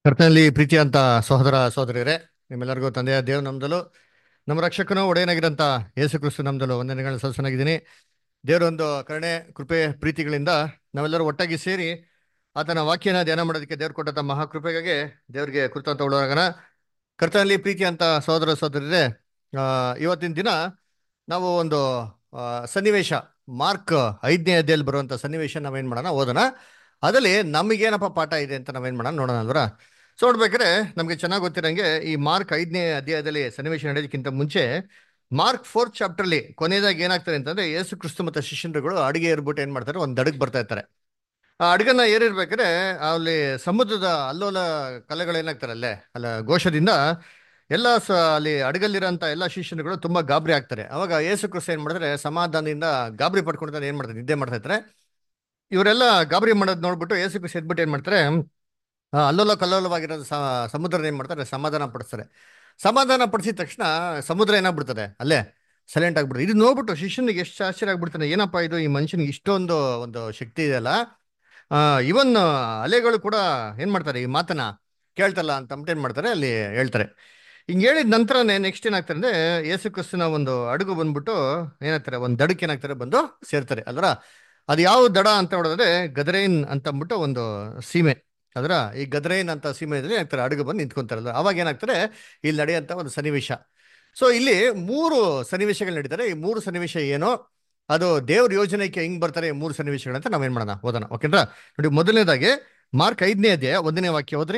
ಕರ್ತನಲ್ಲಿ ಪ್ರೀತಿ ಅಂತ ಸಹೋದರ ಸಹೋದರಿಯರೇ ನಿಮ್ಮೆಲ್ಲರಿಗೂ ತಂದೆಯ ದೇವ್ ನಮ್ದಲು ನಮ್ಮ ರಕ್ಷಕನು ಒಡೆಯನಾಗಿರಂತ ಯೇಸು ಕ್ರಿಸ್ತು ನಮ್ದಲು ವಂದನೆಗಳನ್ನ ಸಲ್ಸನಾಗಿದ್ದೀನಿ ದೇವರೊಂದು ಕರುಣೆ ಕೃಪೆ ಪ್ರೀತಿಗಳಿಂದ ನಾವೆಲ್ಲರೂ ಒಟ್ಟಾಗಿ ಸೇರಿ ಆತನ ವಾಕ್ಯನ ಧ್ಯಾನ ಮಾಡೋದಕ್ಕೆ ದೇವ್ರು ಕೊಟ್ಟಂತ ಮಹಾಕೃಪೆಗಾಗಿ ದೇವರಿಗೆ ಕೃತಂತ ಉಳ್ಳೋಗನ ಕರ್ತನಲ್ಲಿ ಪ್ರೀತಿ ಅಂತ ಸಹೋದರ ಸಹೋದರರೇ ಆ, ಇವತ್ತಿನ ದಿನ ನಾವು ಒಂದು ಆ, ಸನ್ನಿವೇಶ ಮಾರ್ಕ್ ಐದನೇ ಅಧ್ಯಾಯಲ್ಲಿ ಬರುವಂತ ಸನ್ನಿವೇಶ ನಾವೇನ್ ಮಾಡೋಣ ಓದೋಣ ಅದರಲ್ಲಿ ನಮಗೇನಪ್ಪ ಪಾಠ ಇದೆ ಅಂತ ನಾವೇನ್ ಮಾಡೋಣ ನೋಡೋಣ ಅಲ್ವರ ಸೊ ನೋಡ್ಬೇಕಾದ್ರೆ ನಮಗೆ ಚೆನ್ನಾಗಿ ಗೊತ್ತಿರಂಗೆ ಈ ಮಾರ್ಕ್ ಐದನೇ ಅಧ್ಯಾಯದಲ್ಲಿ ಸನ್ನಿವೇಶ ನಡೆಯೋದಕ್ಕಿಂತ ಮುಂಚೆ ಮಾರ್ಕ್ ಫೋರ್ತ್ ಚಾಪ್ಟರ್ಲಿ ಕೊನೆಯದಾಗಿ ಏನಾಗ್ತಾರೆ ಅಂತಂದ್ರೆ ಯೇಸು ಕ್ರಿಸ್ತು ಮತ್ತು ಶಿಷ್ಯರುಗಳು ಅಡಿಗೆ ಏರ್ಬಿಟ್ಟು ಏನ್ ಮಾಡ್ತಾರೆ ಒಂದು ದಡಗ್ ಬರ್ತಾ ಇರ್ತಾರೆ ಆ ಅಡಿಗೆನ ಏರಿರ್ಬೇಕಾದ್ರೆ ಅಲ್ಲಿ ಸಮುದ್ರದ ಅಲ್ಲೋಲ ಕಲೆಗಳು ಏನಾಗ್ತಾರೆ ಅಲ್ಲೇ ಅಲ್ಲ ಘೋಷದಿಂದ ಎಲ್ಲ ಸ ಅಲ್ಲಿ ಅಡಗಲ್ಲಿರೋಂಥ ಎಲ್ಲ ಶಿಷ್ಯರುಗಳು ತುಂಬಾ ಗಾಬರಿ ಆಗ್ತಾರೆ ಅವಾಗ ಯೇಸು ಕ್ರಿಸ್ತು ಏನ್ ಮಾಡ್ತಾರೆ ಸಮಾಧಾನದಿಂದ ಗಾಬರಿ ಪಡ್ಕೊಂಡು ಏನ್ ಮಾಡ್ತಾರೆ ನಿದ್ದೆ ಮಾಡ್ತಾ ಇರ್ತಾರೆ ಇವರೆಲ್ಲ ಗಾಬರಿ ಮಾಡೋದು ನೋಡ್ಬಿಟ್ಟು ಯೇಸು ಕ್ರಿಸ್ತು ಎದ್ಬಿಟ್ಟು ಏನ್ ಮಾಡ್ತಾರೆ ಆ, ಅಲ್ಲೋಲ ಕಲ್ಲೋಲವಾಗಿರೋ ಸಮುದ್ರ ಏನ್ ಮಾಡ್ತಾರೆ ಸಮಾಧಾನ ಪಡಿಸ್ತಾರೆ ಸಮಾಧಾನ ಪಡಿಸಿದ ತಕ್ಷಣ ಸಮುದ್ರ ಏನಾಗ್ಬಿಡ್ತದೆ ಅಲ್ಲೇ ಸೈಲೆಂಟ್ ಆಗ್ಬಿಡ್ತದೆ ಇದು ನೋಡ್ಬಿಟ್ಟು ಶಿಷ್ಯನಿಗೆ ಎಷ್ಟು ಆಶ್ಚರ್ಯ ಆಗ್ಬಿಡ್ತಾನೆ ಏನಪ್ಪಾ ಇದು ಈ ಮನುಷ್ಯನಿಗೆ ಇಷ್ಟೊಂದು ಒಂದು ಶಕ್ತಿ ಇದೆಯಲ್ಲ ಆ ಇವನ್ ಅಲೆಗಳು ಕೂಡ ಏನ್ ಮಾಡ್ತಾರೆ ಈ ಮಾತನ್ನ ಕೇಳ್ತಲ್ಲ ಅಂತ ಅಂದ್ಬಿಟ್ಟು ಏನ್ ಮಾಡ್ತಾರೆ ಅಲ್ಲಿ ಹೇಳ್ತಾರೆ ಹಿಂಗ್ ಹೇಳಿದ ನಂತರನೇ ನೆಕ್ಸ್ಟ್ ಏನಾಗ್ತಾರೆ ಅಂದ್ರೆ ಯೇಸು ಕ್ರಿಸ್ತನ ಒಂದು ಅಡುಗು ಬಂದ್ಬಿಟ್ಟು ಏನಾಗ್ತಾರೆ ಒಂದು ದಡಕ್ಕೆ ಏನಾಗ್ತಾರೆ ಬಂದು ಸೇರ್ತಾರೆ ಅಲ್ರ ಅದು ಯಾವ ದಡ ಅಂತ ನೋಡಿದ್ರೆ ಗದರೈನ್ ಅಂತ ಅಂದ್ಬಿಟ್ಟು ಒಂದು ಸೀಮೆ ಅದರ ಈ ಗದ್ರೈನ್ ಅಂತ ಸೀಮೆಯಲ್ಲಿ ಏನಾಗ್ತಾರೆ ಅಡುಗೆ ಬಂದು ನಿಂತ್ಕೊಂತಾರಲ್ಲ ಅವಾಗ ಏನಾಗ್ತಾರೆ ಇಲ್ಲಿ ನಡೆಯುವಂತ ಒಂದು ಸನ್ನಿವೇಶ ಸೊ ಇಲ್ಲಿ ಮೂರು ಸನ್ನಿವೇಶಗಳು ನಡೀತಾರೆ ಈ ಮೂರು ಸನ್ನಿವೇಶ ಏನೋ ಅದು ದೇವ್ರ ಯೋಜನೆಗೆ ಹೆಂಗ್ ಬರ್ತಾರೆ ಈ ಮೂರು ಸನ್ನಿವೇಶಗಳಂತ ನಾವೇನ್ ಮಾಡೋಣ ಓದೋಣ ಓಕೆನಾ ನೋಡಿ ಮೊದಲನೇದಾಗಿ ಮಾರ್ಕ್ ಐದನೇ ಅಧ್ಯಾಯ ಒಂದನೇ ವಾಕ್ಯ ಹೋದ್ರಿ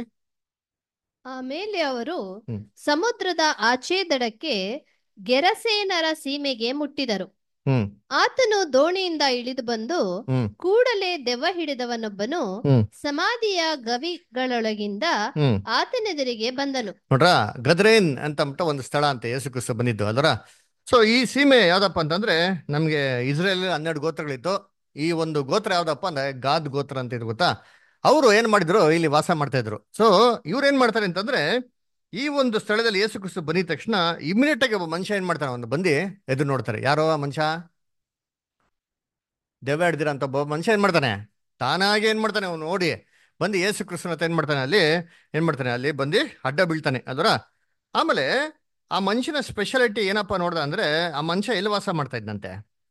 ಆಮೇಲೆ ಅವರು ಹ್ಮ್. ಸಮುದ್ರದ ಆಚೆ ದಡಕ್ಕೆ ಗೆರಸೇನರ ಸೀಮೆಗೆ ಮುಟ್ಟಿದರು ಹ್ಮ್ ಆತನು ದೋಣಿಯಿಂದ ಇಳಿದು ಬಂದು ಹ್ಮ್ ಕೂಡಲೇ ದೆವ್ವ ಹಿಡಿದವನೊಬ್ಬನು ಹ್ಮ್ ಸಮಾಧಿಯ ಗವಿಗಳೊಳಗಿಂದ ಹ್ಮ್ ಆತನೆದುರಿಗೆ ಬಂದನು ನೋಡ್ರ ಗದ್ರೇನ್ ಅಂತ ಅಂದ್ಬಿಟ್ಟು ಒಂದು ಸ್ಥಳ ಅಂತ ಯೇಸು ಕ್ರಿಸ್ತು ಬಂದಿದ್ದು ಅಲ್ರ ಸೊ ಈ ಸೀಮೆ ಯಾವ್ದಪ್ಪ ಅಂತಂದ್ರೆ ನಮ್ಗೆ ಇಸ್ರೇಲ್ ಹನ್ನೆರಡು ಗೋತ್ರಗಳಿತ್ತು ಈ ಒಂದು ಗೋತ್ರ ಯಾವ್ದಪ್ಪ ಅಂದ್ರೆ ಗಾದ್ ಗೋತ್ರ ಅಂತ ಇದು ಗೊತ್ತಾ ಅವರು ಏನ್ ಮಾಡಿದ್ರು ಇಲ್ಲಿ ವಾಸ ಮಾಡ್ತಾ ಇದ್ರು ಸೊ ಇವ್ರು ಏನ್ ಮಾಡ್ತಾರೆ ಅಂತಂದ್ರೆ ಈ ಒಂದು ಸ್ಥಳದಲ್ಲಿ ಯೇಸು ಕ್ರಿಸ್ತು ಬಂದಿದ ತಕ್ಷಣ ಇಮಿಡಿಯೇಟ್ ಆಗಿ ಒಬ್ಬ ಮನುಷ್ಯ ಏನ್ ಮಾಡ್ತಾನೆ ಒಂದು ಬಂದು ಎದುರು ನೋಡ್ತಾರೆ ಯಾರೋ ಆ ಮನುಷ್ಯ ದೆವ್ವ ಹಿಡ್ದಿರ ಅಂತ ಒಬ್ಬ ಮನುಷ್ಯ ಏನ್ ಮಾಡ್ತಾನೆ ತಾನಾಗೆ ಏನ್ ಮಾಡ್ತಾನೆ ಅವ್ನು ನೋಡಿ ಬಂದು ಯೇಸು ಕ್ರಿಸ್ತನ ಹತ್ರ ಏನ್ ಮಾಡ್ತಾನೆ ಅಲ್ಲಿ ಏನ್ ಮಾಡ್ತಾನೆ ಅಲ್ಲಿ ಬಂದು ಅಡ್ಡ ಬೀಳ್ತಾನೆ ಅದರ ಆಮೇಲೆ ಆ ಮನುಷ್ಯನ ಸ್ಪೆಷಾಲಿಟಿ ಏನಪ್ಪಾ ನೋಡ್ದ ಅಂದ್ರೆ ಆ ಮನುಷ್ಯ ಎಲ್ಲಿ ವಾಸ ಮಾಡ್ತಾ ಇದ್ದಂತೆ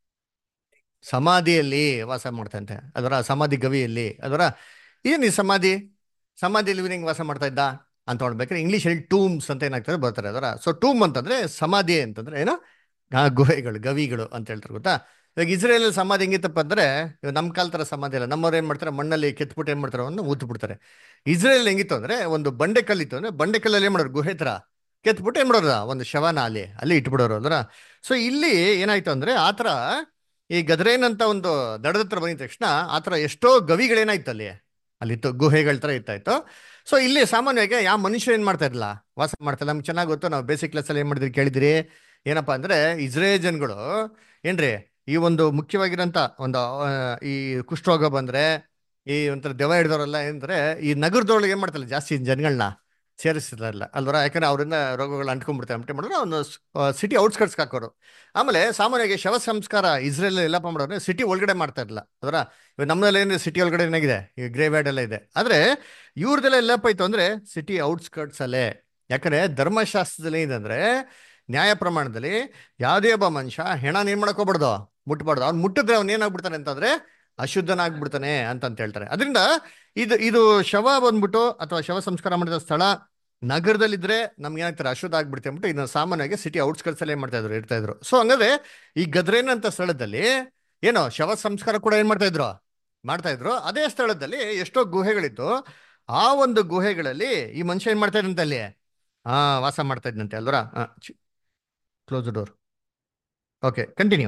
ಸಮಾಧಿಯಲ್ಲಿ ವಾಸ ಮಾಡ್ತಂತೆ ಅದರ ಸಮಾಧಿ ಗವಿಯಲ್ಲಿ ಅದರ ಏನ್ ಈ ಸಮಾಧಿ ಸಮಾಧಿಯಲ್ಲಿ ಇವನು ಹೆಂಗ್ ವಾಸ ಮಾಡ್ತಾ ಇದ್ದ ಅಂತ ನೋಡ್ಬೇಕಾದ್ರೆ ಇಂಗ್ಲಿಷ್ ಅಲ್ಲಿ ಟೂಮ್ಸ್ ಅಂತ ಏನಾಗ್ತದೆ ಬರ್ತಾರೆ ಅದರ ಸೊ ಟೂಮ್ ಅಂತಂದ್ರೆ ಸಮಾಧಿ ಅಂತಂದ್ರೆ ಏನು ಆ ಗುಹೆಗಳು ಗವಿಗಳು ಅಂತ ಹೇಳ್ತಾರೆ ಗೊತ್ತಾ ಇವಾಗ ಇಸ್ರೇಲ್ ಸಮಾಧಿ ಹೆಂಗಿತ್ತಪ್ಪ ಅಂದ್ರೆ ಇವಾಗ ನಮ್ಮ ಕಾಲ ತರ ಸಮಾಧಿ ಅಲ್ಲ ನಮ್ಮವ್ರು ಏನ್ ಮಾಡ್ತಾರೆ ಮಣ್ಣಲ್ಲಿ ಕೆತ್ಬಿಟ್ಟು ಏನ್ ಮಾಡ್ತಾರೆ ಅವನ್ನ ಊತ್ ಬಿಡ್ತಾರೆ ಇಸ್ರೇಲ್ ಹೆಂಗಿತ್ತು ಅಂದ್ರೆ ಒಂದು ಬಂಡೆ ಕಲ್ಲಿತ್ತು ಅಂದ್ರೆ ಬಂಡೆ ಕಲ್ಲಲ್ಲಿ ಏನ್ ಮಾಡೋರು ಗುಹೆ ತರ ಕೆತ್ಬಿಟ್ಟು ಏನ್ ಮಾಡೋರು ಒಂದು ಶವನ ಅಲ್ಲಿ ಅಲ್ಲಿ ಇಟ್ಬಿಡೋರು ಅಲ್ರ ಸೊ ಇಲ್ಲಿ ಏನಾಯ್ತು ಅಂದ್ರೆ ಆತರ ಈ ಗದ್ರೇನ್ ಅಂತ ಒಂದು ದಡದ ಹತ್ರ ಬಂದಿದ ತಕ್ಷಣ ಆತರ ಎಷ್ಟೋ ಗವಿಗಳೇನಾಯ್ತು ಅಲ್ಲಿ ಅಲ್ಲಿತ್ತು ಗುಹೆಗಳ ತರ ಇತ್ತಾಯ್ತು ಸೊ ಇಲ್ಲಿ ಸಾಮಾನ್ಯವಾಗಿ ಯಾವ ಮನುಷ್ಯ ಏನ್ ಮಾಡ್ತಾ ಇರಲಿಲ್ಲ ವಾಸ ಮಾಡ್ತಾ ಇಲ್ಲ ನಮ್ಗೆ ಚೆನ್ನಾಗಿ ಗೊತ್ತು ನಾವು ಬೇಸಿಕ್ ಕ್ಲಾಸಲ್ಲಿ ಏನ್ ಮಾಡಿದ್ರಿ ಕೇಳಿದ್ರಿ ಏನಪ್ಪಾ ಅಂದ್ರೆ ಇಸ್ರೇಲ್ ಜನಗಳು ಏನ್ರಿ ಈ ಒಂದು ಮುಖ್ಯವಾಗಿರೋಂಥ ಒಂದು ಆ, ಈ ಕುಷ್ಠರೋಗ ಬಂದ್ರೆ ಈ ಒಂಥರ ದೆವ್ವ ಹಿಡಿದವರೆಲ್ಲ ಏನಂದ್ರೆ ಈ ನಗರದೊಳಗೆ ಏನ್ ಮಾಡ್ತಾರೆ ಜಾಸ್ತಿ ಜನಗಳನ್ನ ಸೇರಿಸ್ತಿರಲ್ಲ ಅಲ್ವರ ಯಾಕಂದ್ರೆ ಅವರಿಂದ ರೋಗಗಳು ಅಂಟ್ಕೊಂಡ್ಬಿಡ್ತಾರೆ ಅಂತ ಮಾಡಿದ್ರೆ ಒಂದು ಸಿಟಿ ಔಟ್ಸ್ಕಟ್ಸ್ ಹಾಕೋರು ಆಮೇಲೆ ಸಾಮಾನ್ಯವಾಗಿ ಶವ ಸಂಸ್ಕಾರ ಇಸ್ರೇಲ್ ಎಲ್ಲಪ್ಪ ಮಾಡೋರು ಸಿಟಿ ಒಳಗಡೆ ಮಾಡ್ತಾ ಇರಲಿಲ್ಲ ಅದರ ಇವಾಗ ನಮ್ಮಲ್ಲಿ ಏನಿದೆ ಸಿಟಿ ಒಳಗಡೆ ಏನಾಗಿದೆ ಈ ಗ್ರೇವ್ಯಾರ್ಡ್ ಎಲ್ಲ ಇದೆ ಆದ್ರೆ ಇವ್ರದೆಲ್ಲ ಎಲ್ಲಪ್ಪ ಇತ್ತು ಅಂದ್ರೆ ಸಿಟಿ ಔಟ್ಸ್ಕರ್ಟ್ಸ್ ಅಲ್ಲೇ ಯಾಕಂದ್ರೆ ಧರ್ಮಶಾಸ್ತ್ರದಲ್ಲಿ ಏನಂದ್ರೆ ನ್ಯಾಯ ಪ್ರಮಾಣದಲ್ಲಿ ಯಾವುದೇ ಒಬ್ಬ ಮನುಷ್ಯ ಹೆಣ ಏನ್ ಮಾಡಕ್ ಹೋಗ್ಬಾರ್ದು ಮುಟ್ಬಾರ್ದು ಅವ್ನು ಮುಟ್ಟಿದ್ರೆ ಅವ್ನು ಏನಾಗ್ಬಿಡ್ತಾನೆ ಅಂತಂದ್ರೆ ಅಶುದ್ಧನಾಗ್ಬಿಡ್ತಾನೆ ಅಂತ ಅಂತ ಹೇಳ್ತಾರೆ ಅದರಿಂದ ಇದು ಇದು ಶವ ಬಂದ್ಬಿಟ್ಟು ಅಥವಾ ಶವ ಸಂಸ್ಕಾರ ಮಾಡಿದ ಸ್ಥಳ ನಗರದಲ್ಲಿದ್ರೆ ನಮ್ಗೆ ಏನಾಗ್ತಾರೆ ಅಶುದ್ಧ ಆಗ್ಬಿಡುತ್ತೆ ಅಂದ್ಬಿಟ್ಟು ಇದನ್ನ ಸಾಮಾನ್ಯವಾಗಿ ಸಿಟಿ ಔಟ್ಸ್ಕರ್ಟ್ಸ್ ಅಲ್ಲಿ ಏನ್ ಮಾಡ್ತಾ ಇದ್ರು ಇರ್ತಾ ಇದ್ರು ಸೊ ಹಂಗಾದ್ರೆ ಈ ಗದ್ರೇನ್ ಅಂತ ಸ್ಥಳದಲ್ಲಿ ಏನೋ ಶವ ಸಂಸ್ಕಾರ ಕೂಡ ಏನ್ ಮಾಡ್ತಾ ಇದ್ರು ಮಾಡ್ತಾ ಇದ್ರು ಅದೇ ಸ್ಥಳದಲ್ಲಿ ಎಷ್ಟೋ ಗುಹೆಗಳಿತ್ತು ಆ ಒಂದು ಗುಹೆಗಳಲ್ಲಿ ಈ ಮನುಷ್ಯ ಏನ್ ಮಾಡ್ತಾ ಇದ್ದಂತೆ ಅಲ್ಲಿ ಹಾ ವಾಸ ಮಾಡ್ತಾ ಇದ್ದಂತೆ ಅಲ್ವರ ಕ್ಲೋಸ್ ಡೋರ್ ಓಕೆ ಕಂಟಿನ್ಯೂ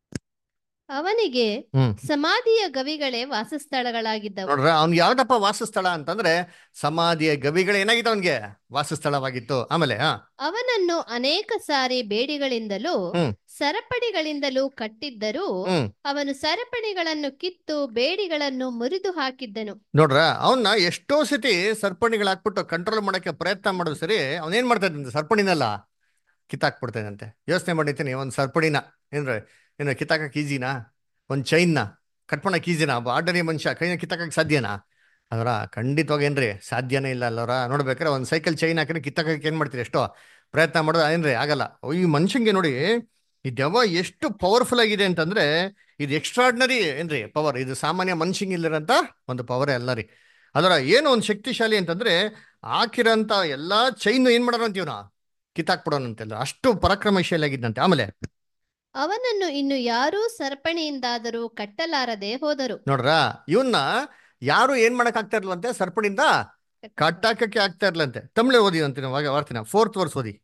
ಅವನಿಗೆ ಹ್ಮ್ ಸಮಾಧಿಯ ಗವಿಗಳೇ ವಾಸಸ್ಥಳಗಳಾಗಿದ್ದವು ನೋಡ್ರ ಅವ್ನ್ ಯಾವ್ದಪ್ಪ ವಾಸಸ್ಥಳ ಅಂತಂದ್ರೆ ಸಮಾಧಿಯ ಗವಿಗಳು ಏನಾಗಿತ್ತು ಅವನ್ಗೆ ವಾಸಸ್ಥಳವಾಗಿತ್ತು ಆಮೇಲೆ ಹಾ ಅವನನ್ನು ಅನೇಕ ಸಾರಿ ಬೇಡಿಗಳಿಂದಲೂ ಹ್ಮ್. ಸರಪಣಿಗಳಿಂದಲೂ ಕಟ್ಟಿದ್ದರೂ ಹ್ಮ್ ಅವನು ಸರಪಣಿಗಳನ್ನು ಕಿತ್ತು ಬೇಡಿಗಳನ್ನು ಮುರಿದು ಹಾಕಿದ್ದನು ನೋಡ್ರ ಅವನ್ನ ಎಷ್ಟೋ ಸತಿ ಸರ್ಪಣಿಗಳು ಹಾಕ್ಬಿಟ್ಟು ಕಂಟ್ರೋಲ್ ಮಾಡಕ್ಕೆ ಪ್ರಯತ್ನ ಮಾಡೋದು ಸರಿ ಅವನೇನ್ ಮಾಡ್ತಾ ಇದ್ದಂತೆ ಸರ್ಪಣಿನೆಲ್ಲ ಕಿತ್ತಾಕ್ಬಿಡ್ತಾನಂತೆ ಯೋಚನೆ ಮಾಡಿರ್ತೀನಿ ಒಂದ್ ಸರ್ಪಣಿನ ಏನ್ರ ಏನ ಕಿತ್ತಾಕಕ್ ಈಜಿನಾ ಒಂದ್ ಚೈನ್ನ ಕಟ್ ಮಾಡಕ್ ಈಜಿನಾ ಒಬ್ಬ ಆರ್ಡರಿ ಮನುಷ್ಯ ಕೈನ ಕಿತ್ತಾಕಕ್ ಸಾಧ್ಯನಾ ಅದರ ಖಂಡಿತವಾಗಿ ಏನ್ರಿ ಸಾಧ್ಯನೇ ಇಲ್ಲ ಅಲ್ಲವರ ನೋಡ್ಬೇಕಾರೆ ಒಂದು ಸೈಕಲ್ ಚೈನ್ ಹಾಕಿದ್ರೆ ಕಿತ್ತಕ್ಕೆ ಏನ್ ಮಾಡ್ತೀರಿ ಎಷ್ಟೋ ಪ್ರಯತ್ನ ಮಾಡೋದು ಏನ್ರಿ ಆಗಲ್ಲ ಈ ಮನುಷ್ಯಂಗೆ ನೋಡಿ ಈ ದೆವ್ವ ಎಷ್ಟು ಪವರ್ಫುಲ್ ಆಗಿದೆ ಅಂತಂದ್ರೆ ಇದು ಎಕ್ಸ್ಟ್ರಾರ್ಡಿನರಿ ಏನ್ರಿ ಪವರ್ ಇದು ಸಾಮಾನ್ಯ ಮನುಷ್ಯಂಗೆ ಇಲ್ಲಿರಂತ ಒಂದು ಪವರೇ ಅಲ್ಲ ರೀ ಅದರ ಏನು ಒಂದು ಶಕ್ತಿಶಾಲಿ ಅಂತಂದ್ರೆ ಹಾಕಿರೋಂಥ ಎಲ್ಲಾ ಚೈನ್ ಏನ್ ಮಾಡೋಣ ಅಂತೀವ್ ನಾ ಕಿತ್ತಾಕ್ಬಿಡೋಣಂತೆಲ್ಲ ಅಷ್ಟು ಪರಾಕ್ರಮಶಾಲಿ ಆಗಿದ್ದಂತೆ ಆಮೇಲೆ ಅವನನ್ನು ಇನ್ನು ಯಾರೂ ಸರಪಣಿಯಿಂದಾದರೂ ಕಟ್ಟಲಾರದೆ ಹೋದರು ನೋಡ್ರ ಇವನ್ನ ಯಾರು ಏನ್ ಮಾಡಕ್ ಆಗ್ತಾ ಇರ್ಲಂತೆ ಸರ್ಪಣಿಂದ ಕಟ್ಟಾಕಕ್ಕೆ ಆಗ್ತಾ ಇರ್ಲಂತೆ ತಮಿಳೆ ಓದಿ ಅಂತೀನಿ ಅವಾಗ ವಾರ್ತಿನ ಫೋರ್ತ್ ವರ್ಸ್ ಓದಿ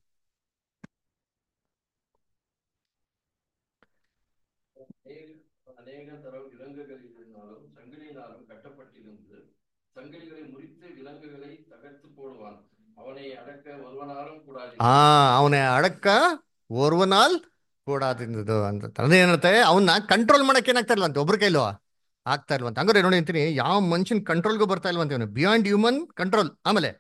அநேக தரம் விலங்குகளினாலும் சங்கிலினாலும் கட்டப்பட்டிருந்து சங்கிலிகளை முறித்து விலங்குகளை தகர்த்து போடுவான் அவனை அடக்க ஒருவனாலும் கூடாது ಆ ಅವನ ಅಡಕ್ಕ ಓರ್ವನಾಲ್ ಕೂಡ ತಿಂದದು ಅಂತ ಅಂದ್ರೆ ಏನಂತೆ ಅವನ್ನ ಕಂಟ್ರೋಲ್ ಮಾಡಕ್ ಏನಾಗ್ತಾ ಇಲ್ವಂತೆ ಒಬ್ರ ಕೈಲೋ ಆಗ್ತಾ ಇಲ್ವಂತೆ ಹಂಗಾರೆ ನೋಡಿ ಅಂತೀನಿ ಯಾವ ಮನುಷ್ಯನ್ ಕಂಟ್ರೋಲ್ಗೂ ಬರ್ತಾ ಇಲ್ವಂತೆ ಅವನು ಬಿಯಾಂಡ್ ಹ್ಯೂಮನ್ ಕಂಟ್ರೋಲ್ ಆಮೇಲೆ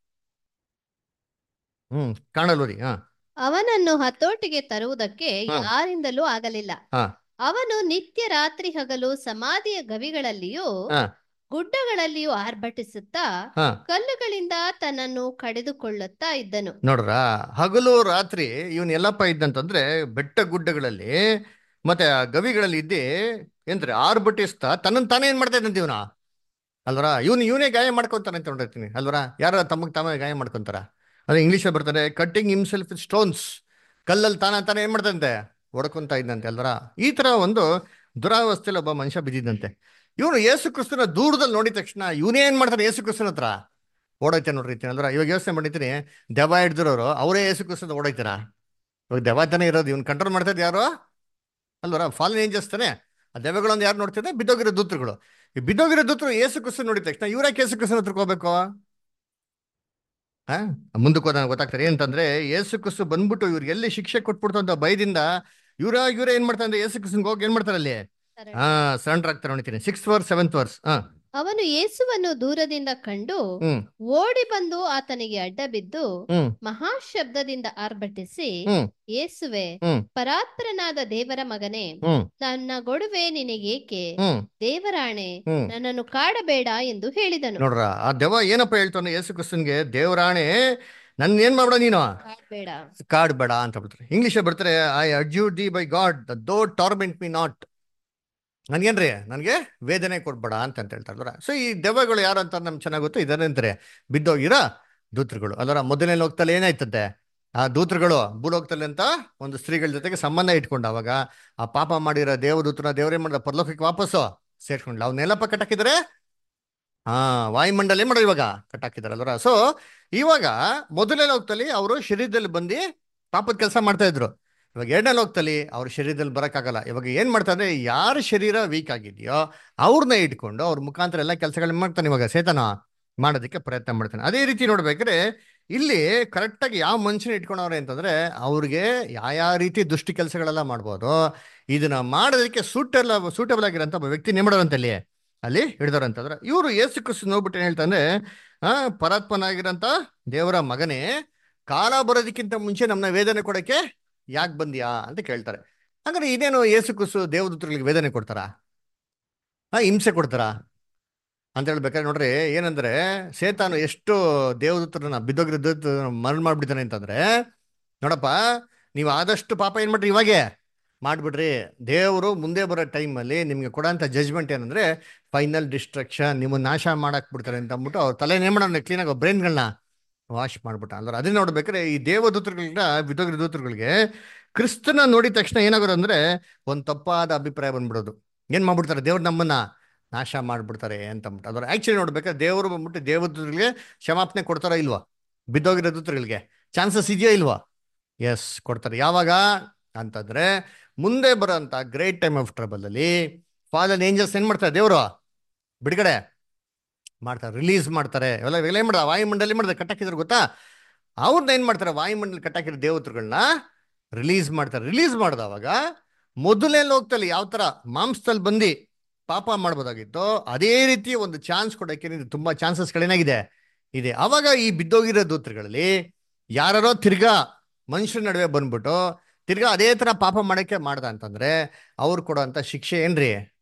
ಹ್ಮ್ ಕಾಣಲ್ ಓದಿ ಹಾ ಅವನನ್ನು ಹತೋಟಿಗೆ ತರುವುದಕ್ಕೆ ಹಾ. ಯಾರಿಂದಲೂ ಆಗಲಿಲ್ಲ ಹಾ. ಅವನು ನಿತ್ಯ ರಾತ್ರಿ ಹಗಲು ಸಮಾಧಿಯ ಗವಿಗಳಲ್ಲಿಯೂ ಹಾ. ಗುಡ್ಡಗಳಲ್ಲಿಯೂ ಆರ್ಭಟಿಸುತ್ತಾ ಹಾ ಕಲ್ಲುಗಳಿಂದ ತನ್ನನ್ನು ಕಡಿದುಕೊಳ್ಳುತ್ತಾ ಇದ್ದನು ನೋಡ್ರ ಹಗಲು ರಾತ್ರಿ ಇವನ್ ಎಲ್ಲಪ್ಪ ಇದ್ದಂತಂದ್ರೆ ಬೆಟ್ಟ ಗುಡ್ಡಗಳಲ್ಲಿ ಮತ್ತೆ ಆ ಗವಿಗಳಲ್ಲಿ ಇದ್ದಿ ಏನ್ರಿ ಆರ್ಭಟಿಸ್ತಾ ತನ್ನನ್ ತಾನೇ ಏನ್ ಮಾಡ್ತಾ ಇದ್ದಂತ ಇವನ ಅಲ್ವರ ಇವನು ಇವನೇ ಗಾಯ ಮಾಡ್ಕೊಂತಾನೆ ಅಂತ ನೋಡಿರ್ತೀನಿ ಅಲ್ವರ ಯಾರ ತಮಗೆ ತಾವೇ ಗಾಯ ಮಾಡ್ಕೊಂತಾರ ಅದೇ ಇಂಗ್ಲೀಷ್ ಬರ್ತಾರೆ ಕಟ್ಟಿಂಗ್ ಹಿಮ್ಸೆಲ್ಫ್ ವಿತ್ ಸ್ಟೋನ್ಸ್ ಕಲ್ಲಲ್ಲಿ ತಾನ ತಾನೇ ಏನ್ ಮಾಡ್ತಂತೆ ಹೊಡ್ಕೊಂತ ಇದ್ದಂತೆ ಅಲ್ವರ ಈ ತರ ಒಂದು ದುರಾವಸ್ಥೆಯಲ್ಲಿ ಒಬ್ಬ ಮನುಷ್ಯ ಬಿದ್ದಿದ್ದಂತೆ ಇವನು ಯೇಸು ಕ್ರಿಸ್ತನ ದೂರದಲ್ಲಿ ನೋಡಿದ ತಕ್ಷಣ ಇವನೇ ಏನ್ ಮಾಡ್ತಾನೆ ಯೇಸು ಕ್ರಿಸ್ತನ ಹತ್ರ ಓಡೈತೆ ನೋಡ್ರಿ ಅಲ್ವರ ಇವಾಗ ಯೋಚನೆ ಮಾಡಿದ್ದೀನಿ ದೆವ್ವ ಹಿಡ್ದಿರೋರು ಅವರೇ ಯೇಸು ಕ್ರಿಸ್ತನ ಓಡೈತಾರ ಇವಾಗ ದೆವ್ವ ತಾನೇ ಇರೋದು ಇವ್ನು ಕಂಟ್ರೋಲ್ ಮಾಡ್ತಾ ಇದ್ದು ಯಾರು ಅಲ್ವರ ಫಾಲನ್ ಏಂಜಲ್ಸ್ ತಾನೆ ಆ ದೆವ್ವಗಳೊಂದು ಯಾರು ನೋಡ್ತಿದ್ದೆ ಬಿದ್ದೋಗಿರೋ ದೂತರುಗಳು ಈ ಬಿದ್ದೋಗಿರೋ ದೂತರು ಯೇಸು ಕ್ರಿಸ್ತನ ನೋಡಿದ ತಕ್ಷಣ ಇವ್ರಾಕೆ ಯೇಸು ಕ್ರಿಸ್ತನ ಹತ್ರಕ್ಕೆ ಹೋಗ್ಬೇಕು ಹಾ ಮುಂದಕ್ಕೆ ಹೋದಾಗ ಗೊತ್ತಾಗ್ತಾರೆ ಏನಂತಂದ್ರೆ ಯೇಸು ಕ್ರಿಸ್ತು ಬಂದ್ಬಿಟ್ಟು ಇವ್ರಿಗೆ ಎಲ್ಲಿ ಶಿಕ್ಷೆ ಕೊಟ್ಬಿಡ್ತು ಅಂತ ಭಯದಿಂದ ಇವ್ರ ಇವ್ರ ಏನ್ ಮಾಡ್ತಾರೆ ಅಂದ್ರೆ ಯೇಸು ಕ್ರಿಸ್ತನ್ಗೆ ಹೋಗಿ ಏನ್ ಮಾಡ್ತಾರೆ ಅಲ್ಲಿ ಹಾ ಸರೆಂಡರ್ ಆಗ್ತಾರೆ ನೋಡ್ತೀನಿ ಸಿಕ್ಸ್ ವರ್ಸ್ ಸೆವೆಂತ್ ವರ್ಸ್ ಹಾ ಅವನು ಯೇಸುವನ್ನು ದೂರದಿಂದ ಕಂಡು ಹ್ಮ್ ಓಡಿ ಬಂದು ಆತನಿಗೆ ಅಡ್ಡ ಬಿದ್ದು ಹ್ಮ್ ಮಹಾಶಬ್ದದಿಂದ ಆರ್ಭಟಿಸಿ ಹ್ಮ್ ಯೇಸುವೆ ಹ್ಮ್ ಪರಾತ್ಪರನಾದ ದೇವರ ಮಗನೇ ಹ್ಮ್ ನನ್ನ ಗೊಡುವೆ ನಿನಗೇಕೆ ಹ್ಮ್ ದೇವರಾಣೆ ಹ್ಮ್ ನನ್ನನ್ನು ಕಾಡಬೇಡ ಎಂದು ಹೇಳಿದನು ನೋಡ್ರ ಆ ದೆವ್ವ ಏನಪ್ಪ ಹೇಳ್ತಾನೆ ಯೇಸು ಕ್ರಿಸ್ತನ್ಗೆ ದೇವರಾಣೆ ನನ್ ಏನ್ ಮಾಡ್ಬೇಡ ನೀನು ಕಾಡಬೇಡ ಕಾಡ್ ಬೇಡ ಅಂತ ಬಿಡ್ತಾರೆ ಇಂಗ್ಲಿಷ್ ಬರ್ತಾರೆ I adjure thee by God thou torment me not ನನ್ಗೇನ್ರಿ ನನಗೆ ವೇದನೆ ಕೊಡ್ಬೇಡ ಅಂತ ಅಂತ ಹೇಳ್ತಾರೆ ಸೊ ಈ ದೆವ್ವಗಳು ಯಾರು ಅಂತ ನಮ್ಗೆ ಚೆನ್ನಾಗಿ ಗೊತ್ತು ಇದನ್ನ ಅಂತಾರೆ ಬಿದ್ದೋಗಿರ ದೂತರುಗಳು ಅಲ್ಲರ ಮೊದಲನೇ ಲೋಕದಲ್ಲಿ ಏನಾಯ್ತಂತೆ ಆ ದೂತರುಗಳು ಭೂಲೋಕದಲ್ಲಿ ಅಂತ ಒಂದು ಸ್ತ್ರೀಗಳ ಜೊತೆಗೆ ಸಂಬಂಧ ಇಟ್ಕೊಂಡು ಅವಾಗ ಆ ಪಾಪ ಮಾಡಿರೋ ದೇವದೂತನ ದೇವರೇ ಮಾಡಿದ ಪರಲೋಕಕ್ಕೆ ವಾಪಸ್ಸು ಸೇರ್ಕೊಂಡ್ಲ ಅವನ್ನೆಲ್ಲಪ್ಪ ಕಟ್ಟಾಕಿದ್ದಾರೆ ಹಾ ವಾಯುಮಂಡಲ ಏನ್ ಮಾಡೋದು ಇವಾಗ ಕಟ್ಟಾಕಿದ್ದಾರೆ ಅಲ್ವರ ಸೊ ಇವಾಗ ಮೊದಲನೇ ಲೋಕದಲ್ಲಿ ಅವರು ಶರೀರದಲ್ಲಿ ಬಂದು ಪಾಪದ ಕೆಲಸ ಮಾಡ್ತಾ ಇದ್ರು ಇವಾಗ ಎರಡನೇ ಲೋಕದಲ್ಲಿ ಅವ್ರ ಶರೀರದಲ್ಲಿ ಬರೋಕ್ಕಾಗಲ್ಲ ಇವಾಗ ಏನ್ ಮಾಡ್ತಾರೆ ಯಾರ ಶರೀರ ವೀಕ್ ಆಗಿದೆಯೋ ಅವ್ರನ್ನ ಇಟ್ಕೊಂಡು ಅವ್ರ ಮುಖಾಂತರ ಎಲ್ಲ ಕೆಲಸಗಳನ್ನ ಮಾಡ್ತಾನೆ ಇವಾಗ ಸೇತನ ಮಾಡೋದಕ್ಕೆ ಪ್ರಯತ್ನ ಮಾಡ್ತಾನೆ ಅದೇ ರೀತಿ ನೋಡ್ಬೇಕ್ರೆ ಇಲ್ಲಿ ಕರೆಕ್ಟಾಗಿ ಯಾವ ಮನುಷ್ಯನ ಇಟ್ಕೊಂಡವ್ರೆ ಅಂತಂದ್ರೆ ಅವ್ರಿಗೆ ಯಾವ ರೀತಿ ದುಷ್ಟಿ ಕೆಲಸಗಳೆಲ್ಲ ಮಾಡ್ಬೋದು ಇದನ್ನ ಮಾಡೋದಕ್ಕೆ ಸೂಟಲ್ಲ ಸೂಟಬಲ್ ಆಗಿರೋಂಥ ಒಬ್ಬ ವ್ಯಕ್ತಿ ನೇಮಡೋರಂತ ಅಲ್ಲಿ ಅಲ್ಲಿ ಹಿಡಿದಾರಂತಂದ್ರೆ ಇವರು ಏಸು ಕ್ರಿಸ್ತು ನೋಡ್ಬಿಟ್ಟು ಏನ್ ಹೇಳ್ತಾನೆ ಆ ಪರಾತ್ಮನಾಗಿರೋಂಥ ದೇವರ ಮಗನೇ ಕಾಲ ಬರೋದಕ್ಕಿಂತ ಮುಂಚೆ ನಮ್ಮನ್ನ ವೇದನೆ ಕೊಡಕ್ಕೆ ಯಾಕೆ ಬಂದ್ಯಾ ಅಂತ ಕೇಳ್ತಾರೆ ಹಂಗಾರೆ ಇದೇನು ಏಸು ಕ್ರಿಸ್ತು ದೇವದೂತರಿಗೆ ವೇದನೆ ಕೊಡ್ತಾರಾ ಹಾ ಹಿಂಸೆ ಕೊಡ್ತಾರಾ ಅಂತ ಹೇಳ್ಬೇಕಾದ್ರೆ ನೋಡ್ರಿ ಏನಂದ್ರೆ ಸೇತಾನು ಎಷ್ಟು ದೇವದೂತರನ್ನ ಬಿದ್ದೋಗಿರೋ ದೂತ ಮರಣ ಮಾಡ್ಬಿಡ್ತಾನೆ ಅಂತಂದ್ರೆ ನೋಡಪ್ಪ ನೀವು ಆದಷ್ಟು ಪಾಪ ಏನ್ ಮಾಡ್ರಿ ಇವಾಗೆ ಮಾಡ್ಬಿಡ್ರಿ ದೇವರು ಮುಂದೆ ಬರೋ ಟೈಮಲ್ಲಿ ನಿಮ್ಗೆ ಕೊಡೋಂಥ ಜಜ್ಮೆಂಟ್ ಏನಂದ್ರೆ ಫೈನಲ್ ಡಿಸ್ಟ್ರಕ್ಷನ್ ನಿಮ್ಮನ್ನ ನಾಶ ಮಾಡಕ್ ಬಿಡ್ತಾರೆ ಅಂತ ಅಂದ್ಬಿಟ್ಟು ಅವ್ರ ತಲೆ ಏನ್ ಮಾಡೋಣ ಕ್ಲೀನಾಗಿ ಬ್ರೈನ್ಗಳನ್ನ ವಾಶ್ ಮಾಡ್ಬಿಟ್ಟ ಅಂದ್ರೆ ಅದನ್ನ ನೋಡ್ಬೇಕಾದ್ರೆ ಈ ದೇವದೂತರುಗಳಿಂದ ಬಿದ್ದೋಗಿರೋ ದೂತರುಗಳಿಗೆ ಕ್ರಿಸ್ತನ ನೋಡಿದ ತಕ್ಷಣ ಏನಾಗೋದು ಅಂದ್ರೆ ಒಂದು ತಪ್ಪಾದ ಅಭಿಪ್ರಾಯ ಬಂದ್ಬಿಡೋದು ಏನ್ ಮಾಡ್ಬಿಡ್ತಾರೆ ದೇವ್ರು ನಮ್ಮನ್ನ ನಾಶ ಮಾಡ್ಬಿಡ್ತಾರೆ ಅಂತ ಅಂದ್ಬಿಟ್ಟು ಅದ್ರ ಆಕ್ಚುಲಿ ನೋಡ್ಬೇಕಾದ್ರೆ ದೇವರು ಬಂದ್ಬಿಟ್ಟು ದೇವದೂತರಿಗೆ ಕ್ಷಮಾಪಣೆ ಕೊಡ್ತಾರೋ ಇಲ್ವಾ ಬಿದ್ದೋಗಿರೋ ದೂತರುಗಳಿಗೆ ಚಾನ್ಸಸ್ ಇದೆಯಾ ಇಲ್ವಾ ಎಸ್ ಕೊಡ್ತಾರೆ ಯಾವಾಗ ಅಂತಂದ್ರೆ ಮುಂದೆ ಬರೋಂಥ ಗ್ರೇಟ್ ಟೈಮ್ ಆಫ್ ಟ್ರಬಲ್ ಅಲ್ಲಿ ಫಾದರ್ ಏಂಜಲ್ಸ್ ಏನ್ ಮಾಡ್ತಾರೆ ದೇವರು ಬಿಡುಗಡೆ ಮಾಡ್ತಾರೆ ರಿಲೀಸ್ ಮಾಡ್ತಾರೆ ಇವೆಲ್ಲ ಇವೆಲ್ಲ ಏನ್ ಮಾಡ್ತಾರೆ ವಾಯುಮಂಡಲಿ ಮಾಡ್ತಾರೆ ಕಟ್ಟಾಕಿದ್ರು ಗೊತ್ತಾ ಅವ್ರನ್ನ ಏನ್ ಮಾಡ್ತಾರೆ ವಾಯುಮಂಡಲಿ ಕಟ್ಟಾಕಿರೋ ದೇವತರುಗಳನ್ನ ರಿಲೀಸ್ ಮಾಡ್ತಾರೆ ರಿಲೀಸ್ ಮಾಡಿದವಾಗ ಮೊದಲನೇ ಲೋಕದಲ್ಲಿ ಯಾವ ತರ ಮಾಂಸದಲ್ಲಿ ಬಂದು ಪಾಪ ಮಾಡ್ಬೋದಾಗಿತ್ತು ಅದೇ ರೀತಿ ಒಂದು ಚಾನ್ಸ್ ಕೊಡೋಕೆ ನಿಮ್ಗೆ ತುಂಬಾ ಚಾನ್ಸಸ್ಗಳೇನಾಗಿದೆ ಇದೆ ಅವಾಗ ಈ ಬಿದ್ದೋಗಿರೋ ದೂತರುಗಳಲ್ಲಿ ಯಾರೋ ತಿರ್ಗಾ ಮನುಷ್ಯರ ನಡುವೆ ಬಂದ್ಬಿಟ್ಟು ತಿರ್ಗಾ ಅದೇ ತರ ಪಾಪ ಮಾಡಕ್ಕೆ ಮಾಡ್ದ ಅಂತಂದ್ರೆ ಅವ್ರು ಕೊಡೋಂಥ ಶಿಕ್ಷೆ ಏನ್ರಿ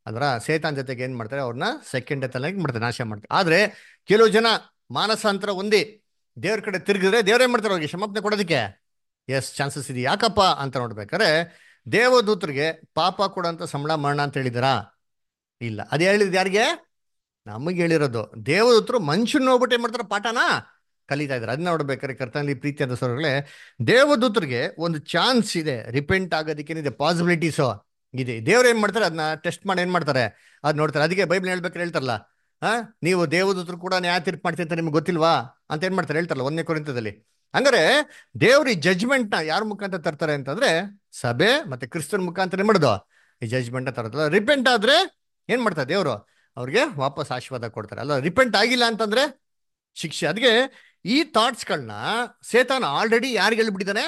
ಅದರ ಸೇತಾನ್ ಜೊತೆಗೆ ಏನ್ ಮಾಡ್ತಾರೆ ಅವ್ರನ್ನ ಸೆಕೆಂಡ್ ತಲೆಗೆ ಮಾಡ್ತಾರೆ ನಾಶ ಮಾಡ್ತಾರೆ ಆದ್ರೆ ಕೆಲವು ಜನ ಮಾನಸಾಂತರ ಹೊಂದಿ ದೇವ್ರ ಕಡೆ ತಿರುಗಿದ್ರೆ ದೇವ್ರ ಏನ್ ಮಾಡ್ತಾರೆ ಅವ್ರಿಗೆ ಕ್ಷಮಾಪಣೆ ಕೊಡೋದಕ್ಕೆ ಎಸ್ ಚಾನ್ಸಸ್ ಇದೆ ಯಾಕಪ್ಪ ಅಂತ ನೋಡ್ಬೇಕಾದ್ರೆ ದೇವದೂತರಿಗೆ ಪಾಪ ಕೊಡೋಂಥ ಸಂಬಳ ಮರಣ ಅಂತ ಹೇಳಿದಾರಾ ಇಲ್ಲ ಅದು ಹೇಳಿದ್ ಯಾರಿಗೆ ನಮಗೆ ಹೇಳಿರೋದು ದೇವದೂತರು ಮನುಷ್ಯನ ನೋಡ್ಬಿಟ್ಟು ಏನ್ ಮಾಡ್ತಾರೆ ಪಾಠನ ಕಲಿತಾ ಇದ್ದಾರೆ ಅದನ್ನ ನೋಡ್ಬೇಕಾದ್ರೆ ಕರ್ತನಲ್ಲಿ ಪ್ರೀತಿಯಾದ ಸ್ವರಗಳೇ ದೇವದೂತರಿಗೆ ಒಂದು ಚಾನ್ಸ್ ಇದೆ ರಿಪೆಂಟ್ ಆಗೋದಕ್ಕೇನಿದೆ ಪಾಸಿಬಿಲಿಟೀಸು ಇದೆ ದೇವ್ರು ಏನ್ ಮಾಡ್ತಾರೆ ಅದನ್ನ ಟೆಸ್ಟ್ ಮಾಡಿ ಏನ್ ಮಾಡ್ತಾರೆ ಅದ್ ನೋಡ್ತಾರೆ ಅದಕ್ಕೆ ಬೈಬಲ್ ಹೇಳ್ಬೇಕಾದ್ರೆ ಹೇಳ್ತಾರಲ್ಲ ಹಾ ನೀವು ದೇವದೂತರು ಕೂಡ ನ್ಯಾಯ ತೀರ್ಪು ಮಾಡ್ತೀನಿ ಅಂತ ನಿಮ್ಗೆ ಗೊತ್ತಿಲ್ವಾ ಅಂತ ಏನ್ ಮಾಡ್ತಾರೆ ಹೇಳ್ತಾರಲ್ಲ ಒಂದನೇ ಕೊರಿಂತದಲ್ಲಿ ಹಂಗಾರೆ ದೇವ್ರ ಈ ಜಜ್ಮೆಂಟ್ ನ ಯಾರ ಮುಖಾಂತರ ತರ್ತಾರೆ ಅಂತಂದ್ರೆ ಸಭೆ ಮತ್ತೆ ಕ್ರಿಸ್ತನ್ ಮುಖಾಂತರ ಏನ್ ಮಾಡೋದು ಈ ಜಜ್ಮೆಂಟ್ ನ ತರತ್ತಲ್ಲ ರಿಪೆಂಟ್ ಆದ್ರೆ ಏನ್ ಮಾಡ್ತಾರೆ ದೇವ್ರು ಅವ್ರಿಗೆ ವಾಪಸ್ ಆಶೀರ್ವಾದ ಕೊಡ್ತಾರೆ ಅಲ್ಲ ರಿಪೆಂಟ್ ಆಗಿಲ್ಲ ಅಂತಂದ್ರೆ ಶಿಕ್ಷೆ ಅದಕ್ಕೆ ಈ ಥಾಟ್ಸ್ಗಳನ್ನ ಸೇತಾನ ಆಲ್ರೆಡಿ ಯಾರಿಗೆ ಹೇಳ್ಬಿಟ್ಟಿದ್ದಾನೆ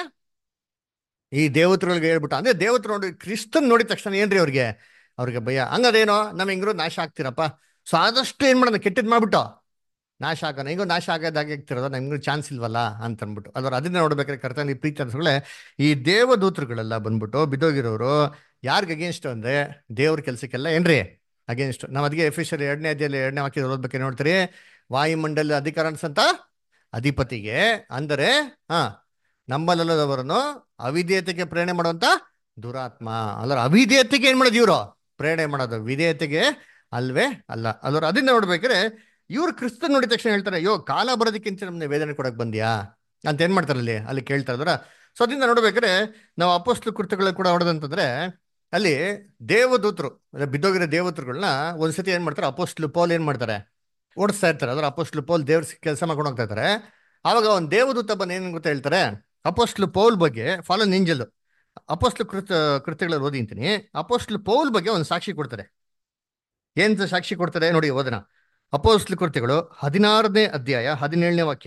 ಈ ದೇವತರುಗಳಿಗೆ ಹೇಳ್ಬಿಟ್ಟ ಅಂದ್ರೆ ದೇವತರು ನೋಡಿ ಕ್ರಿಸ್ತನ್ ನೋಡಿದ ತಕ್ಷಣ ಏನ್ರಿ ಅವ್ರಿಗೆ ಅವ್ರಿಗೆ ಭಯ ಹಂಗದೇನೋ ನಮ್ ಹೆಂಗ್ರು ನಾಶ ಆಗ್ತಿರಪ್ಪ ಸೊ ಆದಷ್ಟು ಏನ್ ಮಾಡೋಣ ಕೆಟ್ಟದ್ ಮಾಡ್ಬಿಟ್ಟು ನಾಶ ಆಗೋಣ ಹೆಂಗೋ ನಾಶ ಆಗೋದಾಗೆ ಆಗ್ತಿರೋದು ನಮ್ಗೂ ಚಾನ್ಸ್ ಇಲ್ವಲ್ಲ ಅಂತ ಅಂದ್ಬಿಟ್ಟು ಅದ್ರ ಅದನ್ನ ನೋಡ್ಬೇಕಾದ್ರೆ ಕರ್ತನ ಪ್ರೀತಿ ಅನ್ಸಗಳೇ ಈ ದೇವದೂತರುಗಳೆಲ್ಲ ಬಂದ್ಬಿಟ್ಟು ಬಿದ್ದೋಗಿರೋರು ಯಾರಿಗೆ ಅಗೇನ್ಸ್ಟ್ ಅಂದ್ರೆ ದೇವ್ರ ಕೆಲ್ಸಕ್ಕೆಲ್ಲ ಏನ್ರಿ ಅಗೇನ್ಸ್ಟ್ ನಾವ್ ಅದಕ್ಕೆ ಎಫಿಷಿಯಲ್ ಎರಡನೇ ಅಧ್ಯಾಯಲ್ಲಿ ಎರಡನೇ ವಾಕ್ಯ ಓದ್ಬೇಕು ನೋಡ್ತೀರಿ ವಾಯುಮಂಡಲ ಅಧಿಕಾರ ಅನ್ಸಂತ ಅಧಿಪತಿಗೆ ಅಂದರೆ ಹಾ ನಂಬಲಲ್ಲದವರನ್ನು ಅವಿಧೇಯತೆಗೆ ಪ್ರೇರಣೆ ಮಾಡುವಂತ ದುರಾತ್ಮ ಅಲ್ಲರ ಅವಿಧೇಯತೆಗೆ ಏನ್ ಮಾಡೋದು ಇವರು ಪ್ರೇರಣೆ ಮಾಡೋದು ವಿಧೇಯತೆಗೆ ಅಲ್ವೇ ಅಲ್ಲ ಅಲ್ಲರ ಅದನ್ನ ನೋಡ್ಬೇಕಾದ್ರೆ ಇವ್ರು ಕ್ರಿಸ್ತನ್ ನೋಡಿದ ತಕ್ಷಣ ಹೇಳ್ತಾರೆ ಅಯ್ಯೋ ಕಾಲ ಬರೋದಕ್ಕಿಂತ ನಮ್ಗೆ ವೇದನೆ ಕೊಡಕ್ ಬಂದ್ಯಾ ಅಂತ ಏನ್ ಮಾಡ್ತಾರೆ ಅಲ್ಲಿ ಅಲ್ಲಿ ಕೇಳ್ತಾ ಇದ್ರ ಸೊ ಅದರಿಂದ ನೋಡ್ಬೇಕಾದ್ರೆ ನಾವು ಅಪೋಸ್ಲು ಕೃತ್ಯಗಳು ಕೂಡ ಹೊಡೆದಂತಂದ್ರೆ ಅಲ್ಲಿ ದೇವದೂತರು ಅಂದ್ರೆ ಬಿದ್ದೋಗಿರೋ ದೇವದೂತರುಗಳನ್ನ ಒಂದ್ಸತಿ ಏನ್ ಮಾಡ್ತಾರೆ ಅಪೋಸ್ಟ್ಲು ಪೌಲ್ ಏನ್ ಮಾಡ್ತಾರೆ ಓಡಿಸ್ತಾ ಇರ್ತಾರೆ ಅದ್ರ ಅಪೋಸ್ಟ್ಲು ಪೌಲ್ ದೇವ್ರ ಕೆಲಸ ಮಾಡ್ಕೊಂಡು ಹೋಗ್ತಾ ಇರ್ತಾರೆ ಆವಾಗ ಒಂದು ದೇವದೂತ ಬಂದು ಏನ್ ಗೊತ್ತಾ ಹೇಳ್ತಾರೆ ಅಪೋಸ್ಟ್ಲು ಪೌಲ್ ಬಗ್ಗೆ ಫಾಲೋ ನಿಂಜಲ್ ಅಪೋಸ್ಟ್ಲು ಕೃತ ಕೃತ್ಯಗಳಲ್ಲಿ ಓದಿಂತೀನಿ ಅಪೋಸ್ಟ್ಲು ಪೌಲ್ ಬಗ್ಗೆ ಒಂದು ಸಾಕ್ಷಿ ಕೊಡ್ತಾರೆ ಏನ್ ಸಾಕ್ಷಿ ಕೊಡ್ತಾರೆ ನೋಡಿ ಓದನ ಅಪೋಸ್ಟ್ಲು ಕೃತ್ಯಗಳು ಹದಿನಾರನೇ ಅಧ್ಯಾಯ ಹದಿನೇಳನೇ ವಾಕ್ಯ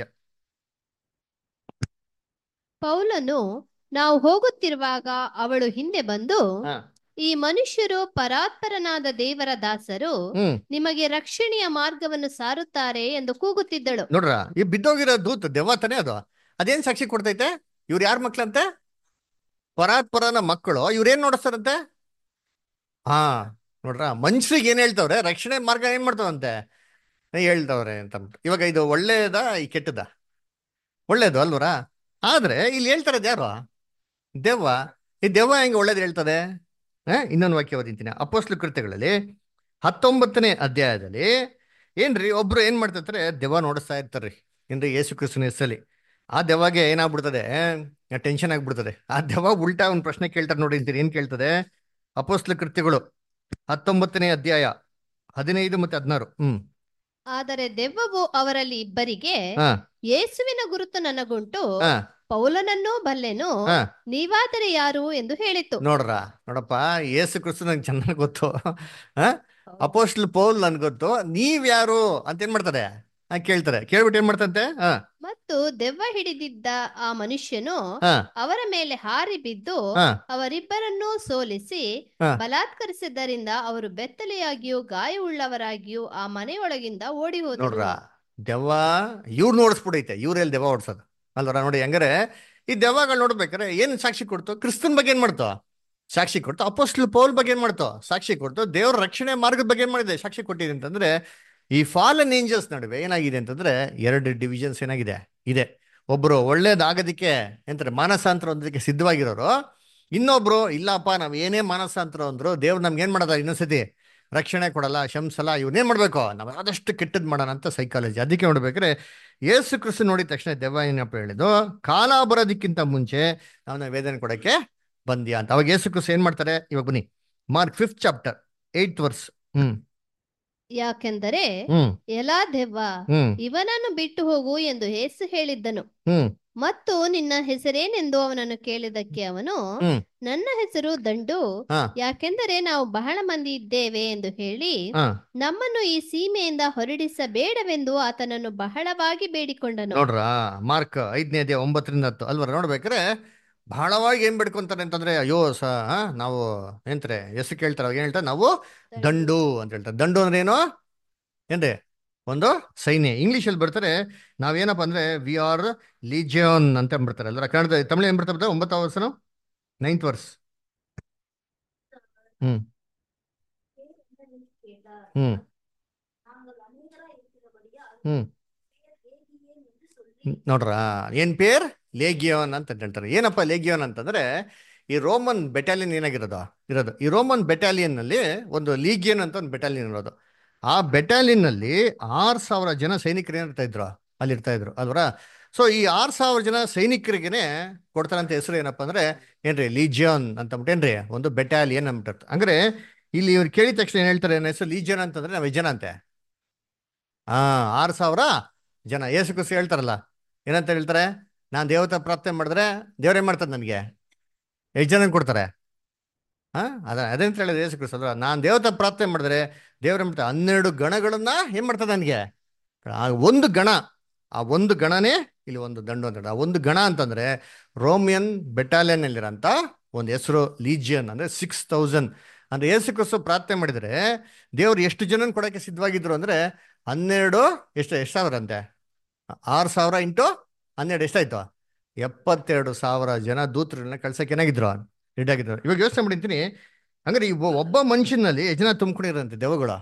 ಪೌಲನು ನಾವು ಹೋಗುತ್ತಿರುವಾಗ ಅವಳು ಹಿಂದೆ ಬಂದು ಹಾ. ಈ ಮನುಷ್ಯರು ಪರಾತ್ಪರನಾದ ದೇವರ ದಾಸರು ಹ್ಮ್ ನಿಮಗೆ ರಕ್ಷಣೆಯ ಮಾರ್ಗವನ್ನು ಸಾರುತ್ತಾರೆ ಎಂದು ಕೂಗುತ್ತಿದ್ದಳು ನೋಡ್ರ ಈ ಬಿದ್ದೋಗಿರೋ ದೂತ್ ದೆವ್ವ ತಾನೇ ಅದು ಅದೇನ್ ಸಾಕ್ಷಿ ಕೊಡ್ತೈತೆ ಇವ್ರು ಯಾರ ಮಕ್ಳಂತೆ ಪರಾತ್ಪರನ ಮಕ್ಕಳು ಇವ್ರೇನ್ ನೋಡಿಸ್ತಾರಂತೆ ಹಾ ನೋಡ್ರ ಮನುಷ್ಯರಿಗೆ ಏನ್ ಹೇಳ್ತವ್ರೆ ರಕ್ಷಣೆ ಮಾರ್ಗ ಏನ್ ಮಾಡ್ತಾವಂತೆ ಹೇಳ್ತವ್ರೆ ಅಂತ ಅಂದ್ಬಿಟ್ಟು. ಇವಾಗ ಇದು ಒಳ್ಳೇದ ಈ ಕೆಟ್ಟದ ಒಳ್ಳೇದು ಅಲ್ವರ ಆದ್ರೆ ಇಲ್ಲಿ ಹೇಳ್ತಾರದು ಯಾರು ದೆವ್ವ ಈ ದೆವ್ವ ಹೆಂಗೆ ಒಳ್ಳೇದು ಹೇಳ್ತದೆ ಆ, ಇನ್ನೊಂದು ವಾಕ್ಯ ಓದಿಂತೀನಿ ಅಪೋಸ್ಲು ಕೃತ್ಯಗಳಲ್ಲಿ ಹತ್ತೊಂಬತ್ತನೇ ಅಧ್ಯಾಯದಲ್ಲಿ ಏನ್ರಿ ಒಬ್ರು ಏನ್ ಮಾಡ್ತಿರ್ತಾರೆ ದೆವ್ವ ನೋಡಿಸ್ತಾ ಇರ್ತಾರ್ರಿ ಏನ್ರಿ ಯೇಸು ಕ್ರಿಸ್ತನ ಹೆಸರಲ್ಲಿ ಆ ದೆವ್ವಗೆ ಏನಾಗ್ಬಿಡ್ತದೆ ಟೆನ್ಷನ್ ಆಗ್ಬಿಡ್ತದೆ ಆ ದೆವ್ವ ಉಲ್ಟಾ ಒಂದು ಪ್ರಶ್ನೆ ಕೇಳ್ತಾರೆ ನೋಡಿ ಅಂತೀರಿ ಏನ್ ಕೇಳ್ತದೆ ಅಪೋಸ್ಲ ಕೃತ್ಯಗಳು ಹತ್ತೊಂಬತ್ತನೇ ಅಧ್ಯಾಯ ಹದಿನೈದು ಮತ್ತೆ ಹದಿನಾರು ಹ್ಮ್ ಆದರೆ ದೆವ್ವವು ಅವರಲ್ಲಿ ಇಬ್ಬರಿಗೆ ಹಾ ಯೇಸುವಿನ ಗುರುತು ನನಗುಂಟು ಹಾ ಪೌಲನನ್ನೂ ಬಲ್ಲೆನು ಹಾ ನೀವಾದರೆ ಯಾರು ಎಂದು ಹೇಳಿತು ನೋಡ್ರ ನೋಡಪ್ಪ ಯೇಸು ಕ್ರಿಸ್ತು ನಂಗೆ ಚೆನ್ನಾಗಿ ಗೊತ್ತು ಆ ಅಪೋಸ್ಟ್ಲ್ ಪೌಲ್ ನನ್ಗೆ ಗೊತ್ತು ನೀವ್ ಯಾರು ಅಂತ ಏನ್ ಮಾಡ್ತಾರೆ ಆ ಕೇಳ್ತಾರೆ ಕೇಳ್ಬಿಟ್ಟು ಏನ್ ಮಾಡ್ತಂತೆ ಹಾ ಮತ್ತು ದೆವ್ವ ಹಿಡಿದಿದ್ದ ಆ ಮನುಷ್ಯನು ಹಾ ಅವರ ಮೇಲೆ ಹಾರಿ ಬಿದ್ದು ಹಾ ಅವರಿಬ್ಬರನ್ನೂ ಸೋಲಿಸಿ ಹಾ. ಬಲಾತ್ಕರಿಸಿದ್ದರಿಂದ ಅವರು ಬೆತ್ತಲೆಯಾಗಿಯೂ ಗಾಯವುಳ್ಳವರಾಗಿಯೂ ಆ ಮನೆಯೊಳಗಿಂದ ಓಡಿ ನೋಡ್ರ ಹೋದರು ದೆವ್ವ ಇವ್ರು ನೋಡಿಸ್ಬಿಡೈತೆ ಇವ್ರೆಲ್ಲಿ ದೆವ್ವ ಓಡ್ಸೋದು ಅಲ್ವರ ನೋಡಿ ಹೆಂಗಾರೆ ಈ ದೆವ್ವಗಳು ನೋಡ್ಬೇಕಾರೆ ಏನ್ ಸಾಕ್ಷಿ ಕೊಡ್ತು ಕ್ರಿಸ್ತನ್ ಬಗ್ಗೆ ಏನ್ ಮಾಡ್ತು ಸಾಕ್ಷಿ ಕೊಡ್ತು ಅಪೋಸ್ಟ್ಲ್ ಪೌಲ್ ಬಗ್ಗೆ ಏನ್ ಮಾಡ್ತು ಸಾಕ್ಷಿ ಕೊಡ್ತು ದೇವ್ರ ರಕ್ಷಣೆ ಮಾರ್ಗದ ಬಗ್ಗೆ ಏನ್ ಮಾಡಿದೆ ಸಾಕ್ಷಿ ಕೊಟ್ಟಿದೆ ಅಂತಂದ್ರೆ ಈ ಫಾಲನ್ ಏಂಜಲ್ಸ್ ನಡುವೆ ಏನಾಗಿದೆ ಅಂತಂದ್ರೆ ಎರಡು ಡಿವಿಷನ್ಸ್ ಏನಾಗಿದೆ ಇದೆ ಒಬ್ರು ಒಳ್ಳೇದಾಗೋದಕ್ಕೆ ಎಂತಾರೆ ಮಾನಸಾಂತರ ಹೊಂದೋದಕ್ಕೆ ಸಿದ್ಧವಾಗಿರೋರು ಇನ್ನೊಬ್ರು ಇಲ್ಲಪ್ಪ ನಾವ್ ಏನೇ ಮಾನಸಾಂತರ ಅಂದ್ರು ದೇವ್ರು ನಮ್ಗೆ ಏನ್ ಮಾಡೋದ ಇನ್ನೊಂದ್ಸತಿ ರಕ್ಷಣೆ ಕೊಡಲ್ಲ ಶಂಸಲ್ಲ ಇವನ್ನೇನ್ ಮಾಡ್ಬೇಕು ನಾವು ಆದಷ್ಟು ಕೆಟ್ಟದ್ ಮಾಡೋಣ ಅಂತ ಸೈಕಾಲಜಿ ಅದಕ್ಕೆ ನೋಡ್ಬೇಕಾದ್ರೆ ಯೇಸು ಕ್ರಿಸ್ತು ನೋಡಿದ ತಕ್ಷಣ ದೆವ್ವ ಏನಪ್ಪ ಹೇಳಿದ್ದು ಕಾಲ ಬರೋದಕ್ಕಿಂತ ಮುಂಚೆ ಅವನ ವೇದನೆ ಕೊಡಕ್ಕೆ ಬಂದ್ಯಾ ಅಂತ ಅವಾಗ ಯೇಸು ಕ್ರಿಸ್ತು ಏನ್ ಮಾಡ್ತಾರೆ ಇವಾಗ ಬನ್ನಿ Mark fifth chapter eighth verse ಹ್ಮ್ ಯಾಕೆಂದರೆ ಹ್ಮ್ ಎಲ್ಲಾ ದೆವ್ವ ಹ್ಮ್ ಇವನನ್ನು ಬಿಟ್ಟು ಹೋಗು ಎಂದು ಯೇಸು ಹೇಳಿದ್ದನು ಹ್ಮ್ ಮತ್ತು ನಿನ್ನ ಹೆಸರೇನೆಂದು ಅವನನ್ನು ಕೇಳಿದಕ್ಕೆ ಅವನು ಹ್ಮ್. ನನ್ನ ಹೆಸರು ದಂಡು ಹಾ. ಯಾಕೆಂದರೆ ನಾವು ಬಹಳ ಮಂದಿ ಇದ್ದೇವೆ ಎಂದು ಹೇಳಿ ಹಾ ನಮ್ಮನ್ನು ಈ ಸೀಮೆಯಿಂದ ಹೊರಡಿಸಬೇಡವೆಂದು ಆತನನ್ನು ಬಹಳವಾಗಿ ಬೇಡಿಕೊಂಡನು ನೋಡ್ರ ಮಾರ್ಕ್ ಐದನೇ ಅದೇ ಒಂಬತ್ತರಿಂದ ಹತ್ತು ಅಲ್ವರ ನೋಡ್ಬೇಕಾರೆ ಬಹಳವಾಗಿ ಏನ್ ಬಿಡ್ಕೊಂತಾರೆ ಅಂತಂದ್ರೆ ಅಯ್ಯೋ ಸ ಆ, ನಾವು ಏನ್ತಾರೆ ಹೆಸರು ಕೇಳ್ತಾರೆ ಅವಾಗ ಏನ್ ಹೇಳ್ತಾರೆ ನಾವು ದಂಡು ಅಂತ ಹೇಳ್ತಾರೆ ದಂಡು ಅಂದ್ರೆ ಏನು ಏನ್ರಿ ಒಂದು ಸೈನ್ಯ ಇಂಗ್ಲಿಷ್ ಅಲ್ಲಿ ಬರ್ತಾರೆ ನಾವೇನಪ್ಪ ಅಂದ್ರೆ ವಿ ಆರ್ ಲಿಜಿಯೋನ್ ಅಂತ ಬರ್ತಾರೆ ಅಲ್ರ ಕನ್ನಡ ತಮಿಳು ಏನ್ ಬರ್ತಾ ಒಂಬತ್ತು ವರ್ಷನು ನೈನ್ತ್ ವರ್ಸ್ ಹ್ಮ್ ಹ್ಮ್ ಹ್ಮ್ ಹ್ಮ್. ನೋಡ್ರ ಏನ್ ಪೇರ್ ಲೇಗಿಯೋನ್ ಅಂತ ಹೇಳ್ತಾರೆ ಏನಪ್ಪ ಲೇಗಿಯೋನ್ ಅಂತಂದ್ರೆ ಈ ರೋಮನ್ ಬೆಟಾಲಿಯನ್ ಏನಾಗಿರೋದು ಇರೋದು ಈ ರೋಮನ್ ಬೆಟಾಲಿಯನ್ ನಲ್ಲಿ ಒಂದು ಲೀಗಿಯನ್ ಅಂತ ಒಂದು ಬೆಟಾಲಿಯನ್ ಇರೋದು ಆ ಬೆಟಾಲಿಯನ್ ನಲ್ಲಿ ಆರ್ ಸಾವಿರ ಜನ ಸೈನಿಕರು ಏನಿರ್ತಾ ಇದ್ರು ಅಲ್ಲಿ ಇರ್ತಾ ಇದ್ರು ಅಲ್ವರ ಸೊ ಈ ಆರ್ ಸಾವಿರ ಜನ ಸೈನಿಕರಿಗೆನೆ ಕೊಡ್ತಾರಂತ ಹೆಸರು ಏನಪ್ಪ ಅಂದ್ರೆ ಏನ್ರಿ ಲೀಜಿಯನ್ ಅಂತ ಅಂದ್ಬಿಟ್ಟೇನ್ರಿ ಒಂದು ಬೆಟಾಲಿಯನ್ ಅಂದ್ಬಿಟ್ಟು ಅಂದ್ರೆ ಇಲ್ಲಿ ಇವ್ರು ಕೇಳಿದ ತಕ್ಷಣ ಏನ್ ಹೇಳ್ತಾರೆ ನನ್ನ ಹೆಸರು ಲೀಜಿಯನ್ ಅಂತಂದ್ರೆ ನಾವು ಜನ ಅಂತೆ ಹಾ ಆರು ಸಾವಿರ ಜನ ಏಸು ಕುಸಿ ಹೇಳ್ತಾರಲ್ಲ ಏನಂತ ಹೇಳ್ತಾರೆ ನಾನು ದೇವತಾ ಪ್ರಾರ್ಥನೆ ಮಾಡಿದ್ರೆ ದೇವ್ರೇನ್ ಮಾಡ್ತಾರೆ ನನಗೆ ಎಷ್ಟು ಜನ ಕೊಡ್ತಾರೆ ಹಾ ಅದ ಅದೇಂತ ಹೇಳಿದ್ರೆ ಏಸು ಕ್ರಿಸ್ತ ಅಲ್ವಾ ನಾನು ದೇವತಾ ಪ್ರಾರ್ಥನೆ ಮಾಡಿದ್ರೆ ದೇವ್ರ ಮಾಡ್ತಾರೆ ಹನ್ನೆರಡು ಗಣಗಳನ್ನ ಏನ್ ಮಾಡ್ತಾರೆ ನನಗೆ ಆ ಒಂದು ಗಣ ಆ ಒಂದು ಗಣನೇ ಇಲ್ಲಿ ಒಂದು ದಂಡು ಅಂತ ಆ ಒಂದು ಗಣ ಅಂತಂದ್ರೆ ರೋಮಿಯನ್ ಬೆಟಾಲಿಯನ್ ಅಲ್ಲಿರಂತ ಒಂದು ಹೆಸರು ಲೀಜಿಯನ್ ಅಂದ್ರೆ ಸಿಕ್ಸ್ ತೌಸಂಡ್ ಅಂದ್ರೆ ಏಸು ಕ್ರಿಸ್ತು ಪ್ರಾರ್ಥನೆ ಮಾಡಿದ್ರೆ ದೇವ್ರು ಎಷ್ಟು ಜನನ ಕೊಡಕ್ಕೆ ಸಿದ್ಧವಾಗಿದ್ರು ಅಂದ್ರೆ ಹನ್ನೆರಡು ಎಷ್ಟು ಎಷ್ಟು ಸಾವಿರ ಅಂತೆ ಆರು ಸಾವಿರ ಇಂಟು ಹನ್ನೆರಡು ಎಷ್ಟಾಯ್ತು ಎಪ್ಪತ್ತೆರಡು ಸಾವಿರ ಜನ ದೂತರನ್ನ ಕಳ್ಸಕ್ಕೆ ಏನಾಗಿದ್ರು ರೆಡಿ ಆಗಿದ್ರು ಇವಾಗ ಯೋಚನೆ ಮಾಡಿರ್ತೀನಿ ಹಂಗಾರೆ ಈ ಒ- ಒಬ್ಬ ಮನುಷ್ಯನಲ್ಲಿ ಎಷ್ಟು ಜನ ತುಂಬ್ಕೊಂಡಿರಂತೆ ದೆವ್ವಗಳು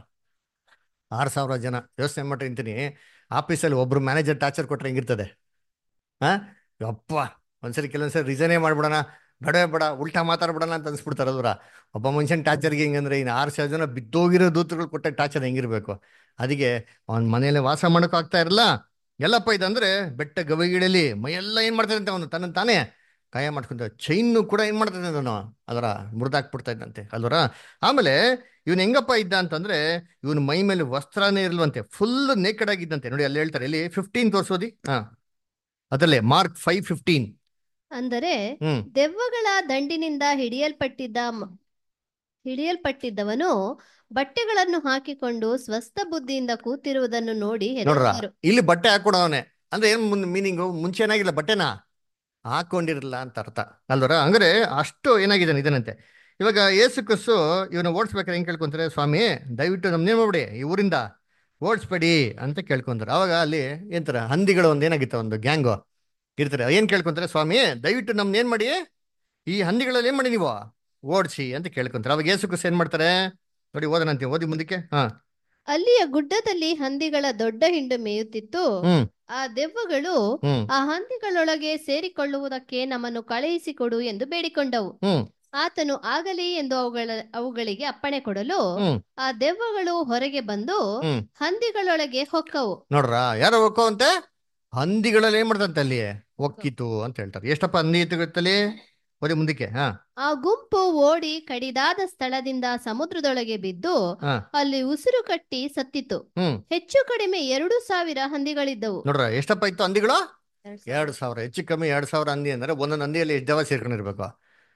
ಆರು ಸಾವಿರ ಜನ ಯೋಚನೆ ಮಾಡಿರ್ತೀನಿ ಆಫೀಸಲ್ಲಿ ಒಬ್ರು ಮ್ಯಾನೇಜರ್ ಟಾರ್ಚರ್ ಕೊಟ್ರೆ ಹೆಂಗಿರ್ತದೆ ಹಾ ಅಪ್ಪ ಒಂದ್ಸರಿ ಕೆಲವೊಂದ್ಸರಿ ರಿಸನೇ ಮಾಡ್ಬಿಡೋಣ ಬೇಡ ಬೇಡ ಉಲ್ಟಾ ಮಾತಾಡ್ಬಿಡೋಣ ಅಂತ ಅನ್ಸ್ಬಿಡ್ತಾರಲ್ವರ ಒಬ್ಬ ಮನುಷ್ಯನ ಟಾರ್ಚರ್ಗೆ ಹೆಂಗಂದ್ರೆ ಇನ್ನು ಆರು ಸಾವಿರ ಜನ ಬಿದ್ದೋಗಿರೋ ದೂತರುಗಳು ಕೊಟ್ಟ ಟಾರ್ಚರ್ ಹೆಂಗಿರ್ಬೇಕು ಅದಕ್ಕೆ ಅವನ ಮನೆಯಲ್ಲೇ ವಾಸ ಮಾಡೋಕೆ ಆಗ್ತಾ ಇರಲ್ಲ ಎಲ್ಲಪ್ಪ ಇದಂದ್ರೆ ಬೆಟ್ಟ ಗವಿಗಳಲ್ಲಿ ಮೈಯೆಲ್ಲ ಏನ್ ಮಾಡ್ತಾನೆ ಅಂತ ಅವನು ತನ್ನ ತಾನೇ ಕಾಯ ಮಾಡ್ಕೊಂತ ಚೈನ್ನು ಕೂಡ ಏನ್ ಮಾಡ್ತಾನೆ ಅವನು ಅದರ ಮುರಿದಾಕ್ಬಿಡ್ತಾ ಇದ್ದಂತೆ ಅಲ್ವರ ಆಮೇಲೆ ಇವನ್ ಹೆಂಗಪ್ಪ ಇದ್ದ ಅಂತಂದ್ರೆ ಇವನ್ ಮೈ ಮೇಲೆ ವಸ್ತ್ರನೇ ಇರ್ಲ್ವಂತೆ ಫುಲ್ ನೇಕಡ್ ಆಗಿದ್ದಂತೆ ನೋಡಿ ಅಲ್ಲಿ ಹೇಳ್ತಾರೆ ಇಲ್ಲಿ ಫಿಫ್ಟೀನ್ ತೋರ್ಸೋದಿ ಹಾ ಅದರಲ್ಲೇ ಮಾರ್ಕ್ ಫೈವ್ ಫಿಫ್ಟೀನ್ ಅಂದರೆ ಹ್ಮ್ ದೆವ್ವಗಳ ದಂಡಿನಿಂದ ಹಿಡಿಯಲ್ಪಟ್ಟಿದ್ದ ಮ- ಹಿಡಿಯಲ್ಪಟ್ಟಿದ್ದವನು ಬಟ್ಟೆಗಳನ್ನು ಹಾಕಿಕೊಂಡು ಸ್ವಸ್ಥ ಬುದ್ಧಿಯಿಂದ ಕೂತಿರುವುದನ್ನು ನೋಡಿ ನೋಡ್ರ ಹೆದರಿದರು ಇಲ್ಲಿ ಬಟ್ಟೆ ಹಾಕೊಡವನೆ ಅಂದ್ರೆ ಏನ್ ಮುಂದೆ ಮೀನಿಂಗು ಮುಂಚೆ ಏನಾಗಿಲ್ಲ ಬಟ್ಟೆನಾ ಹಾಕೊಂಡಿರಲಿಲ್ಲ ಅಂತ ಅರ್ಥ ಅಲ್ವರ ಹಂಗಾರೆ ಅಷ್ಟು ಏನಾಗಿದ್ದಾನೆ ಇದನಂತೆ ಇವಾಗ ಏಸು ಕಸ್ಸು ಇವನು ಓಡಿಸ್ಬೇಕಾದ್ರೆ ಹೆಂಗ್ ಕೇಳ್ಕೊಂತಾರೆ ಸ್ವಾಮಿ ದಯವಿಟ್ಟು ನಮ್ನೇನ್ ಮಾಡ್ಬಿಡಿ ಈ ಊರಿಂದ ಓಡಿಸ್ಬೇಡಿ ಅಂತ ಕೇಳ್ಕೊಂತಾರೆ ಅವಾಗ ಅಲ್ಲಿ ಏನಂತಾರೆ ಹಂದಿಗಳು ಒಂದು ಏನಾಗಿತ್ತು ಒಂದು ಗ್ಯಾಂಗು ಇರ್ತಾರೆ ಏನ್ ಕೇಳ್ಕೊಂತಾರೆ ಸ್ವಾಮಿ ದಯವಿಟ್ಟು ನಮ್ನ ಏನ್ ಮಾಡಿ ಈ ಹಂದಿಗಳಲ್ಲಿ ಏನ್ ಮಾಡಿ ನೀವು ಓಡಿಸಿ ಅಂತ ಕೇಳ್ಕೊಂತಾರೆ ಅವಾಗ ಏಸು ಕಸ್ಸು ಏನ್ ಮಾಡ್ತಾರೆ ನೋಡಿ ಓದನಂತೀವಿ ಓದಿ ಮುಂದಕ್ಕೆ ಹಾ ಅಲ್ಲಿಯ ಗುಡ್ಡದಲ್ಲಿ ಹಂದಿಗಳ ದೊಡ್ಡ ಹಿಂಡು ಮೇಯುತ್ತಿತ್ತು ಹ್ಮ್ ಆ ದೆವ್ವಗಳು ಹ್ಮ್ ಆ ಹಂದಿಗಳೊಳಗೆ ಸೇರಿಕೊಳ್ಳುವುದಕ್ಕೆ ನಮ್ಮನ್ನು ಕಳುಹಿಸಿಕೊಡು ಎಂದು ಬೇಡಿಕೊಂಡವು ಹ್ಮ್ ಆತನು ಆಗಲಿ ಎಂದು ಅವುಗಳ ಅವುಗಳಿಗೆ ಅಪ್ಪಣೆ ಕೊಡಲು ಹ್ಮ್ ಆ ದೆವ್ವಗಳು ಹೊರಗೆ ಬಂದು ಹ್ಮ್ ಹಂದಿಗಳೊಳಗೆ ಹೊಕ್ಕವು ನೋಡ್ರ ಯಾರೋ ಒಕ್ಕೋ ಅಂತೆ ಹಂದಿಗಳಲ್ಲಿ ಏನ್ ಮಾಡ್ತಂತೆ ಅಲ್ಲಿ ಒಕ್ಕಿತು ಅಂತ ಹೇಳ್ತಾರೆ ಎಷ್ಟಪ್ಪ ಹಂದಿ ಇತ್ತಲ್ಲಿ ಓದಿ ಮುಂದಕ್ಕೆ ಹಾ ಆ ಗುಂಪು ಓಡಿ ಕಡಿದಾದ ಸ್ಥಳದಿಂದ ಸಮುದ್ರದೊಳಗೆ ಬಿದ್ದು ಹಾ ಅಲ್ಲಿ ಉಸಿರು ಕಟ್ಟಿ ಸತ್ತಿತು ಹ್ಮ್ ಹೆಚ್ಚು ಕಡಿಮೆ ಎರಡು ಸಾವಿರ ಹಂದಿಗಳಿದ್ದವು ನೋಡ್ರ ಎಷ್ಟಪ್ಪ ಇತ್ತು ಹಂದಿಗಳು ಎರಡು ಸಾವಿರ ಹೆಚ್ಚು ಕಮ್ಮಿ ಎರಡು ಸಾವಿರ ಹಂದಿ ಅಂದ್ರೆ ಒಂದೊಂದು ಹಂದಿಯಲ್ಲಿ ಎಷ್ಟು ದೇವ ಸೇರ್ಕೊಂಡಿರ್ಬೇಕು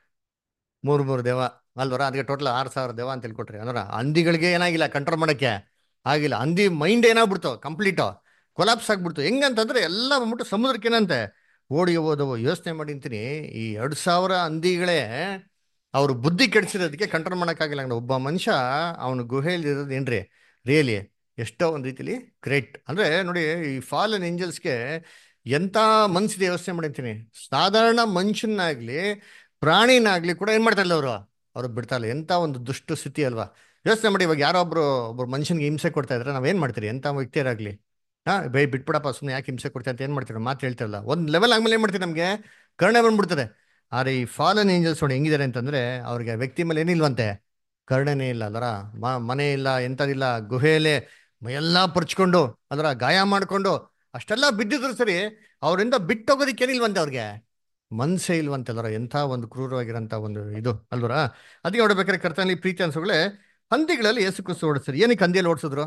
ಮೂರು ಮೂರು ದೇವ ಅಲ್ವರ ಅದಕ್ಕೆ ಟೋಟಲ್ ಆರು ಸಾವಿರ ದೇವ ಅಂತ ತಿಳ್ಕೊಟ್ರಿ ಅಂದ್ರೆ ಹಂದಿಗಳಿಗೆ ಏನಾಗಿಲ್ಲ ಕಂಟ್ರೋಲ್ ಮಾಡಕ್ಕೆ ಆಗಿಲ್ಲ ಹಂದಿ ಮೈಂಡ್ ಏನಾಗ್ಬಿಡ್ತು ಕಂಪ್ಲೀಟ್ ಕೊಲಾಪ್ಸ್ ಆಗ್ಬಿಡ್ತು ಹೆಂಗಂತಂದ್ರೆ ಎಲ್ಲ ಬಂದ್ಬಿಟ್ಟು ಸಮುದ್ರಕ್ಕೆ ಏನಂತೆ ಓಡಿ ಹೋದವು ಯೋಚನೆ ಮಾಡಿಂತೀನಿ ಈ ಎರಡು ಸಾವಿರ ಹಂದಿಗಳೇ ಅವ್ರ ಬುದ್ಧಿ ಕೆಡಿಸಿರೋದಕ್ಕೆ ಕಂಟ್ರೋಲ್ ಮಾಡೋಕ್ಕಾಗಿಲ್ಲ ಅಂದ್ರೆ ಒಬ್ಬ ಮನುಷ್ಯ ಅವನ ಗುಹೆಯಲ್ಲಿ ಇರೋದು ಏನ್ರಿ ರಿಯಲಿ ಎಷ್ಟೋ ಒಂದು ರೀತಿಲಿ ಗ್ರೇಟ್ ಅಂದ್ರೆ ನೋಡಿ ಈ ಫಾಲನ್ ಏಂಜಲ್ಸ್ಗೆ ಎಂಥ ಮನ್ಸಿದೆ ಯೋಚನೆ ಮಾಡಿರ್ತೀನಿ ಸಾಧಾರಣ ಮನುಷ್ಯನಾಗ್ಲಿ ಪ್ರಾಣಿನಾಗ್ಲಿ ಕೂಡ ಏನ್ ಮಾಡ್ತಾ ಇಲ್ಲ ಅವರು ಅವ್ರು ಬಿಡ್ತಾ ಇಲ್ಲ ಎಂಥ ಒಂದು ದುಷ್ಟ ಸ್ಥಿತಿ ಅಲ್ವಾ ಯೋಚನೆ ಮಾಡಿ ಇವಾಗ ಯಾರೋ ಒಬ್ರು ಒಬ್ರು ಮನುಷ್ಯನಿಗೆ ಹಿಂಸೆ ಕೊಡ್ತಾ ಇದ್ರೆ ನಾವೇನ್ ಮಾಡ್ತೀರಿ ಎಂಥ ವ್ಯಕ್ತಿಯರಾಗ್ಲಿ ಹಾ ಬೈ ಬಿಟ್ಬಿಡಪ್ಪ ಸುಮ್ಮನೆ ಯಾಕೆ ಹಿಂಸೆ ಕೊಡ್ತಾ ಅಂತ ಏನ್ ಮಾಡ್ತೀರ ಮಾತು ಹೇಳ್ತಿರಲ್ಲ ಒಂದ್ ಲೆವೆಲ್ ಆದ್ಮೇಲೆ ಏನ್ ಮಾಡ್ತೀರಿ ನಮ್ಗೆ ಕರುಣೆ ಬಂದ್ಬಿಡ್ತದೆ ಆದ್ರೆ ಈ ಫಾಲನ್ ಏಂಜಲ್ಸ್ ನೋಡಿ ಹೆಂಗಿದ್ದಾರೆ ಅಂತಂದ್ರೆ ಅವ್ರಿಗೆ ವ್ಯಕ್ತಿ ಮೇಲೆ ಏನಿಲ್ವಂತೆ ಕರುಣೆನೇ ಇಲ್ಲ ಅದರ ಮನೆ ಇಲ್ಲ ಎಂಥದಿಲ್ಲ ಗುಹೆಯಲ್ಲೇ ಮೈಯೆಲ್ಲ ಪರ್ಚ್ಕೊಂಡು ಅದರ ಗಾಯ ಮಾಡ್ಕೊಂಡು ಅಷ್ಟೆಲ್ಲ ಬಿದ್ದಿದ್ರು ಸರಿ ಅವರಿಂದ ಬಿಟ್ಟೋಗೋದಕ್ಕೆ ಏನಿಲ್ವಂತೆ ಅವ್ರಿಗೆ ಮನ್ಸೇ ಇಲ್ವಂತೆ ಅಲ್ವರ ಎಂಥ ಒಂದು ಕ್ರೂರವಾಗಿರೋಂಥ ಒಂದು ಇದು ಅಲ್ವರ ಅದಕ್ಕೆ ನೋಡ್ಬೇಕಾದ್ರೆ ಕರ್ತನಲ್ಲಿ ಪ್ರೀತಿ ಅನ್ಸೋಗಳೇ ಹಂದಿಗಳಲ್ಲಿ ಏಸು ಕುಸು ಓಡಿಸಿದ್ರು ಏನಕ್ಕೆ ಹಂದಿಯಲ್ಲಿ ಓಡಿಸಿದ್ರು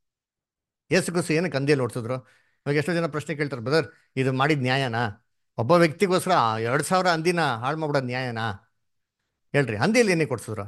ಏಸು ಕುಸು ಏನಕ್ಕೆ ಹಂದಿಯಲ್ಲಿ ಓಡಿಸಿದ್ರು ಇವಾಗ ಎಷ್ಟೋ ಜನ ಪ್ರಶ್ನೆ ಕೇಳ್ತಾರೆ ಬ್ರದರ್ ಇದು ಮಾಡಿದ ನ್ಯಾಯನಾ ಒಬ್ಬ ವ್ಯಕ್ತಿಗೋಸ್ಕರ ಎರಡು ಸಾವಿರ ಹಂದಿನ ಹಾಳು ಮಾಡ್ಬಿಡೋದು ನ್ಯಾಯನಾ ಹೇಳ್ರಿ ಹಂದಿಯಲ್ಲಿ ಏನಕ್ಕೆ ಕೊಡ್ಸಿದ್ರು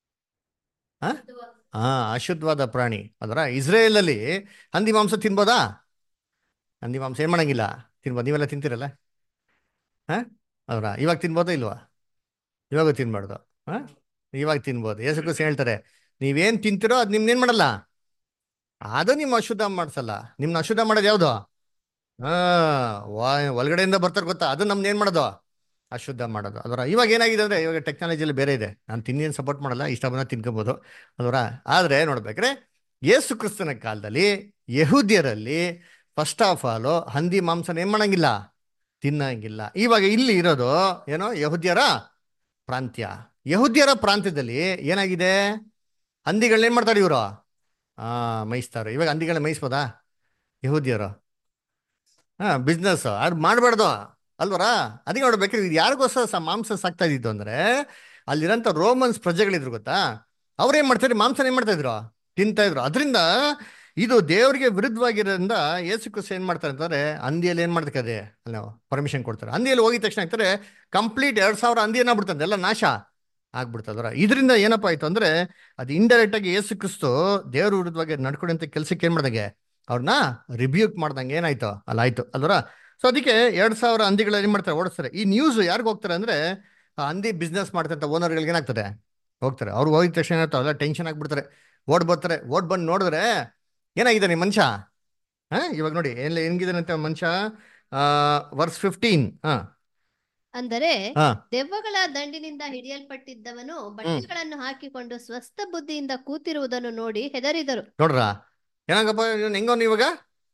ಹಾ ಹಾ ಅಶುದ್ಧವಾದ ಪ್ರಾಣಿ ಅದರ ಇಸ್ರೇಲ್ ಅಲ್ಲಿ ಹಂದಿ ಮಾಂಸ ತಿನ್ಬೋದಾ ಹಂದಿ ಮಾಂಸ ಏನ್ ಮಾಡಂಗಿಲ್ಲ ತಿನ್ಬೋದು ನೀವೆಲ್ಲ ತಿಂತೀರಲ್ಲ ಹಾ ಅವರ ಇವಾಗ ತಿನ್ಬೋದಾ ಇಲ್ವಾ ಇವಾಗ ತಿನ್ಬಾರ್ದು ಹಾ ಇವಾಗ ತಿನ್ಬೋದು ಏಸಕ್ಕೂ ಹೇಳ್ತಾರೆ ನೀವೇನ್ ತಿಂತಿರೋ ಅದು ನಿಮ್ನೇನ್ ಮಾಡಲ್ಲ ಅದು ನಿಮ್ಮ ಅಶುದ್ಧ ಮಾಡ್ಸಲ್ಲ ನಿಮ್ನ ಅಶುದ್ಧ ಮಾಡೋದು ಯಾವ್ದು ಹಾ ವಾ- ಒಳಗಡೆಯಿಂದ ಬರ್ತಾರೆ ಗೊತ್ತಾ ಅದು ನಮ್ನ ಏನ್ ಮಾಡೋದು ಅಶುದ್ಧ ಮಾಡೋದು ಅದರ ಇವಾಗ ಏನಾಗಿದೆ ಅಂದ್ರೆ ಇವಾಗ ಟೆಕ್ನಾಲಜಿಯಲ್ಲಿ ಬೇರೆ ಇದೆ ನಾನು ತಿನ್ನೇನು ಸಪೋರ್ಟ್ ಮಾಡಲ್ಲ ಇಷ್ಟ ಬಂದ ತಿನ್ಕೋಬಹುದು ಅದರ ಆದ್ರೆ ನೋಡ್ಬೇಕ್ರೆ ಯೇಸು ಕ್ರಿಸ್ತನ ಕಾಲದಲ್ಲಿ ಯಹೂದ್ಯರಲ್ಲಿ ಫಸ್ಟ್ ಆಫ್ ಆಲ್ ಹಂದಿ ಮಾಂಸನ ಏನ್ ಮಾಡಂಗಿಲ್ಲ ತಿನ್ನಂಗಿಲ್ಲ ಇವಾಗ ಇಲ್ಲಿ ಇರೋದು ಏನೋ ಯಹೂದ್ಯರ ಪ್ರಾಂತ್ಯ ಯಹೂದ್ಯರ ಪ್ರಾಂತ್ಯದಲ್ಲಿ ಏನಾಗಿದೆ ಹಂದಿಗಳನ್ನ ಏನ್ ಮಾಡ್ತಾರೆ ಇವರು ಆ ಮೇಯಿಸ್ತಾರೆ ಇವಾಗ ಹಂದಿಗಳನ್ನ ಮೇಯಿಸ್ಬೋದಾ ಯಹೂದ್ಯರು ಹಾ ಬಿಸ್ನೆಸ್ ಅದು ಮಾಡಬಾರ್ದು ಅಲ್ವರಾ ಅದಕ್ಕೆ ನೋಡ್ಬೇಕಾದ್ರೆ ಇದು ಯಾರಿಗೋಸ್ಕರ ಸ ಮಾಂಸ ಸಾಕ್ತಾ ಇದ್ದಿದ್ದು ಅಂದ್ರೆ ಅಲ್ಲಿರೋಂಥ ರೋಮನ್ಸ್ ಪ್ರಜೆಗಳಿದ್ರು ಗೊತ್ತಾ ಅವ್ರು ಏನ್ ಮಾಡ್ತಾರೆ ಮಾಂಸನ ಏನ್ ಮಾಡ್ತಾ ಇದ್ರು ತಿಂತಾ ಇದ್ರು ಅದರಿಂದ ಇದು ದೇವರಿಗೆ ವಿರುದ್ಧವಾಗಿರೋದ್ರಿಂದ ಯೇಸು ಕ್ರಿಸ್ತ ಏನ್ ಮಾಡ್ತಾರೆ ಅಂತಂದ್ರೆ ಹಂದಿಯಲ್ಲಿ ಏನ್ ಮಾಡ್ತಾರೆ ಅಲ್ಲಿ ನಾವು ಪರ್ಮಿಷನ್ ಕೊಡ್ತಾರೆ ಹಂದಿಯಲ್ಲಿ ಹೋಗಿದ ತಕ್ಷಣ ಆಗ್ತಾರೆ ಕಂಪ್ಲೀಟ್ ಎರಡ್ ಸಾವಿರ ಹಂದಿ ಏನಾಗ್ಬಿಡ್ತದೆ ಎಲ್ಲ ನಾಶ ಆಗ್ಬಿಡ್ತದ್ರ ಇದರಿಂದ ಏನಪ್ಪ ಆಯ್ತು ಅಂದ್ರೆ ಅದು ಇಂಡೈರೆಕ್ಟ್ ಆಗಿ ಯೇಸು ಕ್ರಿಸ್ತು ದೇವ್ರ ವಿರುದ್ಧವಾಗಿ ನಡ್ಕೊಂಡಂತ ಕೆಲ್ಸಕ್ಕೆ ಏನ್ ಮಾಡ್ದಂಗೆ ಅವ್ರನ್ನ ರಿಬ್ಯೂಕ್ ಮಾಡ್ದಂಗೆ ಏನಾಯ್ತು ಅಲ್ಲ ಆಯ್ತು ಅಲ್ವರ ಸೊ ಅದಕ್ಕೆ ಎರಡ್ ಸಾವಿರ ಹಂದಿಗಳು ಏನ್ ಮಾಡ್ತಾರೆ ಓಡಿಸ್ತಾರೆ ಈ ನ್ಯೂಸ್ ಯಾರಿಗ ಹೋಗ್ತಾರೆ ಅಂದ್ರೆ ಆ ಹಂದಿ ಬಿಸ್ನೆಸ್ ಮಾಡ್ತಂತ ಓನರ್ಗಳಿಗೆ ಏನಾಗ್ತದೆ ಹೋಗ್ತಾರೆ ಅವ್ರು ಹೋಗಿದ ತಕ್ಷಣ ಏನಾಗ್ತಾವ ಎಲ್ಲ ಟೆನ್ಷನ್ ಆಗ್ಬಿಡ್ತಾರೆ ಓಡ್ ಬರ್ತಾರೆ ಓಡ್ ಬಂದು ನೋಡಿದ್ರೆ ಏನಾಗಿದ್ದಾನೆ ಮನುಷ್ಯ ಹಾ ಇವಾಗ ನೋಡಿ ಏನ್ ಹೆಂಗಿದಾನಂತೆ ಮನುಷ್ಯ ಆ ವರ್ಸ್ ಫಿಫ್ಟೀನ್ ಹಾ ಅಂದರೆ ಹಾ ದೆವ್ವಗಳ ದಂಡಿನಿಂದ ಹಿಡಿಯಲ್ಪಟ್ಟಿದ್ದವನು ಬಟ್ಟೆಗಳನ್ನು ಹಾಕಿಕೊಂಡು ಸ್ವಸ್ಥ ಬುದ್ಧಿಯಿಂದ ಕೂತಿರುವುದನ್ನು ನೋಡಿ ಹೆದರಿದರು ನೋಡ್ರ ಏನಾಗಪ್ಪ ಇವ್ನು ಹೆಂಗವ್ನು ಇವಾಗ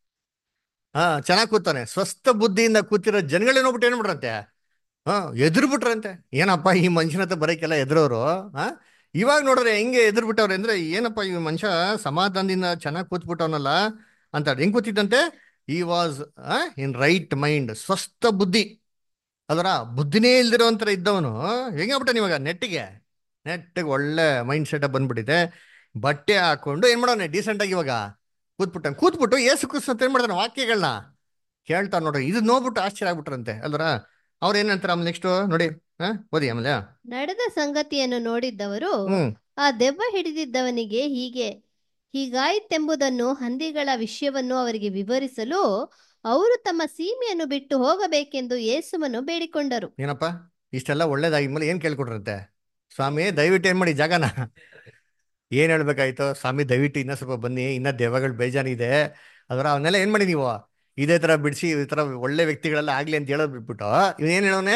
ಹಾ ಚೆನ್ನಾಗಿ ಕೂತಾನೆ ಸ್ವಸ್ಥ ಬುದ್ಧಿಯಿಂದ ಕೂತಿರೋ ಜನಗಳೇನೋಗ್ಬಿಟ್ಟು ಏನ್ ಬಿಟ್ರಂತೆ ಹಾ ಎದುರು ಬಿಟ್ರಂತೆ ಏನಪ್ಪ ಈ ಮನುಷ್ಯನ ಹತ್ರ ಬರೋಕ್ಕೆಲ್ಲ ಎದುರೋರು ಹಾ ಇವಾಗ ನೋಡ್ರೆ ಹೆಂಗೆ ಎದುರು ಬಿಟ್ಟವ್ರೆ ಅಂದ್ರೆ ಏನಪ್ಪ ಈ ಮನುಷ್ಯ ಸಮಾಧಾನದಿಂದ ಚೆನ್ನಾಗಿ ಕೂತ್ಬಿಟ್ಟವನಲ್ಲ ಅಂತ ಹೆಂಗ್ ಕೂತಿದ್ದಂತೆ ಈ ವಾಸ್ ಇನ್ ರೈಟ್ ಮೈಂಡ್ ಸ್ವಸ್ಥ ಬುದ್ಧಿ ಅದರ ಬುದ್ಧಿನೇ ಇಲ್ದಿರೋಂಥರ ಇದ್ದವನು ಹೆಂಗಾಗ್ಬಿಟ್ಟಾನ ಇವಾಗ ನೆಟ್ಟಿಗೆ ನೆಟ್ಟಿಗೆ ಒಳ್ಳೆ ಮೈಂಡ್ ಸೆಟ್ ಬಂದ್ಬಿಟ್ಟಿದೆ ಬಟ್ಟೆ ಹಾಕೊಂಡು ಏನ್ ಮಾಡೋಣ ಡೀಸೆಂಟ್ ಆಗಿ ಇವಾಗ ಕೂತ್ಬಿಟ್ಟ ಕೂತ್ಬಿಟ್ಟು ಏಸು ಕ್ರಿಸ್ತ ಅಂತ ಏನ್ ಮಾಡ್ತಾನೆ ವಾಕ್ಯಗಳನ್ನ ಕೇಳ್ತಾ ನೋಡ್ರಿ ಇದು ನೋಡ್ಬಿಟ್ಟು ಆಶ್ಚರ್ಯ ಆಗ್ಬಿಟ್ರಂತೆ ಅಲ್ವರ ಅವ್ರ ಏನಂತಾರೆ ಆಮೇಲೆ ನೆಕ್ಸ್ಟ್ ನೋಡಿ ಹಾ ಓದಿ ಆಮೇಲೆ ನಡೆದ ಸಂಗತಿಯನ್ನು ನೋಡಿದ್ದವರು ಹ್ಮ್ ಆ ದೆವ್ವ ಹಿಡಿದಿದ್ದವನಿಗೆ ಹೀಗೆ ಹೀಗಾಯಿತೆಂಬುದನ್ನು ಹಂದಿಗಳ ವಿಷಯವನ್ನು ಅವರಿಗೆ ವಿವರಿಸಲು ಅವರು ತಮ್ಮ ಸೀಮೆಯನ್ನು ಬಿಟ್ಟು ಹೋಗಬೇಕೆಂದು ಯೇಸುವನ್ನು ಬೇಡಿಕೊಂಡರು ಏನಪ್ಪ ಇಷ್ಟೆಲ್ಲ ಒಳ್ಳೇದಾಗಿದ್ಮೇಲೆ ಏನ್ ಕೇಳ್ಕೊಟ್ರಂತೆ ಸ್ವಾಮಿ ದಯವಿಟ್ಟು ಏನ್ ಮಾಡಿ ಜಾಗನ ಏನ್ ಹೇಳ್ಬೇಕಾಯ್ತು ಸ್ವಾಮಿ ದಯವಿಟ್ಟು ಇನ್ನ ಸ್ವಲ್ಪ ಬನ್ನಿ ಇನ್ನ ದೆವ್ವಗಳು ಬೇಜಾನಿದೆ ಅದರ ಅವನ್ನೆಲ್ಲ ಏನ್ ಮಾಡಿ ನೀವು ಇದೇ ತರ ಬಿಡಿಸಿ ಈ ತರ ಒಳ್ಳೆ ವ್ಯಕ್ತಿಗಳೆಲ್ಲ ಆಗ್ಲಿ ಅಂತ ಹೇಳೋದ್ ಬಿಟ್ಬಿಟ್ಟು ಇವ್ ಏನ್ ಹೇಳೋನೆ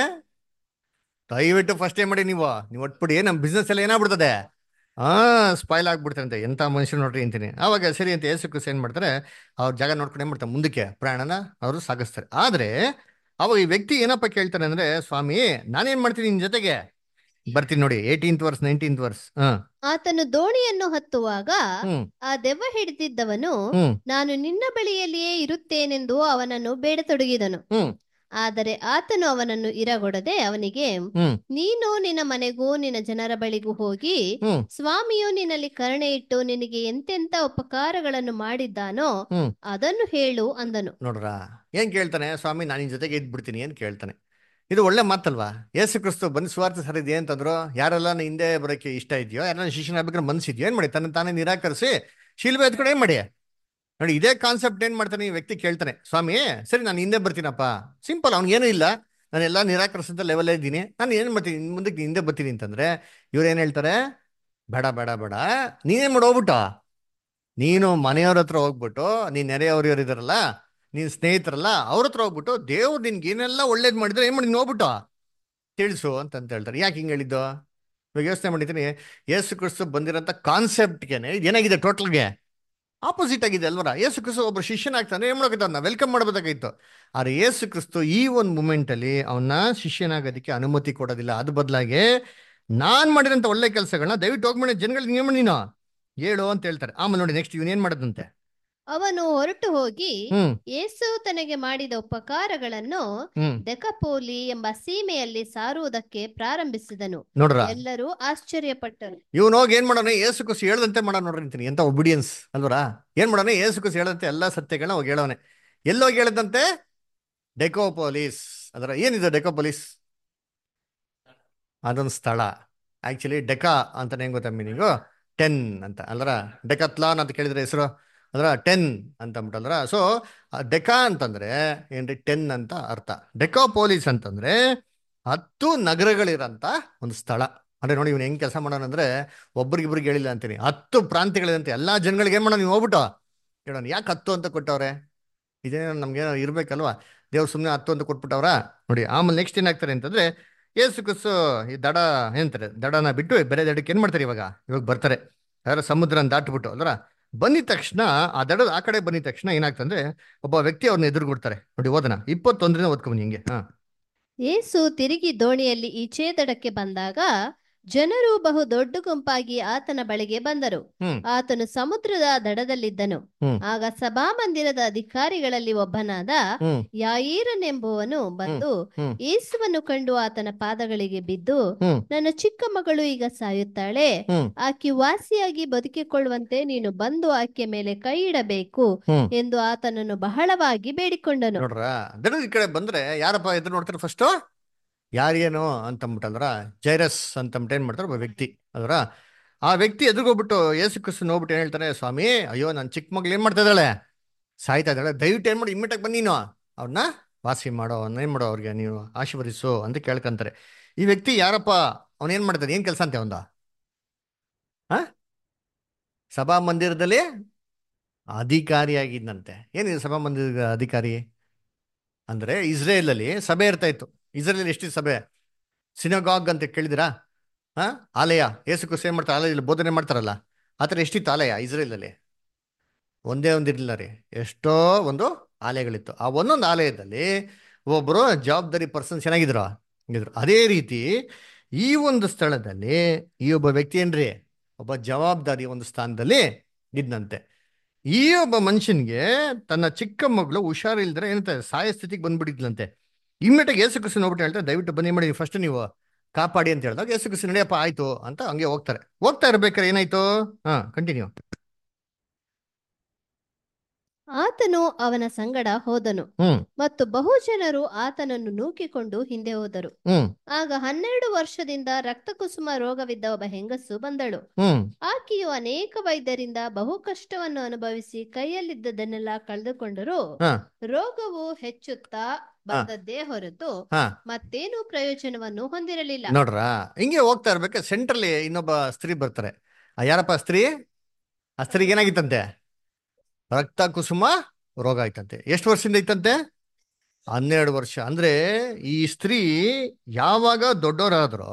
ದಯವಿಟ್ಟು ಫಸ್ಟ್ ಏನ್ ಮಾಡಿ ನೀವು ನೀವು ಒಟ್ಬಿಡಿ ನಮ್ ಬಿಸ್ನೆಸ್ ಎಲ್ಲ ಏನಾಗ್ಬಿಡ್ತದೆ ಹಾ ಸ್ಪಾಯ್ಲ್ ಆಗ್ಬಿಡ್ತಂತೆ ಎಂತ ಮನುಷ್ಯರು ನೋಡ್ರಿ ಅಂತೀನಿ ಅವಾಗ ಸರಿ ಅಂತ ಏಸು ಕ್ರಿಸ್ತ ಏನ್ ಮಾಡ್ತಾರೆ ಅವ್ರ ಜಾಗ ನೋಡ್ಕೊಂಡು ಏನ್ ಮಾಡ್ತಾರೆ ಮುಂದಕ್ಕೆ ಪ್ರಯಾಣನ ಅವರು ಸಾಗಿಸ್ತಾರೆ ಆದ್ರೆ ಅವಾಗ ಈ ವ್ಯಕ್ತಿ ಏನಪ್ಪ ಕೇಳ್ತಾನೆ ಅಂದ್ರೆ ಸ್ವಾಮಿ ನಾನೇನ್ ಮಾಡ್ತೀನಿ ನಿನ್ ಜೊತೆಗೆ ಬರ್ತೀನಿ ನೋಡಿ ಏಯ್ಟೀನ್ತ್ ವರ್ಸ್ ನೈನ್ಟೀನ್ತ್ ವರ್ಸ್ ಹ ಆತನು ದೋಣಿಯನ್ನು ಹತ್ತುವಾಗ ಹ್ಮ್ ಆ ದೆವ್ವ ಹಿಡಿದಿದ್ದವನು ಹ್ಮ್ ನಾನು ನಿನ್ನ ಬಳಿಯಲ್ಲಿಯೇ ಇರುತ್ತೇನೆಂದು ಅವನನ್ನು ಬೇಡತೊಡಗಿದನು ಹ್ಮ್ ಆದರೆ ಆತನು ಅವನನ್ನು ಇರಗೊಡದೆ ಅವನಿಗೆ ಹ್ಮ್ ನೀನು ನಿನ್ನ ಮನೆಗೂ ನಿನ್ನ ಜನರ ಬಳಿಗೂ ಹೋಗಿ ಹ್ಮ್ ಸ್ವಾಮಿಯು ನಿನ್ನಲ್ಲಿ ಕರುಣೆ ಇಟ್ಟು ನಿನಗೆ ಎಂತೆಂತ ಉಪಕಾರಗಳನ್ನು ಮಾಡಿದ್ದಾನೋ ಹ್ಮ್ ಅದನ್ನು ಹೇಳು ಅಂದನು ನೋಡ್ರ ಏನ್ ಕೇಳ್ತಾನೆ ಸ್ವಾಮಿ ನಾನು ನಿನ್ ಜೊತೆಗೆ ಇದ್ಬಿಡ್ತೀನಿ ಏನ್ ಕೇಳ್ತಾನೆ ಇದು ಒಳ್ಳೆ ಮಾತಲ್ವಾ ಯೇಸು ಕ್ರಿಸ್ತು ಬಂದು ಸ್ವಾರ್ಥ ಸರಿದೆ ಅಂತಂದ್ರು ಯಾರೆಲ್ಲ ನೀನ್ ಹಿಂದೆ ಬರೋಕ್ಕೆ ಇಷ್ಟ ಇದೆಯೋ ಯಾರನ್ನ ಶಿಷ್ಯನ ಆಗ್ಬೇಕಾದ್ರೆ ಮನ್ಸಿದ್ಯೋ ಏನ್ ಮಾಡಿ ತನ್ನ ತಾನೇ ನಿರಾಕರಿಸಿ ಶಿಲ್ಬೆ ಎತ್ಕೊಂಡು ಏನ್ ಮಾಡಿ ನೋಡಿ ಇದೇ ಕಾನ್ಸೆಪ್ಟ್ ಏನ್ ಮಾಡ್ತಾನೆ ಈ ವ್ಯಕ್ತಿ ಕೇಳ್ತಾನೆ ಸ್ವಾಮಿ ಸರಿ ನಾನು ಹಿಂದೆ ಬರ್ತೀನಪ್ಪ ಸಿಂಪಲ್ ಅವ್ನಿಗೇನು ಇಲ್ಲ ನಾನೆಲ್ಲ ನಿರಾಕರಿಸಿದ ಲೆವೆಲ್ ಇದ್ದೀನಿ ನಾನು ಏನ್ ಮಾಡ್ತೀನಿ ಇನ್ ಮುಂದಕ್ಕೆ ಹಿಂದೆ ಬರ್ತೀನಿ ಅಂತಂದ್ರೆ ಇವ್ರು ಏನ್ ಹೇಳ್ತಾರೆ ಬೇಡ ಬೇಡ ಬೇಡ ನೀನೇನ್ ಮಾಡಿ ಹೋಗ್ಬಿಟ್ಟು ನೀನು ಮನೆಯವ್ರ ಹತ್ರ ಹೋಗ್ಬಿಟ್ಟು ನೀನ್ ನೆರೆಯವ್ರು ಇವ್ರು ಇದಾರಲ್ಲ ನೀನ್ ಸ್ನೇಹಿತರಲ್ಲ ಅವ್ರ ಹತ್ರ ಹೋಗ್ಬಿಟ್ಟು ದೇವ್ರು ನಿನ್ಗೆ ಏನೆಲ್ಲ ಒಳ್ಳೇದ್ ಮಾಡಿದ್ರೆ ಏನ್ ಮಾಡಿ ನೀನ್ ಹೋಗ್ಬಿಟ್ಟು ತಿಳಿಸು ಅಂತ ಅಂತ ಹೇಳ್ತಾರೆ ಯಾಕೆ ಹಿಂಗೆ ಹೇಳಿದ್ದು ಇವಾಗ ಯೋಚನೆ ಮಾಡಿದ್ದೀನಿ ಯೇಸು ಕ್ರಿಸ್ತು ಬಂದಿರೋಂಥ ಕಾನ್ಸೆಪ್ಟ್ಗೆನೆ ಏನಾಗಿದೆ ಟೋಟಲ್ಗೆ ಆಪೋಸಿಟ್ ಆಗಿದೆ ಅಲ್ವರ ಯೇಸು ಕ್ರಿಸ್ತು ಒಬ್ಬ ಶಿಷ್ಯನಾಗ್ತಾನೆ ಏನ್ ಮಾಡೋಕೆ ಅವ್ನ ವೆಲ್ಕಮ್ ಮಾಡಬೇಕಾಗಿತ್ತು ಆದ್ರೆ ಯೇಸು ಕ್ರಿಸ್ತು ಈ ಒಂದು ಮೂಮೆಂಟ್ ಅಲ್ಲಿ ಅವನ್ನ ಶಿಷ್ಯನಾಗೋದಕ್ಕೆ ಅನುಮತಿ ಕೊಡೋದಿಲ್ಲ ಅದು ಬದಲಾಗಿ ನಾನ್ ಮಾಡಿರೋಂಥ ಒಳ್ಳೆ ಕೆಲಸಗಳನ್ನ ದಯವಿಟ್ಟು ಹೋಗ್ಬೇಡಿ ಜನಗಳಿಗೆ ನೀವು ನೀನು ಹೇಳು ಅಂತ ಹೇಳ್ತಾರೆ ಆಮೇಲೆ ನೋಡಿ ನೆಕ್ಸ್ಟ್ ಇವನ್ ಏನ್ ಮಾಡದಂತೆ ಅವನು ಹೊರಟು ಹೋಗಿ ಹ್ಮ್ ಯೇಸು ತನಗೆ ಮಾಡಿದ ಉಪಕಾರಗಳನ್ನು ಹ್ಮ್ ದೆಕಪೋಲಿ ಎಂಬ ಸೀಮೆಯಲ್ಲಿ ಸಾರುವುದಕ್ಕೆ ಪ್ರಾರಂಭಿಸಿದನು ನೋಡ್ರ ಎಲ್ಲರೂ ಆಶ್ಚರ್ಯಪಟ್ಟರು ಇವನು ಹೋಗಿ ಏನ್ ಮಾಡೋಣ ಏಸು ಕುಸಿ ಹೇಳ್ದಂತೆ ಮಾಡೋಣ ನೋಡ್ರಿ ಅಂತೀನಿ ಎಂತ ಒಬಿಡಿಯನ್ಸ್ ಅಲ್ವರಾ ಏನ್ ಮಾಡೋಣ ಏಸು ಕುಸಿ ಹೇಳ್ದಂತೆ ಎಲ್ಲಾ ಸತ್ಯಗಳನ್ನ ಹೋಗಿ ಹೇಳೋನೆ ಎಲ್ಲೋಗಿ ಹೇಳದಂತೆ ಡೆಕೋಪೋಲಿಸ್ ಅದರ ಏನಿದೆ ಡೆಕೋಪೋಲಿಸ್ ಅದೊಂದು ಸ್ಥಳ ಆಕ್ಚುಲಿ ಡೆಕಾ ಅಂತ ಹೆಂಗ್ ಗೊತ್ತಾ ಮೀನಿಂಗು ಟೆನ್ ಅಂತ ಅಲ್ರ ಡೆಕತ್ಲಾನ್ ಅಂತ ಕೇಳಿದ್ರೆ ಹೆಸರು ಅದ್ರ ಟೆನ್ ಅಂತ ಅಂದ್ಬಿಟ್ಟಲ್ರ ಸೊ ಡೆಕಾ ಅಂತಂದ್ರೆ ಏನ್ರಿ ಟೆನ್ ಅಂತ ಅರ್ಥ ಡೆಕೋಪೋಲಿಸ್ ಅಂತಂದ್ರೆ ಹತ್ತು ನಗರಗಳಿರಂತ ಒಂದು ಸ್ಥಳ ಅಂದ್ರೆ ನೋಡಿ ಇವ್ನು ಹೆಂಗ್ ಕೆಲಸ ಮಾಡೋಣ ಅಂದ್ರೆ ಒಬ್ರಿಗಿಬ್ರಿಗೆ ಹೇಳಿಲ್ಲ ಅಂತೀನಿ ಹತ್ತು ಪ್ರಾಂತ್ಯಗಳಿದಂತೆ ಎಲ್ಲಾ ಜನಗಳಿಗೆ ಏನ್ ಮಾಡೋಣ ನೀವು ಹೋಗ್ಬಿಟ್ಟು ಹೇಳೋಣ ಯಾಕೆ ಹತ್ತು ಅಂತ ಕೊಟ್ಟವ್ರೆ ಇದೇನೋ ನಮ್ಗೇನೋ ಇರ್ಬೇಕಲ್ವಾ ದೇವ್ರು ಸುಮ್ಮನೆ ಹತ್ತು ಅಂತ ಕೊಟ್ಬಿಟ್ಟವ್ರ ನೋಡಿ ಆಮೇಲೆ ನೆಕ್ಸ್ಟ್ ಏನಾಗ್ತಾರೆ ಅಂತಂದ್ರೆ ಏಸು ಕುಸು ಈ ದಡ ಏನಂತಾರೆ ದಡನ ಬಿಟ್ಟು ಬೇರೆ ದಡಕ್ಕೆ ಏನ್ ಮಾಡ್ತಾರೆ ಇವಾಗ ಇವಾಗ ಬರ್ತಾರೆ ಯಾರ ಸಮುದ್ರನ ದಾಟ್ಬಿಟ್ಟು ಅಲ್ರ ಬಂದಿದ ತಕ್ಷಣ ಆ ದಡದ ಆ ಕಡೆ ಬಂದಿದ ತಕ್ಷಣ ಏನಾಗ್ತಂದ್ರೆ ಒಬ್ಬ ವ್ಯಕ್ತಿ ಅವ್ರನ್ನ ಎದುರುಗೊಡ್ತಾರೆ ನೋಡಿ ಓದನ ಇಪ್ಪತ್ತೊಂದರಿಂದ ಓದ್ಕೊಂಬನಿ ಹಿಂಗೆ ಹಾ ಯೇಸು ತಿರುಗಿ ದೋಣಿಯಲ್ಲಿ ಈಚೆ ದಡಕ್ಕೆ ಬಂದಾಗ ಜನರು ಬಹು ದೊಡ್ಡ ಗುಂಪಾಗಿ ಆತನ ಬಳಿಗೆ ಬಂದರು ಹ್ಮ್. ಆತನು ಸಮುದ್ರದ ದಡದಲ್ಲಿದ್ದನು ಹ್ಮ್. ಆಗ ಸಭಾಮಂದಿರದ ಅಧಿಕಾರಿಗಳಲ್ಲಿ ಒಬ್ಬನಾದ ಹ್ಮ್ ಯಾಯೀರನೆಂಬುವನು ಬಂದು ಹ್ಮ್. ಯೇಸುವನ್ನು ಕಂಡು ಆತನ ಪಾದಗಳಿಗೆ ಬಿದ್ದು ಹ್ಮ್ ನನ್ನ ಚಿಕ್ಕ ಮಗಳು ಈಗ ಸಾಯುತ್ತಾಳೆ ಹ್ಮ್ ಆಕೆ ವಾಸಿಯಾಗಿ ಬದುಕಿಕೊಳ್ಳುವಂತೆ ನೀನು ಬಂದು ಆಕೆ ಮೇಲೆ ಕೈ ಇಡಬೇಕು ಹ್ಮ್ ಎಂದು ಆತನನ್ನು ಬಹಳವಾಗಿ ಬೇಡಿಕೊಂಡನು ನೋಡ್ರ ದಡದ ಈ ಕಡೆ ಬಂದ್ರೆ ಯಾರಪ್ಪ ಎದುರು ನೋಡ್ತಾರೆ ಫಸ್ಟ್ ಯಾರೇನು ಅಂತಂದ್ಬಿಟ್ಟಂದ್ರ ಜೈರಸ್ ಅಂತಂದ್ಬಿಟ್ಟು ಏನ್ ಮಾಡ್ತಾರೆ ಒಬ್ಬ ವ್ಯಕ್ತಿ ಅದರ ಆ ವ್ಯಕ್ತಿ ಎದುರುಗೋಗ್ಬಿಟ್ಟು ಏಸು ಕ್ರಿಸ್ತನ್ ಹೋಗ್ಬಿಟ್ಟು ಏನ್ ಹೇಳ್ತಾನೆ ಸ್ವಾಮಿ ಅಯ್ಯೋ ನನ್ನ ಚಿಕ್ಕ ಮಗ್ಳು ಏನ್ ಮಾಡ್ತಾ ಇದ್ದಾಳೆ ಸಾಯ್ತಾ ಇದ್ದಾಳೆ ದಯವಿಟ್ಟು ಏನ್ ಮಾಡಿ ಇಮ್ಮಿಟಾಗಿ ಬನ್ನಿ ನೀನು ಅವ್ರನ್ನ ವಾಸಿ ಮಾಡೋ ಅವ್ನ ಏನ್ ಮಾಡೋ ಅವ್ರಿಗೆ ನೀವು ಆಶೀರ್ವದಿಸು ಅಂತ ಕೇಳ್ಕೊಂತಾರೆ ಈ ವ್ಯಕ್ತಿ ಯಾರಪ್ಪ ಅವನೇನ್ ಮಾಡ್ತಾನೆ ಏನ್ ಕೆಲಸ ಅಂತೆ ಅವಂದ ಆ ಸಭಾ ಮಂದಿರದಲ್ಲಿ ಅಧಿಕಾರಿಯಾಗಿದ್ದಂತೆ ಏನಿದೆ ಸಭಾ ಮಂದಿರದ ಅಧಿಕಾರಿ ಅಂದ್ರೆ ಇಸ್ರೇಲ್ ಅಲ್ಲಿ ಸಭೆ ಇರ್ತಾ ಇತ್ತು ಇಸ್ರೇಲ್ ಎಷ್ಟಿದೆ ಸಭೆ ಸಿನಗಾಗ್ ಅಂತ ಕೇಳಿದಿರಾ ಹಾ ಆಲಯ ಏಸು ಕ್ರಿಸ್ತ ಏನ್ ಮಾಡ್ತಾರೆ ಆಲಯದಲ್ಲಿ ಬೋಧನೆ ಮಾಡ್ತಾರಲ್ಲ ಆ ಥರ ಎಷ್ಟಿತ್ತು ಆಲಯ ಇಸ್ರೇಲ್ ಅಲ್ಲಿ ಒಂದೇ ಒಂದು ಇರಲಿಲ್ಲ ರೀ ಎಷ್ಟೋ ಒಂದು ಆಲಯಗಳಿತ್ತು ಆ ಒಂದೊಂದು ಆಲಯದಲ್ಲಿ ಒಬ್ಬರು ಜವಾಬ್ದಾರಿ ಪರ್ಸನ್ಸ್ ಏನಾಗಿದ್ರು ಇದ್ರು ಅದೇ ರೀತಿ ಈ ಒಂದು ಸ್ಥಳದಲ್ಲಿ ಈ ಒಬ್ಬ ವ್ಯಕ್ತಿ ಏನ್ರಿ ಒಬ್ಬ ಜವಾಬ್ದಾರಿ ಒಂದು ಸ್ಥಾನದಲ್ಲಿ ಇದ್ನಂತೆ ಈ ಒಬ್ಬ ಮನುಷ್ಯನ್ಗೆ ತನ್ನ ಚಿಕ್ಕ ಮಗಳು ಹುಷಾರಿಲ್ದ್ರೆ ಏನಂತ ಸಾಯ ಸ್ಥಿತಿಗೆ ಬಂದ್ಬಿಟ್ಟಿದ್ಲಂತೆ ಇಮ್ಮಿಡಿಯೇಟ್ ಯೇಸು ಕ್ರಿಸ್ತು ನೋಡ್ಬಿಟ್ಟು ಹೇಳ್ತಾರೆ ದಯವಿಟ್ಟು ಬನ್ನಿ ಮಾಡಿ ಫಸ್ಟ್ ನೀವು ಕಾಪಾಡಿ ಅಂತ ಹೇಳಿದಾಗ ಯೇಸು ಕ್ರಿಸ್ತು ನಡೆಯಪ್ಪ ಆಯ್ತು ಅಂತ ಹಂಗೆ ಹೋಗ್ತಾರೆ ಹೋಗ್ತಾ ಇರ್ಬೇಕಾರೆ ಏನಾಯ್ತು ಹಾ ಕಂಟಿನ್ಯೂ ಆತನು ಅವನ ಸಂಗಡ ಹೋದನು ಹ್ಮ್ ಮತ್ತು ಬಹು ಜನರು ಆತನನ್ನು ನೂಕಿಕೊಂಡು ಹಿಂದೆ ಹೋದರು ಹ್ಮ್ ಆಗ ಹನ್ನೆರಡು ವರ್ಷದಿಂದ ರಕ್ತಕುಸುಮ ರೋಗವಿದ್ದ ಒಬ್ಬ ಹೆಂಗಸು ಬಂದಳು ಹ್ಮ್ ಆಕೆಯು ಅನೇಕ ವೈದ್ಯರಿಂದ ಬಹು ಕಷ್ಟವನ್ನು ಅನುಭವಿಸಿ ಕೈಯಲ್ಲಿದ್ದದನ್ನೆಲ್ಲ ಕಳೆದುಕೊಂಡರೂ ಹಾ ರೋಗವು ಹೆಚ್ಚುತ್ತಾ ಬಂದದ್ದೇ ಹೊರತು ಹಾ ಮತ್ತೇನು ಪ್ರಯೋಜನವನ್ನು ಹೊಂದಿರಲಿಲ್ಲ ನೋಡ್ರ ಹಿಂಗೆ ಹೋಗ್ತಾ ಇರ್ಬೇಕಾದ್ರೆ ಸೆಂಟ್ರಲ್ಲಿ ಇನ್ನೊಬ್ಬ ಸ್ತ್ರೀ ಬರ್ತಾರೆ ಆ ಯಾರಪ್ಪ ಆ ಸ್ತ್ರೀ ಆ ಸ್ತ್ರೀಗೆ ಏನಾಗಿತ್ತಂತೆ ರಕ್ತ ಕುಸುಮ ರೋಗ ಆಯ್ತಂತೆ ಎಷ್ಟು ವರ್ಷದಿಂದ ಇತ್ತಂತೆ ಹನ್ನೆರಡು ವರ್ಷ ಅಂದ್ರೆ ಈ ಸ್ತ್ರೀ ಯಾವಾಗ ದೊಡ್ಡವರಾದ್ರೋ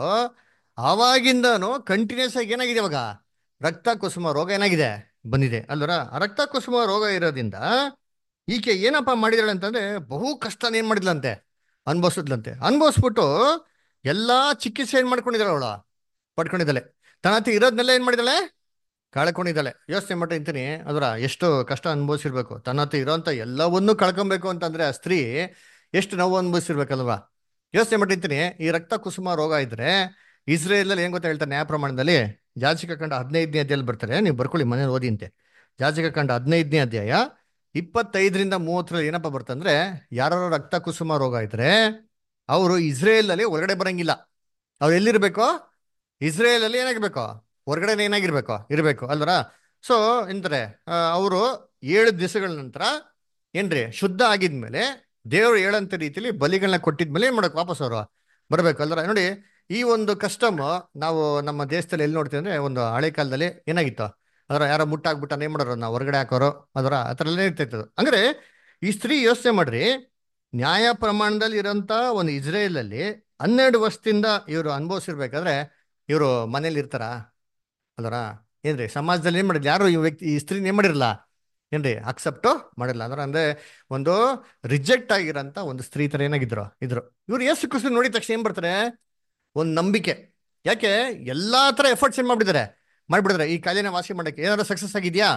ಆವಾಗಿಂದನು ಕಂಟಿನ್ಯೂಸ್ ಆಗಿ ಏನಾಗಿದೆ ಇವಾಗ ರಕ್ತ ಕುಸುಮ ರೋಗ ಏನಾಗಿದೆ ಬಂದಿದೆ ಅಲ್ವರ ಆ ರಕ್ತ ಕುಸುಮ ರೋಗ ಇರೋದ್ರಿಂದ ಈಕೆ ಏನಪ್ಪ ಮಾಡಿದಾಳೆ ಅಂತಂದ್ರೆ ಬಹು ಕಷ್ಟನ ಏನ್ ಮಾಡಿದ್ಲಂತೆ ಅನ್ಭವಿಸಿದ್ಲಂತೆ ಅನ್ಭವಿಸ್ಬಿಟ್ಟು ಎಲ್ಲಾ ಚಿಕಿತ್ಸೆ ಏನ್ ಮಾಡ್ಕೊಂಡಿದ್ದಾಳೆ ಅವಳು ಪಡ್ಕೊಂಡಿದ್ದಾಳೆ ತನ್ನ ಹತ್ರ ಇರೋದ್ನೆಲ್ಲ ಏನ್ ಮಾಡಿದಾಳೆ ಕಳ್ಕೊಂಡಿದ್ದಾಳೆ ಯೋಚನೆ ಮಾಡಿ ಅಂತೀನಿ ಅದರ ಎಷ್ಟು ಕಷ್ಟ ಅನುಭವಿಸಿರ್ಬೇಕು ತನ್ನ ಹತ್ರ ಇರೋಂಥ ಎಲ್ಲವನ್ನೂ ಕಳ್ಕೊಬೇಕು ಅಂತಂದ್ರೆ ಆ ಸ್ತ್ರೀ ಎಷ್ಟು ನೋವು ಅನುಭವಿಸಿರ್ಬೇಕಲ್ವಾ ಯೋಚನೆ ಮಾಡಿರ್ತೀನಿ ಈ ರಕ್ತ ಕುಸುಮ ರೋಗ ಇದ್ರೆ ಇಸ್ರೇಲಲ್ಲಿ ಏನ್ ಗೊತ್ತಾ ಹೇಳ್ತಾರೆ ನ್ಯಾಯ ಪ್ರಮಾಣದಲ್ಲಿ ಜಾಚಿಕ ಕಂಡ ಹದಿನೈದನೇ ಅಧ್ಯಾಯಲ್ಲಿ ಬರ್ತಾರೆ ನೀವು ಬರ್ಕೊಳ್ಳಿ ಮನೇಲಿ ಓದಿ ಅಂತೆ ಜಾಚಿಕ ಕಂಡ ಹದಿನೈದನೇ ಅಧ್ಯಾಯ ಇಪ್ಪತ್ತೈದರಿಂದ ಮೂವತ್ತರಲ್ಲಿ ಏನಪ್ಪ ಬರ್ತಂದ್ರೆ ಯಾರು ರಕ್ತ ಕುಸುಮ ರೋಗ ಇದ್ರೆ ಅವರು ಇಸ್ರೇಲಲ್ಲಿ ಹೊರಗಡೆ ಬರಂಗಿಲ್ಲ ಅವ್ರು ಎಲ್ಲಿರ್ಬೇಕು ಇಸ್ರೇಲಲ್ಲಿ ಏನಾಗಿರ್ಬೇಕು ಹೊರಗಡೆ ಏನಾಗಿರ್ಬೇಕು ಇರಬೇಕು ಅಲ್ವರ ಸೊ ಎಂತಾರೆ ಅವರು ಏಳು ದಿವಸಗಳ ನಂತರ ಏನ್ರಿ ಶುದ್ಧ ಆಗಿದ್ಮೇಲೆ ದೇವರು ಹೇಳಂತ ರೀತಿಲಿ ಬಲಿಗಳನ್ನ ಕೊಟ್ಟಿದ್ಮೇಲೆ ಏನ್ ಮಾಡಬೇಕು ವಾಪಸ್ ಅವರು ಬರ್ಬೇಕು ಅಲ್ವರ ನೋಡಿ ಈ ಒಂದು ಕಸ್ಟಮ್ ನಾವು ನಮ್ಮ ದೇಶದಲ್ಲಿ ಎಲ್ಲಿ ನೋಡ್ತೀವಿ ಅಂದ್ರೆ ಒಂದು ಹಳೆ ಕಾಲದಲ್ಲಿ ಏನಾಗಿತ್ತು ಅದರ ಯಾರೋ ಮುಟ್ಟಾಗ್ಬಿಟ್ಟ ಏನ್ ಮಾಡೋರು ನಾವು ಹೊರಗಡೆ ಹಾಕೋರು ಅದರ ಆ ಥರ ಎಲ್ಲ ಇರ್ತಿತ್ತು ಅಂದ್ರೆ ಈ ಸ್ತ್ರೀ ಯೋಚನೆ ಮಾಡ್ರಿ ನ್ಯಾಯ ಪ್ರಮಾಣದಲ್ಲಿ ಇರೋಂಥ ಒಂದು ಇಸ್ರೇಲಲ್ಲಿ ಹನ್ನೆರಡು ವರ್ಷದಿಂದ ಇವರು ಅನುಭವಿಸಿರ್ಬೇಕಾದ್ರೆ ಇವರು ಮನೇಲಿ ಇರ್ತಾರ ಅಲ್ವರ ಏನ್ರಿ ಸಮಾಜದಲ್ಲಿ ಏನ್ ಮಾಡಿಲ್ಲ ಯಾರು ಈ ವ್ಯಕ್ತಿ ಈ ಸ್ತ್ರೀನ ಏನ್ ಮಾಡಿರಲ್ಲ ಏನ್ರಿ ಅಕ್ಸೆಪ್ಟು ಮಾಡಿಲ್ಲ ಅಂದ್ರೆ ಅಂದ್ರೆ ಒಂದು ರಿಜೆಕ್ಟ್ ಆಗಿರೋಂಥ ಒಂದು ಸ್ತ್ರೀ ತರ ಏನಾಗಿದ್ರು ಇದ್ರು ಇವ್ರು ಎಷ್ಟು ಖುಷಿ ನೋಡಿದ ತಕ್ಷಣ ಏನ್ ಬರ್ತಾರೆ ಒಂದು ನಂಬಿಕೆ ಯಾಕೆ ಎಲ್ಲಾ ತರ ಎಫರ್ಟ್ಸ್ ಏನ್ ಮಾಡ್ಬಿಟ್ಟಿದ್ದಾರೆ ಮಾಡ್ಬಿಡಿದ್ರೆ ಈ ಕಾಯಿಲೆನ ವಾಸಿ ಮಾಡಕ್ಕೆ ಏನಾದ್ರು ಸಕ್ಸಸ್ ಆಗಿದ್ಯಾ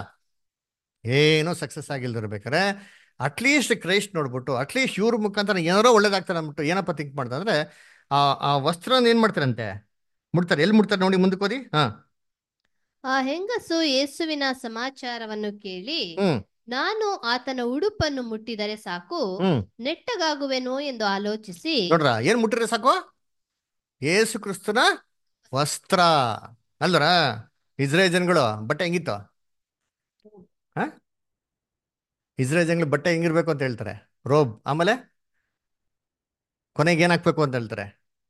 ಏನೂ ಸಕ್ಸಸ್ ಆಗಿಲ್ದಿರ್ಬೇಕಾರೆ ಅಟ್ಲೀಸ್ಟ್ ಕ್ರೈಸ್ಟ್ ನೋಡ್ಬಿಟ್ಟು ಅಟ್ಲೀಸ್ಟ್ ಇವ್ರ ಮುಖಾಂತರ ಏನಾರೋ ಒಳ್ಳೇದಾಗ್ತಾರೆ ಅಂದ್ಬಿಟ್ಟು ಏನಪ್ಪ ಥಿಂಕ್ ಮಾಡ್ತಾರೆ ಅಂದ್ರೆ ಆ ಆ ವಸ್ತ್ರನ ಏನ್ ಮಾಡ್ತಾರಂತೆ ಮುಡ್ತಾರೆ ಎಲ್ಲಿ ಮುಡ್ತಾರೆ ನೋಡಿ ಮುಂದಕ್ಕೆ ಓದಿ ಹಾ ಆ ಹೆಂಗಸು ಯೇಸುವಿನ ಸಮಾಚಾರವನ್ನು ಕೇಳಿ ಹ್ಮ್ ನಾನು ಆತನ ಉಡುಪನ್ನು ಮುಟ್ಟಿದರೆ ಸಾಕು ಹ್ಮ್ ನೆಟ್ಟಗಾಗುವೆನೋ ಎಂದು ಆಲೋಚಿಸಿ ನೋಡ್ರ ಏನ್ ಮುಟ್ಟಿದ್ರೆ ಸಾಕು ಏಸು ಕ್ರಿಸ್ತನ ವಸ್ತ್ರ ಅಲ್ವರ ಇಸ್ರೇಲ್ ಜನಗಳು ಬಟ್ಟೆ ಹೆಂಗಿತ್ತು ಹ ಇಸ್ರೇಲ್ ಜನಗಳು ಬಟ್ಟೆ ಹೆಂಗಿರ್ಬೇಕು ಅಂತ ಹೇಳ್ತಾರೆ ರೋಬ್ ಆಮೇಲೆ ಕೊನೆಗೆ ಏನ್ ಹಾಕ್ಬೇಕು ಅಂತ ಹೇಳ್ತಾರೆ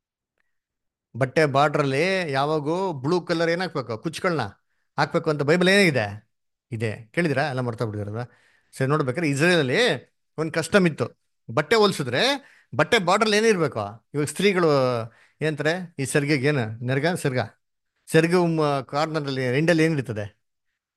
ಬಟ್ಟೆ ಬಾರ್ಡ್ರಲ್ಲಿ ಯಾವಾಗೂ ಬ್ಲೂ ಕಲರ್ ಏನ್ ಹಾಕ್ಬೇಕು ಕುಚ್ಗಳನ್ನ ಹಾಕ್ಬೇಕು ಅಂತ ಬೈಬಲ್ ಏನಿದೆ ಇದೆ ಕೇಳಿದಿರಾ ಎಲ್ಲ ಮರ್ತಾ ಬಿಟ್ಟಿದ್ರಲ್ಲ ಸರಿ ನೋಡ್ಬೇಕಾದ್ರೆ ಇಸ್ರೇಲಲ್ಲಿ ಒಂದು ಕಸ್ಟಮ್ ಇತ್ತು ಬಟ್ಟೆ ಹೋಲ್ಸಿದ್ರೆ ಬಟ್ಟೆ ಬಾರ್ಡ್ರಲ್ಲಿ ಏನಿರ್ಬೇಕು ಇವಾಗ ಸ್ತ್ರೀಗಳು ಏನಂತಾರೆ ಈ ಸೆರ್ಗೆಗೆ ಏನು ನೆರ್ಗ ಸೆರ್ಗ ಸೆರ್ಗ ಕಾರ್ನರ್ನಲ್ಲಿ ಎಂಡಲ್ಲಿ ಏನಿರ್ತದೆ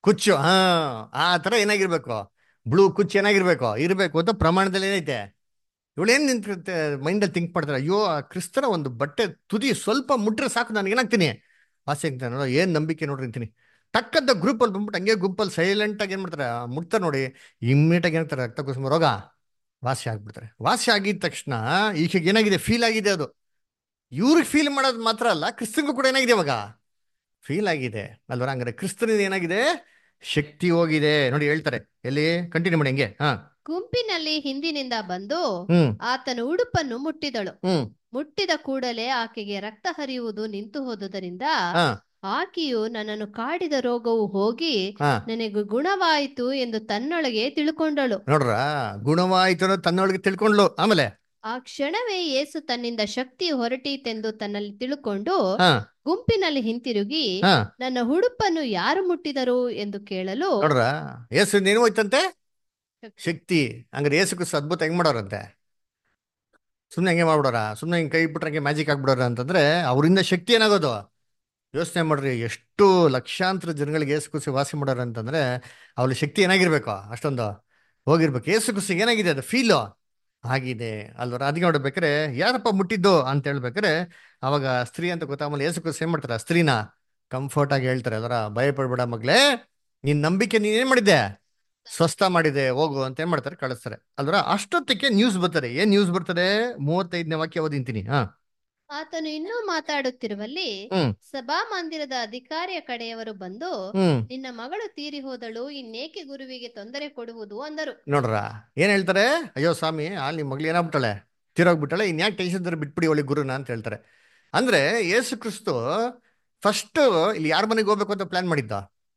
ಕುಚ್ಚು ಹಾ ಆ ತರ ಏನಾಗಿರ್ಬೇಕು ಬ್ಲೂ ಕುಚ್ಚು ಏನಾಗಿರ್ಬೇಕು ಇರ್ಬೇಕು ಅಂತ ಪ್ರಮಾಣದಲ್ಲಿ ಏನೈತೆ ಇವಳೇನ್ ನಿಂತಿರುತ್ತೆ ಮೈಂಡಲ್ಲಿ ಥಿಂಕ್ ಮಾಡ್ತಾರೆ ಅಯ್ಯೋ ಆ ಕ್ರಿಸ್ತನ ಒಂದು ಬಟ್ಟೆ ತುದಿ ಸ್ವಲ್ಪ ಮುಟ್ರೆ ಸಾಕು ನಾನು ಏನಾಗ್ತೀನಿ ವಾಸಿ ಆಗ್ತಾನೆ ನೋಡೋ ಏನ್ ನಂಬಿಕೆ ನೋಡ್ರಿ ಅಂತೀನಿ ಟಕ್ಕದ ಗ್ರೂಪಲ್ಲಿ ಬಂದ್ಬಿಟ್ಟು ಹಂಗೆ ಗುಂಪಲ್ಲಿ ಸೈಲೆಂಟ್ ಆಗಿ ಏನ್ ಮಾಡ್ತಾರೆ ಮುಟ್ತಾರೆ ನೋಡಿ ಇಮ್ಮಿಡಿಯೇಟ್ ಆಗಿ ಏನಾಗ್ತಾರೆ ರಕ್ತ ಕುಸುಮ ರೋಗ ವಾಸಿ ಆಗ್ಬಿಡ್ತಾರೆ ವಾಸಿ ಆಗಿದ ತಕ್ಷಣ ಈಗ ಏನಾಗಿದೆ ಫೀಲ್ ಆಗಿದೆ ಅದು ಇವ್ರಿಗೆ ಫೀಲ್ ಮಾಡೋದು ಮಾತ್ರ ಅಲ್ಲ ಕ್ರಿಸ್ತನ್ಗೂ ಕೂಡ ಏನಾಗಿದೆ ಇವಾಗ ಫೀಲ್ ಆಗಿದೆ ಅಲ್ವರ ಹಂಗಾರೆ ಕ್ರಿಸ್ತನಿಂದ ಏನಾಗಿದೆ ಶಕ್ತಿ ಹೋಗಿದೆ ನೋಡಿ ಹೇಳ್ತಾರೆ ಎಲ್ಲಿ ಕಂಟಿನ್ಯೂ ಮಾಡಿ ಹಂಗೆ ಹಾ ಗುಂಪಿನಲ್ಲಿ ಹಿಂದಿನಿಂದ ಬಂದು ಹ್ಮ್ ಆತನ ಉಡುಪನ್ನು ಮುಟ್ಟಿದಳು ಹ್ಮ್ ಮುಟ್ಟಿದ ಕೂಡಲೇ ಆಕೆಗೆ ರಕ್ತ ಹರಿಯುವುದು ನಿಂತು ಹೋದುದರಿಂದ ಹಾ ಆಕೆಯು ನನ್ನನ್ನು ಕಾಡಿದ ರೋಗವು ಹೋಗಿ ಹಾ ನನಗೆ ಗುಣವಾಯಿತು ಎಂದು ತನ್ನೊಳಗೆ ತಿಳ್ಕೊಂಡಳು ನೋಡ್ರ ಗುಣವಾಯ್ತು ಅನ್ನೋದು ತನ್ನೊಳಗೆ ತಿಳ್ಕೊಂಡ್ಲು ಆಮೇಲೆ ಆ ಕ್ಷಣವೇ ಯೇಸು ತನ್ನಿಂದ ಶಕ್ತಿ ಹೊರಟೀತೆಂದು ತನ್ನಲ್ಲಿ ತಿಳುಕೊಂಡು ಹಾ ಗುಂಪಿನಲ್ಲಿ ಹಿಂತಿರುಗಿ ಹಾ ನನ್ನ ಉಡುಪನ್ನು ಯಾರು ಮುಟ್ಟಿದರು ಎಂದು ಕೇಳಲು ನೋಡ್ರ ಏಸು ಏನು ಹೋಯ್ತಂತೆ ಶಕ್ತಿ ಹಂಗಾರೆ ಏಸು ಕ್ರಿಸ್ತ ಅದ್ಭುತ ಹೆಂಗ್ ಮಾಡೋರಂತೆ ಸುಮ್ನೆ ಹಂಗೆ ಮಾಡ್ಬಿಡೋರ ಸುಮ್ನೆ ಹಿಂಗೆ ಕೈ ಬಿಟ್ರೆ ಹಂಗೆ ಮ್ಯಾಜಿಕ್ ಆಗ್ಬಿಡೋರ ಅಂತಂದ್ರೆ ಅವರಿಂದ ಶಕ್ತಿ ಏನಾಗೋದು ಯೋಚನೆ ಮಾಡ್ರಿ ಎಷ್ಟು ಲಕ್ಷಾಂತರ ಜನಗಳಿಗೆ ಏಸು ಕುಸಿ ವಾಸಿ ಮಾಡೋರು ಅಂತಂದ್ರೆ ಅವ್ರ ಶಕ್ತಿ ಏನಾಗಿರ್ಬೇಕು ಅಷ್ಟೊಂದು ಹೋಗಿರ್ಬೇಕು ಏಸು ಕುಸಿ ಏನಾಗಿದೆ ಅದು ಫೀಲು ಆಗಿದೆ ಅಲ್ವರ ಅದಕ್ಕೆ ನೋಡ್ಬೇಕಾರೆ ಯಾರಪ್ಪ ಮುಟ್ಟಿದ್ದು ಅಂತ ಹೇಳ್ಬೇಕಾರೆ ಅವಾಗ ಸ್ತ್ರೀ ಅಂತ ಗೊತ್ತಾದ್ಮೇಲೆ ಏಸು ಕುಸಿ ಏನ್ ಮಾಡ್ತಾರೆ ಆ ಸ್ತ್ರೀನ ಕಂಫರ್ಟ್ ಆಗಿ ಹೇಳ್ತಾರೆ ಅದರ ಭಯ ಪಡ್ಬೇಡ ಮಗ್ಲೇ ನಿನ್ ನಂಬಿಕೆ ನೀನ್ ಏನ್ ಮಾಡಿದ್ದೆ ಸ್ವಸ್ಥ ಮಾಡಿದೆ ಹೋಗು ಅಂತ ಏನ್ ಮಾಡ್ತಾರೆ ಕಳಿಸ್ತಾರೆ ಅಲ್ವರ ಅಷ್ಟೊತ್ತಿಗೆ ನ್ಯೂಸ್ ಬರ್ತಾರೆ ಏನ್ ನ್ಯೂಸ್ ಬರ್ತದೆ ಮೂವತ್ತೈದನೇ ವಾಕ್ಯ ಓದಿಂತೀನಿ ಹಾ ಆತನು ಇನ್ನೂ ಮಾತಾಡುತ್ತಿರುವಲ್ಲಿ ಹ್ಮ್ ಸಭಾ ಮಂದಿರದ ಅಧಿಕಾರಿಯ ಕಡೆಯವರು ಬಂದು ಹ್ಮ್ ನಿನ್ನ ಮಗಳು ತೀರಿ ಹೋದಳು ಇನ್ನೇಕೆ ಗುರುವಿಗೆ ತೊಂದರೆ ಕೊಡುವುದು ಅಂದರು ನೋಡ್ರ ಏನ್ ಹೇಳ್ತಾರೆ ಅಯ್ಯೋ ಸ್ವಾಮಿ ಅಲ್ಲಿ ನಿಮ್ ಮಗ್ಳು ಏನಾಗ್ಬಿಟ್ಟಾಳೆ ತೀರೋಗ್ಬಿಟ್ಟಾಳೆ ಇನ್ಯಾಕೆ ಟೆನ್ಷನ್ ತರ ಬಿಟ್ಬಿಡಿ ಒಳ್ಳೆ ಗುರುನ ಅಂತ ಹೇಳ್ತಾರೆ ಅಂದ್ರೆ ಯೇಸು ಕ್ರಿಸ್ತು ಫಸ್ಟ್ ಇಲ್ಲಿ ಯಾರ ಮನೆಗೆ ಹೋಗ್ಬೇಕು ಅಂತ ಪ್ಲಾನ್ ಮಾಡಿದ್ದ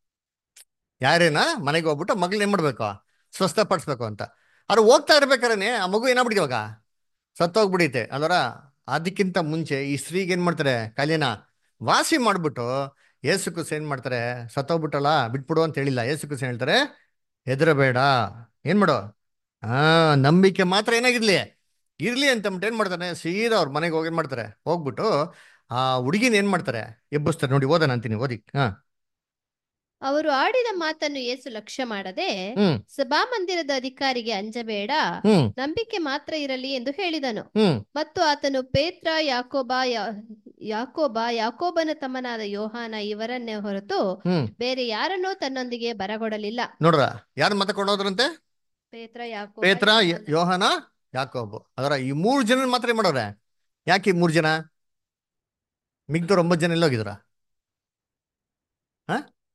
ಯಾರೇನ ಮನೆಗೆ ಹೋಗ್ಬಿಟ್ಟು ಮಗಳನ್ನ ಏನ್ ಮಾಡ್ಬೇಕು ಸ್ವಸ್ಥಪಡಿಸ್ಬೇಕು ಅಂತ ಅವ್ರು ಹೋಗ್ತಾ ಇರ್ಬೇಕಾರೆ ಆ ಮಗು ಏನಾಗ್ಬಿಟ್ಟಿದೆ ಇವಾಗ ಸತ್ತೋಗ್ಬಿಡೈತೆ ಅದರ ಅದಕ್ಕಿಂತ ಮುಂಚೆ ಈ ಸ್ತ್ರೀಗೆ ಏನ್ ಮಾಡ್ತಾರೆ ಕಾಲಿನ ವಾಸಿ ಮಾಡ್ಬಿಟ್ಟು ಏಸು ಕುಸ್ ಏನ್ ಮಾಡ್ತಾರೆ ಸತ್ತೋಗ್ಬಿಟ್ಟಲ್ಲ ಬಿಟ್ಬಿಡು ಅಂತ ಹೇಳಿಲ್ಲ ಏಸು ಕುಸ್ ಏನ್ ಹೇಳ್ತಾರೆ ಹೆದರಬೇಡ ಏನ್ ಮಾಡು ಆ ನಂಬಿಕೆ ಮಾತ್ರ ಏನಾಗಿರ್ಲಿ ಇರ್ಲಿ ಅಂತ ಅಂದ್ಬಿಟ್ಟು ಏನ್ ಮಾಡ್ತಾನೆ ಸೀದಾ ಅವ್ರ ಮನೆಗೆ ಹೋಗಿ ಏನ್ ಮಾಡ್ತಾರೆ ಹೋಗ್ಬಿಟ್ಟು ಆ ಹುಡುಗಿನ ಏನ್ ಮಾಡ್ತಾರೆ ಎಬ್ಬಿಸ್ತಾರೆ ನೋಡಿ ಓದೋಣ ಅಂತೀನಿ ಓದಿ ಹಾ ಅವರು ಆಡಿದ ಮಾತನ್ನು ಯೇಸು ಲಕ್ಷ್ಯ ಮಾಡದೆ ಹ್ಮ್ ಸಭಾಮಂದಿರದ ಅಧಿಕಾರಿಗೆ ಅಂಜಬೇಡ ಹ್ಮ್ ನಂಬಿಕೆ ಮಾತ್ರ ಇರಲಿ ಎಂದು ಹೇಳಿದನು ಹ್ಮ್ ಮತ್ತು ಆತನು ಪೇತ್ರ ಯಾಕೋಬ ಯಾ- ಯಾಕೋಬ ಯಾಕೋಬನ ತಮ್ಮನಾದ ಯೋಹಾನ ಇವರನ್ನೇ ಹೊರತು ಹ್ಮ್ ಬೇರೆ ಯಾರನ್ನೂ ತನ್ನೊಂದಿಗೆ ಬರಗೊಡಲಿಲ್ಲ ನೋಡ್ರ ಯಾರು ಮತ ಕೊಂಡೋದ್ರಂತೆ ಪೇತ್ರ ಯಾಕೋಬ ಪೇತ್ರ ಯ- ಯೋಹಾನ. ಯೋಹಾನ ಯಾಕೋಬು ಅದರ ಈ ಮೂರು ಜನ ಮಾತ್ರ ಏನ್ ಮಾಡೋರೆ ಯಾಕೆ ಈ ಮೂರು ಜನ ಮಿಗ್ದವ್ರು ಒಂಬತ್ತು ಜನ ಎಲ್ಲೋಗಿದ್ರ ಹಾ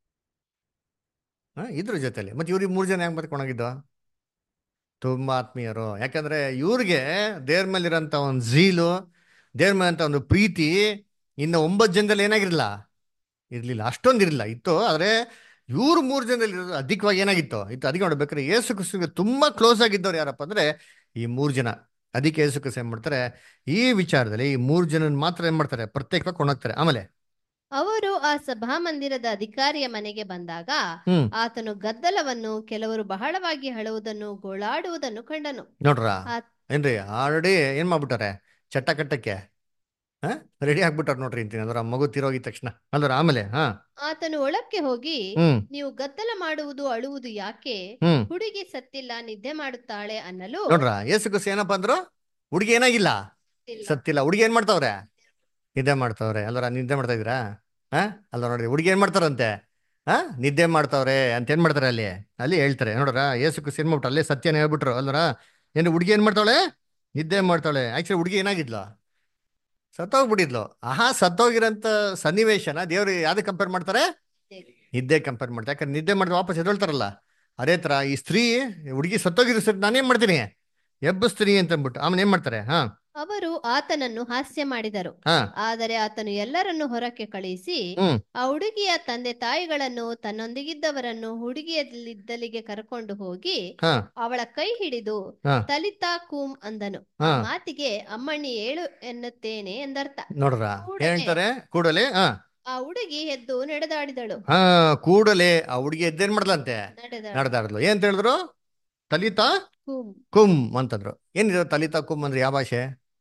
ಹಾ ಇದ್ರ ಜೊತೆಲಿ ಮತ್ತೆ ಇವ್ರಿಗೆ ಮೂರು ಜನ ಹೆಂಗ್ ಬತ್ಕೊಂಡೋಗಿದ್ದು ತುಂಬಾ ಆತ್ಮೀಯರು ಯಾಕಂದ್ರೆ ಇವ್ರಿಗೆ ದೇವ್ರ ಮೇಲೆ ಇರೋಂಥ ಒಂದು ಝೀಲು ದೇವ್ರ ಮೇಲೆ ಅಂತ ಒಂದು ಪ್ರೀತಿ ಇನ್ನು ಒಂಬತ್ತು ಜನದಲ್ಲಿ ಏನಾಗಿರ್ಲಿಲ್ಲ ಇರ್ಲಿಲ್ಲ ಅಷ್ಟೊಂದು ಇರಲಿಲ್ಲ ಇತ್ತು ಆದ್ರೆ ಇವ್ರು ಮೂರು ಜನದಲ್ಲಿ ಇರೋದು ಅಧಿಕವಾಗಿ ಏನಾಗಿತ್ತು ಇತ್ತು ಅದಕ್ಕೆ ನೋಡ್ಬೇಕಾದ್ರೆ ಯೇಸು ಕ್ರಿಸ್ತನಿಗೆ ತುಂಬಾ ಕ್ಲೋಸ್ ಆಗಿದ್ದವ್ರು ಯಾರಪ್ಪ ಅಂದ್ರೆ ಈ ಮೂರು ಜನ ಅದಕ್ಕೆ ಯೇಸು ಕ್ರಿಸ್ತ ಏನ್ ಮಾಡ್ತಾರೆ ಈ ವಿಚಾರದಲ್ಲಿ ಈ ಮೂರು ಜನ ಮಾತ್ರ ಏನ್ ಮಾಡ್ತಾರೆ ಪ್ರತ್ಯೇಕವಾಗಿ ಕೊಂಡೋಗ್ತಾರೆ ಆಮೇಲೆ ಅವರು ಆ ಸಭಾಮಂದಿರದ ಅಧಿಕಾರಿಯ ಮನೆಗೆ ಬಂದಾಗ ಹ್ಮ್ ಆತನು ಗದ್ದಲವನ್ನು ಕೆಲವರು ಬಹಳವಾಗಿ ಅಳುವುದನ್ನು ಗೋಳಾಡುವುದನ್ನು ಕಂಡನು ನೋಡ್ರ ಆ- ಏನ್ರಿ ಆಲ್ರೆಡಿ ಏನ್ ಮಾಡ್ಬಿಟ್ಟಾರೆ ಚಟ್ಟ ಕಟ್ಟಕ್ಕೆ ಹಾ ರೆಡಿ ಆಗ್ಬಿಟ್ಟಾರ ನೋಡ್ರಿ ಅಂತೀನಿ ಅಂದ್ರೆ ಆ ಮಗು ತೀರೋಗಿದ ತಕ್ಷಣ ಅಂದ್ರೆ ಆಮೇಲೆ ಹಾ ಆತನು ಒಳಕ್ಕೆ ಹೋಗಿ ಹ್ಮ್ ನೀವು ಗದ್ದಲ ಮಾಡುವುದು ಅಳುವುದು ಯಾಕೆ ಹ್ಮ್ ಹುಡುಗಿ ಸತ್ತಿಲ್ಲ ನಿದ್ದೆ ಮಾಡುತ್ತಾಳೆ ಅನ್ನಲು ನೋಡ್ರ ಯೇಸು ಕ್ರಿಸ್ತ ಏನಪ್ಪಾ ಅಂದ್ರು ಹುಡುಗಿ ಏನಾಗಿಲ್ಲ ಇಲ್ಲ. ಸತ್ತಿಲ್ಲ ಹುಡುಗಿ ಏನ್ ಮಾಡ್ತಾವ್ರೆ ನಿದ್ದೆ ಮಾಡ್ತಾವ್ರೆ ಅಲ್ವರ ನಿದ್ದೆ ಮಾಡ್ತಾ ಇದ್ದೀರಾ ಹಾ ಅಲ್ಲ ನೋಡ್ರಿ ಹುಡುಗಿ ಏನ್ ಮಾಡ್ತಾರಂತೆ ಹಾ ನಿದ್ದೆ ಮಾಡ್ತಾವ್ರೆ ಅಂತ ಏನ್ ಮಾಡ್ತಾರೆ ಅಲ್ಲಿ ಅಲ್ಲಿ ಹೇಳ್ತಾರೆ ನೋಡ್ರ ಏಸು ಕ್ರಿಸ್ತ ಏನ್ ಮಾಡ್ಬಿಟ್ರು ಅಲ್ಲೇ ಸತ್ಯನ ಹೇಳ್ಬಿಟ್ರು ಅಲ್ವರ ಏನು ಹುಡುಗಿ ಏನ್ ಮಾಡ್ತಾಳೆ ನಿದ್ದೆ ಮಾಡ್ತಾಳೆ ಆಕ್ಚುಲಿ ಹುಡುಗಿ ಏನಾಗಿದ್ಲು ಸತ್ತೋಗ್ಬಿಟ್ಟಿದ್ಲು ಆಹಾ ಸತ್ತೋಗಿರೋಂಥ ಸನ್ನಿವೇಶನ ದೇವ್ರು ಯಾವ್ದಕ್ಕೆ ಕಂಪೇರ್ ಮಾಡ್ತಾರೆ ನಿದ್ದೆ ಕಂಪೇರ್ ಮಾಡ್ತಾರೆ ಯಾಕಂದ್ರೆ ನಿದ್ದೆ ಮಾಡಿದ್ರೆ ವಾಪಸ್ ಎದ್ದೇಳ್ತಾರಲ್ಲ ಅದೇ ತರ ಈ ಸ್ತ್ರೀ ಹುಡುಗಿ ಸತ್ತೋಗಿರೋ ಸರಿ ನಾನೇನ್ ಮಾಡ್ತೀನಿ ಎಬ್ಬಿಸ್ತೀನಿ ಅಂತ ಅಂದ್ಬಿಟ್ಟು ಆಮೇಲೆ ಏನ್ ಮಾಡ್ತಾರೆ ಹಾ ಅವರು ಆತನನ್ನು ಹಾಸ್ಯ ಮಾಡಿದರು ಹಾ ಆದರೆ ಆತನು ಎಲ್ಲರನ್ನು ಹೊರಕ್ಕೆ ಕಳುಹಿಸಿ ಹ್ಮ್ ಆ ಹುಡುಗಿಯ ತಂದೆ ತಾಯಿಗಳನ್ನು ತನ್ನೊಂದಿಗಿದ್ದವರನ್ನು ಹುಡುಗಿಯಲ್ಲಿದ್ದಲಿಗೆ ಕರ್ಕೊಂಡು ಹೋಗಿ ಹಾ ಅವಳ ಕೈ ಹಿಡಿದು ಹಾ. ತಲಿತಾ ಕೂಮ್ ಅಂದನು ಹಾ ಮಾತಿಗೆ ಅಮ್ಮಣ್ಣಿ ಏಳು ಎನ್ನುತ್ತೇನೆ ಎಂದರ್ಥ ನೋಡ್ರ ಕೂಡಲೇ. ಏನ್ ಹೇಳ್ತಾರೆ ಕೂಡಲೇ ಹಾ ಆ ಹುಡುಗಿ ಎದ್ದು ನಡೆದಾಡಿದಳು ಹಾ ಕೂಡಲೇ ಆ ಹುಡುಗಿ ಎದ್ದೇನ್ ಮಾಡ್ಲಂತೆ ನಡೆದ ನಡೆದಾಡ್ಲು ಏನ್ ಹೇಳಿದ್ರು ತಲಿತಾ ಕೂಮ್ ಕುಮ್ ಅಂತಂದ್ರು ಏನಿದೆ ತಲಿತಾ ಕುಮ್ ಅಂದ್ರೆ ಯಾವ ಭಾಷೆ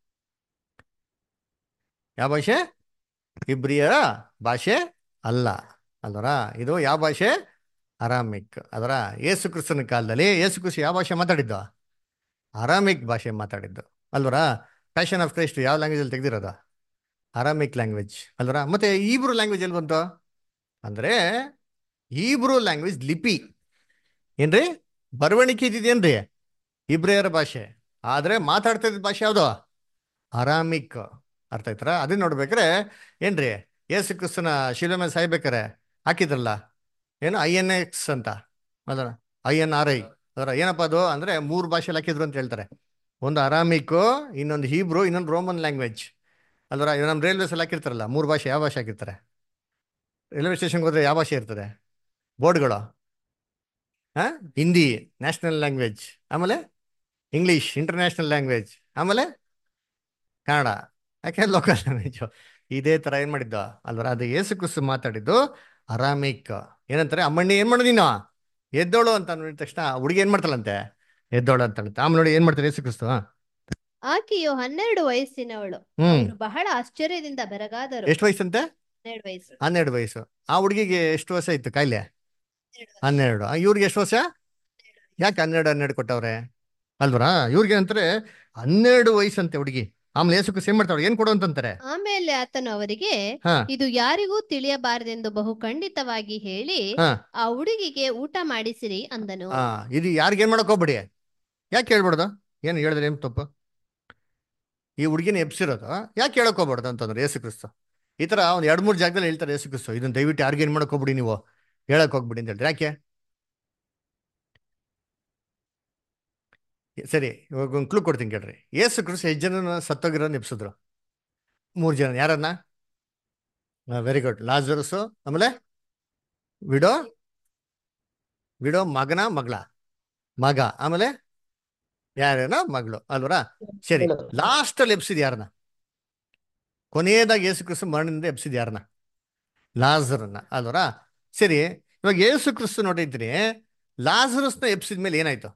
ಯಾವ ಭಾಷೆ ಇಬ್ರಿಯರ ಭಾಷೆ ಅಲ್ಲ ಅಲ್ವರ ಇದು ಯಾವ ಭಾಷೆ ಅರಾಮಿಕ್ ಅದರ ಯೇಸು ಕ್ರಿಸ್ತನ ಕಾಲದಲ್ಲಿ ಯೇಸು ಕ್ರಿಸ್ತ ಯಾವ ಭಾಷೆ ಮಾತಾಡಿದ್ದು ಅರಾಮಿಕ್ ಭಾಷೆ ಮಾತಾಡಿದ್ದು ಅಲ್ವರ ಪ್ಯಾಷನ್ ಆಫ್ ಕ್ರೈಸ್ಟ್ ಯಾವ ಲ್ಯಾಂಗ್ವೇಜಲ್ಲಿ ತೆಗೆದಿರೋದು ಅರಾಮಿಕ್ ಲ್ಯಾಂಗ್ವೇಜ್ ಅಲ್ವರ ಮತ್ತೆ ಈಬ್ರು ಲ್ಯಾಂಗ್ವೇಜ್ ಎಲ್ಲಿ ಬಂತು ಅಂದ್ರೆ ಈಬ್ರು ಲ್ಯಾಂಗ್ವೇಜ್ ಲಿಪಿ ಏನ್ರಿ ಬರವಣಿಗೆ ಇದ್ದಿದ್ದೇನ್ರಿ ಇಬ್ರಿಯರ ಭಾಷೆ ಆದ್ರೆ ಮಾತಾಡ್ತಾ ಇದ್ದ ಭಾಷೆ ಯಾವುದು ಅರಾಮಿಕ್ ಅರ್ಥ ಆಯ್ತಾರ ಅದನ್ನ ನೋಡ್ಬೇಕ್ರೆ ಏನ್ರಿ ಯೇಸು ಕ್ರಿಸ್ತನ ಶಿಲೆ ಮೇಲೆ ಸಾಯ್ಬೇಕಾರೆ ಹಾಕಿದ್ರಲ್ಲ ಏನು ಐ ಎನ್ ಎಕ್ಸ್ ಅಂತ ಅದರ ಐ ಎನ್ ಆರ್ ಐ ಅದರ ಏನಪ್ಪ ಅದು ಅಂದ್ರೆ ಮೂರು ಭಾಷೆಲಿ ಹಾಕಿದ್ರು ಅಂತ ಹೇಳ್ತಾರೆ ಒಂದು ಅರಾಮಿಕ್ ಇನ್ನೊಂದು ಹೀಬ್ರು ಇನ್ನೊಂದು ರೋಮನ್ ಲ್ಯಾಂಗ್ವೇಜ್ ಅಲ್ವರ ಇವ್ ನಮ್ಮ ರೈಲ್ವೇಸ್ ಅಲ್ಲಿ ಹಾಕಿರ್ತಾರಲ್ಲ ಮೂರು ಭಾಷೆ ಯಾವ ಭಾಷೆ ಹಾಕಿರ್ತಾರೆ ರೈಲ್ವೆ ಸ್ಟೇಷನ್ಗೆ ಹೋದ್ರೆ ಯಾವ ಭಾಷೆ ಇರ್ತದೆ ಬೋರ್ಡ್ಗಳು ಹಾ ಹಿಂದಿ ನ್ಯಾಷನಲ್ ಲ್ಯಾಂಗ್ವೇಜ್ ಆಮೇಲೆ ಇಂಗ್ಲಿಷ್ ಇಂಟರ್ನ್ಯಾಷನಲ್ ಲ್ಯಾಂಗ್ವೇಜ್ ಆಮೇಲೆ ಕನ್ನಡ ಯಾಕೆ ಲೋಕಲ್ ಲ್ಯಾಂಗ್ವೇಜು ಇದೇ ತರ ಏನ್ ಮಾಡಿದ್ದ ಅಲ್ವರ ಅದು ಏಸು ಕುಸು ಮಾತಾಡಿದ್ದು ಅರಾಮಿಕ್ ಏನಂತಾರೆ ಅಮ್ಮಣ್ಣಿ ಏನ್ ಮಾಡೋದು ನೀನು ಎದ್ದೋಳು ಅಂತ ನೋಡಿದ ತಕ್ಷಣ ಹುಡುಗಿ ಏನ್ ಮಾಡ್ತಾಳಂತೆ ಎದ್ದೋಳು ಅಂತ ಹೇಳುತ್ತೆ ಆಮೇಲೆ ನೋಡಿ ಏನ್ ಮಾಡ್ತಾರೆ ಏಸು ಕ್ರಿಸ್ತು ಆಕೆಯು ಹನ್ನೆರಡು ವಯಸ್ಸಿನವಳು ಹ್ಮ್ ಅವರು ಬಹಳ ಆಶ್ಚರ್ಯದಿಂದ ಬೆರಗಾದರು ಎಷ್ಟು ವಯಸ್ಸಂತೆ ಹನ್ನೆರಡು ವಯಸ್ಸು ಹನ್ನೆರಡು ವಯಸ್ಸು ಆ ಹುಡುಗಿಗೆ ಎಷ್ಟು ವರ್ಷ ಇತ್ತು ಕಾಯಿಲೆ ಹನ್ನೆರಡು ಆ, ಇವ್ರಿಗೆ ಎಷ್ಟು ವರ್ಷ ಯಾಕೆ ಹನ್ನೆರಡು ಹನ್ನೆರಡು ಕೊಟ್ಟವ್ರೆ ಅಲ್ವರಾ ಇವ್ರಿಗೆ ಅಂತಾರೆ ಹನ್ನೆರಡು ವಯಸ್ಸಂತೆ ಹುಡುಗಿ ಆಮೇಲೆ ಏಸು ಕ್ರಿಸ್ತು ಏನ್ ಮಾಡ್ತಾಳೆ ಏನ್ ಕೊಡು ಅಂತಂತಾರೆ ಆಮೇಲೆ ಆತನು ಅವರಿಗೆ ಹಾ. ಇದು ಯಾರಿಗೂ ತಿಳಿಯಬಾರದೆಂದು ಬಹು ಖಂಡಿತವಾಗಿ ಹೇಳಿ ಹಾ. ಆ ಹುಡುಗಿಗೆ ಊಟ ಮಾಡಿಸಿರಿ ಅಂದನು ಹಾ ಇದು ಯಾರಿಗೇನ್ ಮಾಡಕ್ ಹೋಗ್ಬಿಡಿ ಯಾಕೆ ಹೇಳ್ಬಾರ್ದು ಏನು ಹೇಳಿದ್ರೆ ಏನ್ ತಪ್ಪು ಈ ಹುಡುಗಿನ ಎಬ್ಸಿರೋದು ಯಾಕೆ ಹೇಳಕ್ ಹೋಗ್ಬಾರ್ದು ಅಂತಂದ್ರೆ ಯೇಸು ಕ್ರಿಸ್ತು ಈ ತರ ಒಂದ್ ಎರಡ್ ಮೂರ್ ಜಾಗದಲ್ಲಿ ಹೇಳ್ತಾರೆ ಯೇಸು ಕ್ರಿಸ್ತು ಇದನ್ನ ದಯವಿಟ್ಟು ಯಾರಿಗೇನ್ ಮಾಡಕ್ ಹೋಗ್ಬಿಡಿ ನೀವು ಹೇಳಕ್ ಹೋಗ್ಬಿಡಿ ಅಂತ ಹೇಳ್ತಾರೆ ಯಾಕೆ ಸರಿ ಇವಾಗ ಒಂದು ಕ್ಲೂ ಕೊಡ್ತೀನಿ ಕೇಳ್ರಿ ಯೇಸು ಕ್ರಿಸ್ತು ಎಷ್ಟು ಜನ ಸತ್ತೋಗಿರೋನ್ ಎಬ್ಸಿದ್ರು ಮೂರ್ ಜನ ಯಾರನ್ನ ವೆರಿ ಗುಡ್ ಲಾಜರಸ್ ಆಮೇಲೆ ವಿಡೋ ವಿಡೋ ಮಗನ ಮಗಳ ಮಗ ಆಮೇಲೆ ಯಾರೇನೋ ಮಗಳು ಅಲ್ವರ ಸರಿ ಲಾಸ್ಟ್ ಅಲ್ಲಿ ಎಬ್ಸಿದ್ ಯಾರನ್ನ ಕೊನೆಯದಾಗಿ ಯೇಸು ಕ್ರಿಸ್ತು ಮರಣದಿಂದ ಎಬ್ಸಿದ್ ಯಾರನ್ನ ಲಾಜರನ್ನ ಅಲ್ವರ ಸರಿ ಇವಾಗ ಯೇಸು ಕ್ರಿಸ್ತು ನೋಡಿದ್ರಿ ಲಾಜರಸ್ನ ಎಬ್ಸಿದ ಮೇಲೆ ಏನಾಯ್ತು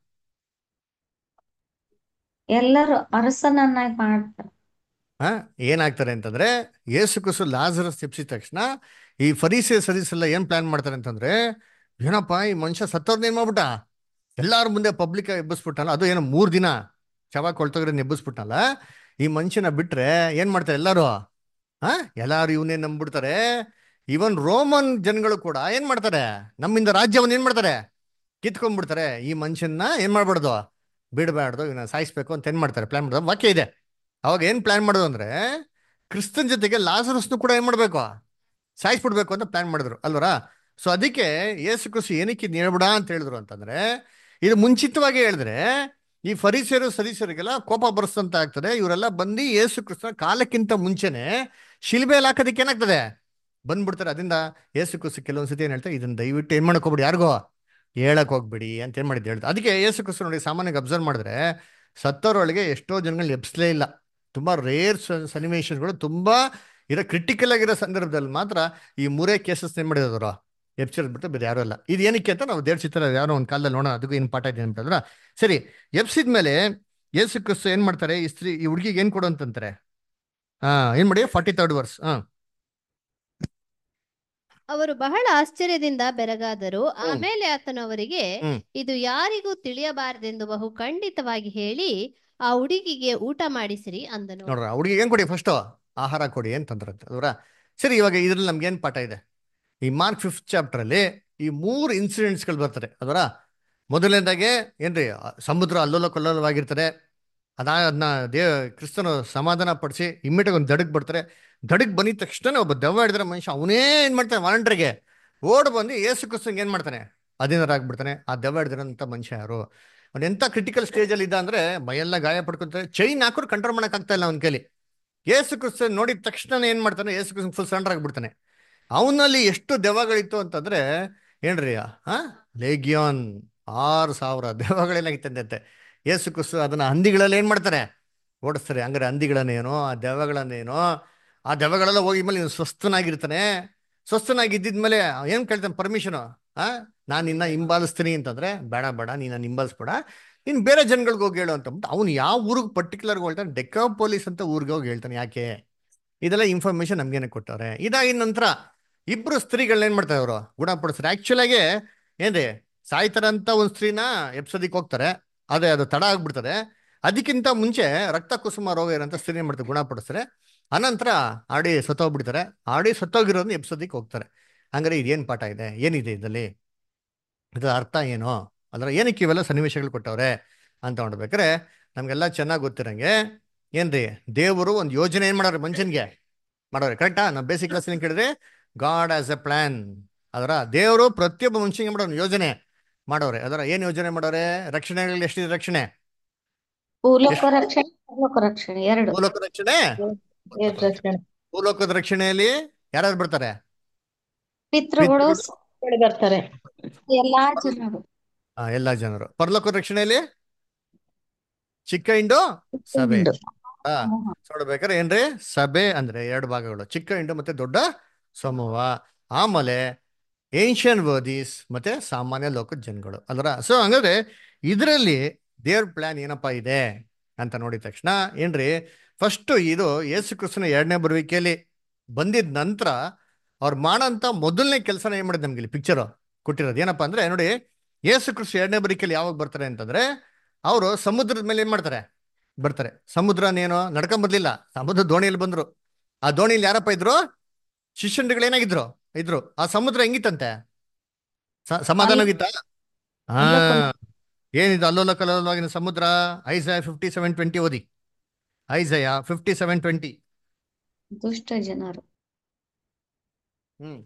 ಎಲ್ಲರೂ ಅರಸನನ್ನಾಗಿ ಮಾಡ್ತಾರೆ ಹಾ ಏನಾಗ್ತಾರೆ ಅಂತಂದ್ರೆ ಯೇಸು ಕ್ರಿಸ್ತು ಲಾಜರಸ್ ಎಬ್ಸಿದ ತಕ್ಷಣ ಈ ಫರೀಸೆ ಸರೀಸ್ ಎಲ್ಲ ಏನ್ ಪ್ಲಾನ್ ಮಾಡ್ತಾರೆ ಅಂತಂದ್ರೆ ಏನಪ್ಪ ಈ ಮನುಷ್ಯ ಸತ್ತವ್ರನ್ನ ಏನ್ ಮಾಡ್ಬಿಟ್ಟ ಎಲ್ಲಾರ ಮುಂದೆ ಪಬ್ಲಿಕ್ ಎಬ್ಬಿಸ್ಬಿಟ್ಟಲ್ಲ ಅದು ಏನೋ ಮೂರ್ ದಿನ ಶವ ಕೊಳ್ತೋಗ್ರೆ ಎಬ್ಬಿಸ್ಬಿಟ್ಟಲ್ಲ ಈ ಮನುಷ್ಯನ ಬಿಟ್ರೆ ಏನ್ ಮಾಡ್ತಾರೆ ಎಲ್ಲಾರು ಹಾ ಎಲ್ಲಾರು ಇವನೇ ನಂಬ್ಬಿಡ್ತಾರೆ ಇವನ್ ರೋಮನ್ ಜನಗಳು ಕೂಡ ಏನ್ ಮಾಡ್ತಾರೆ ನಮ್ಮಿಂದ ರಾಜ್ಯವನ್ನ ಏನ್ ಮಾಡ್ತಾರೆ ಕಿತ್ಕೊಂಡ್ಬಿಡ್ತಾರೆ ಈ ಮನುಷ್ಯನ್ನ ಏನ್ ಮಾಡ್ಬಾರ್ದು ಬಿಡಬಾರ್ದು ಇವನ್ನ ಸಾಯಿಸ್ಬೇಕು ಅಂತ ಏನ್ ಮಾಡ್ತಾರೆ ಪ್ಲಾನ್ ಮಾಡೋದು ವಾಕ್ಯ ಇದೆ ಅವಾಗ ಏನ್ ಪ್ಲಾನ್ ಮಾಡೋದು ಅಂದ್ರೆ ಕ್ರಿಸ್ತನ್ ಜೊತೆಗೆ ಲಾಸರಸ್ನು ಕೂಡ ಏನ್ ಮಾಡ್ಬೇಕು ಸಾಯಿಸ್ಬಿಡ್ಬೇಕು ಅಂತ ಪ್ಲಾನ್ ಮಾಡಿದ್ರು ಅಲ್ವರಾ ಸೊ ಅದಕ್ಕೆ ಯೇಸು ಕ್ರಿಸ್ತು ಏನಕ್ಕೆ ಇದ್ನ ಹೇಳ್ಬಿಡ ಅಂತ ಹೇಳಿದ್ರು ಅಂತಂದ್ರೆ ಇದು ಮುಂಚಿತವಾಗಿ ಹೇಳಿದ್ರೆ ಈ ಫರೀಸರು ಸರೀಸರಿಗೆಲ್ಲ ಕೋಪ ಬರಿಸ್ತಂತ ಆಗ್ತದೆ ಇವರೆಲ್ಲ ಬಂದು ಯೇಸು ಕ್ರಿಸ್ತನ ಕಾಲಕ್ಕಿಂತ ಮುಂಚೆನೆ ಶಿಲ್ಬೆಯಲ್ಲಿ ಹಾಕೋದಕ್ಕೆ ಏನಾಗ್ತದೆ ಬಂದ್ಬಿಡ್ತಾರೆ ಅದರಿಂದ ಯೇಸು ಕ್ರಿಸ್ತು ಕೆಲವೊಂದ್ಸತಿ ಏನ್ ಹೇಳ್ತಾರೆ ಇದನ್ನ ದಯವಿಟ್ಟು ಏನ್ ಮಾಡಕ್ ಹೋಗ್ಬಿಡಿ ಯಾರಿಗೋ ಹೇಳಕ್ ಹೋಗ್ಬಿಡಿ ಅಂತ ಏನ್ ಮಾಡಿದ್ದು ಹೇಳ್ತಾರೆ ಅದಕ್ಕೆ ಯೇಸು ಕ್ರಿಸ್ತು ನೋಡಿ ಸಾಮಾನ್ಯವಾಗಿ ಅಬ್ಸರ್ವ್ ಮಾಡಿದ್ರೆ ಸತ್ತವರೊಳಗೆ ಎಷ್ಟೋ ಜನಗಳು ಎಬ್ಸ್ಲೇ ಇಲ್ಲ ತುಂಬಾ ರೇರ್ ಸನ್ನಿವೇಶಗಳು ತುಂಬಾ ಇರೋ ಕ್ರಿಟಿಕಲ್ ಆಗಿರೋ ಸಂದರ್ಭದಲ್ಲಿ ಮಾತ್ರ ಈ ಮೂರೇ ಕೇಸಸ್ ಏನ್ ಮಾಡಿದ್ರು ಎಬ್ಸಿರೋದು ಬಿಟ್ಟು ಬೇರೆ ಯಾರು ಇಲ್ಲ ಇದು ಏನಕ್ಕೆ ಅಂತ ನಾವು ದೇಡ್ ಚಿತ್ರ ಯಾರೋ ಒಂದು ಕಾಲದಲ್ಲಿ ನೋಡೋಣ ಅದಕ್ಕೂ ಏನು ಪಾಠ ಇದೆ ಅಂತಂದ್ರ ಸರಿ ಎಬ್ಸಿದ ಮೇಲೆ ಯೇಸು ಕ್ರಿಸ್ತು ಏನ್ ಮಾಡ್ತಾರೆ ಈ ಸ್ತ್ರೀ ಈ ಹುಡುಗಿಗೆ ಏನ್ ಕೊಡು ಅಂತಂತಾರೆ ಹಾ ಏನ್ ಮಾಡಿ ಫಾರ್ಟಿ ತರ್ಡ್ ವರ್ಸ್ ಹಾ ಅವರು ಬಹಳ ಆಶ್ಚರ್ಯದಿಂದ ಬೆರಗಾದರು ಆಮೇಲೆ ಆತನು ಅವರಿಗೆ ಹ್ಮ್. ಇದು ಯಾರಿಗೂ ತಿಳಿಯಬಾರದೆಂದು ಬಹು ಖಂಡಿತವಾಗಿ ಹೇಳಿ ಆ ಹುಡುಗಿಗೆ ಊಟ ಮಾಡಿಸಿರಿ ಅಂದನು ನೋಡ್ರ ಹುಡುಗಿಗೆ ಏನ್ ಕೊಡಿ ಫಸ್ಟ್ ಆಹಾರ ಕೊಡಿ ಅಂತಂದ್ರಂತೆ ಅಲ್ವರ ಸರಿ ಇವಾಗ ಇದ್ರಲ್ಲಿ ನಮ್ಗೆ ಏನ್ ಪಾಠ ಇದೆ ಈ ಮಾರ್ಕ್ ಫಿಫ್ತ್ ಚಾಪ್ಟರ್ ಅಲ್ಲಿ ಈ ಮೂರು ಇನ್ಸಿಡೆಂಟ್ಸ್ಗಳು ಬರ್ತಾರೆ ಅದರ ಮೊದಲನೇದಾಗೆ ಏನ್ರಿ ಸಮುದ್ರ ಅಲ್ಲೋಲ ಕೊಲ್ಲೋಲವಾಗಿರ್ತಾರೆ ಅದಾ ಅದನ್ನ ದೇ ಕ್ರಿಸ್ತನು ಸಮಾಧಾನ ಪಡಿಸಿ ಇಮ್ಮಿಡಿಯಾಗಿ ಒಂದು ದಡಕ್ ಬರ್ತಾರೆ ದಡಕ್ ಬಂದಿದ ತಕ್ಷಣ ಒಬ್ಬ ದೆವ್ವ ಹಿಡಿದ್ರೆ ಮನುಷ್ಯ ಅವನೇ ಏನ್ ಮಾಡ್ತಾನೆ ವಾಲಂಟ್ರಿಗೆ ಓಡ್ ಬಂದು ಏಸು ಕ್ರಿಸ್ತಂಗೆ ಏನ್ ಮಾಡ್ತಾನೆ ಅಧೀನರಾಗ್ಬಿಡ್ತಾನೆ ಆ ದೆವ್ವ ಹಿಡಿದಿರೋಂಥ ಮನುಷ್ಯ ಯಾರು ಅವ್ನು ಎಂತ ಕ್ರಿಟಿಕಲ್ ಸ್ಟೇಜ್ ಅಲ್ಲಿ ಇದ್ದ ಅಂದ್ರೆ ಮೈಯೆಲ್ಲ ಗಾಯ ಪಡ್ಕೊಂತಾರೆ ಚೈನ್ ಹಾಕೋರು ಕಂಟ್ರೋಲ್ ಮಾಡಕ್ ಆಗ್ತಾ ಇಲ್ಲ ಅವನ ಕೈಲಿ ಏಸು ಕ್ರಿಸ್ತ ನೋಡಿದ ತಕ್ಷಣ ಏನ್ ಮಾಡ್ತಾನೆ ಏಸು ಕ್ರಿಸ್ತ ಫುಲ್ ಸರೆಂಡರ್ ಆಗ್ಬಿಡ್ತಾನೆ ಅವನಲ್ಲಿ ಎಷ್ಟು ದೆವ್ವಗಳಿತ್ತು ಅಂತಂದ್ರೆ ಏನ್ರಿ ಹಾ ಲೇಗಿಯೋನ್ ಆರು ಸಾವಿರ ದೆವ್ವಗಳೇನಾಗಿತ್ತಂತೆ ಏಸು ಕ್ರಿಸ್ತು ಅದನ್ನ ಹಂದಿಗಳಲ್ಲಿ ಏನ್ ಮಾಡ್ತಾರೆ ಓಡಿಸ್ತಾರೆ ಹಂಗಾರೆ ಹಂದಿಗಳನ್ನೇನೋ ಆ ದೆವ್ವಗಳನ್ನೇನೋ ಆ ದೆವ್ವಗಳೆಲ್ಲ ಹೋಗಿ ಮೇಲೆ ಇವ್ನು ಸ್ವಸ್ಥನಾಗಿರ್ತಾನೆ ಸ್ವಸ್ಥನಾಗಿದ್ದಿದ್ಮೇಲೆ ಏನ್ ಕೇಳ್ತಾನೆ ಪರ್ಮಿಷನ್ ಆ ನಾನು ನಿನ್ನ ಹಿಂಬಾಲಿಸ್ತೀನಿ ಅಂತಂದ್ರೆ ಬೇಡ ಬೇಡ ನೀನು ನನ್ನ ಹಿಂಬಾಲಿಸ್ಬೇಡ ನೀನು ಬೇರೆ ಜನಗಳಿಗೆ ಹೋಗಿ ಹೇಳು ಅಂತ ಅವ್ನು ಯಾವ ಊರಿಗೆ ಪರ್ಟಿಕ್ಯುಲರ್ ಹೇಳ್ತಾನೆ ಡೆಕ್ಕಾ ಪೊಲೀಸ್ ಅಂತ ಊರಿಗೆ ಹೋಗಿ ಹೇಳ್ತಾನೆ ಯಾಕೆ ಇದೆಲ್ಲ ಇನ್ಫಾರ್ಮೇಶನ್ ನಮ್ಗೇನೆ ಕೊಟ್ಟವ್ರೆ ಇದಾಗಿದ ನಂತರ ಇಬ್ರು ಸ್ತ್ರೀಗಳನ್ನ ಏನ್ ಮಾಡ್ತಾರೆ ಅವರು ಗುಣಪಡಿಸ್ತಾರೆ ಆಕ್ಚುಲ್ ಆಗಿ ಏನ್ರಿ ಸಾಯ್ತಾರಂತ ಒಂದು ಸ್ತ್ರೀನ ಎಪ್ಸೋದಿಕ್ ಹೋಗ್ತಾರೆ ಅದೇ ಅದು ತಡ ಆಗ್ಬಿಡ್ತದೆ ಅದಕ್ಕಿಂತ ಮುಂಚೆ ರಕ್ತ ಕುಸುಮ ರೋಗ ಇರೋಂಥ ಸ್ತ್ರೀ ಮಾಡ್ತಾರೆ ಗುಣಪಡಿಸ್ತಾರೆ ಅನಂತರ ಆಡಿ ಸತ್ತೋಗ್ಬಿಡ್ತಾರೆ ಆಡಿ ಸತ್ತೋಗಿರೋದನ್ನ ಎಪ್ಸೋದಿಕ್ ಹೋಗ್ತಾರೆ ಹಂಗಾರೆ ಇದೇನು ಪಾಠ ಇದೆ ಏನಿದೆ ಇದರಲ್ಲಿ ಇದರ ಅರ್ಥ ಏನು ಅಂದ್ರೆ ಏನಕ್ಕೆ ಇವೆಲ್ಲ ಸನ್ನಿವೇಶಗಳು ಕೊಟ್ಟವ್ರೆ ಅಂತ ನೋಡ್ಬೇಕಾರೆ ನಮ್ಗೆಲ್ಲ ಚೆನ್ನಾಗಿ ಗೊತ್ತಿರಂಗೆ ಏನ್ರಿ ದೇವರು ಒಂದು ಯೋಜನೆ ಏನ್ ಮಾಡೋರು ಮನುಷ್ಯನ್ಗೆ ಮಾಡೋರೆ ಕರೆಕ್ಟಾ ನಾವು ಬೇಸಿಕ್ ಕ್ಲಾಸ್ ಏನ್ ಕೇಳಿದ್ರೆ ಗಾಡ್ ಆಸ್ ಎ ಪ್ಲಾನ್ ಅದರ ದೇವರು ಪ್ರತಿಯೊಬ್ಬ ಮನುಷ್ಯನಿಗೆ ಮಾಡೋರು ಯೋಜನೆ ಮಾಡೋರೆ ಅದರ ಏನ್ ಯೋಜನೆ ಮಾಡೋರೆ ರಕ್ಷಣೆಗಳಲ್ಲಿ ಎಷ್ಟಿದೆ ರಕ್ಷಣೆ ಭೂಲೋಕ ರಕ್ಷಣೆ ಪರಲೋಕ ರಕ್ಷಣೆ ಎರಡು ಭೂಲೋಕ ರಕ್ಷಣೆ ಎರಡು ರಕ್ಷಣೆ ಭೂಲೋಕದ ರಕ್ಷಣೆಯಲ್ಲಿ ಯಾರ್ಯಾರು ಬರ್ತಾರೆ ಪಿತೃಗಳು ಪಿತೃಗಳು, ಬರ್ತಾರೆ ಎಲ್ಲಾ ಜನರು ಆ, ಎಲ್ಲಾ ಜನರು ಪರಲೋಕದ ರಕ್ಷಣೆಯಲ್ಲಿ ಚಿಕ್ಕ ಇಂಡು ಸಭೆ ಹಿಂಡು. ಆ, ನೋಡ್ಬೇಕಾದ್ರೆ ಏನ್ರಿ ಸಭೆ ಅಂದ್ರೆ ಎರಡು ಭಾಗಗಳು ಚಿಕ್ಕ ಇಂಡು ಮತ್ತೆ ದೊಡ್ಡ ಸಮೂಹ ಆಮೇಲೆ ಏನ್ಷಿಯನ್ ವರ್ದೀಸ್ ಮತ್ತೆ ಸಾಮಾನ್ಯ ಲೋಕದ ಜನಗಳು ಅಲ್ರ ಸೊ ಹಂಗಾದ್ರೆ ಇದರಲ್ಲಿ ದೇವ್ರ ಪ್ಲಾನ್ ಏನಪ್ಪಾ ಇದೆ ಅಂತ ನೋಡಿದ ತಕ್ಷಣ ಏನ್ರಿ ಫಸ್ಟ್ ಇದು ಯೇಸು ಕ್ರಿಸ್ತನ ಎರಡನೇ ಬರುವಿಕೆಯಲ್ಲಿ ಬಂದಿದ ನಂತರ ಅವ್ರು ಮಾಡಂತ ಮೊದಲನೇ ಕೆಲಸನ ಏನ್ ಮಾಡಿದ್ ನಮ್ಗೆ ಇಲ್ಲಿ ಪಿಕ್ಚರ್ ಕೊಟ್ಟಿರೋದು ಏನಪ್ಪಾ ಅಂದ್ರೆ ನೋಡಿ ಯೇಸು ಕ್ರಿಸ್ತ ಎರಡನೇ ಬರಿಕೆಯಲ್ಲಿ ಯಾವಾಗ ಬರ್ತಾರೆ ಅಂತಂದ್ರೆ ಅವರು ಸಮುದ್ರದ ಮೇಲೆ ಏನ್ ಮಾಡ್ತಾರೆ ಬರ್ತಾರೆ ಸಮುದ್ರನೇನೋ ನಡ್ಕೊಂಡ್ ಬರ್ಲಿಲ್ಲ ಸಮುದ್ರ ದೋಣಿಯಲ್ಲಿ ಬಂದ್ರು ಆ ದೋಣಿಯಲ್ಲಿ ಯಾರಪ್ಪ ಇದ್ರು ಶಿಷ್ಯಂಡಿಗಳು ಏನಾಗಿದ್ರು ಇದ್ರು ಆ ಸಮುದ್ರ ಹೆಂಗಿತ್ತಂತೆ ಸ- ಸಮಾಧಾನವಾಗಿತ್ತ ಹಾ ಏನಿದು ಅಲ್ಲೋಲ ಕಲ್ಲೋಲವಾಗಿನ ಸಮುದ್ರ ಐಸಯ ಫಿಫ್ಟಿ ಸೆವೆನ್ ಟ್ವೆಂಟಿ ಓದಿ ಐಸಯ ಫಿಫ್ಟಿ ಸೆವೆನ್ ಟ್ವೆಂಟಿ ದುಷ್ಟ ಜನರು ಹ್ಮ್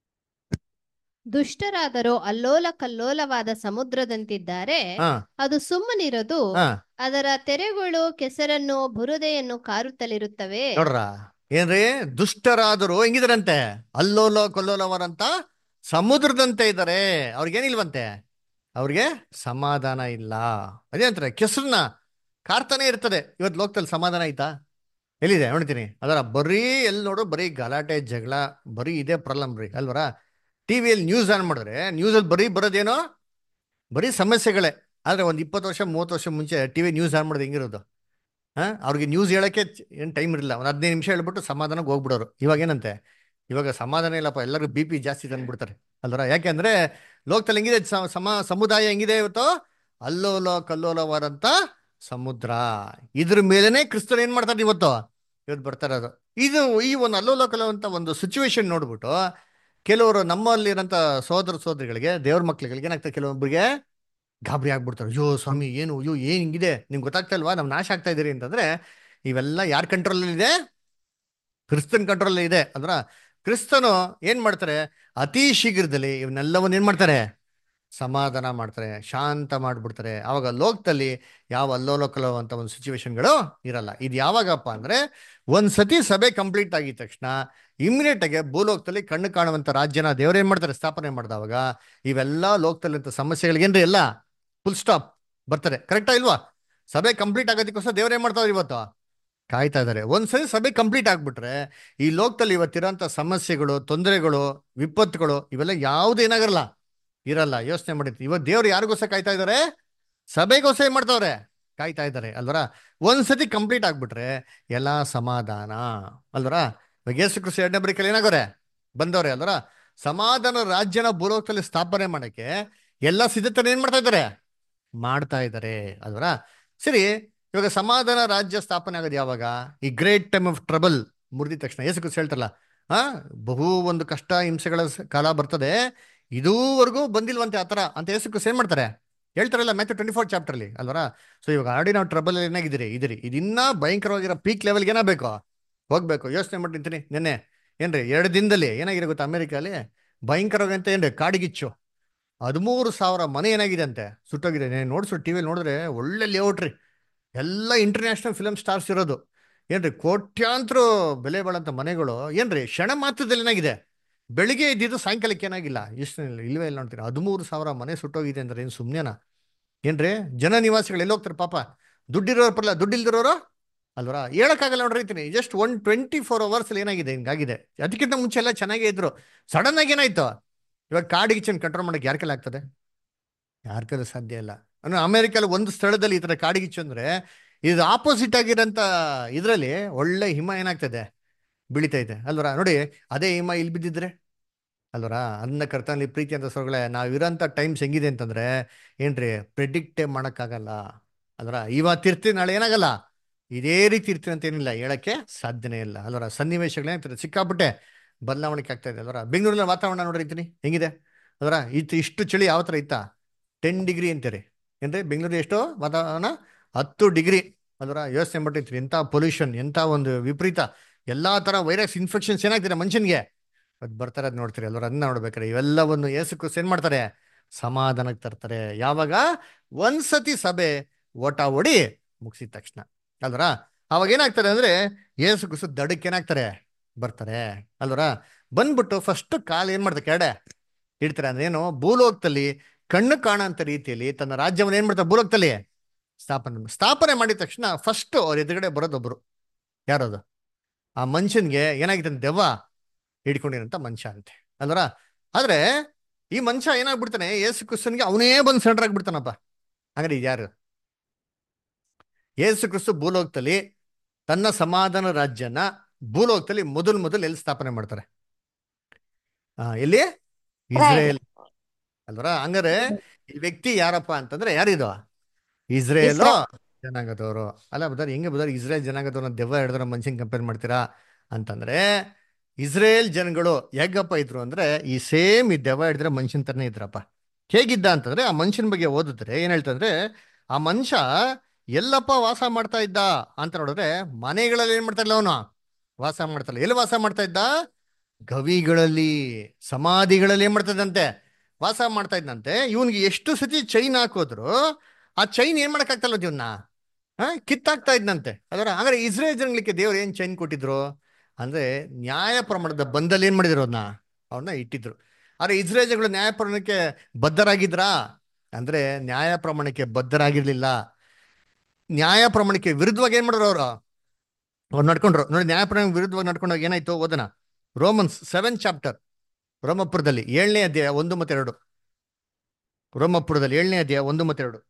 ದುಷ್ಟರಾದರೋ ಅಲ್ಲೋಲ ಕಲ್ಲೋಲವಾದ ಸಮುದ್ರದಂತಿದ್ದಾರೆ ಹಾ ಅದು ಸುಮ್ಮನಿರದು ಹಾ ಅದರ ತೆರೆಗಳು ಕೆಸರನ್ನು ಬುರುದೆಯನ್ನು ಕಾರುತ್ತಲಿರುತ್ತವೆ ನೋಡ್ರ ಏನ್ರಿ ದುಷ್ಟರಾದರು ಹೆಂಗಿದಾರಂತೆ ಅಲ್ಲೋಲ ಕೊಲ್ಲೋಲವರಂತ ಸಮುದ್ರದಂತೆ ಇದ್ದಾರೆ ಅವ್ರಿಗೇನಿಲ್ವಂತೆ ಅವ್ರಿಗೆ ಸಮಾಧಾನ ಇಲ್ಲ ಅದೇ ಅಂತಾರೆ ಕೆಸರನ್ನ ಕಾರ್ತಾನೆ ಇರ್ತದೆ ಇವತ್ತು ಲೋಕದಲ್ಲಿ ಸಮಾಧಾನ ಆಯ್ತಾ ಎಲ್ಲಿದೆ ನೋಡ್ತೀನಿ ಅದರ ಬರೀ ಎಲ್ಲಿ ನೋಡು ಬರೀ ಗಲಾಟೆ ಜಗಳ ಬರೀ ಇದೇ ಪ್ರಾಬ್ಲಮ್ ರೀ ಅಲ್ವರ ಟಿವಿಯಲ್ಲಿ ನ್ಯೂಸ್ ಆನ್ ಮಾಡಿದ್ರೆ ನ್ಯೂಸಲ್ಲಿ ಬರೀ ಬರೋದೇನೋ ಬರೀ ಸಮಸ್ಯೆಗಳೇ ಆದ್ರೆ ಒಂದು ಇಪ್ಪತ್ತು ವರ್ಷ ಮೂವತ್ತು ವರ್ಷ ಮುಂಚೆ ಟಿವಿ ನ್ಯೂಸ್ ಆನ್ ಮಾಡೋದು ಹೆಂಗಿರೋದು ಹಾ ಅವ್ರಿಗೆ ನ್ಯೂಸ್ ಹೇಳಕ್ಕೆ ಏನು ಟೈಮ್ ಇರಲಿಲ್ಲ ಒಂದು ಹದಿನೈದು ನಿಮಿಷ ಹೇಳ್ಬಿಟ್ಟು ಸಮಾಧಾನಕ್ಕೆ ಹೋಗ್ಬಿಡೋರು ಇವಾಗ ಏನಂತೆ ಇವಾಗ ಸಮಾಧಾನ ಇಲ್ಲಪ್ಪ ಎಲ್ಲರಿಗೂ ಬಿ ಪಿ ಜಾಸ್ತಿ ತಂದ್ಬಿಡ್ತಾರೆ ಅಲ್ವರ ಯಾಕೆಂದ್ರೆ ಲೋಕದಲ್ಲಿ ಹೆಂಗಿದೆ ಸ- ಸಮ ಸಮುದಾಯ ಹೆಂಗಿದೆ ಇವತ್ತು ಅಲ್ಲೋಲ ಕಲ್ಲೋಲವಾದಂತ ಸಮುದ್ರ ಇದ್ರ ಮೇಲೆನೆ ಕ್ರಿಸ್ತರು ಏನ್ ಮಾಡ್ತಾರೆ ಇವತ್ತು ಇವತ್ತು ಬರ್ತಾ ಇರೋದು ಇದು ಈ ಒಂದು ಅಲ್ಲೋಲ ಕಲ್ಲೋವಂತ ಒಂದು ಸಿಚುವೇಶನ್ ನೋಡ್ಬಿಟ್ಟು ಕೆಲವರು ನಮ್ಮಲ್ಲಿರೋಂಥ ಸೋದರ ಸೋದರಿಗಳಿಗೆ ದೇವ್ರ ಮಕ್ಳುಗಳಿಗೆ ಏನಾಗ್ತದೆ ಕೆಲವೊಬ್ಬರಿಗೆ ಗಾಬರಿ ಆಗ್ಬಿಡ್ತಾರೆ ಅಯ್ಯೋ ಸ್ವಾಮಿ ಏನು ಅಯ್ಯೋ ಏನ್ ಹಿಂಗಿದೆ ನಿಮ್ಗೆ ಗೊತ್ತಾಗ್ತಾ ಇಲ್ವಾ ನಾವು ನಾಶ ಆಗ್ತಾ ಇದೀರಿ ಅಂತಂದ್ರೆ ಇವೆಲ್ಲ ಯಾರ ಕಂಟ್ರೋಲ್ ಇದೆ ಕ್ರಿಸ್ತನ್ ಕಂಟ್ರೋಲ್ ಇದೆ ಅಂದ್ರ ಕ್ರಿಸ್ತನು ಏನ್ ಮಾಡ್ತಾರೆ ಅತಿ ಶೀಘ್ರದಲ್ಲಿ ಇವನ್ನೆಲ್ಲವನ್ನ ಏನ್ ಮಾಡ್ತಾರೆ ಸಮಾಧಾನ ಮಾಡ್ತಾರೆ ಶಾಂತ ಮಾಡ್ಬಿಡ್ತಾರೆ ಅವಾಗ ಲೋಕದಲ್ಲಿ ಯಾವ ಅಲ್ಲೋಲಕಲೋ ಅಂತ ಒಂದು ಸಿಚುವೇಶನ್ಗಳು ಇರಲ್ಲ ಇದು ಯಾವಾಗಪ್ಪ ಅಂದ್ರೆ ಒಂದ್ ಸತಿ ಸಭೆ ಕಂಪ್ಲೀಟ್ ಆಗಿದ ತಕ್ಷಣ ಇಮಿಡಿಯೇಟ್ ಆಗಿ ಭೂಲೋಕದಲ್ಲಿ ಕಣ್ಣು ಕಾಣುವಂತ ರಾಜ್ಯನ ದೇವರೇನ್ ಮಾಡ್ತಾರೆ ಸ್ಥಾಪನೆ ಮಾಡಿದವಾಗ ಇವೆಲ್ಲ ಲೋಕದಲ್ಲಿ ಸಮಸ್ಯೆಗಳಿಗೆ ಏನ್ರಿ ಎಲ್ಲ ಫುಲ್ ಸ್ಟಾಪ್ ಬರ್ತಾರೆ ಕರೆಕ್ಟಾ ಇಲ್ವಾ ಸಭೆ ಕಂಪ್ಲೀಟ್ ಆಗೋದಕ್ಕೋಸ್ಕರ ದೇವ್ರೇನ್ ಮಾಡ್ತಾವ್ರೆ ಇವತ್ತು ಕಾಯ್ತಾ ಇದ್ದಾರೆ ಒಂದ್ಸರಿ ಸಭೆ ಕಂಪ್ಲೀಟ್ ಆಗ್ಬಿಟ್ರೆ ಈ ಲೋಕದಲ್ಲಿ ಇವತ್ತಿರೋಂಥ ಸಮಸ್ಯೆಗಳು ತೊಂದರೆಗಳು ವಿಪತ್ತುಗಳು ಇವೆಲ್ಲ ಯಾವ್ದು ಏನಾಗಲ್ಲ ಇರಲ್ಲ ಯೋಚನೆ ಮಾಡಿರ್ತೀವಿ ಇವತ್ತು ದೇವ್ರು ಯಾರಿಗೋಸ್ಕರ ಕಾಯ್ತಾ ಇದ್ದಾರೆ ಸಭೆಗೋಸ್ಕರ ಏನ್ ಮಾಡ್ತಾವ್ರೆ ಕಾಯ್ತಾ ಇದ್ದಾರೆ ಅಲ್ವರ ಒಂದ್ಸತಿ ಕಂಪ್ಲೀಟ್ ಆಗ್ಬಿಟ್ರೆ ಎಲ್ಲ ಸಮಾಧಾನ ಅಲ್ವರ ಇವಾಗ ಯೇಸು ಕ್ರಿಸ್ತ ಎರಡನೇ ಬರೀಕಲ್ಲಿ ಏನಾಗೋರೆ ಬಂದವ್ರೆ ಅಲ್ವರ ಸಮಾಧಾನ ರಾಜ್ಯನ ಭೂಲೋಕದಲ್ಲಿ ಸ್ಥಾಪನೆ ಮಾಡಕ್ಕೆ ಎಲ್ಲ ಸಿದ್ಧತೆ ಏನ್ ಮಾಡ್ತಾ ಇದ್ದಾರೆ ಮಾಡ್ತಾ ಇದ್ದಾರೆ ಅಲ್ವರ ಸರಿ ಇವಾಗ ಸಮಾಧಾನ ರಾಜ್ಯ ಸ್ಥಾಪನೆ ಆಗೋದು ಯಾವಾಗ ಈ ಗ್ರೇಟ್ ಟೈಮ್ ಆಫ್ ಟ್ರಬಲ್ ಮುರಿದ ತಕ್ಷಣ ಯೇಸು ಕ್ರಿಸ್ತ ಹೇಳ್ತಾರಲ್ಲ ಆ ಬಹು ಒಂದು ಕಷ್ಟ ಹಿಂಸೆಗಳ ಸ- ಕಾಲ ಬರ್ತದೆ ಇದುವರೆಗೂ ಬಂದಿಲ್ವಂತೆ ಆತರ ಅಂತ ಯೇಸು ಕ್ರಿಸ್ತ ಏನ್ ಮಾಡ್ತಾರೆ ಹೇಳ್ತಾರಲ್ಲ ಮ್ಯಾಥ್ಯೂ ಟ್ವೆಂಟಿ ಫೋರ್ ಚಾಪ್ಟರ್ಲಿ ಅಲ್ವರ ಸೊ ಇವಾಗ ಆಲ್ರೆಡಿ ನಾವು ಟ್ರಬಲ್ ಏನಾಗಿದ್ದೀರಿ ಇದಿರಿ ಇದಿನ್ನ ಭಯಂಕರವಾಗಿರೋ ಪೀಕ್ ಲೆವೆಲ್ಗೆ ಏನಾಗಬೇಕು ಹೋಗ್ಬೇಕು ಯೋಚನೆ ಮಾಡಿ ನಿಂತೀನಿ ನಿನ್ನೆ ಏನ್ರಿ ಎರಡು ದಿನದಲ್ಲಿ ಏನಾಗಿದೆ ಗೊತ್ತಾ ಅಮೆರಿಕಲ್ಲಿ ಭಯಂಕರವಾಗಿ ಅಂತ ಏನ್ರಿ ಕಾಡಿಗಿಚ್ಚು ಹದಿಮೂರು ಸಾವಿರ ಮನೆ ಏನಾಗಿದೆ ಅಂತೆ ಸುಟ್ಟೋಗಿದೆ ನೀವು ನೋಡ್ಸು ಟಿವಿಲಿ ನೋಡಿದ್ರೆ ಒಳ್ಳೆ ಲೇಔಟ್ ರೀ ಎಲ್ಲ ಇಂಟರ್ನ್ಯಾಷನಲ್ ಫಿಲಮ್ ಸ್ಟಾರ್ಸ್ ಇರೋದು ಏನ್ರಿ ಕೋಟ್ಯಾಂತರ ಬೆಲೆ ಬಾಳಂತ ಮನೆಗಳು ಏನ್ರಿ ಕ್ಷಣ ಮಾತ್ರದಲ್ಲಿ ಏನಾಗಿದೆ ಬೆಳಿಗ್ಗೆ ಇದ್ದಿದ್ದು ಸಾಯಂಕಾಲಕ್ಕೆ ಏನಾಗಿಲ್ಲ ಎಷ್ಟು ಇಲ್ವೇ ಇಲ್ಲ ನೋಡ್ತೀನಿ ಹದಿಮೂರು ಸಾವಿರ ಮನೆ ಸುಟ್ಟೋಗಿದೆ ಅಂದ್ರೆ ಏನು ಸುಮ್ಮನೆನಾ ಏನ್ರಿ ಜನ ನಿವಾಸಿಗಳು ಎಲ್ಲಿ ಹೋಗ್ತಾರೆ ಪಾಪ ದುಡ್ಡಿರೋರು ಪರ್ಲ ದುಡ್ಡಿಲ್ದಿರೋರು ಅಲ್ವರ ಹೇಳಕ್ಕಾಗಲ್ಲ ನೋಡ್ರಿ ರೈತೀನಿ just one twenty four hours ಏನಾಗಿದೆ ಹಿಂಗಾಗಿದೆ ಅದಕ್ಕಿಂತ ಮುಂಚೆ ಎಲ್ಲ ಚೆನ್ನಾಗೇ ಇದ್ರು ಸಡನ್ ಆಗಿ ಏನಾಯ್ತು ಇವಾಗ ಕಾಡು ಕಿಚನ್ ಕಂಟ್ರೋಲ್ ಮಾಡಕ್ಕೆ ಯಾರ ಕೈಲಿ ಆಗ್ತದೆ ಯಾರ ಕೈಲೂ ಸಾಧ್ಯ ಇಲ್ಲ ಅಂದ್ರೆ ಅಮೆರಿಕಲ್ಲಿ ಒಂದು ಸ್ಥಳದಲ್ಲಿ ಈ ತರ ಕಾಡಿಗಿಚ್ಚು ಅಂದ್ರೆ ಇದು ಆಪೋಸಿಟ್ ಆಗಿರೋಂಥ ಇದರಲ್ಲಿ ಒಳ್ಳೆ ಹಿಮ ಏನಾಗ್ತದೆ ಬೀಳಿತೈತೆ ಅಲ್ವರ ನೋಡಿ ಅದೇ ಹಿಮ ಇಲ್ಲಿ ಬಿದ್ದಿದ್ರೆ ಅಲ್ವರ ಅನ್ನ ಕರ್ತನಲ್ಲಿ ಪ್ರೀತಿ ಅಂತ ಸ್ವರ್ಗಳೇ ನಾವು ಇರೋಂಥ ಟೈಮ್ಸ್ ಹೆಂಗಿದೆ ಅಂತಂದ್ರೆ ಏನ್ರಿ ಪ್ರೆಡಿಕ್ಟೇ ಮಾಡೋಕ್ಕಾಗಲ್ಲ ಅಲ್ವರ ಇವತ್ತು ಇರ್ತೀವಿ ನಾಳೆ ಏನಾಗಲ್ಲ ಇದೇ ರೀತಿ ಇರ್ತೀವಿ ಅಂತ ಏನಿಲ್ಲ ಹೇಳಕ್ಕೆ ಸಾಧ್ಯನೇ ಇಲ್ಲ ಅಲ್ವರ ಸನ್ನಿವೇಶಗಳೇನಾಗ್ತದೆ ಸಿಕ್ಕಾಪಟ್ಟೆ ಬದಲಾವಣೆ ಆಗ್ತಾ ಇದೆ ಅಲ್ವರ ಬೆಂಗಳೂರಲ್ಲಿ ವಾತಾವರಣ ನೋಡಿರ್ತೀನಿ ಹೆಂಗಿದೆ ಅದರ ಇತ್ತು ಇಷ್ಟು ಚಳಿ ಯಾವ ಥರ ಇತ್ತಾ ಟೆನ್ ಡಿಗ್ರಿ ಅಂತೀರಿ ಏನ್ರಿ ಬೆಂಗಳೂರು ಎಷ್ಟು ವಾತಾವರಣ ಹತ್ತು ಡಿಗ್ರಿ ಅದರ ಯೋಚನೆ ಮಾಡ್ತೈತ್ರಿ ಎಂಥ ಪೊಲ್ಯೂಷನ್ ಎಂಥ ಒಂದು ವಿಪರೀತ ಎಲ್ಲ ಥರ ವೈರಸ್ ಇನ್ಫೆಕ್ಷನ್ಸ್ ಏನಾಗ್ತಿದೆ ಮನುಷ್ಯನಿಗೆ ಅದು ಬರ್ತಾರೆ ಅದು ನೋಡ್ತೀರಿ ಅಲ್ವರ ಅದನ್ನ ನೋಡ್ಬೇಕಾರೆ ಇವೆಲ್ಲವನ್ನು ಏಸು ಕ್ರಿಸ್ತ ಏನ್ ಮಾಡ್ತಾರೆ ಸಮಾಧಾನಕ್ಕೆ ತರ್ತಾರೆ ಯಾವಾಗ ಒಂದ್ಸತಿ ಸಭೆ ಓಟ ಓಡಿ ಮುಗಿಸಿದ ತಕ್ಷಣ ಅಲ್ವರ ಅವಾಗ ಏನಾಗ್ತಾರೆ ಅಂದ್ರೆ ಏಸು ಕ್ರಿಸ್ತ ದಡಕ್ಕೆ ಏನಾಗ್ತಾರೆ ಬರ್ತಾರೆ ಅಲ್ವರ ಬಂದ್ಬಿಟ್ಟು ಫಸ್ಟ್ ಕಾಲ್ ಏನ್ ಮಾಡ್ತಾರೆ ಕೆಡೆ ಇಡ್ತಾರೆ ಅಂದ್ರೆ ಏನು ಭೂಲೋಕದಲ್ಲಿ ಕಣ್ಣು ಕಾಣಂತ ರೀತಿಯಲ್ಲಿ ತನ್ನ ರಾಜ್ಯವನ್ನು ಏನ್ ಮಾಡ್ತಾರೆ ಭೂಲೋಕದಲ್ಲಿ ಸ್ಥಾಪನೆ ಸ್ಥಾಪನೆ ಮಾಡಿದ ತಕ್ಷಣ ಫಸ್ಟ್ ಅವ್ರ ಎದುರುಗಡೆ ಬರೋದೊಬ್ರು ಯಾರದು ಆ ಮನುಷ್ಯನ್ಗೆ ಏನಾಗಿದೆ ದೆವ್ವ ಹಿಡ್ಕೊಂಡಿರಂತ ಮನುಷ್ಯ ಅಂತೆ ಅಲ್ವರ ಆದ್ರೆ ಈ ಮನುಷ್ಯ ಏನಾಗ್ಬಿಡ್ತಾನೆ ಏಸು ಕ್ರಿಸ್ತನ್ಗೆ ಅವನೇ ಬಂದು ಸೆಂಟರ್ ಆಗ್ಬಿಡ್ತಾನಪ್ಪ ಹಂಗಾರೆ ಇದು ಯಾರು ಏಸು ಕ್ರಿಸ್ತು ಭೂಲೋಕದಲ್ಲಿ ತನ್ನ ಸಮಾಧಾನ ರಾಜ್ಯನ ಭೂಲೋಕದಲ್ಲಿ ಮೊದಲು ಮೊದಲು ಎಲ್ಲಿ ಸ್ಥಾಪನೆ ಮಾಡ್ತಾರೆ ಆ, ಎಲ್ಲಿ ಇಸ್ರೇಲ್ ಅಲ್ವರ ಹಂಗಾರೆ ಈ ವ್ಯಕ್ತಿ ಯಾರಪ್ಪ ಅಂತಂದ್ರೆ ಯಾರಿದು ಇಸ್ರೇಲ್ ಜನಾಂಗದವರು ಅಲ್ಲ ಬದಾರ್ ಹೆಂಗೆ ಬದಾರ್ ಇಸ್ರೇಲ್ ಜನಾಂಗದವ್ರನ್ನ ದೆವ್ವ ಹಿಡಿದ್ರೆ ಮನುಷ್ಯನ್ ಕಂಪೇರ್ ಮಾಡ್ತೀರಾ ಅಂತಂದ್ರೆ ಇಸ್ರೇಲ್ ಜನಗಳು ಹೇಗಪ್ಪ ಇದ್ರು ಅಂದ್ರೆ ಈ ಸೇಮ್ ಈ ದೆವ್ವ ಹಿಡಿದ್ರೆ ಮನುಷ್ಯನ್ ತರನೇ ಇದ್ರಪ್ಪ ಹೇಗಿದ್ದ ಅಂತಂದ್ರೆ ಆ ಮನುಷ್ಯನ ಬಗ್ಗೆ ಓದಿದ್ರೆ ಏನ್ ಹೇಳ್ತಂದ್ರೆ ಆ ಮನುಷ್ಯ ಎಲ್ಲಪ್ಪ ವಾಸ ಮಾಡ್ತಾ ಇದ್ದ ಅಂತ ನೋಡಿದ್ರೆ ಮನೆಗಳಲ್ಲಿ ಏನ್ ಮಾಡ್ತಾ ಇಲ್ಲ ಅವನು ವಾಸ ಮಾಡ್ತಾ ಇಲ್ಲ ಎಲ್ಲಿ ವಾಸ ಮಾಡ್ತಾ ಇದ್ದ ಗವಿಗಳಲ್ಲಿ ಸಮಾಧಿಗಳಲ್ಲಿ ಏನ್ ಮಾಡ್ತದಂತೆ ವಾಸ ಮಾಡ್ತಾ ಇದ್ದಂತೆ ಇವನ್ಗೆ ಎಷ್ಟು ಸತಿ ಚೈನ್ ಹಾಕೋದ್ರು ಆ ಚೈನ್ ಏನ್ ಮಾಡಕ್ಕಾಗ್ತಲ್ಲ ಇವನ್ನ ಹಾ ಕಿತ್ತಾಗ್ತಾ ಇದ್ನಂತೆ ಅದರ ಹಾಗಾದ್ರೆ ಇಸ್ರೇಲ್ ಜನಗಳಿಗೆ ದೇವ್ರು ಏನ್ ಚೈನ್ ಕೊಟ್ಟಿದ್ರು ಅಂದ್ರೆ ನ್ಯಾಯ ಪ್ರಮಾಣದ ಬಂದಲ್ಲಿ ಏನ್ ಮಾಡಿದ್ರು ಅದನ್ನ ಅವ್ರನ್ನ ಇಟ್ಟಿದ್ರು ಆದ್ರೆ ಇಸ್ರೇಲ್ ಜನಗಳು ನ್ಯಾಯ ಪ್ರಮಾಣಕ್ಕೆ ಬದ್ಧರಾಗಿದ್ರಾ ಅಂದ್ರೆ ನ್ಯಾಯ ಪ್ರಮಾಣಕ್ಕೆ ಬದ್ಧರಾಗಿರ್ಲಿಲ್ಲ ನ್ಯಾಯ ಪ್ರಮಾಣಕ್ಕೆ ವಿರುದ್ಧವಾಗಿ ಏನ್ ಮಾಡಿದ್ರು ಅವರು ಅವ್ರು ನಡ್ಕೊಂಡ್ರು ನೋಡಿ ನ್ಯಾಯ ಪ್ರಮಾಣ ವಿರುದ್ಧವಾಗಿ ನಡ್ಕೊಂಡಾಗ ಏನಾಯ್ತು ಓದನ ರೋಮನ್ಸ್ ಸೆವೆನ್ ಚಾಪ್ಟರ್ ರೋಮಪುರದಲ್ಲಿ ಏಳನೇ ಅಧ್ಯಾಯ ಒಂದು ಮತ್ತೆ ಎರಡು ರೋಮಪುರದಲ್ಲಿ ಏಳನೇ ಅಧ್ಯಾಯ ಒಂದು ಮತ್ತೆ ಎರಡು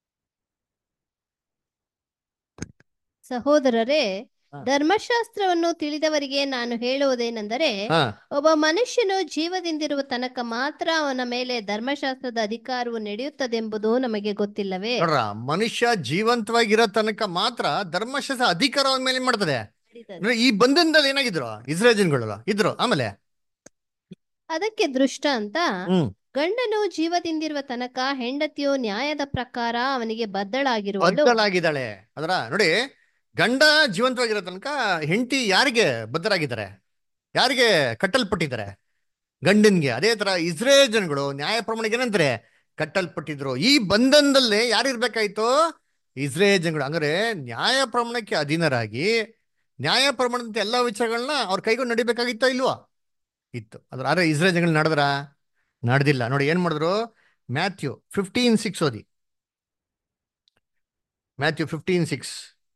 ಸಹೋದರರೇ ಹಾ. ಧರ್ಮಶಾಸ್ತ್ರವನ್ನು ತಿಳಿದವರಿಗೆ ನಾನು ಹೇಳುವುದೇನೆಂದರೆ ಹಾ ಒಬ್ಬ ಮನುಷ್ಯನು ಜೀವದಿಂದಿರುವ ತನಕ ಮಾತ್ರ ಅವನ ಮೇಲೆ ಧರ್ಮಶಾಸ್ತ್ರದ ಅಧಿಕಾರವು ನಡೆಯುತ್ತದೆಂಬುದು ನಮಗೆ ಗೊತ್ತಿಲ್ಲವೇ ನೋಡ್ರ ಮನುಷ್ಯ ಜೀವಂತವಾಗಿರೋ ತನಕ ಮಾತ್ರ ಧರ್ಮಶಾಸ್ತ್ರ ಅಧಿಕಾರ ಅವನ ಮೇಲೆ ಏನ್ ಮಾಡ್ತದೆ ನೋಡಿ, ಈ ಬಂಧನದಲ್ಲಿ ಏನಾಗಿದ್ರು ಇಸ್ರೇಲ್ ಜನಗಳು ಇದ್ರು ಆಮೇಲೆ ಅದಕ್ಕೆ ದೃಷ್ಟ ಅಂತ ಹ್ಮ್ ಗಂಡನು ಜೀವದಿಂದಿರುವ ತನಕ ಹೆಂಡತಿಯು ನ್ಯಾಯದ ಪ್ರಕಾರ ಅವನಿಗೆ ಬದ್ಧಳಾಗಿರುವಳು ಬದ್ಧಳಾಗಿದ್ದಾಳೆ ಅದರ ನೋಡಿ ಗಂಡ ಜೀವಂತವಾಗಿರೋ ತನಕ ಹೆಂಡತಿ ಯಾರಿಗೆ ಬದ್ಧರಾಗಿದ್ದಾರೆ ಯಾರಿಗೆ ಕಟ್ಟಲ್ಪಟ್ಟಿದ್ದಾರೆ ಗಂಡನ್ಗೆ ಅದೇ ತರ ಇಸ್ರೇಲ್ ಜನಗಳು ನ್ಯಾಯ ಪ್ರಮಾಣಕ್ಕೆ ಏನಂತಾರೆ ಕಟ್ಟಲ್ಪಟ್ಟಿದ್ರು ಈ ಬಂಧನದಲ್ಲೇ ಯಾರಿರ್ಬೇಕಾಯ್ತು ಇಸ್ರೇಲ್ ಜನಗಳು ಅಂದ್ರೆ ನ್ಯಾಯ ಪ್ರಮಾಣಕ್ಕೆ ಅಧೀನರಾಗಿ ನ್ಯಾಯ ಪ್ರಮಾಣದಂತೆ ಎಲ್ಲಾ ವಿಚಾರಗಳನ್ನ ಅವ್ರ ಕೈಗೊಂಡು ನಡಿಬೇಕಾಗಿತ್ತೋ ಇಲ್ವಾ ಇತ್ತು ಅದ್ರ ಆದ್ರೆ ಇಸ್ರೇಲ್ ಜನಗಳು ನಡೆದ್ರ ನಡೆದಿಲ್ಲ ನೋಡಿ ಏನ್ ಮಾಡಿದ್ರು ಮ್ಯಾಥ್ಯೂ ಫಿಫ್ಟೀನ್ ಸಿಕ್ಸ್ ಓದಿ ಮ್ಯಾಥ್ಯೂ ಫಿಫ್ಟೀನ್ ಸಿಕ್ಸ್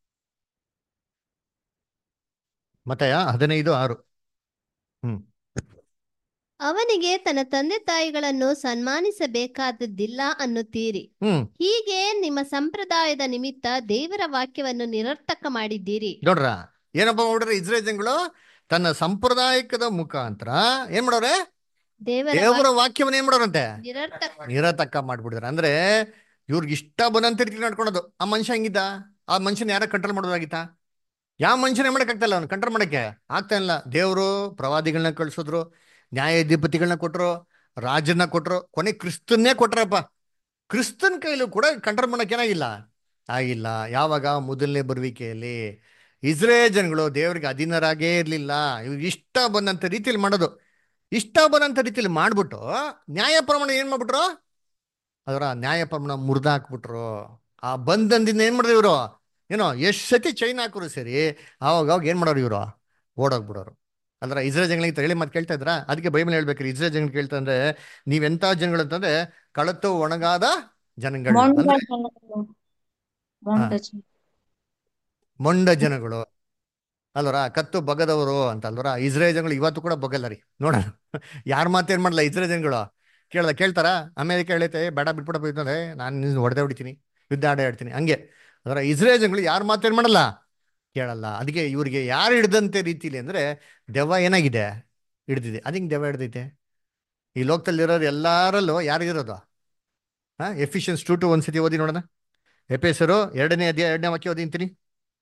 ಮತಯ ಹದಿನೈದು ಆರು ಹ್ಮ್ ಅವನಿಗೆ ತನ್ನ ತಂದೆ ತಾಯಿಗಳನ್ನು ಸನ್ಮಾನಿಸಬೇಕಾದದ್ದಿಲ್ಲ ಅನ್ನುತ್ತೀರಿ ಹ್ಮ್ ಹೀಗೆ ನಿಮ್ಮ ಸಂಪ್ರದಾಯದ ನಿಮಿತ್ತ ದೇವರ ವಾಕ್ಯವನ್ನು ನಿರರ್ಥಕ ಮಾಡಿದ್ದೀರಿ ನೋಡ್ರ ಏನಪ್ಪ ಮಾಡ್ರಿ ಇಸ್ರೇಲ್ ಜನಗಳು ತನ್ನ ಸಂಪ್ರದಾಯಕದ ಮುಖಾಂತರ ಏನ್ ಮಾಡೋರೆ ದೇವರ ದೇವರ ವಾಕ್ಯ ವಾಕ್ಯವನ್ನ ಏನ್ ಮಾಡೋರಂತೆ ನಿರರ್ಥಕ ನಿರತಕ್ಕ ಮಾಡ್ಬಿಡಿದಾರೆ ಅಂದ್ರೆ ಇವ್ರಿಗೆ ಇಷ್ಟ ಬಂದಂತ ರೀತಿ ನಡ್ಕೊಳೋದು ಆ ಮನುಷ್ಯ ಹೆಂಗಿದ್ದ ಆ ಮನುಷ್ಯನ ಯಾರ ಕಂಟ್ರೋಲ್ ಮಾಡೋದಾಗಿತ್ತ ಯಾವ ಮನುಷ್ಯನೇ ಮಾಡಕ್ಕಾಗ್ತಲ್ಲ ಅವ್ನು ಕಂಟ್ರೋಲ್ ಮಾಡಕ್ಕೆ ಆಗ್ತಾ ಇಲ್ಲ ದೇವರು ಪ್ರವಾದಿಗಳನ್ನ ಕಳ್ಸಿದ್ರು ನ್ಯಾಯಾಧಿಪತಿಗಳನ್ನ ಕೊಟ್ರು ರಾಜನ್ನ ಕೊಟ್ರು ಕೊನೆ ಕ್ರಿಸ್ತನ್ನೇ ಕೊಟ್ರಪ್ಪ ಕ್ರಿಸ್ತನ್ ಕೈಲೂ ಕೂಡ ಕಂಟ್ರೋಲ್ ಮಾಡಕ್ ಏನಾಗಿಲ್ಲ ಆಗಿಲ್ಲ ಯಾವಾಗ ಮೊದಲನೇ ಬರುವಿಕೆಯಲ್ಲಿ ಇಸ್ರೇಲ್ ಜನಗಳು ದೇವರಿಗೆ ಅಧೀನರಾಗೇ ಇರಲಿಲ್ಲ ಇವ್ರಿಗೆ ಇಷ್ಟ ಬಂದಂತ ರೀತಿಯಲ್ಲಿ ಮಾಡೋದು ಇಷ್ಟ ಬಂದಂತ ರೀತಿಯಲ್ಲಿ ಮಾಡ್ಬಿಟ್ಟು ನ್ಯಾಯ ಪ್ರಮಾಣ ಏನ್ ಮಾಡ್ಬಿಟ್ರು ಅದರ ನ್ಯಾಯ ಪ್ರಮಾಣ ಮುರಿದ ಹಾಕ್ಬಿಟ್ರು ಆ ಬಂಧನದಿಂದ ಏನ್ ಮಾಡಿದ್ರು ಇವರು ಏನೋ ಎಷ್ಟು ಸತಿ ಚೈನ್ ಹಾಕೋರು ಸರಿ ಅವಾಗ ಅವಾಗ ಏನ್ ಮಾಡೋರು ಇವರು ಓಡೋಗ್ಬಿಡೋರು ಅದ್ರ ಇಸ್ರೇಲ್ ಜನಗಳಿಗೆ ಹೇಳಿ ಮತ್ತೆ ಕೇಳ್ತಾ ಇದ್ರ ಅದಕ್ಕೆ ಬೈಬಲ್ ಹೇಳ್ಬೇಕ್ರಿ ಇಸ್ರೇಲ್ ಜನಗಳು ಕೇಳ್ತಾ ಅಂದ್ರೆ ನೀವೆಂತ ಜನಗಳು ಅಂತಂದ್ರೆ ಕಳತು ಒಣಗಾದ ಜನಗಳು ಮೊಂಡ ಅಂದ್ರೆ ಜನಗಳು ಮೊಂಡ ಜನ ಮೊಂಡ ಜನಗಳು ಅಲ್ವರ ಕತ್ತು ಬಗದವರು ಅಂತ ಅಲ್ವರ ಇಸ್ರೇಲ್ ಜನಗಳು ಇವತ್ತು ಕೂಡ ಬಗಲ್ಲ ರೀ ನೋಡೋಣ ಯಾರ ಮಾತೇನ್ ಮಾಡಲ್ಲ ಇಸ್ರೇಲ್ ಜನಗಳು ಕೇಳ್ದ ಕೇಳ್ತಾರ ಅಮೇರಿಕ ಹೇಳೈತೆ ಬೇಡ ಬಿಟ್ಬಿಡಪ್ಪ ಇದ್ರೆ ನಾನು ನಿನ್ನ ಹೊಡೆದೇ ಹೊಡಿತೀನಿ ಯುದ್ಧ ಆಡೇ ಆಡ್ತೀನಿ ಹಂಗೆ ಅದರ ಇಸ್ರೇಲ್ ಜನಗಳು ಯಾರ ಮಾತೇನ್ ಮಾಡಲ್ಲ ಕೇಳಲ್ಲ ಅದಕ್ಕೆ ಇವ್ರಿಗೆ ಯಾರು ಹಿಡ್ದಂತೆ ರೀತಿಲಿ ಅಂದ್ರೆ ದೆವ್ವ ಏನಾಗಿದೆ ಹಿಡ್ದಿದೆ ಅದಿಂಗ್ ದೆವ್ವ ಹಿಡ್ದೈತೆ ಈ ಲೋಕದಲ್ಲಿರೋರು ಎಲ್ಲಾರಲ್ಲೂ ಯಾರಿಗಿರೋದು ಹಾ ಎಫಿಷಿಯನ್ಸ್ ಟು ಟು ಒಂದ್ಸತಿ ಓದಿ ನೋಡೋಣ ಎಪೇಸರು ಎರಡನೇ ಅಧ್ಯಾಯ ಎರಡನೇ ವಾಕ್ಯ ಓದಿ ಅಂತೀನಿ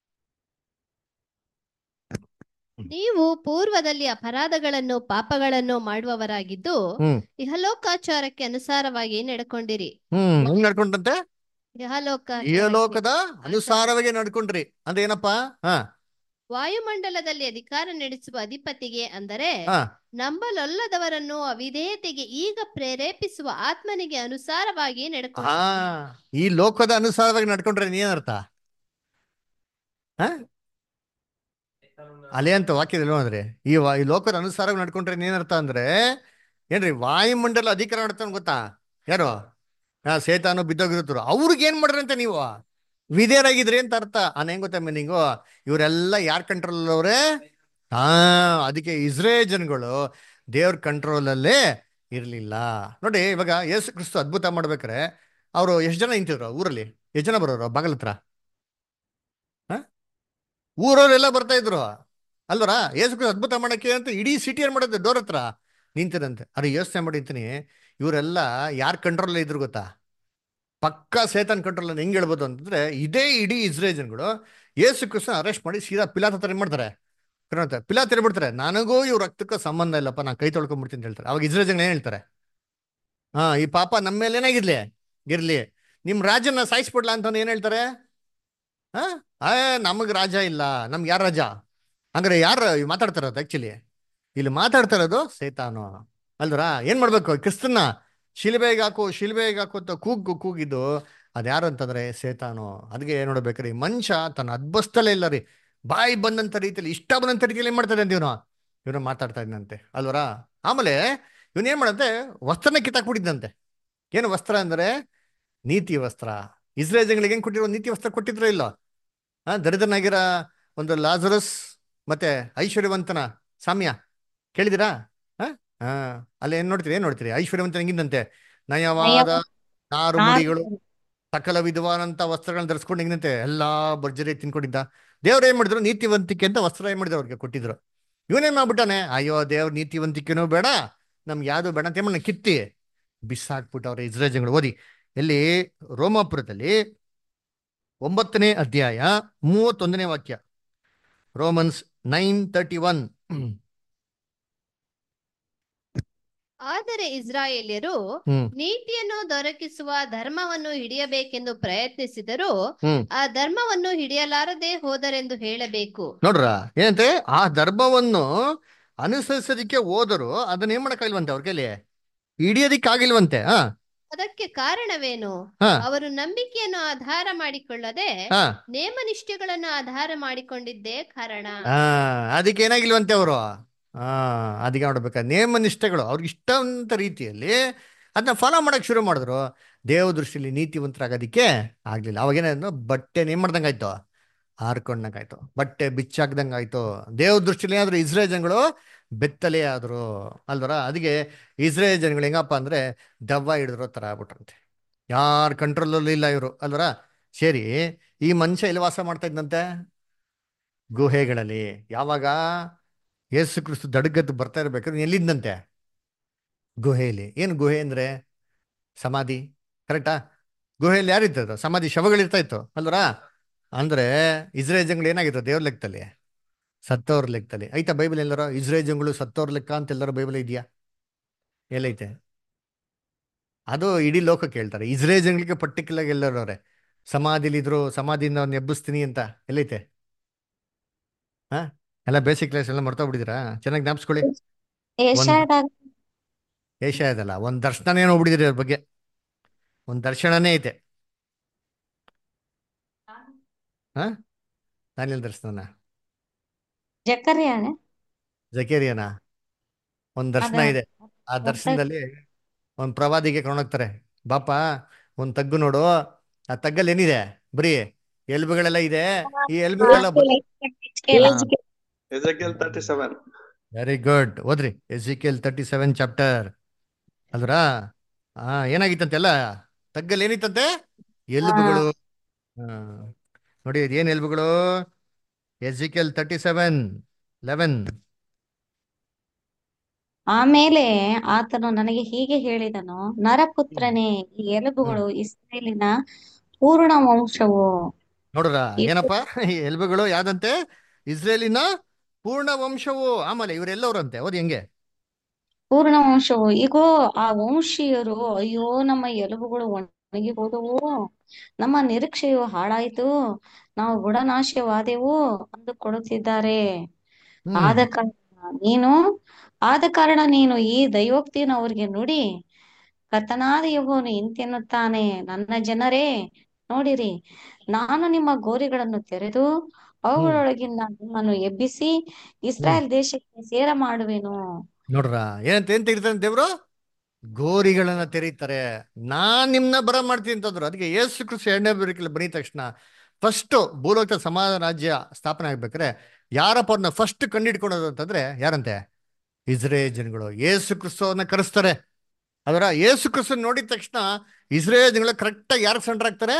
ನೀವು ಪೂರ್ವದಲ್ಲಿ ಅಪರಾಧಗಳನ್ನು ಪಾಪಗಳನ್ನು ಮಾಡುವವರಾಗಿದ್ದು ಹ್ಮ್ ಇಹಲೋಕಾಚಾರಕ್ಕೆ ಅನುಸಾರವಾಗಿ ನಡ್ಕೊಂಡಿರಿ ಹ್ಮ್ ಹೆಂಗ್ ನಡ್ಕೊಂಡಂತೆ ಇಹಲೋಕ ಈ ಲೋಕದ ಅನುಸಾರವಾಗಿ ನಡ್ಕೊಂಡ್ರಿ ಅಂದ್ರೆ ಏನಪ್ಪಾ ಹಾ ವಾಯುಮಂಡಲದಲ್ಲಿ ಅಧಿಕಾರ ನಡೆಸುವ ಅಧಿಪತಿಗೆ ಅಂದರೆ ಹಾ ನಂಬಲೊಲ್ಲದವರನ್ನು ಅವಿಧೇಯತೆಗೆ ಈಗ ಪ್ರೇರೇಪಿಸುವ ಆತ್ಮನಿಗೆ ಅನುಸಾರವಾಗಿ ನಡ್ಕೊಂಡು ಹಾ ಈ ಲೋಕದ ಅನುಸಾರವಾಗಿ ನಡ್ಕೊಂಡ್ರೆ ಏನರ್ಥ ಹಾ ಅಲೆ ಅಂತ ವಾಕ್ಯದಲ್ಲಿ ಅಂದ್ರೆ ಈ ವಾ- ಈ ಲೋಕದ ಅನುಸಾರವಾಗಿ ನಡ್ಕೊಂಡ್ರೆ ಏನರ್ಥ ಅಂದ್ರೆ ಏನ್ರಿ ವಾಯುಮಂಡಲ ಅಧಿಕಾರ ಮಾಡ್ತಾನೆ ಗೊತ್ತಾ ಯಾರು ಹಾ ಸೇತಾನು ಬಿದ್ದೋಗಿರುತ್ತರು ಅವ್ರಿಗೆ ಏನ್ ಮಾಡ್ರಿ ಅಂತ ನೀವು ವಿಧೇಯರಾಗಿದ್ರಿ ಅಂತ ಅರ್ಥ ಅನ್ ಹೆಂಗ್ ಗೊತ್ತಾ ಮೀನಿಂಗು ಇವರೆಲ್ಲ ಯಾರ್ ಕಂಟ್ರೋಲ್ ಅವ್ರೆ ಹಾ ಅದಕ್ಕೆ ಇಸ್ರೇಲ್ ಜನಗಳು ದೇವ್ರ ಕಂಟ್ರೋಲ್ ಅಲ್ಲೇ ಇರ್ಲಿಲ್ಲ ನೋಡಿ ಇವಾಗ ಯೇಸು ಕ್ರಿಸ್ತು ಅದ್ಭುತ ಮಾಡ್ಬೇಕಾರೆ ಅವರು ಎಷ್ಟು ಜನ ನಿಂತಿದ್ರು ಊರಲ್ಲಿ ಎಷ್ಟು ಜನ ಬರೋರು ಬಾಗಲ ಹತ್ರ ಹ? ಊರವರೆಲ್ಲ ಬರ್ತಾ ಇದ್ರು ಅಲ್ವರ ಯೇಸು ಕ್ರಿಸ್ತು ಅದ್ಭುತ ಮಾಡಕ್ಕೆ ಅಂತ ಇಡೀ ಸಿಟಿ ಏನ್ ಮಾಡಿದ್ರು ಡೋರ್ ಹತ್ರ ನಿಂತಿರಂತೆ ಅರೆ ಯೋಚನೆ ಮಾಡಿರ್ತೀನಿ ಇವರೆಲ್ಲ ಯಾರ್ ಕಂಟ್ರೋಲ್ ಇದ್ರು ಗೊತ್ತಾ ಪಕ್ಕಾ ಸೇತನ್ ಕಂಟ್ರೋಲ್ ಹೆಂಗ್ ಹೇಳ್ಬೋದು ಅಂತಂದ್ರೆ ಇದೇ ಇಡೀ ಇಸ್ರೇಲ್ ಜನಗಳು ಯೇಸು ಕ್ರಿಸ್ತನ ಅರೆಸ್ಟ್ ಮಾಡಿ ಸೀದಾ ಪಿಲಾತ್ ಹತ್ರ ಏನ್ ಮಾಡ್ತಾರೆ ಕರ್ನಾಟಕ ಪಿಲಾತ್ ಬಿಡ್ತಾರೆ ನನಗೂ ಇವ್ರ ರಕ್ತಕ್ಕೂ ಸಂಬಂಧ ಇಲ್ಲಪ್ಪ ನಾನು ಕೈ ತೊಳ್ಕೊಂಡ್ಬಿಡ್ತೀನಿ ಅಂತ ಹೇಳ್ತಾರೆ ಅವಾಗ ಇಸ್ರೇಲ್ ಜನ ಏನ್ ಹೇಳ್ತಾರೆ ಹಾ ಈ ಪಾಪ ನಮ್ಮ ಮೇಲೆ ಏನಾಗಿರ್ಲಿ ಇರ್ಲಿ ನಿಮ್ ರಾಜನ ಸಾಯಿಸ್ಬಿಡ್ಲಾ ಅಂತ ಏನ್ ಹೇಳ್ತಾರೆ ಹಾ ಆ ನಮಗ್ ರಾಜ ಇಲ್ಲ ನಮ್ಗೆ ಯಾರ ರಾಜ ಹಂಗಾರೆ ಯಾರು ಮಾತಾಡ್ತಾ ಇರೋದು ಆಕ್ಚುಲಿ ಇಲ್ಲಿ ಮಾತಾಡ್ತಾ ಇರೋದು ಸೈತಾನು ಅಲ್ದ್ರ ಏನ್ ಮಾಡ್ಬೇಕು ಕ್ರಿಸ್ತನ್ನ ಶಿಲ್ಬೆಗೆ ಹಾಕು ಶಿಲ್ಬೆಗೆ ಹಾಕು ಅಂತ ಕೂಗು ಕೂಗಿದ್ದು ಅದ್ಯಾರು ಅಂತಂದ್ರೆ ಸೇತಾನು ಅದಕ್ಕೆ ಏನ್ ನೋಡ್ಬೇಕ್ರಿ ಮನುಷ್ಯ ತನ್ನ ಅದ್ಬಸ್ತಲೇ ಇಲ್ಲ ರೀ ಬಾಯಿ ಬಂದಂತ ರೀತಿಯಲ್ಲಿ ಇಷ್ಟ ಬಂದಂತ ರೀತಿಯಲ್ಲಿ ಏನ್ ಮಾಡ್ತಾರೆ ಅಂತ ಇವನು ಇವನು ಮಾತಾಡ್ತಾ ಇದ್ದಂತೆ ಅಲ್ವರ ಆಮೇಲೆ ಇವನ್ ಏನ್ ಮಾಡಂತೆ ವಸ್ತ್ರನ ಕಿತ್ತಾಕ್ಬಿಟ್ಟಿದ್ದಂತೆ ಏನು ವಸ್ತ್ರ ಅಂದ್ರೆ ನೀತಿ ವಸ್ತ್ರ ಇಸ್ರೇಲ್ ಜನಗಳಿಗೆ ಹೆಂಗ್ ಕೊಟ್ಟಿರೋ ನೀತಿ ವಸ್ತ್ರ ಕೊಟ್ಟಿದ್ರು ಇಲ್ಲ ಆ ದರಿದ್ರನಾಗಿರೋ ಒಂದು ಲಾಜರಸ್ ಮತ್ತೆ ಐಶ್ವರ್ಯವಂತನ ಸಾಮ್ಯ ಕೇಳಿದಿರಾ ಹಾ ಹಾ ಅಲ್ಲಿ ಏನ್ ನೋಡ್ತೀರಿ ಏನ್ ನೋಡ್ತೀರಿ ಐಶ್ವರ್ಯವಂತನ ಹೆಂಗಿದ್ದಂತೆ ನಯವಾದ ನಾರು ಮುಡಿಗಳು ಸಕಲ ವಿಧವಾದಂತ ವಸ್ತ್ರಗಳನ್ನ ಧರಿಸ್ಕೊಂಡು ಹೆಂಗಂತೆ ಎಲ್ಲಾ ಭರ್ಜರಿ ತಿನ್ಕೊಂಡಿದ್ದ ದೇವ್ರ ಏನ್ ಮಾಡಿದ್ರು ನೀತಿವಂತಿಕೆ ಅಂತ ವಸ್ತ್ರ ಏನ್ ಮಾಡಿದ್ರು ಅವ್ರಿಗೆ ಕೊಟ್ಟಿದ್ರು ಇವನೇನ್ ಮಾಡ್ಬಿಟ್ಟಾನೆ ಅಯ್ಯೋ ದೇವ್ರ ನೀತಿವಂತಿಕೆನೂ ಬೇಡ ನಮ್ಗೆ ಯಾವ್ದು ಬೇಡ ಅಂತ ಏನ್ ಕಿತ್ತಿ ಬಿಸಾಕ್ಬಿಟ್ಟವ್ರೆ ಇಸ್ರೇಲ್ ಜನಗಳು ಓದಿ ಎಲ್ಲಿ ರೋಮಾಪುರದಲ್ಲಿ ಒಂಬತ್ತನೇ ಅಧ್ಯಾಯ ಮೂವತ್ತೊಂದನೇ ವಾಕ್ಯ ರೋಮನ್ಸ್ ನೈನ್ ತರ್ಟಿ ಒನ್ ಆದರೆ ಇಸ್ರಾಯೇಲ್ಯರು ಹ್ಮ್ ನೀತಿಯನ್ನು ದೊರಕಿಸುವ ಧರ್ಮವನ್ನು ಹಿಡಿಯಬೇಕೆಂದು ಪ್ರಯತ್ನಿಸಿದರೂ ಹ್ಮ್ ಆ ಧರ್ಮವನ್ನು ಹಿಡಿಯಲಾರದೆ ಹೋದರೆಂದು ಹೇಳಬೇಕು ನೋಡ್ರ ಏನಂತೆ ಆ ಧರ್ಮವನ್ನು ಅನುಸರಿಸೋದಿಕ್ಕೆ ಹೋದರು ಅದನ್ನ ಏನ್ ಮಾಡಕ್ಕಾಗಿಲ್ವಂತೆ ಅವ್ರ ಕೈಲಿ ಹಿಡಿಯೋದಿಕ್ಕಾಗಿಲ್ವಂತೆ ಹಾ ಅದಕ್ಕೆ ಕಾರಣವೇನು ಹಾ ಅವರು ನಂಬಿಕೆಯನ್ನು ಆಧಾರ ಮಾಡಿಕೊಳ್ಳದೆ ಹಾ ನೇಮನಿಷ್ಠೆಗಳನ್ನು ಆಧಾರ ಮಾಡಿಕೊಂಡಿದ್ದೇ ಕಾರಣ ಹಾ ಅದಕ್ಕೆ ಏನಾಗಿಲ್ವಂತೆ ಅವರು ಹಾ ಅದಕ್ಕೆ ನೋಡ್ಬೇಕ ನೇಮ ನಿಷ್ಠೆಗಳು ಅವ್ರಿಗೆ ಇಷ್ಟವಂತ ರೀತಿಯಲ್ಲಿ ಅದನ್ನ ಫಾಲೋ ಮಾಡಕ್ ಶುರು ಮಾಡಿದ್ರು ದೇವ ದೃಷ್ಟಿಯಲ್ಲಿ ನೀತಿವಂತರಾಗೋದಿಕ್ಕೆ ಆಗ್ಲಿಲ್ಲ ಅವಾಗೇನಾದ್ರು ಬಟ್ಟೆ ಏನ್ ಮಾಡ್ದಂಗಾಯ್ತು ಹಾರ್ಕೊಂಡಂಗಾಯ್ತು ಬಟ್ಟೆ ಬಿಚ್ಚಾಕ್ದಂಗಾಯ್ತು ದೇವ ದೃಷ್ಟಿಲಿ ಏನಾದ್ರು ಇಸ್ರೇಲ್ ಜನಗಳು ಬೆತ್ತಲೆ ಆದ್ರು ಅಲ್ವರ ಅದಕ್ಕೆ ಇಸ್ರೇಲ್ ಜನಗಳು ಹೆಂಗಪ್ಪ ಅಂದ್ರೆ ದೆವ್ವ ಹಿಡಿದ್ರು ತರ ಆಗ್ಬಿಟ್ರಂತೆ ಯಾರ ಕಂಟ್ರೋಲಲ್ಲೂ ಇಲ್ಲ ಇವರು ಅಲ್ವರ ಸರಿ ಈ ಮನುಷ್ಯ ಎಲ್ಲಿ ವಾಸ ಮಾಡ್ತಾ ಇದ್ದಂತೆ ಗುಹೆಗಳಲ್ಲಿ ಯಾವಾಗ ಯೇಸು ಕ್ರಿಸ್ತು ದಡಗದ್ದು ಬರ್ತಾ ಇರ್ಬೇಕಾದ್ರೆ ಎಲ್ಲಿದ್ದಂತೆ ಗುಹೆಯಲ್ಲಿ ಏನು ಗುಹೆ ಅಂದ್ರೆ ಸಮಾಧಿ ಕರೆಕ್ಟಾ ಗುಹೆಯಲ್ಲಿ ಯಾರಿರ್ತದ ಸಮಾಧಿ ಶವಗಳಿರ್ತಾ ಇತ್ತು ಅಲ್ವರಾ ಅಂದ್ರೆ ಇಸ್ರೇಲ್ ಜನಗಳು ಏನಾಗಿತ್ತು ದೇವ್ರ ಲೆಕ್ಕದಲ್ಲಿ ಸತ್ತವ್ರ ಲೆಕ್ಕದಲ್ಲಿ ಐತಾ ಬೈಬಲ್ ಎಲ್ಲಾರ ಇಸ್ರೇಲ್ ಜನಗಳು ಸತ್ತವ್ರ ಲೆಕ್ಕ ಅಂತ ಎಲ್ಲಾರ ಬೈಬಲ್ ಇದೆಯಾ ಎಲ್ಲೈತೆ ಅದು ಇಡೀ ಲೋಕಕ್ಕೆ ಹೇಳ್ತಾರೆ ಇಸ್ರೇಲ್ ಜನಗಳಿಗೆ ಪರ್ಟಿಕ್ಯುಲರ್ ಎಲ್ಲರವ್ರೆ ಸಮಾಧಿಲಿದ್ರು ಸಮಾಧಿಯಿಂದ ಅವ್ನ ಎಬ್ಬಿಸ್ತೀನಿ ಅಂತ ಎಲ್ಲೈತೆ ಹಾ ಎಲ್ಲ ಬೇಸಿಕ್ ಕ್ಲಾಸ್ ಎಲ್ಲ ಮರ್ತೋಗ್ಬಿಟ್ಟಿದ್ದೀರಾ ಚೆನ್ನಾಗಿ ಜ್ಞಾಪಿಸ್ಕೊಳ್ಳಿ ಏಷ್ಯಾದಾಗ ಏಷ್ಯಾ ಇದಲ್ಲ ಒಂದ್ ದರ್ಶನನೇ ನೋಡ್ಬಿಟ್ಟಿದ್ದೀರಿ ಅದ್ರ ಬಗ್ಗೆ ಒಂದ್ ದರ್ಶನನೇ ಐತೆ ಹಾ ದಾನಿಯಲ್ ದರ್ಶನನ ಜಕರ್ಯಾಣ ಜಕೇರಿಯನ ಒಂದ್ ದರ್ಶನ ಅದೇ. ಇದೆ ಆ ದರ್ಶನದಲ್ಲಿ ಒಂದ್ ಪ್ರವಾದಿಗೆ ಕರ್ಕೊಂಡೋಗ್ತಾರೆ ಬಾಪ ಒಂದ್ ತಗ್ಗು ನೋಡು ಆ ತಗ್ಗಲ್ಲಿ ಏನಿದೆ ಬರೀ ಎಲುಬುಗಳೆಲ್ಲ ಇದೆ ಈ ಎಲುಬುಗಳೆಲ್ಲ Ezekiel 37. ವೆರಿ ಗುಡ್ ಓದ್ರಿ ಎಸಿಕೆಲ್ ತರ್ಟಿ ಸೆವೆನ್ ಚಾಪ್ಟರ್ ಅಲ್ರ ಆ ಏನಾಗಿತ್ತಂತೆಲ್ಲ ತಗ್ಗಲ್ಲಿ ಏನಿತ್ತಂತೆ ಎಲುಬುಗಳು ಆ, ನೋಡಿ ಇದೇನ್ ಎಲುಬುಗಳು ಎಸಿಕೆಲ್ ತರ್ಟಿ ಸೆವೆನ್ ಲೆವೆನ್ ಆಮೇಲೆ ಆತನು ನನಗೆ ಹೀಗೆ ಹೇಳಿದನು ನರಪುತ್ರನೇ ಈ ಎಲುಬುಗಳು ಇಸ್ರಾಯೇಲಿನ ಪೂರ್ಣ ವಂಶವು ನೋಡ್ರ ಇದು ಏನಪ್ಪ ಈ ಎಲುಬುಗಳು ಯಾವ್ದಂತೆ ಇಸ್ರೇಲಿನ ಪೂರ್ಣ ವಂಶವು ಆಮೇಲೆ ಇವರೆಲ್ಲವರಂತೆ ಓದಿ ಹೆಂಗೆ ಪೂರ್ಣ ವಂಶವು ಈಗೋ ಆ ವಂಶೀಯರು ಅಯ್ಯೋ ನಮ್ಮ ಎಲುಬುಗಳು ಒಣಗಿ ಹೋದವು ನಮ್ಮ ನಿರೀಕ್ಷೆಯು ಹಾಳಾಯಿತು ನಾವು ಗುಣನಾಶವಾದೆವು ಅಂದುಕೊಳ್ಳುತ್ತಿದ್ದಾರೆ ಹ್ಮ್ ಆದ ಕಾರಣ ನೀನು ಆದ ಕಾರಣ ನೀನು ಈ ದೈವೋಕ್ತಿಯನ್ನು ಅವರಿಗೆ ನುಡಿ ಕರ್ತನಾದ ಯೆಹೋವನು ಇಂತೆನ್ನುತ್ತಾನೆ ನನ್ನ ಜನರೇ ನೋಡಿರಿ ನಾನು ನಿಮ್ಮ ಗೋರಿಗಳನ್ನು ತೆರೆದು ಹ್ಮ್ ಅವುಗಳೊಳಗಿಂದ ನಿಮ್ಮನ್ನು ಎಬ್ಬಿಸಿ ಹ್ಮ್ ಇಸ್ರಾಯೇಲ್ ದೇಶಕ್ಕೆ ಸೇರ ಮಾಡುವೆನು ನೋಡ್ರ ಏನಂತ ಏನ್ ತೆಗಿತಾನೆ ದೇವ್ರು ಗೋರಿಗಳನ್ನ ತೆರೀತಾರೆ ನಾನ್ ನಿಮ್ನ ಬರ ಮಾಡ್ತೀನಿ ಅಂತಂದ್ರು ಅದಕ್ಕೆ ಯೇಸು ಕ್ರಿಸ್ತು ಎರಡನೇ ಬರೀಕಲ್ಲಿ ಬರೀ ತಕ್ಷಣ ಫಸ್ಟ್ ಭೂಲೋಕ ಸಮಾಜ ರಾಜ್ಯ ಸ್ಥಾಪನೆ ಆಗ್ಬೇಕಾದ್ರೆ ಯಾರಪ್ಪ ಅವ್ರನ್ನ ಫಸ್ಟ್ ಕಂಡಿಡ್ಕೊಳೋದು ಅಂತಂದ್ರೆ ಯಾರಂತೆ ಇಸ್ರೇಲ್ ಜನಗಳು ಯೇಸು ಕ್ರಿಸ್ತವನ್ನ ಕರೆಸ್ತಾರೆ ಅದರ ಯೇಸು ಕ್ರಿಸ್ತನ್ ನೋಡಿದ ತಕ್ಷಣ ಇಸ್ರೇಲ್ ಜನಗಳು ಕರೆಕ್ಟಾಗಿ ಯಾರು ಸೆಂಟರ್ ಆಗ್ತಾರೆ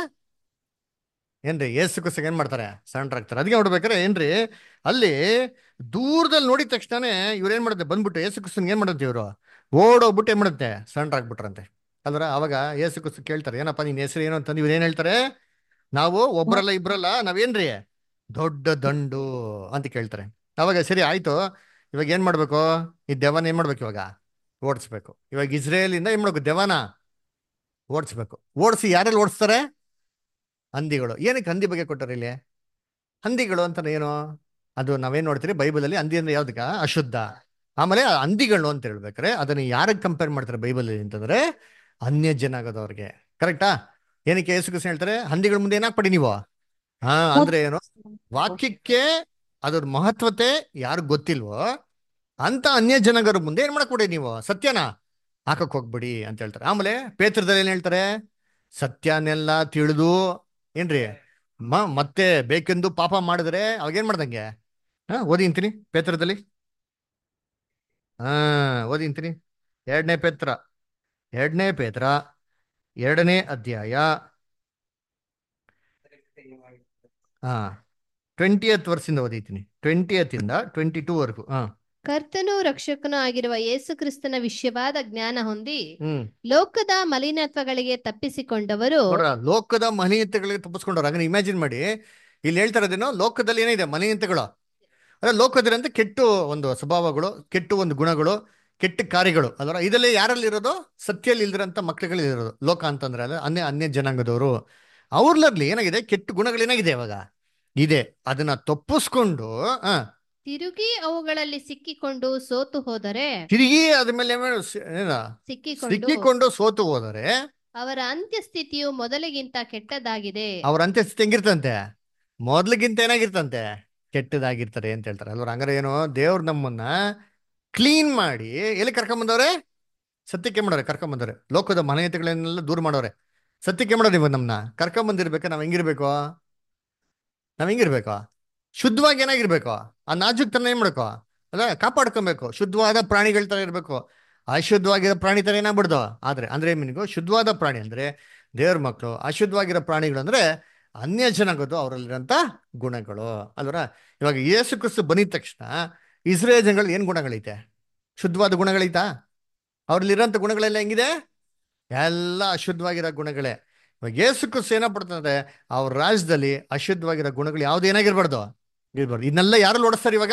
ಏನ್ರಿ ಯೇಸು ಕ್ರಿಸ್ತಗೆ ಏನ್ ಮಾಡ್ತಾರೆ ಸೆಂಟರ್ ಆಗ್ತಾರೆ ಅದಕ್ಕೆ ನೋಡ್ಬೇಕಾರೆ ಏನ್ರಿ ಅಲ್ಲಿ ದೂರದಲ್ಲಿ ನೋಡಿದ ತಕ್ಷಣನೇ ಇವ್ರು ಏನ್ ಮಾಡುತ್ತೆ ಬಂದ್ಬಿಟ್ಟು ಯೇಸು ಕ್ರಿಸ್ತನ್ ಏನ್ ಮಾಡುತ್ತೆ ಇವರು ಓಡೋಗ್ಬಿಟ್ಟು ಏನ್ ಮಾಡುತ್ತೆ ಸೆಂಟರ್ ಆಗ್ಬಿಟ್ರಂತೆ ಅಲ್ವರ ಅವಾಗ ಯೇಸು ಕ್ರಿಸ್ತು ಕೇಳ್ತಾರೆ ಏನಪ್ಪ ನಿನ್ ಹೆಸರು ಏನು ಅಂತಂದು ಇವ್ರು ಏನ್ ಹೇಳ್ತಾರೆ ನಾವು ಒಬ್ರಲ್ಲ ಇಬ್ರಲ್ಲ ನಾವೇನ್ರಿ ದೊಡ್ಡ ದಂಡು ಅಂತ ಕೇಳ್ತಾರೆ ಅವಾಗ ಸರಿ ಆಯ್ತು ಇವಾಗ ಏನ್ ಮಾಡ್ಬೇಕು ಈ ದೆವನ ಏನ್ ಮಾಡ್ಬೇಕು ಇವಾಗ ಓಡಿಸ್ಬೇಕು ಇವಾಗ ಇಸ್ರೇಲಿಂದ ಏನ್ ಮಾಡ್ಬೇಕು ದೆವನ ಓಡಿಸ್ಬೇಕು ಓಡಿಸಿ ಯಾರೆಲ್ಲ ಓಡಿಸ್ತಾರೆ ಹಂದಿಗಳು ಏನಕ್ಕೆ ಹಂದಿ ಬಗ್ಗೆ ಕೊಟ್ಟರು ಇಲ್ಲಿ ಹಂದಿಗಳು ಅಂತ ಏನು ಅದು ನಾವೇನ್ ನೋಡ್ತೀರಿ ಬೈಬಲಲ್ಲಿ ಹಂದಿ ಅಂದ್ರೆ ಯಾವ್ದಕ್ಕ ಅಶುದ್ಧ ಆಮೇಲೆ ಆ ಹಂದಿಗಳು ಅಂತ ಹೇಳ್ಬೇಕಾರೆ ಅದನ್ನ ಯಾರಿಗೆ ಕಂಪೇರ್ ಮಾಡ್ತಾರೆ ಬೈಬಲಲ್ಲಿ ಅಂತಂದ್ರೆ ಅನ್ಯ ಜನ ಆಗೋದವ್ರಿಗೆ ಕರೆಕ್ಟಾ ಏನಕ್ಕೆ ಯೇಸು ಕ್ರಿಸ್ತ ಹೇಳ್ತಾರೆ ಹಂದಿಗಳ ಮುಂದೆ ಏನಾಗ್ಪಡಿ ನೀವು ಹಾ ಅಂದ್ರೆ ಏನು ವಾಕ್ಯಕ್ಕೆ ಅದ್ರ ಮಹತ್ವತೆ ಯಾರು ಗೊತ್ತಿಲ್ವೋ ಅಂತ ಅನ್ಯ ಜನಗರ ಮುಂದೆ ಏನ್ ಮಾಡಕ್ ಕೊಡಿ ನೀವು ಸತ್ಯನ ಹಾಕಕ್ ಹೋಗ್ಬಿಡಿ ಅಂತ ಹೇಳ್ತಾರೆ ಆಮೇಲೆ ಪೇತ್ರದಲ್ಲಿ ಏನ್ ಹೇಳ್ತಾರೆ ಸತ್ಯನೆಲ್ಲ ತಿಳಿದು ಏನ್ರಿ ಮ ಮತ್ತೆ ಬೇಕೆಂದು ಪಾಪ ಮಾಡಿದ್ರೆ ಅವಾಗೇನ್ ಮಾಡ್ದಂಗೆ ಹಾ ಓದಿಂತೀನಿ ಪೇತ್ರದಲ್ಲಿ ಹಾ ಓದಿಂತೀನಿ ಎರಡನೇ ಪೇತ್ರ ಎರಡನೇ ಪೇತ್ರ ಎರಡನೇ ಅಧ್ಯಾಯ ಹಾ ಟ್ವೆಂಟಿಯತ್ ವರ್ಷದಿಂದ ಓದಿತೀನಿ ಟ್ವೆಂಟಿಯತ್ ಇಂದ ಟ್ವೆಂಟಿ ಟೂ ವರ್ಗು ಹಾ ಕರ್ತನೂ ರಕ್ಷಕನೂ ಆಗಿರುವ ಯೇಸು ಕ್ರಿಸ್ತನ ವಿಷಯವಾದ ಜ್ಞಾನ ಹೊಂದಿ ಹ್ಮ್ ಲೋಕದ ಮಲಿನತ್ವಗಳಿಗೆ ತಪ್ಪಿಸಿಕೊಂಡವರು ನೋಡ್ರ ಲೋಕದ ಮಲಿನತೆಗಳಿಗೆ ತಪ್ಪಿಸ್ಕೊಂಡವ್ರು ಹಾಗೆ ಇಮ್ಯಾಜಿನ್ ಮಾಡಿ ಇಲ್ಲಿ ಹೇಳ್ತಾ ಇರೋದೇನೋ ಲೋಕದಲ್ಲಿ ಏನಿದೆ ಮಲಿನತೆಗಳು ಅದೇ ಲೋಕದಲ್ಲಿರಂತ ಕೆಟ್ಟು ಒಂದು ಸ್ವಭಾವಗಳು ಕೆಟ್ಟು ಒಂದು ಗುಣಗಳು ಕೆಟ್ಟ ಕಾರ್ಯಗಳು ಅದರ ಇದರಲ್ಲಿ ಯಾರಲ್ಲಿ ಇರೋದು ಸತ್ಯಲ್ಲಿ ಇಲ್ದಿರಂತ ಮಕ್ಳುಗಳಲ್ಲಿ ಇರೋದು ಲೋಕ ಅಂತಂದ್ರೆ ಅಲ್ಲ ಅನ್ಯ ಅನ್ಯ ಜನಾಂಗದವರು ಅವ್ರಲ್ಲಿ ಏನಾಗಿದೆ ಕೆಟ್ಟ ಗುಣಗಳು ಏನಾಗಿದೆ ಇವಾಗ ಇದೆ ಅದನ್ನ ತಪ್ಪಿಸ್ಕೊಂಡು ಆ ತಿರುಗಿ ಅವುಗಳಲ್ಲಿ ಸಿಕ್ಕಿಕೊಂಡು ಸೋತು ಹೋದರೆ ತಿರುಗಿ ಅದ್ರ ಮೇಲೆ ಏನ್- ಏನ ಸಿಕ್ಕಿಕೊಂಡು ಸಿಕ್ಕಿಕೊಂಡು ಸೋತು ಹೋದರೆ ಅವರ ಅಂತ್ಯಸ್ಥಿತಿಯು ಮೊದಲಿಗಿಂತ ಕೆಟ್ಟದಾಗಿದೆ ಅವ್ರ ಅಂತ್ಯಸ್ಥಿತಿ ಹೆಂಗಿರ್ತಂತೆ ಮೊದ್ಲಿಗಿಂತ ಏನಾಗಿರ್ತಂತೆ ಕೆಟ್ಟದಾಗಿರ್ತಾರೆ ಅಂತ ಹೇಳ್ತಾರೆ ಅಲ್ವ ಹಂಗಾರೆ ಏನು ದೇವ್ರು ನಮ್ಮನ್ನ ಕ್ಲೀನ್ ಮಾಡಿ ಎಲ್ಲಿ ಕರ್ಕೊಂಬಂದವ್ರೆ ಸತ್ಯಕ್ಕೆ ಮಾಡೋರೆ ಕರ್ಕೊಂಬಂದವ್ರೆ ಲೋಕದ ಮನೆಯತೆಗಳನ್ನೆಲ್ಲ ದೂರ ಮಾಡೋರೆ ಸತ್ಯಕ್ಕೆ ಮಾಡೋರು ಇವಾಗ ನಮ್ಮನ್ನ ಕರ್ಕೊಂಬಂದಿರ್ಬೇಕು ನಾವ್ ಹೆಂಗಿರ್ಬೇಕು ನಾವ್ ಹೆಂಗಿರ್ಬೇಕು ಶುದ್ಧವಾಗಿ ಏನಾಗಿರ್ಬೇಕು ಆ ನಾಜುಕ್ತನ ಏನ್ ಮಾಡ್ಕೋ ಅಲ್ಲ ಕಾಪಾಡ್ಕೊಬೇಕು ಶುದ್ಧವಾದ ಪ್ರಾಣಿಗಳ ತರ ಇರ್ಬೇಕು ಅಶುದ್ಧವಾಗಿರೋ ಪ್ರಾಣಿ ತರ ಏನಾಗ್ಬಿಡ್ದು ಆದ್ರೆ ಅಂದ್ರೆ ಮೀನಿಗೂ ಶುದ್ಧವಾದ ಪ್ರಾಣಿ ಅಂದ್ರೆ ದೇವ್ರ ಮಕ್ಕಳು ಅಶುದ್ಧವಾಗಿರೋ ಪ್ರಾಣಿಗಳು ಅಂದ್ರೆ ಅನ್ಯ ಜನಾಗೋದು ಅವರಲ್ಲಿರೋಂಥ ಗುಣಗಳು ಅಲ್ವರ ಇವಾಗ ಯೇಸು ಕ್ರಿಸ್ತು ಬಂದಿದ ತಕ್ಷಣ ಇಸ್ರೇಲ್ ಜನಗಳಲ್ಲಿ ಏನ್ ಗುಣಗಳೈತೆ ಶುದ್ಧವಾದ ಗುಣಗಳೈತಾ ಅವ್ರಲ್ಲಿರೋಂಥ ಗುಣಗಳೆಲ್ಲ ಹೆಂಗಿದೆ ಎಲ್ಲ ಅಶುದ್ಧವಾಗಿರೋ ಗುಣಗಳೇ ಇವಾಗ ಯೇಸು ಕ್ರಿಸ್ತು ಏನ ಪಡ್ತಂದ್ರೆ ಅವ್ರ ರಾಜ್ಯದಲ್ಲಿ ಅಶುದ್ಧವಾಗಿರೋ ಗುಣಗಳು ಯಾವ್ದು ಏನಾಗಿರ್ಬಾರ್ದು ಇರ್ಬಾರ್ದು ಇದನ್ನೆಲ್ಲ ಯಾರಲ್ಲಿ ಓಡಿಸ್ತಾರೆ ಇವಾಗ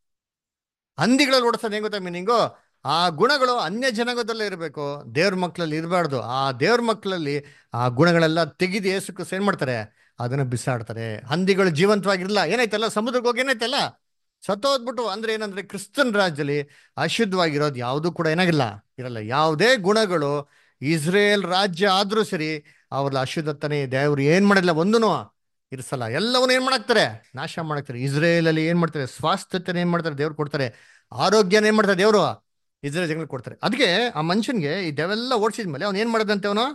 ಹಂದಿಗಳಲ್ಲಿ ಓಡಿಸ್ತಾರೆ ಹೆಂಗ್ ಗೊತ್ತಾ ಮೀನಿಂಗು ಆ ಗುಣಗಳು ಅನ್ಯ ಜನಾಂಗದಲ್ಲೇ ಇರಬೇಕು ದೇವ್ರ ಮಕ್ಕಳಲ್ಲಿ ಇರಬಾರ್ದು ಆ ದೇವ್ರ ಮಕ್ಕಳಲ್ಲಿ ಆ ಗುಣಗಳೆಲ್ಲ ತೆಗೆದು ಯೇಸು ಕ್ರಿಸ್ತು ಏನ್ ಮಾಡ್ತಾರೆ ಅದನ್ನ ಬಿಸಾಡ್ತಾರೆ ಹಂದಿಗಳು ಜೀವಂತವಾಗಿರಲ್ಲ ಏನಾಯ್ತಲ್ಲ ಸಮುದ್ರಕ್ಕೆ ಹೋಗಿ ಏನಾಯ್ತಲ್ಲ ಸತ್ತೋದ್ಬಿಟ್ಟು ಅಂದ್ರೆ ಏನಂದ್ರೆ ಕ್ರಿಸ್ತನ್ ರಾಜ್ಯದಲ್ಲಿ ಅಶುದ್ಧವಾಗಿರೋದು ಯಾವುದು ಕೂಡ ಏನಾಗಿಲ್ಲ ಇರಲ್ಲ ಯಾವುದೇ ಗುಣಗಳು ಇಸ್ರೇಲ್ ರಾಜ್ಯ ಆದ್ರೂ ಸರಿ ಅವ್ರ ಅಶುದ್ಧತನೇ ದೇವ್ರು ಏನ್ ಮಾಡಿಲ್ಲ ಒಂದೂ ಇರ್ಸಲ್ಲ ಎಲ್ಲವನ್ನೂ ಏನ್ ಮಾಡಾಕ್ತಾರೆ ನಾಶ ಮಾಡಾಕ್ತಾರೆ ಇಸ್ರೇಲ್ ಅಲ್ಲಿ ಏನ್ ಮಾಡ್ತಾರೆ ಸ್ವಾಸ್ಥ್ಯತೆನ ಏನ್ ಮಾಡ್ತಾರೆ ದೇವ್ರು ಕೊಡ್ತಾರೆ ಆರೋಗ್ಯನ ಏನ್ ಮಾಡ್ತಾರೆ ದೇವ್ರು ಇಸ್ರೇಲ್ ಜನಗಳು ಕೊಡ್ತಾರೆ ಅದಕ್ಕೆ ಆ ಮನುಷ್ಯನ್ಗೆ ಈ ದೆವೆಲ್ಲ ಓಡಿಸಿದ್ಮೇಲೆ ಅವ್ನು ಏನ್ ಮಾಡದಂತೆ ಅವನು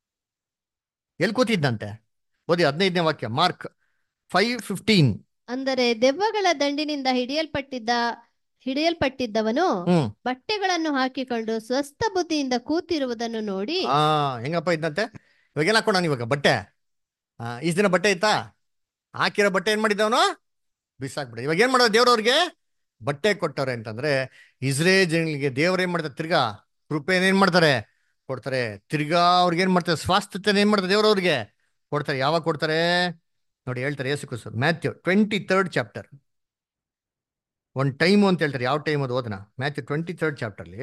ಎಲ್ಲಿ ಕೂತಿದ್ದಂತೆ ಓದಿ ಹದಿನೈದನೇ ವಾಕ್ಯ ಮಾರ್ಕ್ ಫೈವ್ ಫಿಫ್ಟೀನ್ ಅಂದರೆ ದೆವ್ವಗಳ ದಂಡಿನಿಂದ ಹಿಡಿಯಲ್ಪಟ್ಟಿದ್ದ ಹಿಡಿಯಲ್ಪಟ್ಟಿದ್ದವನು ಹ್ಮ್ ಬಟ್ಟೆಗಳನ್ನು ಹಾಕಿಕೊಂಡು ಸ್ವಸ್ಥ ಬುದ್ಧಿಯಿಂದ ಕೂತಿರುವುದನ್ನು ನೋಡಿ ಆ ಹೆಂಗಪ್ಪ ಇದ್ದಂತೆ ಇವಾಗ ಏನ್ ಹಾಕೋಣ ಇವಾಗ ಬಟ್ಟೆ ಆ ಇಷ್ಟ ದಿನ ಬಟ್ಟೆ ಇತ್ತಾ ಹಾಕಿರೋ ಬಟ್ಟೆ ಏನ್ ಮಾಡಿದ್ದವನು ಬಿಸಾಕ್ಬಿಡ ಇವಾಗ ಏನ್ ಮಾಡೋದು ದೇವ್ರವ್ರಿಗೆ ಬಟ್ಟೆ ಕೊಟ್ಟವ್ರೆ ಅಂತಂದ್ರೆ ಇಸ್ರೇಲ್ ಜನಗಳಿಗೆ ದೇವ್ರು ಏನ್ ಮಾಡ್ತಾರೆ ತಿರ್ಗಾ ಕೃಪೆನ ಏನ್ ಮಾಡ್ತಾರೆ ಕೊಡ್ತಾರೆ ತಿರ್ಗಾ ಅವ್ರಿಗೆ ಏನ್ ಮಾಡ್ತಾರೆ ಸ್ವಾಸ್ಥ್ಯತೆನ ಏನ್ ಮಾಡ್ತಾರೆ ದೇವ್ರು ಅವ್ರಿಗೆ ಕೊಡ್ತಾರೆ ಯಾವಾಗ ಕೊಡ್ತಾರೆ ನೋಡಿ ಹೇಳ್ತಾರೆ ಯೇಸು ಕ್ರಿಸ್ತು ಮ್ಯಾಥ್ಯೂ ಟ್ವೆಂಟಿ ತರ್ಡ್ ಚಾಪ್ಟರ್ ಒಂದು ಟೈಮು ಅಂತ ಹೇಳ್ತಾರೆ ಯಾವ ಟೈಮ್ ಅದು ಓದನ ಮ್ಯಾಥ್ಯೂ ಟ್ವೆಂಟಿ ತರ್ಡ್ ಚಾಪ್ಟರ್ಲಿ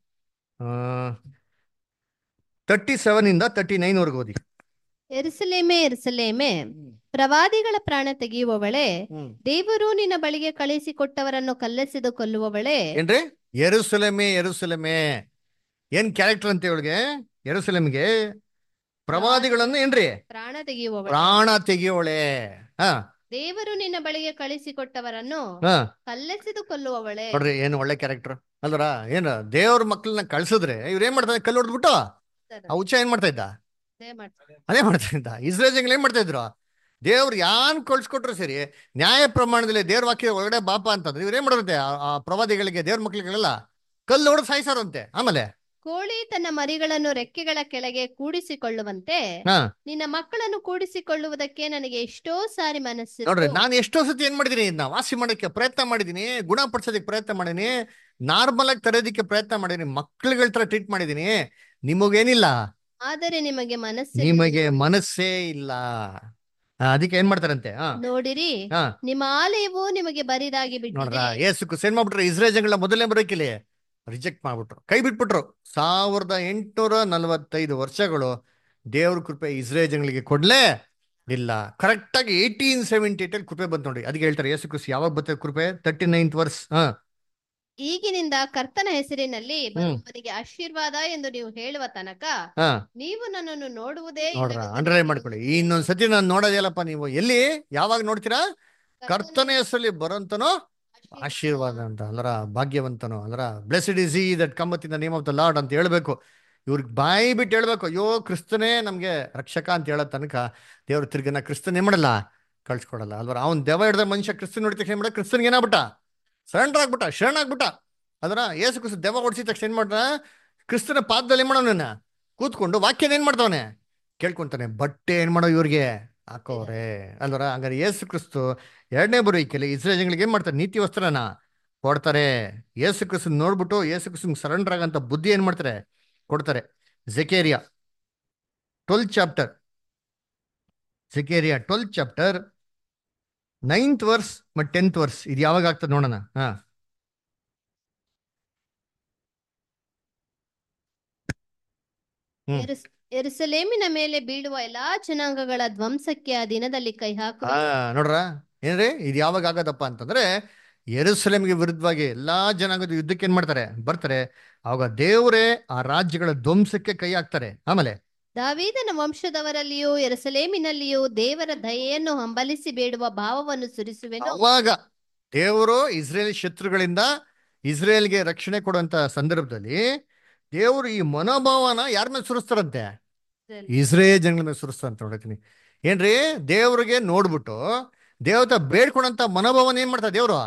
ತರ್ಟಿ ಸೆವೆನ್ ಇಂದ ತರ್ಟಿ ನೈನ್ ವರೆಗೂ ಓದಿ ಎರುಸಲೇಮೆ ಎರುಸಲೇಮೆ ಪ್ರವಾದಿಗಳ ಪ್ರಾಣ ತೆಗೆಯುವವಳೆ ದೇವರು ನಿನ್ನ ಬಳಿಗೆ ಕಳುಹಿಸಿಕೊಟ್ಟವರನ್ನು ಕಲ್ಲೆಸೆದು ಕೊಲ್ಲುವವಳೆ ಏನ್ರಿ ಎರುಸಲೆಮೆ ಎರುಸಲೆಮೆ ಏನ್ ಕ್ಯಾರೆಕ್ಟರ್ ಅಂತ ಇವಳಿಗೆ ಎರುಸಲೆಮ್ಗೆ ಪ್ರವಾದಿಗಳನ್ನು ಏನ್ರಿ ಪ್ರಾಣ ತೆಗೆಯುವವಳೆ ಪ್ರಾಣ ತೆಗಿಯೋಳೆ ಹಾ ದೇವರು ನಿನ್ನ ಬಳಿಗೆ ಕಳಿಸಿಕೊಟ್ಟವರನ್ನು ಹಾ ಕಲ್ಲೆಸೆದು ಕೊಲ್ಲುವವಳೆ ನೋಡ್ರಿ ಏನು ಒಳ್ಳೆ ಕ್ಯಾರೆಕ್ಟರ್ ಅಲ್ವರ ಏನು ದೇವ್ರ ಮಕ್ಳನ್ನ ಕಳ್ಸಿದ್ರೆ ಇವ್ರು ಏನ್ ಮಾಡ್ತಾರೆ ಕಲ್ಲು ಹೊಡೆದ್ಬಿಟ್ಟು ಆ ಹುಚ್ಚ ಏನ್ ಮಾಡ್ತಾ ಇದ್ದ ಅದೇ ಮಾಡ್ತಾರೆ. ಅದೇ ಮಾಡ್ತಾ ಇದ್ದ ಇಸ್ರೇಲ್ ಜನಗಳು ಏನ್ ಮಾಡ್ತಾ ಇದ್ರು ದೇವ್ರು ಯಾನ್ ಕಳ್ಸ್ಕೊಟ್ರು ಸರಿ ನ್ಯಾಯ ಪ್ರಮಾಣದಲ್ಲಿ ದೇವ್ರ ವಾಕ್ಯ ಒಳಗಡೆ ಬಾಪ ಅಂತಂದ್ರೆ ಇವ್ರು ಏನ್ ಮಾಡೋದಂತೆ ಆ- ಆ ಪ್ರವಾದಿಗಳಿಗೆ ದೇವ್ರ ಮಕ್ಳಿಗೆಲ್ಲ ಕಲ್ಲು ಹೊಡೆದು ಸಾಯಿಸಾರಂತೆ ಆಮೇಲೆ ಕೋಳಿ ತನ್ನ ಮರಿಗಳನ್ನು ರೆಕ್ಕೆಗಳ ಕೆಳಗೆ ಕೂಡಿಸಿಕೊಳ್ಳುವಂತೆ ಹಾ ನಿನ್ನ ಮಕ್ಕಳನ್ನು ಕೂಡಿಸಿಕೊಳ್ಳುವುದಕ್ಕೆ ನನಗೆ ಎಷ್ಟೋ ಸಾರಿ ಮನಸ್ಸು ನೋಡ್ರಿ ನಾನು ಎಷ್ಟೋ ಸತಿ ಏನ್ ಮಾಡಿದೀನಿ ಇದನ್ನ ವಾಸಿ ಮಾಡಕ್ಕೆ ಪ್ರಯತ್ನ ಮಾಡಿದೀನಿ ಗುಣಪಡಿಸೋದಕ್ಕೆ ಪ್ರಯತ್ನ ಮಾಡೀನಿ ನಾರ್ಮಲ್ ಆಗಿ ತರೋದಕ್ಕೆ ಪ್ರಯತ್ನ ಮಾಡೀನಿ ಮಕ್ಳುಗಳ ತರ ಟ್ರೀಟ್ ಮಾಡಿದೀನಿ ನಿಮಗೇನಿಲ್ಲ ಆದರೆ ನಿಮಗೆ ಮನಸ್ಸು ನಿಮಗೆ ಮನಸ್ಸೇ ಇಲ್ಲ ಆ, ಅದಕ್ಕೆ ಏನ್ ಮಾಡ್ತಾರಂತೆ ಹಾ ನೋಡಿರಿ ಹಾ ನಿಮ್ಮ ಆಲಯವು ನಿಮಗೆ ಬರಿದಾಗಿ ನೋಡ್ರ ಬಿಟ್ಟಿದೆ ಏಸು ಸೇನ್ ಮಾಡ್ಬಿಟ್ರು ಇಸ್ರೇಲ್ ಜನಗಳ ಮೊದಲನೇ ಬರೋಕಿಲಿ ರಿಜೆಕ್ಟ್ ಮಾಡ್ಬಿಟ್ರು ಕೈ ಬಿಟ್ಬಿಟ್ರು ಸಾವಿರದ ಎಂಟುನೂರ ನಲವತ್ತೈದು ವರ್ಷಗಳು ದೇವ್ರ ಕೃಪೆ ಇಸ್ರೇಲ್ ಜನಗಳಿಗೆ ಕೊಡ್ಲೇ ಇಲ್ಲ ಕರೆಕ್ಟ್ ಆಗಿ ಏಯ್ಟೀನ್ ಸೆವೆಂಟಿ ಏಟ್ ಅಲ್ಲಿ ಕೃಪೆ ಬಂತು ನೋಡಿ ಅದಕ್ಕೆ ಹೇಳ್ತಾರೆ ಯೇಸು ಕ್ರಿಸ್ತು ಯಾವಾಗ ಬರ್ತದೆ ಕೃಪೆ ತರ್ಟಿ ನೈನ್ತ್ ವರ್ಸ್ ಹಾ ಈಗಿನಿಂದ ಕರ್ತನ ಹೆಸರಿನಲ್ಲಿ ಬರುವವನಿಗೆ ಆಶೀರ್ವಾದ ಎಂದು ನೀವು ಹೇಳುವ ತನಕ ಹಾ ನೀವು ನನ್ನನ್ನು ನೋಡುವುದೇ ನೋಡ್ರ ಇಲ್ಲವೆಂದು ಅಂಡರ್ಲೈನ್ ಮಾಡ್ಕೊಳ್ಳಿ ಈ ಇನ್ನೊಂದ್ ಸತಿ ನಾನು ನೋಡೋದಿಲ್ಲಪ್ಪ ನೀವು ಎಲ್ಲಿ ಯಾವಾಗ ನೋಡ್ತೀರಾ ಕರ್ತನ ಹೆಸರಲ್ಲಿ ಬರೋಂತನೋ ಆಶೀರ್ವಾದ ಅಂತ ಅಂದ್ರ ಭಾಗ್ಯವಂತನು ಅಂದ್ರ blessed is he that cometh in the name of the Lord ಅಂತ ಹೇಳ್ಬೇಕು ಇವ್ರಿಗೆ ಬಾಯಿ ಬಿಟ್ಟು ಹೇಳ್ಬೇಕು ಅಯ್ಯೋ ಕ್ರಿಸ್ತನೇ ನಮ್ಗೆ ರಕ್ಷಕ ಅಂತ ಹೇಳೋ ತನಕ ದೇವ್ರ ತಿರ್ಗನ ಕ್ರಿಸ್ತನ್ ಏನ್ ಮಾಡಲ್ಲ ಕಳ್ಸ್ಕೊಡಲ್ಲ ಅಲ್ವರ ಅವ್ನ್ ದೆವ ಹಿಡ್ದ ಮನುಷ್ಯ ಕ್ರಿಸ್ತನ್ ನೋಡಿದ ತಕ್ಷಣ ಏನ್ ಮಾಡ ಕ್ರಿಸ್ತನ್ಗೆ ಏನಾಗ್ಬಿಟ್ಟ ಸರೆಂಡರ್ ಆಗ್ಬಿಟ್ಟ ಶರಣಾಗ್ಬಿಟ್ಟ ಅದರ ಏಸು ಕ್ರಿಸ್ತ ದೆವ ಹೊಡ್ಸಿದ ತಕ್ಷಣ ಏನ್ ಮಾಡ್ದ ಕ್ರಿಸ್ತನ ಪಾದದಲ್ಲಿ ಏನ್ ಮಾಡೋನ ಕೂತ್ಕೊಂಡು ವಾಕ್ಯನ ಏನ್ ಮಾಡ್ತಾವನೆ ಕೇಳ್ಕೊಂತಾನೆ ಬಟ್ಟೆ ಏನ್ ಮಾಡೋ ಇವ್ರಿಗೆ ಹಾಕೋರೆ ಅಲ್ವರ ಹಂಗಾರೆ ಯೇಸು ಕ್ರಿಸ್ತು ಎರಡನೇ ಬರುವಿಕೆಲಿ ಇಸ್ರೇಲ್ ಜನಗಳಿಗೆ ಏನ್ ಮಾಡ್ತಾರೆ ನೀತಿ ವಸ್ತ್ರನ ಕೊಡ್ತಾರೆ ಯೇಸು ಕ್ರಿಸ್ತು ನೋಡ್ಬಿಟ್ಟು ಯೇಸು ಕ್ರಿಸ್ತು ಸರೆಂಡರ್ ಆಗಂತ ಬುದ್ಧಿ ಏನ್ ಮಾಡ್ತಾರೆ ಕೊಡ್ತಾರೆ Zechariah twelve chapter Zechariah twelve chapter ninth verse ಮತ್ತು ಟೆಂತ್ ವರ್ಸ್ ಇದು ಯಾವಾಗ ಆಗ್ತದೆ ನೋಡೋಣ ಹಾ ಹ್ಮ್. ಎರುಸ್- ಎರುಸಲೇಮಿನ ಮೇಲೆ ಬೀಳುವ ಎಲ್ಲಾ ಜನಾಂಗಗಳ ಧ್ವಂಸಕ್ಕೆ ಆ ದಿನದಲ್ಲಿ ಕೈ ಹಾಕು ಆ ನೋಡ್ರ ಏನ್ರಿ ಇದು ಯಾವಾಗ ಆಗದಪ್ಪ ಅಂತಂದ್ರೆ ಯೆರೂಸಲೇಮಿಗೆ ವಿರುದ್ಧವಾಗಿ ಎಲ್ಲಾ ಜನಾಂಗದ ಯುದ್ಧಕ್ಕೆ ಏನ್ ಮಾಡ್ತಾರೆ ಬರ್ತಾರೆ ಅವಾಗ ದೇವರೇ ಆ ರಾಜ್ಯಗಳ ಧ್ವಂಸಕ್ಕೆ ಕೈ ಹಾಕ್ತಾರೆ ಆಮೇಲೆ ದಾವೀದನ ವಂಶದವರಲ್ಲಿಯೂ ಎರುಸಲೇಮಿನಲ್ಲಿಯೂ ದೇವರ ದಯೆಯನ್ನು ಹಂಬಲಿಸಿ ಬೇಡುವ ಭಾವವನ್ನು ಸುರಿಸುವೆನು ಅವಾಗ ದೇವರು ಇಸ್ರೇಲ್ ಶತ್ರುಗಳಿಂದ ಇಸ್ರೇಲ್ಗೆ ರಕ್ಷಣೆ ಕೊಡುವಂತ ಸಂದರ್ಭದಲ್ಲಿ ದೇವರು ಈ ಮನೋಭಾವನ ಯಾರ ಮೇಲೆ ಸುರಿಸ್ತಾರಂತೆ ಇಸ್ರೇಲ್ ಜನಗಳ ಮೇಲೆ ಸುರಿಸ್ತಾರಂತ ನೋಡಿತೀನಿ ಏನ್ರಿ ದೇವ್ರಿಗೆ ನೋಡ್ಬಿಟ್ಟು ದೇವತ ಬೇಡ್ಕೊಳಂತ ಮನೋಭಾವನ ಏನ್ ಮಾಡ್ತಾರೆ ದೇವ್ರು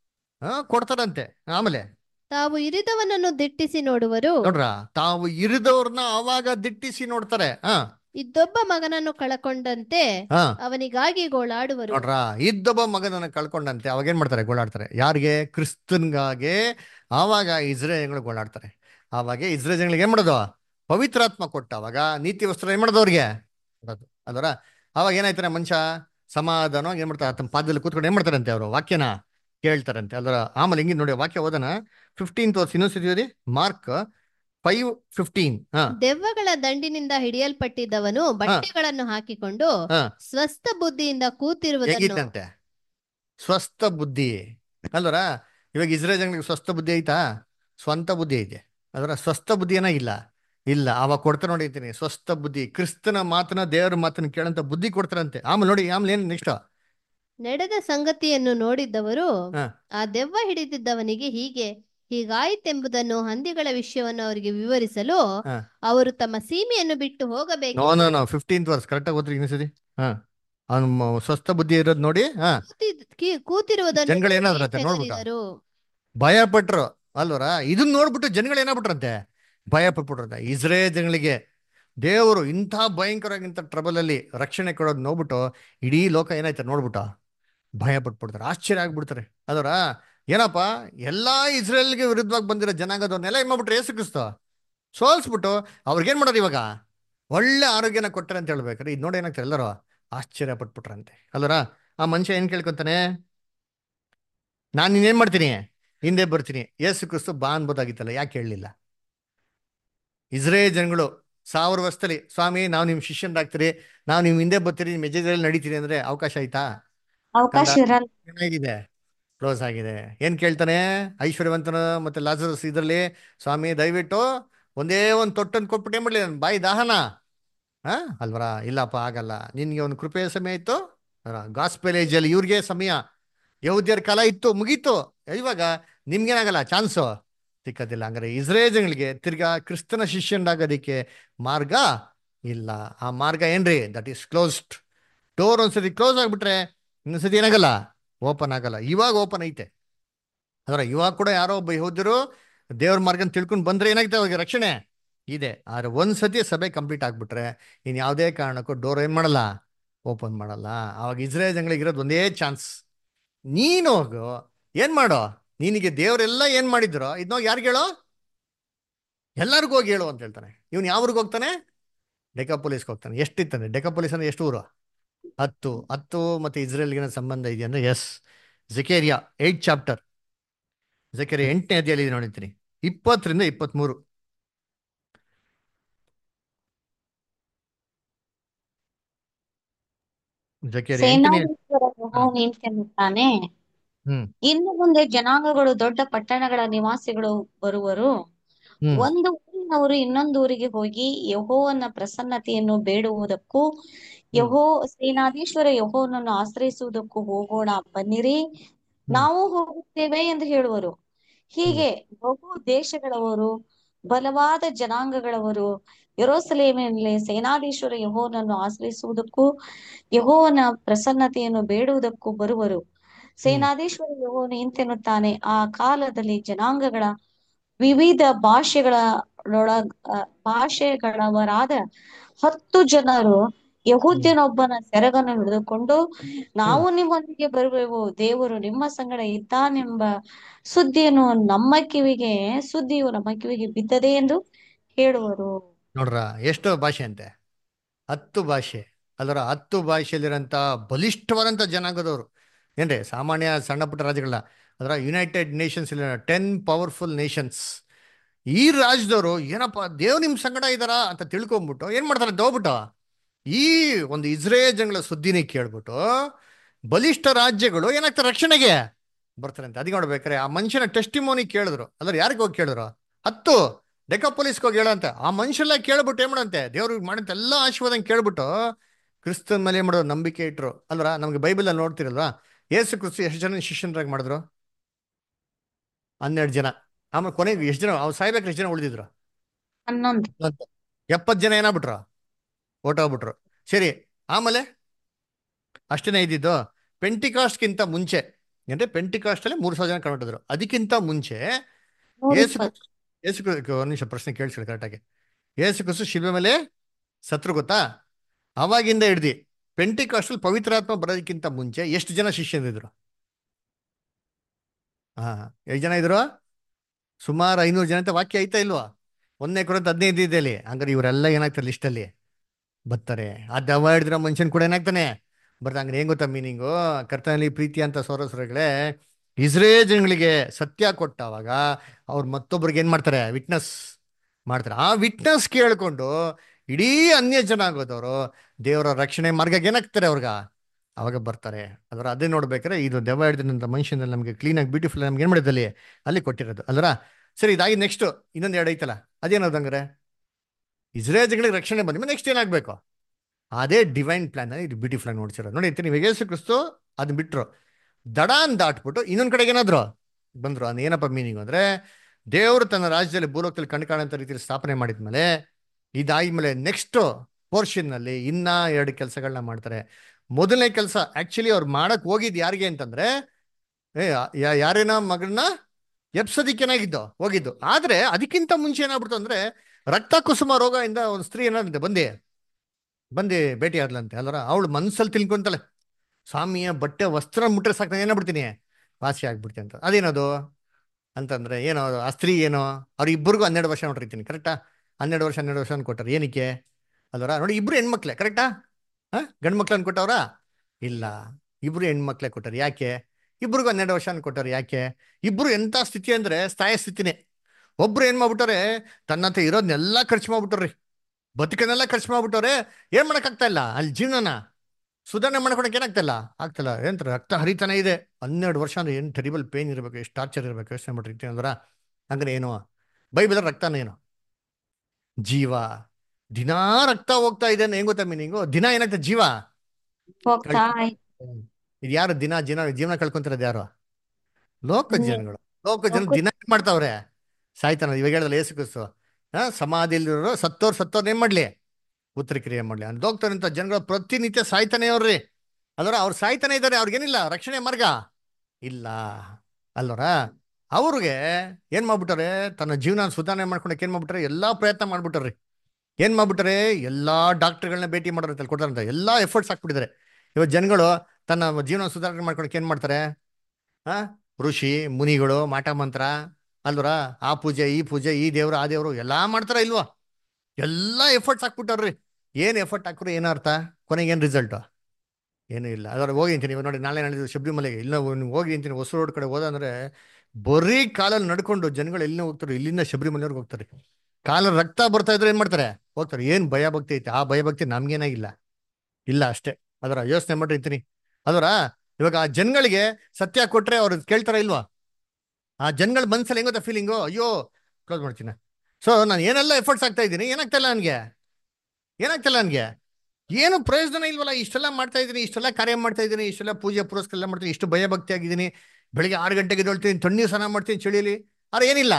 ಹಾ ಕೊಡ್ತಾರಂತೆ ಆಮೇಲೆ ತಾವು ಇರಿದವನನ್ನು ದಿಟ್ಟಿಸಿ ನೋಡುವರು ನೋಡ್ರ ತಾವು ಇರಿದವ್ರನ್ನ ಅವಾಗ ದಿಟ್ಟಿಸಿ ನೋಡ್ತಾರೆ ಹಾ ಇದ್ದೊಬ್ಬ ಮಗನನ್ನು ಕಳಕೊಂಡಂತೆ ಹಾ ಅವನಿಗಾಗಿ ಗೋಳಾಡುವರು ನೋಡ್ರ ಇದ್ದೊಬ್ಬ ಮಗನನ್ನ ಕಳ್ಕೊಂಡಂತೆ ಅವಾಗ ಏನ್ ಮಾಡ್ತಾರೆ ಗೋಳಾಡ್ತಾರೆ ಯಾರಿಗೆ ಕ್ರಿಸ್ತನ್ಗಾಗೆ ಆವಾಗ ಇಸ್ರೇಲ್ಗಳು ಗೋಳಾಡ್ತಾರೆ ಆವಾಗ ಇಸ್ರೇಲ್ ಜನಗಳಿಗೆ ಏನ್ ಮಾಡೋದು ಪವಿತ್ರಾತ್ಮ ಕೊಟ್ಟ ಅವಾಗ ನೀತಿ ವಸ್ತ್ರ ಏನ್ ಮಾಡೋದು ಅವ್ರಿಗೆ ಕೊಡೋದು ಅದರ ಅವಾಗ ಏನಾಯ್ತಾರೆ ಮನುಷ್ಯ ಸಮಾಧಾನವಾಗಿ ಏನ್ ಮಾಡ್ತಾರೆ ತಮ್ಮ ಪಾದದಲ್ಲಿ ಕೂತ್ಕೊಂಡು ಏನ್ ಮಾಡ್ತಾರಂತೆ ಅವರು ವಾಕ್ಯನ ಕೇಳ್ತಾರಂತೆ ಅಲ್ರ ಆಮೇಲೆ ಹಿಂಗೆ ನೋಡಿ ವಾಕ್ಯ ಓದನ ಫಿಫ್ಟೀನ್ ತೋರ್ಸಿ ಇನ್ನೊಂದ್ಸತಿ ಓದಿ ಮಾರ್ಕ್ ಫೈವ್ ಫಿಫ್ಟೀನ್ ಹಾ ದೆವ್ವಗಳ ದಂಡಿನಿಂದ ಹಿಡಿಯಲ್ಪಟ್ಟಿದ್ದವನು ಬಟ್ಟೆಗಳನ್ನು ಹಾಕಿಕೊಂಡು ಹಾ ಸ್ವಸ್ಥ ಬುದ್ಧಿಯಿಂದ ಕೂತಿರುವುದನ್ನು ಹೇಗಿತ್ತಂತೆ ಸ್ವಸ್ಥ ಬುದ್ಧಿ ಅಲ್ವರ ಇವಾಗ ಇಸ್ರೇಲ್ ಜನಗಳಿಗೆ ಸ್ವಸ್ಥ ಬುದ್ಧಿ ಐತಾ ಸ್ವಂತ ಬುದ್ಧಿ ಐತೆ ಅದರ ಸ್ವಸ್ಥ ಬುದ್ಧಿ ಏನೋ ಇಲ್ಲ ಇಲ್ಲ ಅವಾಗ ಕೊಡ್ತಾರೆ ನೋಡಿರ್ತೀನಿ ಸ್ವಸ್ಥ ಬುದ್ಧಿ ಕ್ರಿಸ್ತನ ಮಾತನ್ನ ದೇವರ ಮಾತನ್ನ ಕೇಳಂತ ಬುದ್ಧಿ ಕೊಡ್ತಾರಂತೆ ಆಮೇಲೆ ನೋಡಿ ಆಮೇಲೆ ಏನ್ ನೆಕ್ಸ್ಟ್ ನಡೆದ ಸಂಗತಿಯನ್ನು ನೋಡಿದ್ದವರು ಹಾ. ಆ ದೆವ್ವ ಹಿಡಿದಿದ್ದವನಿಗೆ ಹೀಗೆ ಹೀಗಾಯಿತೆಂಬುದನ್ನು ಹಂದಿಗಳ ವಿಷಯವನ್ನು ಅವರಿಗೆ ವಿವರಿಸಲು ಹಾ. ಅವರು ತಮ್ಮ ಸೀಮೆಯನ್ನು ಬಿಟ್ಟು ಹೋಗಬೇಕು no no no fifteenth verse ಕರೆಕ್ಟಾಗಿ ಓದ್ರಿ ಇನ್ನೊಂದ್ಸತಿ ಹಾ ಅವ್ನು ಸ್ವಸ್ಥ ಬುದ್ಧಿ ಇರೋದು ನೋಡಿ ಹಾ ಕೂತಿರುವುದನ್ನು ಜನಗಳು ನೋಡಿ ಏನಾದ್ರಂತೆ ನೋಡ್ಬಿಟ್ಟು? ಹೆದರಿದರು. ಭಯ ಪಟ್ರು ಅಲ್ವರ ಇದನ್ನ ನೋಡ್ಬಿಟ್ಟು ಜನಗಳು ಏನಾಗ್ಬಿಟ್ರಂತೆ ಭಯ ಪಟ್ಬಿಟ್ರಂತೆ ಇಸ್ರೇಲ್ ಜನಗಳಿಗೆ ದೇವರು ಇಂಥ ಭಯಂಕರವಾಗಿಂತ ಟ್ರಬಲ್ ಅಲ್ಲಿ ರಕ್ಷಣೆ ಕೊಡೋದು ನೋಡ್ಬಿಟ್ಟು ಇಡೀ ಲೋಕ ಏನಾಯ್ತಾರೆ ನೋಡ್ಬಿಟ್ಟು ಭಯ ಪಟ್ಬಿಡ್ತಾರೆ ಆಶ್ಚರ್ಯ ಆಗ್ಬಿಡ್ತಾರೆ ಅದರ ಏನಪ್ಪ ಎಲ್ಲಾ ಇಸ್ರೇಲ್ಗೆ ವಿರುದ್ಧವಾಗಿ ಬಂದಿರೋ ಜನಾಂಗದವ್ರನ್ನೆಲ್ಲ ಏನ್ ಮಾಡ್ಬಿಟ್ರೆ ಯೇಸು ಕ್ರಿಸ್ತ ಸೋಲ್ಸ್ಬಿಟ್ಟು ಅವ್ರಿಗೇನ್ ಮಾಡೋದು ಇವಾಗ ಒಳ್ಳೆ ಆರೋಗ್ಯನ ಕೊಟ್ಟರೆ ಅಂತ ಹೇಳ್ಬೇಕಾರೆ ಇದು ನೋಡಿ ಏನಾಗ್ತಾರೆ ಎಲ್ಲರೂ ಆಶ್ಚರ್ಯ ಪಟ್ಬಿಟ್ರಂತೆ ಅಲ್ಲರ ಆ ಮನುಷ್ಯ ಏನ್ ಕೇಳ್ಕೊಂತಾನೆ ನಾನು ಇನ್ನೇನ್ ಮಾಡ್ತೀನಿ ಹಿಂದೆ ಬರ್ತೀನಿ ಯೇಸು ಕ್ರಿಸ್ತು ಬಾ ಅನ್ಬೋದಾಗಿತ್ತಲ್ಲ ಯಾಕೆ ಹೇಳಲಿಲ್ಲ ಇಸ್ರೇಲ್ ಜನಗಳು ಸಾವಿರ ವರ್ಷದಲ್ಲಿ ಸ್ವಾಮಿ ನಾವು ನಿಮ್ ಶಿಷ್ಯನ್ರಾಗ್ತೀರಿ ನಾವು ನಿಮ್ ಹಿಂದೆ ಬರ್ತೀರಿ ನಿಮ್ ಹೆಜ್ಜೆದಲ್ಲಿ ನಡೀತೀರಿ ಅಂದ್ರೆ ಅವಕಾಶ ಆಯ್ತಾ ಅವಕಾಶ ಇರಲ್ಲ ಏನಾಗಿದೆ ಕ್ಲೋಸ್ ಆಗಿದೆ ಏನ್ ಕೇಳ್ತಾನೆ ಐಶ್ವರ್ಯವಂತನ ಮತ್ತೆ ಲಾಜರಸ್ ಇದ್ರಲ್ಲಿ ಸ್ವಾಮಿ ದಯವಿಟ್ಟು ಒಂದೇ ಒಂದು ತೊಟ್ಟನ್ನು ಕೊಟ್ಬಿಟ್ಟು ಏನ್ ಮಾಡ್ಲಿ ನನ್ ಬಾಯಿ ದಾಹನ ಹಾ ಅಲ್ವರ ಇಲ್ಲಪ್ಪ ಆಗಲ್ಲ ನಿನ್ಗೆ ಒಂದು ಕೃಪೆಯ ಸಮಯ ಇತ್ತು ಗಾಸ್ಪೆಲ್ ಏಜಲ್ಲಿ ಇವ್ರಿಗೆ ಸಮಯ ಯಹೂದ್ಯರ ಕಾಲ ಇತ್ತು ಮುಗೀತು ಇವಾಗ ನಿಮ್ಗೇನಾಗಲ್ಲ ಚಾನ್ಸು ಸಿಕ್ಕದಿಲ್ಲ ಹಂಗಾರೆ ಇಸ್ರೇಜನ್ಗಳಿಗೆ ತಿರ್ಗಾ ಕ್ರಿಸ್ತನ ಶಿಷ್ಯನಾಗೋದಿಕ್ಕೆ ಮಾರ್ಗ ಇಲ್ಲ ಆ ಮಾರ್ಗ ಏನ್ರಿ ದಟ್ ಈಸ್ ಕ್ಲೋಸ್ಡ್ ಡೋರ್ ಒಂದ್ಸತಿ ಕ್ಲೋಸ್ ಆಗ್ಬಿಟ್ರೆ ಇನ್ನೊಂದ್ಸತಿ ಏನಾಗಲ್ಲ ಓಪನ್ ಆಗಲ್ಲ ಇವಾಗ ಓಪನ್ ಐತೆ ಅದರ ಇವಾಗ ಕೂಡ ಯಾರೋ ಒಬ್ಬ ಯಹೂದ್ಯರು ದೇವ್ರ ಮಾರ್ಗನ ತಿಳ್ಕೊಂಡು ಬಂದ್ರೆ ಏನಾಗುತ್ತೆ ಅವಾಗ ರಕ್ಷಣೆ ಇದೆ ಆದ್ರೆ ಒಂದ್ಸತಿ ಸಭೆ ಕಂಪ್ಲೀಟ್ ಆಗ್ಬಿಟ್ರೆ ಇನ್ ಯಾವುದೇ ಕಾರಣಕ್ಕೂ ಡೋರ್ ಏನ್ ಮಾಡಲ್ಲ ಓಪನ್ ಮಾಡಲ್ಲ ಅವಾಗ ಇಸ್ರೇಲ್ ಜನಗಳಿಗೆ ಇರೋದು ಒಂದೇ ಚಾನ್ಸ್ ನೀನು ಹೋಗು ಏನ್ ಮಾಡೋ ನಿನಗೆ ದೇವರೆಲ್ಲ ಏನ್ ಮಾಡಿದ್ರು ಇದನ್ನ ಯಾರಿಗೆ ಹೇಳೋ ಎಲ್ಲರಿಗೂ ಹೋಗಿ ಹೇಳು ಅಂತ ಹೇಳ್ತಾನೆ ಇವನು ಯಾವ್ರಿಗೆ ಹೋಗ್ತಾನೆ ಡೆಕಾಪೊಲಿಸ್ಗೆ ಹೋಗ್ತಾನೆ ಎಷ್ಟಿತ್ತಾನೆ ಡೆಕಾಪೊಲಿಸ್ ಅಂದ್ರೆ ಎಷ್ಟು ಊರು ಹತ್ತು ಹತ್ತು ಮತ್ತೆ ಇಸ್ರೇಲ್ಗಿನ ಸಂಬಂಧ ಇದೆ ಅಂದ್ರೆ yes Zechariah eight chapter Zechariah ಎಂಟನೇ ಅಧ್ಯಾಯಲ್ಲಿ ಇದೆ ನೋಡಿರ್ತೀನಿ ಇಪ್ಪತ್ತರಿಂದ ಇಪ್ಪತ್ಮೂರು ಜಕೇರಿಯಾ ಎಂಟನೇ ಸೇನಾಧೀಶ್ವರ ಯೆಹೋವನು ಇಂತೆನ್ನುತ್ತಾನೆ ಹ್ಮ್ ಇನ್ನು ಮುಂದೆ ಜನಾಂಗಗಳು ದೊಡ್ಡ ಪಟ್ಟಣಗಳ ನಿವಾಸಿಗಳು ಬರುವರು ಹ್ಮ್ ಒಂದು ಊರಿನವರು ಇನ್ನೊಂದು ಊರಿಗೆ ಹೋಗಿ ಯೆಹೋವನ ಪ್ರಸನ್ನತೆಯನ್ನು ಬೇಡುವುದಕ್ಕೂ ಯಹೋ ಸೇನಾಧೀಶ್ವರ ಯೆಹೋವನನ್ನು ಆಶ್ರಯಿಸುವುದಕ್ಕೂ ಹೋಗೋಣ ಬನ್ನಿರಿ ನಾವು ಹೋಗುತ್ತೇವೆ ಎಂದು ಹೇಳುವರು ಹೀಗೆ ಬಹು ದೇಶಗಳವರು ಬಲವಾದ ಜನಾಂಗಗಳವರು ಯೆರೂಸಲೇಮಿನಲ್ಲಿ ಸೇನಾಧೀಶ್ವರ ಯೆಹೋವನನ್ನು ಆಶ್ರಯಿಸುವುದಕ್ಕೂ ಯೆಹೋವನ ಪ್ರಸನ್ನತೆಯನ್ನು ಬೇಡುವುದಕ್ಕೂ ಬರುವರು ಸೇನಾಧೀಶ್ವರ ಯೆಹೋವನು ಇಂತೆನ್ನುತ್ತಾನೆ ಆ ಕಾಲದಲ್ಲಿ ಜನಾಂಗಗಳ ವಿವಿಧ ಭಾಷೆಗಳೊಳ ಭಾಷೆಗಳವರಾದ ಹತ್ತು ಜನರು ಯಹೂದ್ಯನೊಬ್ಬನ ಸೆರಗನ್ನು ಹಿಡಿದುಕೊಂಡು ನಾವು ನಿಮ್ಮೊಂದಿಗೆ ಬರುವೆವು ದೇವರು ನಿಮ್ಮ ಸಂಗಡ ಇದ್ದಾನೆಂಬ ಸುದ್ದಿಯನ್ನು ನಮ್ಮ ಕಿವಿಗೆ ಸುದ್ದಿಯು ನಮ್ಮ ಕಿವಿಗೆ ಬಿದ್ದದೆ ಎಂದು ಹೇಳುವರು ನೋಡ್ರ ಎಷ್ಟು ಭಾಷೆ ಅಂತೆ ಹತ್ತು ಭಾಷೆ ಅದರ ಹತ್ತು ಭಾಷೆಯಲ್ಲಿರೋಂಥ ಬಲಿಷ್ಠವಾದಂಥ ಜನಾಂಗದವರು ಏನ್ರಿ ಸಾಮಾನ್ಯ ಸಣ್ಣ ಪುಟ್ಟ ರಾಜ್ಯಗಳಲ್ಲ ಅದರ ಯುನೈಟೆಡ್ ನೇಷನ್ಸ್ ಇಲ್ಲ ಟೆನ್ ಪವರ್ಫುಲ್ ನೇಷನ್ಸ್ ಈ ರಾಜ್ಯದವರು ಏನಪ್ಪ ದೇವ್ ನಿಮ್ ಸಂಗಡ ಇದಾರ ಅಂತ ತಿಳ್ಕೊಂಬಿಟ್ಟು ಏನ್ ಮಾಡ್ತಾರೆ ಹೋಗ್ಬಿಟ್ಟು ಈ ಒಂದು ಇಸ್ರೇಲ್ ಜನಗಳ ಸುದ್ದಿನೇ ಕೇಳ್ಬಿಟ್ಟು ಬಲಿಷ್ಠ ರಾಜ್ಯಗಳು ಏನಾಗ್ತಾರೆ ರಕ್ಷಣೆಗೆ ಬರ್ತಾರೆ ಅಂತ ಅದಕ್ಕೆ ನೋಡ್ಬೇಕಾರೆ ಆ ಮನುಷ್ಯನ ಟೆಸ್ಟಿಮೋನಿ ಕೇಳಿದ್ರು ಅದ್ರ ಯಾರಿಗೆ ಹೋಗಿ ಕೇಳಿದ್ರು ಹತ್ತು ಡೆಕಾಪೊಲಿಸ್ಗೆ ಹೋಗಿ ಹೇಳಂತ ಆ ಮನುಷ್ಯೆಲ್ಲ ಕೇಳ್ಬಿಟ್ಟು ಏನ್ ಮಾಡಂತೆ ದೇವ್ರಿಗೆ ಮಾಡಂತ ಎಲ್ಲ ಆಶೀರ್ವಾದ ಕೇಳ್ಬಿಟ್ಟು ಕ್ರಿಸ್ತನ ಮೇಲೆ ಏನ್ ಮಾಡೋದು ನಂಬಿಕೆ ಇಟ್ರು ಅಲ್ವಾ ನಮ್ಗೆ ಬೈಬಲ್ ಅಲ್ಲಿ ನೋಡ್ತಿರಲ್ವಾ ಏಸು ಕ್ರಿಸ್ತು ಎಷ್ಟು ಜನ ಶಿಷ್ಯನರಾಗಿ ಮಾಡಿದ್ರು ಹನ್ನೆರಡು ಜನ ಆಮೇಲೆ ಕೊನೆಗೆ ಎಷ್ಟು ಜನ ಅವ್ರು ಸಾಯ್ಬೇಕು ಎಷ್ಟು ಜನ ಉಳಿದಿದ್ರು ಹನ್ನೊಂದು ಎಪ್ಪತ್ತು ಜನ ಏನಾಗ್ಬಿಟ್ರು ಓಟೋಗ್ಬಿಟ್ರು ಸರಿ ಆಮೇಲೆ ಅಷ್ಟೇನೆ ಇದ್ದಿದ್ದು ಪೆಂಟಿಕಾಸ್ಟ್ಗಿಂತ ಮುಂಚೆ ಅಂದ್ರೆ ಪೆಂಟಿಕಾಸ್ಟ್ ಅಲ್ಲಿ ಮೂರು ಸಾವಿರ ಜನ ಕಂಡಿದ್ರು ಅದಕ್ಕಿಂತ ಮುಂಚೆ ನೂರ ಏಸು ಇಪ್ಪತ್ತು ಏಸು ಕ್ರಿ- ಒಂದ್ ನಿಮಿಷ ಪ್ರಶ್ನೆ ಕೇಳಿಸ್ಕೊಳ್ಳಿ ಕರೆಕ್ಟಾಗಿ ಏಸು ಕ್ರಿಸ್ತು ಶಿಲ್ಬೆ ಮೇಲೆ ಸತ್ರು ಗೊತ್ತಾ ಅವಾಗಿಂದ ಹಿಡ್ದು ಪೆಂಟಿಕಾಸ್ಟಲ್ ಪವಿತ್ರಾತ್ಮ ಬರೋದಕ್ಕಿಂತ ಮುಂಚೆ ಎಷ್ಟು ಜನ ಶಿಷ್ಯರಿದ್ರು ಹಾ ಎಷ್ಟು ಜನ ಇದ್ರು ಸುಮಾರು ಐನೂರು ಜನ ಅಂತ ವಾಕ್ಯ ಐತಾ ಇಲ್ವಾ ಒಂದನೇ ಕೊರಂತ ಹದಿನೈದು ಇದೆಯಲ್ಲಿ ಹಂಗಾರೆ ಇವರೆಲ್ಲ ಏನಾಗ್ತಾರೆ ಲಿಸ್ಟಲ್ಲಿ ಬರ್ತಾರೆ ಆ ದೆವ್ವ ಹಿಡಿದಿರೋ ಮನುಷ್ಯನ್ ಕೂಡ ಏನಾಗ್ತಾನೆ ಬರ್ತಾ ಹಂಗಾರೆ ಏನ್ ಗೊತ್ತಾ ಮೀನಿಂಗು ಕರ್ತನಲ್ಲಿ ಪ್ರೀತಿ ಅಂತ ಸೋರಸರುಗಳೇ ಇಸ್ರೇಲ್ ಜನಗಳಿಗೆ ಸತ್ಯ ಕೊಟ್ಟವಾಗ ಅವ್ರು ಮತ್ತೊಬ್ರಿಗೆ ಏನ್ ಮಾಡ್ತಾರೆ ವಿಟ್ನೆಸ್ ಮಾಡ್ತಾರೆ ಆ ವಿಟ್ನೆಸ್ ಕೇಳ್ಕೊಂಡು ಇಡೀ ಅನ್ಯ ಜನ ಆಗೋದವರು ದೇವರ ರಕ್ಷಣೆ ಮಾರ್ಗಕ್ಕೆ ಏನಾಗ್ತಾರೆ ಅವ್ರಿಗೆ ಅವಾಗ ಬರ್ತಾರೆ ಅದರ ಅದೇ ನೋಡ್ಬೇಕಾದ್ರೆ ಇದು ದೆವ್ವ ಹಿಡಿದಂತ ಮನುಷ್ಯನಲ್ಲಿ ನಮಗೆ ಕ್ಲೀನ್ ಆಗಿ ಬ್ಯೂಟಿಫುಲ್ ನಮ್ಗೆ ಏನ್ ಮಾಡಿದಲ್ಲಿ ಅಲ್ಲಿ ಕೊಟ್ಟಿರೋದು ಅಲ್ರ ಸರಿ ಇದಾಗಿ ನೆಕ್ಸ್ಟ್ ಇನ್ನೊಂದು ಎರಡು ಐತಲ್ಲ ಅದೇನದು ಹಂಗಾರೆ ಇಸ್ರೇಲ್ ಜನಗಳಿಗೆ ರಕ್ಷಣೆ ಬಂದ ನೆಕ್ಸ್ಟ್ ಏನಾಗಬೇಕು ಅದೇ ಡಿವೈನ್ ಪ್ಲಾನ್ ಇದು ಬ್ಯೂಟಿಫುಲ್ ಆಗಿ ನೋಡ್ಸಿರೋದು ನೋಡಿ ನೀವು ಯೇಸು ಕ್ರಿಸ್ತು ಅದನ್ನ ಬಿಟ್ರು ದಡ ಅಂತ ದಾಟ್ಬಿಟ್ಟು ಇನ್ನೊಂದ್ ಕಡೆಗೆ ಏನಾದ್ರು ಬಂದ್ರು ಅದ್ ಏನಪ್ಪ ಮೀನಿಂಗ್ ಅಂದ್ರೆ ದೇವರು ತನ್ನ ರಾಜ್ಯದಲ್ಲಿ ಭೂಲೋಕದಲ್ಲಿ ಕಣ್ ಕಾಣಂತ ರೀತಿಯಲ್ಲಿ ಸ್ಥಾಪನೆ ಮಾಡಿದ್ಮೇಲೆ ಇದಾದ್ಮೇಲೆ ನೆಕ್ಸ್ಟ್ ಪೋರ್ಷನ್ ನಲ್ಲಿ ಇನ್ನ ಎರಡು ಕೆಲಸಗಳನ್ನ ಮಾಡ್ತಾರೆ ಮೊದಲನೇ ಕೆಲಸ ಆಕ್ಚುಲಿ ಅವ್ರು ಮಾಡಕ್ ಹೋಗಿದ್ ಯಾರಿಗೆ ಅಂತಂದ್ರೆ ಏ ಯಾ- ಯಾರೇನ ಮಗಳನ್ನ ಎಪ್ಸೋದಿಕ್ಕೇನಾಗಿದ್ದು ಹೋಗಿದ್ದು ಆದ್ರೆ ಅದಕ್ಕಿಂತ ಮುಂಚೆ ಏನಾಗ್ಬಿಡ್ತು ಅಂದ್ರೆ ರಕ್ತ ಕುಸುಮ ರೋಗ ಇಂದ ಒಂದು ಸ್ತ್ರೀ ಏನಾದಂತೆ ಬಂದಿ ಬಂದು ಭೇಟಿ ಆದ್ಲಂತೆ ಅಲ್ಲರ ಅವಳು ಮನ್ಸಲ್ಲಿ ತಿಳ್ಕೊಂತಾಳೆ ಸ್ವಾಮಿಯ ಬಟ್ಟೆ ವಸ್ತ್ರ ಮುಟ್ರೆ ಸಾಕು ನಾನು ಏನಾಗ್ಬಿಡ್ತೀನಿ ವಾಸಿ ಆಗ್ಬಿಡ್ತೆ ಅಂತ ಅದೇನದು ಅಂತಂದ್ರೆ ಏನೋ ಅದು ಆ ಸ್ತ್ರೀ ಏನೋ ಅವ್ರ ಇಬ್ಬರಿಗೂ ಹನ್ನೆರಡು ವರ್ಷ ನೋಡಿರ್ತೀನಿ ಕರೆಕ್ಟಾ ಹನ್ನೆರಡು ವರ್ಷ ಹನ್ನೆರಡು ವರ್ಷ ಕೊಟ್ಟಾರೆ ಏನಕ್ಕೆ ಅಲ್ವರ ನೋಡಿ ಇಬ್ರು ಹೆಣ್ಮಕ್ಳೆ ಕರೆಕ್ಟಾ ಹಾ ಗಂಡು ಮಕ್ಳನ್ನ ಕೊಟ್ಟವ್ರ ಇಲ್ಲ ಇಬ್ರು ಹೆಣ್ಮಕ್ಳೆ ಕೊಟ್ಟಾರೆ ಯಾಕೆ ಇಬ್ರಿಗೂ ಹನ್ನೆರಡು ವರ್ಷ ಕೊಟ್ಟಾರೆ ಯಾಕೆ ಇಬ್ರು ಎಂಥ ಸ್ಥಿತಿ ಅಂದ್ರೆ ಸ್ಥಾಯ ಸ್ಥಿತಿನೇ ಒಬ್ರು ಏನ್ ಮಾಡ್ಬಿಟ್ಟಾರೆ ತನ್ನ ಹತ್ರ ಇರೋದನ್ನೆಲ್ಲ ಖರ್ಚು ಮಾಡ್ಬಿಟ್ಟಾರ್ರಿ ಬದುಕನ್ನೆಲ್ಲ ಖರ್ಚು ಮಾಡ್ಬಿಟ್ಟವ್ರೆ ಏನ್ ಮಾಡಕ್ಕಾಗ್ತಾ ಇಲ್ಲ ಅಲ್ಲಿ ಜೀವನನ ಸುಧಾರಣೆ ಮಾಡ್ಕೊಳಕ್ ಏನಾಗ್ತಿಲ್ಲ ಆಗ್ತಿಲ್ಲ ಏನ್ ರಕ್ತ ಹರಿತಾನೆ ಇದೆ ಹನ್ನೆರಡು ವರ್ಷ ಅಂದ್ರೆ ಏನು ಟೆರಿಬಲ್ ಪೇನ್ ಇರಬೇಕು ಎಷ್ಟು ಟಾರ್ಚರ್ ಇರಬೇಕು ಯೋಚನೆ ಮಾಡ್ರಿ ಅಂದ್ರ ಹಂಗಾರೆ ಏನು ಬೈಬಲ್ ರಕ್ತನ ಏನು ಜೀವ ದಿನಾ ರಕ್ತ ಹೋಗ್ತಾ ಇದೆ ಅಂದ್ರೆ ಹೆಂಗ್ ಗೊತ್ತಾ ಮೀನಿಂಗು ದಿನ ಏನಾಗ್ತದೆ ಜೀವ ಹೋಗ್ತಾ ಇತ್ತು. ಇದು ಯಾರು ದಿನ ಜೀವನ ಜೀವನ ಕಳ್ಕೊಂತಿರೋದು ಯಾರು ಲೋಕ ಹ್ಮ್. ಜನಗಳು ಲೋಕ ಜನ ಲೋಕ- ದಿನ ಏನ್ ಮಾಡ್ತಾವ್ರೆ ಸಾಯ್ತಾನ ಇವಾಗ ಹೇಳಲ್ಲ ಏಸು ಕ್ರಿಸ್ತು ಹಾ ಸಮಾಧಿಯಲ್ಲಿರೋ ಸತ್ತೋರ್ ಸತ್ತೋರ್ ಏನ್ ಮಾಡ್ಲಿ ಉತ್ತರ ಕ್ರಿಯೆ ಮಾಡ್ಲಿ ಅಂತ ಹೋಗ್ತಾರಂತ ಜನಗಳು ಪ್ರತಿನಿತ್ಯ ಸಾಯ್ತಾನೆ ಅವ್ರಿ ಅಲ್ವರ ಅವ್ರು ಸಾಯ್ತಾನೆ ಇದಾರೆ ಅವ್ರಿಗೇನಿಲ್ಲ ರಕ್ಷಣೆ ಮಾರ್ಗ ಇಲ್ಲ ಅಲ್ವರ ಅವ್ರಿಗೆ ಏನ್ ಮಾಡ್ಬಿಟ್ಟಾರೆ ತನ್ನ ಜೀವನ ಸುಧಾರಣೆ ಮಾಡ್ಕೊಳಕ್ ಏನ್ ಮಾಡ್ಬಿಟ್ರೆ ಎಲ್ಲಾ ಪ್ರಯತ್ನ ಮಾಡ್ಬಿಟ್ಟಾರ್ರಿ ಏನ್ ಮಾಡ್ಬಿಟ್ಟಾರೆ ಎಲ್ಲಾ ಡಾಕ್ಟರ್ಗಳನ್ನ ಭೇಟಿ ಮಾಡೋರು ಅಂತ ಕೊಡ್ತಾರಂತ ಎಲ್ಲಾ ಎಫರ್ಟ್ಸ್ ಹಾಕ್ಬಿಟ್ಟಿದ್ದಾರೆ ಇವತ್ತು ಜನಗಳು ತನ್ನ ಜೀವನ ಸುಧಾರಣೆ ಮಾಡ್ಕೊಳಕ್ ಏನ್ ಮಾಡ್ತಾರೆ ಆ ಋಷಿ ಮುನಿಗಳು ಮಾಟ ಮಂತ್ರ ಅಲ್ವರ ಆ ಪೂಜೆ ಈ ಪೂಜೆ ಈ ದೇವ್ರು ಆ ದೇವ್ರು ಎಲ್ಲಾ ಮಾಡ್ತಾರ ಇಲ್ವಾ ಎಲ್ಲಾ ಎಫರ್ಟ್ಸ್ ಹಾಕ್ಬಿಟ್ಟಾರ್ರಿ ಏನ್ ಎಫರ್ಟ್ ಹಾಕ್ರು ಏನ ಅರ್ಥ ಕೊನೆಗೆ ಏನ್ ರಿಸಲ್ಟ್ ಏನೂ ಇಲ್ಲ ಅದ್ರ ಹೋಗಿ ಅಂತೀನಿ ಇವಾಗ ನೋಡಿ ನಾಳೆ ನಾಳೆ ಶಬರಿಮಲೆಗೆ ಇಲ್ಲ ನೀವು ಹೋಗಿ ಅಂತೀನಿ ಹೊಸ ರೋಡ್ ಕಡೆ ಹೋದಂದ್ರೆ ಬರೀ ಕಾಲಲ್ಲಿ ನಡ್ಕೊಂಡು ಜನಗಳು ಎಲ್ಲಿ ಹೋಗ್ತಾರೆ ಇಲ್ಲಿಂದ ಶಬರಿಮಲೆವರೆಗೆ ಹೋಗ್ತಾರೆ ಕಾಲಲ್ಲಿ ರಕ್ತ ಬರ್ತಾ ಇದ್ರೆ ಏನ್ ಮಾಡ್ತಾರೆ ಹೋಗ್ತಾರೆ ಏನ್ ಭಯ ಭಕ್ತಿ ಐತೆ ಆ ಭಯ ಭಕ್ತಿ ನಮ್ಗೇನಾಗಿಲ್ಲ ಇಲ್ಲ ಅಷ್ಟೇ ಅದರ ಯೋಚನೆ ಮಾಡ್ರಿ ಅಂತೀನಿ ಅದರ ಇವಾಗ ಆ ಜನಗಳಿಗೆ ಸತ್ಯ ಕೊಟ್ರೆ ಅವ್ರು ಕೇಳ್ತಾರ ಇಲ್ವಾ ಆ ಜನಗಳ ಮನ್ಸಲ್ಲಿ ಹೆಂಗ್ ಗೊತ್ತಾ ಫೀಲಿಂಗು ಅಯ್ಯೋ ಕ್ಲೋಸ್ ಮಾಡ್ತೀನಿ ಸೊ ನಾನು ಏನೆಲ್ಲ ಎಫರ್ಟ್ಸ್ ಆಗ್ತಾ ಇದ್ದೀನಿ ಏನಾಗ್ತಾ ಇಲ್ಲ ನನಗೆ ಏನಾಗ್ತಿಲ್ಲ ನನಗೆ ಏನು ಪ್ರಯೋಜನ ಇಲ್ವಲ್ಲ ಇಷ್ಟೆಲ್ಲ ಮಾಡ್ತಾ ಇದ್ದೀನಿ ಇಷ್ಟೆಲ್ಲ ಕಾರ್ಯ ಮಾಡ್ತಾ ಇದ್ದೀನಿ ಇಷ್ಟೆಲ್ಲ ಪೂಜೆ ಪುರಸ್ಕಾರ ಎಲ್ಲ ಮಾಡ್ತೀನಿ ಇಷ್ಟು ಭಯ ಭಕ್ತಿ ಆಗಿದ್ದೀನಿ ಬೆಳಿಗ್ಗೆ ಆರು ಗಂಟೆಗೆ ಎದ್ದೇಳ್ತೀನಿ ತಣ್ಣೀರು ಸ್ನಾನ ಮಾಡ್ತೀನಿ ಚಳಿಲಿ ಆದ್ರೆ ಏನಿಲ್ಲ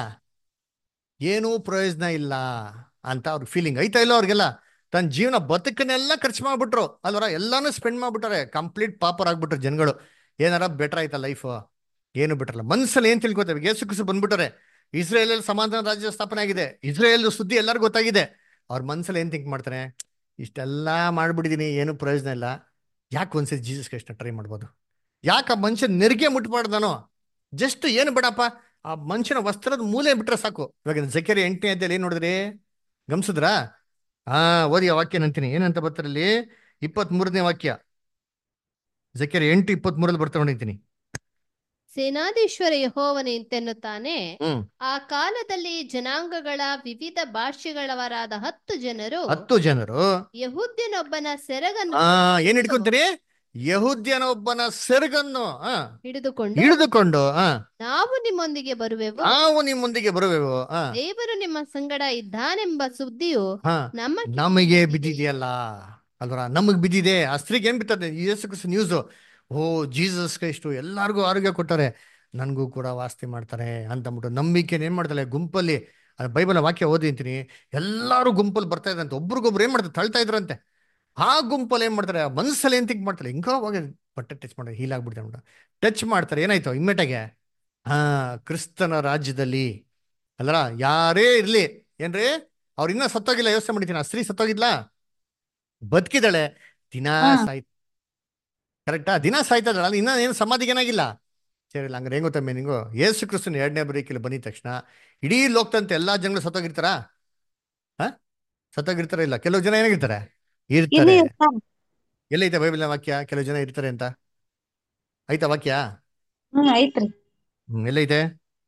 ಏನೂ ಪ್ರಯೋಜನ ಇಲ್ಲ ಅಂತ ಅವ್ರ ಫೀಲಿಂಗ್ ಐತಾ ಇಲ್ಲ ಅವ್ರಿಗೆಲ್ಲ ತನ್ನ ಜೀವನ ಬದುಕನ್ನೆಲ್ಲ ಖರ್ಚು ಮಾಡ್ಬಿಟ್ರು ಅಲ್ವರ ಎಲ್ಲಾನು ಸ್ಪೆಂಡ್ ಮಾಡ್ಬಿಟ್ಟಾರೆ ಕಂಪ್ಲೀಟ್ ಪಾಪರ್ ಆಗ್ಬಿಟ್ರು ಜನಗಳು ಏನಾರ ಬೆಟರ್ ಆಯ್ತಾ ಲೈಫ್ ಏನು ಬಿಟ್ರಲ್ಲ ಮನ್ಸಲ್ಲಿ ಏನ್ ತಿಳ್ಕೊತೇವೆ ಏಸು ಕುಸು ಬಂದ್ಬಿಟ್ಟಾರೆ ಇಸ್ರೇಲ್ ಸಮಾಧಾನ ರಾಜ್ಯ ಸ್ಥಾಪನೆ ಆಗಿದೆ ಇಸ್ರೇಲ್ ಸುದ್ದಿ ಎಲ್ಲರಿಗೂ ಗೊತ್ತಾಗಿದೆ ಅವ್ರ ಮನ್ಸಲ್ಲಿ ಏನ್ ಥಿಂಕ್ ಮಾಡ್ತಾರೆ ಇಷ್ಟೆಲ್ಲ ಮಾಡ್ಬಿಟ್ಟಿದೀನಿ ಏನು ಪ್ರಯೋಜನ ಇಲ್ಲ ಯಾಕೆ ಒಂದ್ಸರಿ ಜೀಸಸ್ ಕ್ರೈಸ್ಟ್ನ ಟ್ರೈ ಮಾಡ್ಬೋದು ಯಾಕೆ ಆ ಮನುಷ್ಯನ ನೆರಿಗೆ ಮುಟ್ಬಾರ್ದಾನೋ ಜಸ್ಟ್ ಏನು ಬೇಡಪ್ಪ ಆ ಮನುಷ್ಯನ ವಸ್ತ್ರದ ಮೂಲೆ ಬಿಟ್ರೆ ಸಾಕು ಇವಾಗ ಜಕೆರಿ ಎಂಟನೇ ಅಧ್ಯಾಯ ಏನ್ ನೋಡಿದ್ರಿ ಗಮನಿಸಿದ್ರಾ ಹಾ ಓದಿ ಆ ವಾಕ್ಯ ಅಂತೀನಿ ಏನಂತ ಬರ್ತಾರಲ್ಲಿ ಇಪ್ಪತ್ತ್ ಮೂರನೇ ವಾಕ್ಯ ಜಕೆರಿ ಎಂಟು ಇಪ್ಪತ್ತ್ ಮೂರಲ್ಲಿ ಬರ್ತಾ ನೋಡಿದ್ದೀನಿ ಸೇನಾಧೀಶ್ವರ ಯಹೋವನು ಇಂತೆನ್ನುತ್ತಾನೆ ಹ್ಮ್ ಆ ಕಾಲದಲ್ಲಿ ಜನಾಂಗಗಳ ವಿವಿಧ ಭಾಷೆಗಳವರಾದ ಹತ್ತು ಜನರು ಹತ್ತು ಜನರು ಯಹೂದ್ಯನೊಬ್ಬನ ಸೆರಗನ್ನು ಆ ಏನ್ ಹಿಡ್ಕೊಂತೀರಿ ಯಹೂದ್ಯನೊಬ್ಬನ ಸೆರಗನ್ನು ಆ ಹಿಡಿದುಕೊಂಡು ಹಿಡಿದುಕೊಂಡು ಆ ನಾವು ನಿಮ್ಮೊಂದಿಗೆ ಬರುವೆವು ನಾವು ನಿಮ್ಮೊಂದಿಗೆ ಬರುವೆವು ಆ ದೇವರು ನಿಮ್ಮ ಸಂಗಡ ಇದ್ದಾನೆಂಬ ಸುದ್ದಿಯು ಹಾ ನಮ್ಮ ನಮಗೆ ಬಿದ್ದಿದೆಯಲ್ಲ ಅಲ್ವರ ನಮಗ್ ಬಿದ್ದಿದೆ ಆ ಸ್ತ್ರೀಗೆ ಏನ್ ಬಿತ್ತದೆ ಯೇಸು ಕ್ರಿಸ್ತ ನ್ಯೂಸ್ ಓ ಜೀಸಸ್ ಕ್ರೈಸ್ಟು ಎಲ್ಲಾರ್ಗೂ ಆರೋಗ್ಯ ಕೊಟ್ಟಾರೆ ನನ್ಗೂ ಕೂಡ ವಾಸ್ತಿ ಮಾಡ್ತಾರೆ ಅಂತ ಅಂದ್ಬಿಟ್ಟು ನಂಬಿಕೆ ಏನ್ ಮಾಡ್ತಾಳೆ ಗುಂಪಲ್ಲಿ ಬೈಬಲ್ ವಾಕ್ಯ ಓದಿ ಅಂತೀನಿ ಎಲ್ಲಾರು ಗುಂಪಲ್ಲಿ ಬರ್ತಾ ಇದ್ರಂತೆ ಒಬ್ರಿಗೊಬ್ರು ಏನ್ ಮಾಡ್ತಾರೆ ತಳ್ತಾ ಇದ್ರಂತೆ ಆ ಗುಂಪಲ್ಲಿ ಏನ್ ಮಾಡ್ತಾರೆ ಆ ಮನ್ಸಲ್ಲಿ ಏನ್ ಥಿಂಕ್ ಮಾಡ್ತಾರೆ ಹಿಂಗ ಹೋಗಿ ಬಟ್ಟೆ ಟಚ್ ಮಾಡಿ ಹೀಲ್ ಆಗ್ಬಿಡ್ತಾರೆ ಅಂದ್ಬಿಟ್ಟು ಟಚ್ ಮಾಡ್ತಾರೆ ಏನಾಯ್ತು ಇಮ್ಮೆಟಾಗೆ ಹಾ ಕ್ರಿಸ್ತನ ರಾಜ್ಯದಲ್ಲಿ ಅಲ್ಲರ ಯಾರೇ ಇರ್ಲಿ ಏನ್ರಿ ಅವ್ರು ಇನ್ನ ಸತ್ತೋಗಿಲ್ಲ ಯೋಚನೆ ಮಾಡಿದ್ದೀನಿ ಆ ಸ್ತ್ರೀ ಸತ್ತೋಗಿದ್ಲಾ ಬದುಕಿದಾಳೆ ದಿನಾ ಹಾ. ಸಾಯ್ತ ಕರೆಕ್ಟಾ ದಿನ ಸಾಯ್ತಾ ಇದ್ದಾಳೆ ಇನ್ನ ಏನು ಸಮಾಧಿಗೆ ಏನಾಗಿಲ್ಲ ಸರಿ ಇಲ್ಲ ಹಂಗಾರೆ ಹೆಂಗ್ ಗೊತ್ತಾ ಮೀನಿಂಗು ಯೇಸು ಕ್ರಿಸ್ತನ ಎರಡನೇ ಬರೀಕಿಲ್ಲಿ ಬಂದಿದ ತಕ್ಷಣ ಇಡೀ ಲೋಕದಂತೆ ಎಲ್ಲಾ ಜನಗಳು ಸತ್ತೋಗಿರ್ತಾರಾ ಹಾ ಸತ್ತೋಗಿರ್ತಾರ ಇಲ್ಲ ಕೆಲವು ಜನ ಏನಾಗಿರ್ತಾರೆ ಇಲ್ಲಿ ಇರ್ತಾರೆ ಇರ್ತಾನೆ. ಎಲ್ಲೈತೆ ಬೈಬಲ್ ವಾಕ್ಯ ಕೆಲವು ಜನ ಇರ್ತಾರೆ ಅಂತ ಆಯ್ತಾ ವಾಕ್ಯ ಹ್ಮ್ ಐತ್ರಿ ಹ್ಮ್ ಎಲ್ಲೈತೆ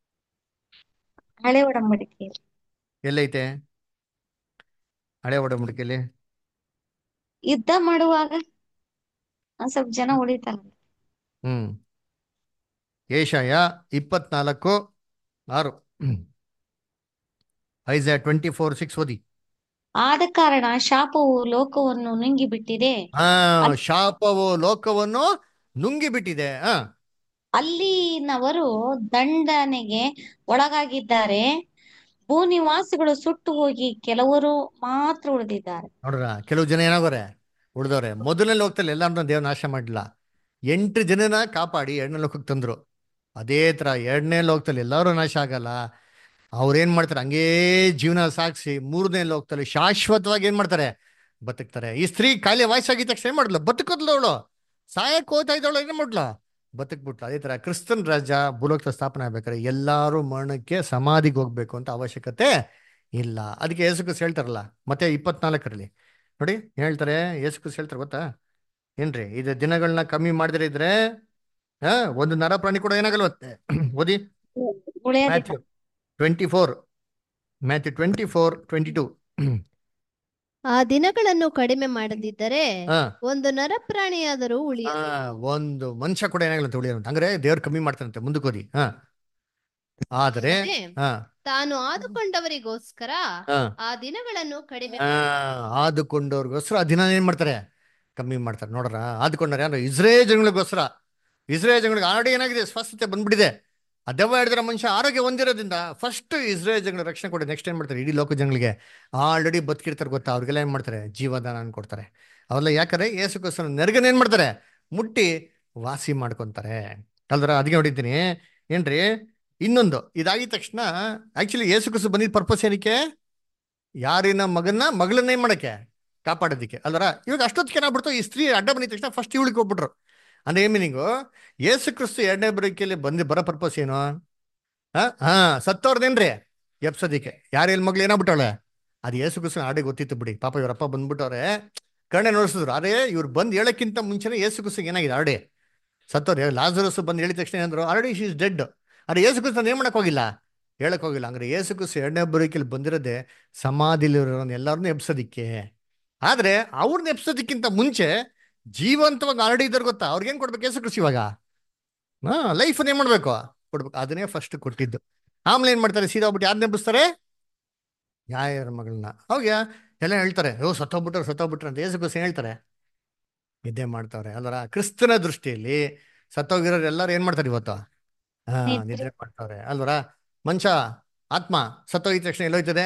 ಹಳೆ ಒಡಂಬಡಿಕೆ ಎಲ್ಲೈತೆ ಹಳೆ ಒಡಂಬಡಿಕೆಯಲ್ಲಿ ಯುದ್ಧ ಮಾಡುವಾಗ ಒಂದ್ ಸ್ವಲ್ಪ ಜನ ಉಳಿತಾರ ಹ್ಮ್ ಏಷಯ ಇಪ್ಪತ್ನಾಲ್ಕು ಆರು ಐಸಾ ಟ್ವೆಂಟಿ ಫೋರ್ ಸಿಕ್ಸ್ ಓದಿ ಆದ ಕಾರಣ ಶಾಪವು ಲೋಕವನ್ನು ನುಂಗಿ ಬಿಟ್ಟಿದೆ ಆ ಶಾಪವು ಲೋಕವನ್ನು ನುಂಗಿ ಬಿಟ್ಟಿದೆ ಆ ಅಲ್ಲಿನವರು ದಂಡನೆಗೆ ಒಳಗಾಗಿದ್ದಾರೆ ಭೂನಿವಾಸಿಗಳು ಸುಟ್ಟು ಹೋಗಿ ಕೆಲವರು ಮಾತ್ರ ಉಳಿದಿದ್ದಾರೆ ನೋಡ್ರ ಕೆಲವು ಜನ ಏನಾಗೋರೆ ಉಳ್ದವ್ರೆ ಮೊದಲನೇ ಲೋಕದಲ್ಲಿ ಎಲ್ಲಾರನ್ನ ದೇವ್ರ ನಾಶ ಮಾಡಲಿಲ್ಲ ಎಂಟು ಜನನ ಕಾಪಾಡಿ ಎರಡನೇ ಲೋಕಕ್ಕೆ ತಂದ್ರು ಅದೇ ತರ ಎರಡನೇ ಲೋಕದಲ್ಲಿ ಎಲ್ಲರೂ ನಾಶ ಆಗಲ್ಲ ಅವ್ರೇನ್ ಮಾಡ್ತಾರೆ ಹಂಗೇ ಜೀವನ ಸಾಗಿಸಿ ಮೂರನೇ ಲೋಕದಲ್ಲಿ ಶಾಶ್ವತವಾಗಿ ಏನ್ ಮಾಡ್ತಾರೆ ಬದುಕ್ತಾರೆ ಈ ಸ್ತ್ರೀ ಕಾಯಿಲೆ ವಯಸ್ಸಾಗಿದ ತಕ್ಷಣ ಏನ್ ಮಾಡ್ಲು ಬದುಕದ್ಲು ಅವಳು ಸಾಯಕ್ ಹೋಗ್ತಾ ಇದ್ದವಳು ಏನ್ ಮಾಡ್ಲು ಬದುಕ್ಬಿಟ್ರು ಅದೇ ತರ ಕ್ರಿಸ್ತನ್ ರಾಜ್ಯ ಭೂಲೋಕದ ಸ್ಥಾಪನೆ ಆಗ್ಬೇಕಾದ್ರೆ ಎಲ್ಲಾರು ಮರಣಕ್ಕೆ ಸಮಾಧಿಗೆ ಹೋಗ್ಬೇಕು ಅಂತ ಅವಶ್ಯಕತೆ ಇಲ್ಲ ಅದಕ್ಕೆ ಯೇಸು ಕ್ರಿಸ್ತ ಹೇಳ್ತಾರಲ್ಲ ಮತ್ತೆ ಇಪ್ಪತ್ನಾಲ್ಕರಲ್ಲಿ ನೋಡಿ ಏನ್ ಹೇಳ್ತಾರೆ ಯೇಸು ಕ್ರಿಸ್ತ ಹೇಳ್ತಾರೆ ಗೊತ್ತಾ ಏನ್ರಿ ಇದು ದಿನಗಳನ್ನ ಕಮ್ಮಿ ಮಾಡಿದ್ರೆ ಇದ್ರೆ ಆ, ಒಂದು ನರ ಪ್ರಾಣಿ ಕೂಡ ಏನಾಗಲ್ವತ್ತೆ ಓದಿ ಉಳಿಯೋದಿಲ್ಲ Matthew twenty four Matthew twenty four twenty two ಆ ದಿನಗಳನ್ನು ಕಡಿಮೆ ಮಾಡದಿದ್ದರೆ ಹಾ ಒಂದು ನರಪ್ರಾಣಿಯಾದರೂ ಆ, ಉಳಿಯದು ಒಂದು ಮನುಷ್ಯ ಕೂಡ ಏನಾಗಲ್ಲ ಉಳಿಯೋದು ಅಂದ್ರೆ ದೇವ್ರು ಕಮ್ಮಿ ಮಾಡ್ತಾರಂತೆ ಮುಂದಕ್ಕೆ ಓದಿ ಹಾ ಆದ್ರೆ ಅದೇ ಹಾ ತಾನು ಆದುಕೊಂಡವರಿಗೋಸ್ಕರ ಹಾ ಆ ದಿನಗಳನ್ನು ಕಡಿಮೆ ಆ, ಆದುಕೊಂಡವ್ರಿಗೋಸ್ಕರ ಆ ದಿನ ಏನ್ ಮಾಡ್ತಾರೆ ಕಮ್ಮಿ ಮಾಡ್ತಾರೆ ನೋಡ್ರ ಆದುಕೊಂಡಾರೆ ಅಂದ್ರೆ ಇಸ್ರೇಲ್ ಜನಗಳಿಗೋಸ್ಕರ ಇಸ್ರೇಲ್ ಜನಗಳಿಗೆ ಆಲ್ರೆಡಿ ಏನಾಗಿದೆ ಸ್ವಸ್ಥತೆ ಬಂದ್ಬಿಟ್ಟಿದೆ ಆ ದೆವ್ವ ಹಿಡಿದ್ರೆ ಮನುಷ್ಯ ಆರೋಗ್ಯ ಹೊಂದಿರೋದ್ರಿಂದ ಫಸ್ಟ್ ಇಸ್ರೇಲ್ ಜನಗಳ ರಕ್ಷಣೆ ಕೊಡಿ ನೆಕ್ಸ್ಟ್ ಏನ್ ಮಾಡ್ತಾರೆ ಇಡೀ ಲೋಕ ಜನಗಳಿಗೆ ಆಲ್ರೆಡಿ ಬದುಕಿರ್ತಾರೆ ಗೊತ್ತಾ ಅವ್ರಿಗೆಲ್ಲ ಏನ್ ಮಾಡ್ತಾರೆ ಜೀವದಾನ ಕೊಡ್ತಾರೆ ಅವೆಲ್ಲ ಯಾಕಂದ್ರೆ ಯೇಸುಕ್ರಿಸ್ತನ ನೆರಗನ್ ಏನ್ ಮಾಡ್ತಾರೆ ಮುಟ್ಟಿ ವಾಸಿ ಮಾಡ್ಕೊಂತಾರೆ ಅಲ್ದ್ರ ಅದಕ್ಕೆ ನೋಡಿದ್ದೀನಿ ಏನ್ರಿ ಇನ್ನೊಂದು ಇದಾಗಿದ ತಕ್ಷಣ ಆಕ್ಚುಲಿ ಯೇಸುಕ್ರಿಸ್ತು ಬಂದಿದ್ದ ಪರ್ಪಸ್ ಏನಕ್ಕೆ ಯಾರಿನ ಮಗನ್ನ ಮಗಳನ್ನ ಏನ್ ಮಾಡಕ್ಕೆ ಕಾಪಾಡೋದಿಕ್ಕೆ ಅಲ್ವರ ಇವಾಗ ಅಷ್ಟೊತ್ತಿಗೆ ಏನಾಗ್ಬಿಡ್ತು ಈ ಸ್ತ್ರೀ ಅಡ್ಡ ಬಂದಿದ ತಕ್ಷಣ ಫಸ್ಟ್ ಇವಳಿಗೆ ಹೋಗ್ಬಿಟ್ರು ಅಂದ್ರೆ ಏನ್ ಮೀನಿಂಗು ಯೇಸು ಕ್ರಿಸ್ತು ಎರಡನೇ ಬರೋಕೆಯಲ್ಲಿ ಬಂದು ಬರೋ ಪರ್ಪಸ್ ಏನು ಹಾ ಹಾ ಸತ್ತವ್ರದೇನ್ರಿ ಎಪ್ಸೋದಿಕ್ಕೆ ಯಾರು ಎಲ್ಲಿ ಮಗ್ಳು ಏನಾಗ್ಬಿಟ್ಟವಳೆ ಅದು ಯೇಸು ಕ್ರಿಸ್ತು ಆಡಿ ಗೊತ್ತಿತ್ತು ಬಿಡಿ ಪಾಪ ಇವರಪ್ಪ ಬಂದ್ಬಿಟ್ಟವ್ರೆ ಕರ್ಣೆ ನೋಡಿಸಿದ್ರು ಅದೇ ಇವ್ರು ಬಂದು ಹೇಳಕ್ಕಿಂತ ಮುಂಚೆನೆ ಯೇಸು ಕ್ರಿಸ್ತು ಏನಾಗಿದೆ ಆಲ್ರೆಡಿ ಸತ್ತವ್ರೆ ಲಾಜರಸ್ ಬಂದು ಹೇಳಿದ ತಕ್ಷಣ ಏನಂದ್ರು ಆಲ್ರೆಡಿ ಶಿ ಇಸ್ ಡೆಡ್ ಅರೆ ಯೇಸು ಕ್ರಿಸ್ತು ಏನ್ ಮಾಡಕ್ ಹೋಗಿಲ್ಲ ಹೇಳಕ್ ಹೋಗಿಲ್ಲ ಅಂದ್ರೆ ಯೇಸು ಕ್ರಿಸ್ತು ಎರಡನೇ ಬರೋಕೆಯಲ್ಲಿ ಬಂದಿರೋದೇ ಸಮಾಧಿಲಿರೋನ್ ಎಲ್ಲರನ್ನೂ ಎಬ್ಸೋದಿಕ್ಕೆ ಆದ್ರೆ ಅವ್ರನ್ನ ಎಬ್ಸೋದಕ್ಕಿಂತ ಮುಂಚೆ ಜೀವಂತವಾಗಿ ಆಲ್ರೆಡಿ ಇದ್ದಾರೆ ಗೊತ್ತಾ ಅವ್ರಿಗೇನ್ ಕೊಡ್ಬೇಕು ಯೇಸು ಕ್ರಿಸ್ತು ಇವಾಗ ಹಾ ಲೈಫ್ ಏನ್ ಮಾಡ್ಬೇಕು ಕೊಡ್ಬೇಕು ಅದನ್ನೇ ಫಸ್ಟ್ ಕೊಟ್ಟಿದ್ದು ಆಮೇಲೆ ಏನ್ ಮಾಡ್ತಾರೆ ಸೀದಾ ಹೋಗ್ಬಿಟ್ಟು ಯಾರನ್ನ ಎಬ್ಬಿಸ್ತಾರೆ ಯಾರ ಮಗಳನ್ನ ಅವಾಗ ಎಲ್ಲ ಹೇಳ್ತಾರೆ ಓ ಸತ್ತೋಗ್ಬಿಟ್ರು ಸತ್ತೋಗ್ಬಿಟ್ರು ಅಂತ ಯೇಸು ಕ್ರಿಸ್ತು ಏನ್ ಹೇಳ್ತಾರೆ ನಿದ್ದೆ ಮಾಡ್ತಾವ್ರೆ ಅಲ್ಲರ ಕ್ರಿಸ್ತನ ದೃಷ್ಟಿಯಲ್ಲಿ ಸತ್ತೋಗಿರೋರು ಎಲ್ಲರೂ ಏನ್ ಮಾಡ್ತಾರೆ ಇವತ್ತು ಹಾ ನಿದ್ರೆ. ನಿದ್ರೆ ಮಾಡ್ತಾವ್ರೆ ಅಲ್ವರ ಮನುಷ್ಯ ಆತ್ಮ ಸತ್ತೋಗಿದ ತಕ್ಷಣ ಎಲ್ಲೋಯ್ತದೆ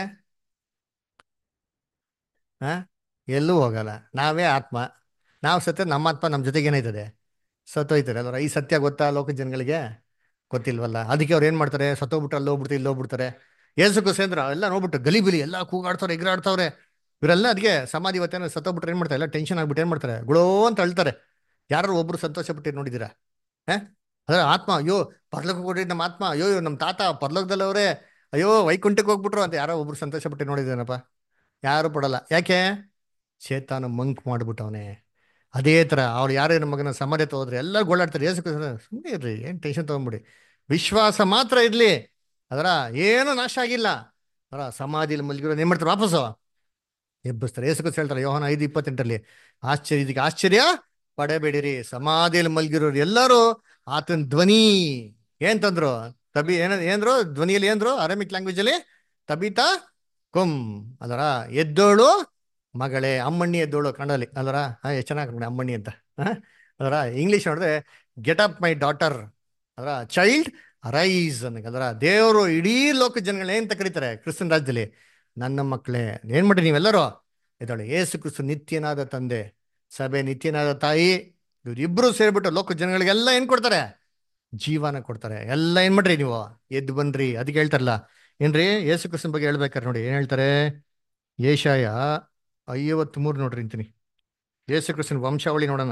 ಹಾ ಎಲ್ಲೂ ಹೋಗಲ್ಲ ನಾವೇ ಆತ್ಮ ನಾವು ಸತ್ತ ನಮ್ಮ ಆತ್ಮ ನಮ್ಮ ಜೊತೆಗೆ ಏನಾಯ್ತದೆ ಸತ್ತೋಯ್ತಾರೆ ಅಲ್ವರ ಈ ಸತ್ಯ ಗೊತ್ತಾ ಲೋಕ ಜನಗಳಿಗೆ ಗೊತ್ತಿಲ್ವಲ್ಲ ಅದಕ್ಕೆ ಅವ್ರು ಏನ್ ಮಾಡ್ತಾರೆ ಸತ್ತೋಗ್ಬಿಟ್ಟು ಅಲ್ಲಿ ಹೋಗ್ಬಿಡ್ತಾರೆ ಇಲ್ಲಿ ಹೋಗ್ಬಿಡ್ತಾರೆ ಏಸು ಸೇಂದ್ರ ಎಲ್ಲ ನೋಡ್ಬಿಟ್ಟು ಗಲಿಬಿಲಿ ಎಲ್ಲ ಕೂಗಾಡ್ತಾರೆ ಎಗರಾಡ್ತಾವ್ರೆ ಇವರೆಲ್ಲ ಅದಕ್ಕೆ ಸಮಾಧಿ ಇವತ್ತೇನೋ ಸತ್ತೋಗ್ಬಿಟ್ರೆ ಏನ್ ಮಾಡ್ತಾರೆ ಎಲ್ಲ ಟೆನ್ಷನ್ ಆಗ್ಬಿಟ್ಟು ಏನ್ ಮಾಡ್ತಾರೆ ಗುಳೋ ಅಂತ ಅಳ್ತಾರೆ ಯಾರು ಒಬ್ರು ಸಂತೋಷ ಪಟ್ಟು ನೋಡಿದ್ದೀರಾ ಹಾ ಅದ್ರ ಆತ್ಮ ಅಯ್ಯೋ ಪರ್ಲೋಕ ಕೊಡ್ರಿ ನಮ್ಮ ಆತ್ಮ ಅಯ್ಯೋ ನಮ್ಮ ತಾತ ಪರ್ಲೋಕದಲ್ಲವ್ರೆ ಅಯ್ಯೋ ವೈಕುಂಠಕ್ಕೆ ಹೋಗ್ಬಿಟ್ರು ಅಂತ ಯಾರೋ ಒಬ್ರು ಸಂತೋಷ ಪಟ್ಟು ನೋಡಿದೇನಪ್ಪ ಯಾರು ಪಡಲ್ಲ ಯಾಕೆ ಚೇತಾನ ಮಂಕ್ ಮಾಡ್ಬಿಟ್ಟವನೆ ಅದೇ ತರ ಅವ್ರು ಯಾರೇನು ಮಗನ ಸಮಾಧಿ ಹೋದ್ರೆ ಎಲ್ಲ ಗೋಳಾಡ್ತಾರೆ ಏಸು ಸುಮ್ಮನೆ ಇರ್ರಿ ಏನ್ ಟೆನ್ಷನ್ ತಗೊಂಬಿಡಿ ವಿಶ್ವಾಸ ಮಾತ್ರ ಇರ್ಲಿ ಅದರ ಏನು ನಾಶ ಆಗಿಲ್ಲ ಅದರ ಸಮಾಧಿಲಿ ಮಲ್ಗಿರೋ ಏನ್ ಮಾಡ್ತಾರೆ ವಾಪಸ್ಸು ಎಬ್ಬಿಸ್ತಾರೆ ಏಸು ಹೇಳ್ತಾರೆ ಯೋಹನ ಐದು ಇಪ್ಪತ್ತೆಂಟರಲ್ಲಿ ಆಶ್ಚರ್ಯ ಇದಕ್ಕೆ ಆಶ್ಚರ್ಯ ಪಡಬೇಡಿರಿ ಸಮಾಧಿಯಲ್ಲಿ ಮಲ್ಗಿರೋರು ಎಲ್ಲರೂ ಆತನ ಧ್ವನಿ ಏನ್ ತಂದ್ರು ತಬಿ ಏನ ಏನ್ರು ಧ್ವನಿಯಲ್ಲಿ ಏನ್ರು ಅರಮಿಕ್ ಲ್ಯಾಂಗ್ವೇಜ್ ಅಲ್ಲಿ ತಬಿತಾ ಕೊಂ ಅದರ ಎದ್ದೋಳು ಮಗಳೇ ಅಮ್ಮಣ್ಣಿ ಎದ್ದೋಳು ಕನ್ನಡದಲ್ಲಿ ಅಲ್ವರ ಹಾ ಎಷ್ಟು ಚೆನ್ನಾಗಿ ಅಮ್ಮಣ್ಣಿ ಅಂತ ಹಾ? ಅದರ ಇಂಗ್ಲಿಷ್ ನೋಡಿದ್ರೆ ಗೆಟ್ ಅಪ್ ಮೈ ಡಾಟರ್ ಅದರ ಚೈಲ್ಡ್ ರೈಸ್ ಅನ್ನಕ್ಕೆ ಅದರ ದೇವರು ಇಡೀ ಲೋಕ ಜನಗಳನ್ನ ಏನ್ ಅಂತ ಕರೀತಾರೆ ಕ್ರಿಸ್ತನ್ ರಾಜ್ಯದಲ್ಲಿ ನನ್ನ ಮಕ್ಕಳೇ ಏನ್ ಮಾಡಿ ನೀವೆಲ್ಲರೂ ಎದ್ದಾಳೆ ಏಸು ಕ್ರಿಸ್ತು ನಿತ್ಯನಾದ ತಂದೆ ಸಭೆ ನಿತ್ಯನಾದ ತಾಯಿ ಇವ್ರಿಬ್ರು ಸೇರ್ಬಿಟ್ಟು ಲೋಕ ಜನಗಳಿಗೆಲ್ಲ ಏನ್ ಕೊಡ್ತಾರೆ ಜೀವನ ಕೊಡ್ತಾರೆ ಎಲ್ಲ ಏನ್ ಮಾಡ್ರಿ ನೀವು ಎದ್ದು ಬನ್ರಿ ಅದಕ್ಕೆ ಹೇಳ್ತಾರಲ್ಲ ಏನ್ರಿ ಯೇಸು ಕ್ರಿಸ್ತನ ಬಗ್ಗೆ ಹೇಳ್ಬೇಕಾರೆ ನೋಡಿ ಏನ್ ಹೇಳ್ತಾರೆ ಏಷಾಯ ಐವತ್ ಮೂರು ನೋಡ್ರಿ ಅಂತೀನಿ ಯೇಸು ಕ್ರಿಸ್ತನ ವಂಶಾವಳಿ ನೋಡೋಣ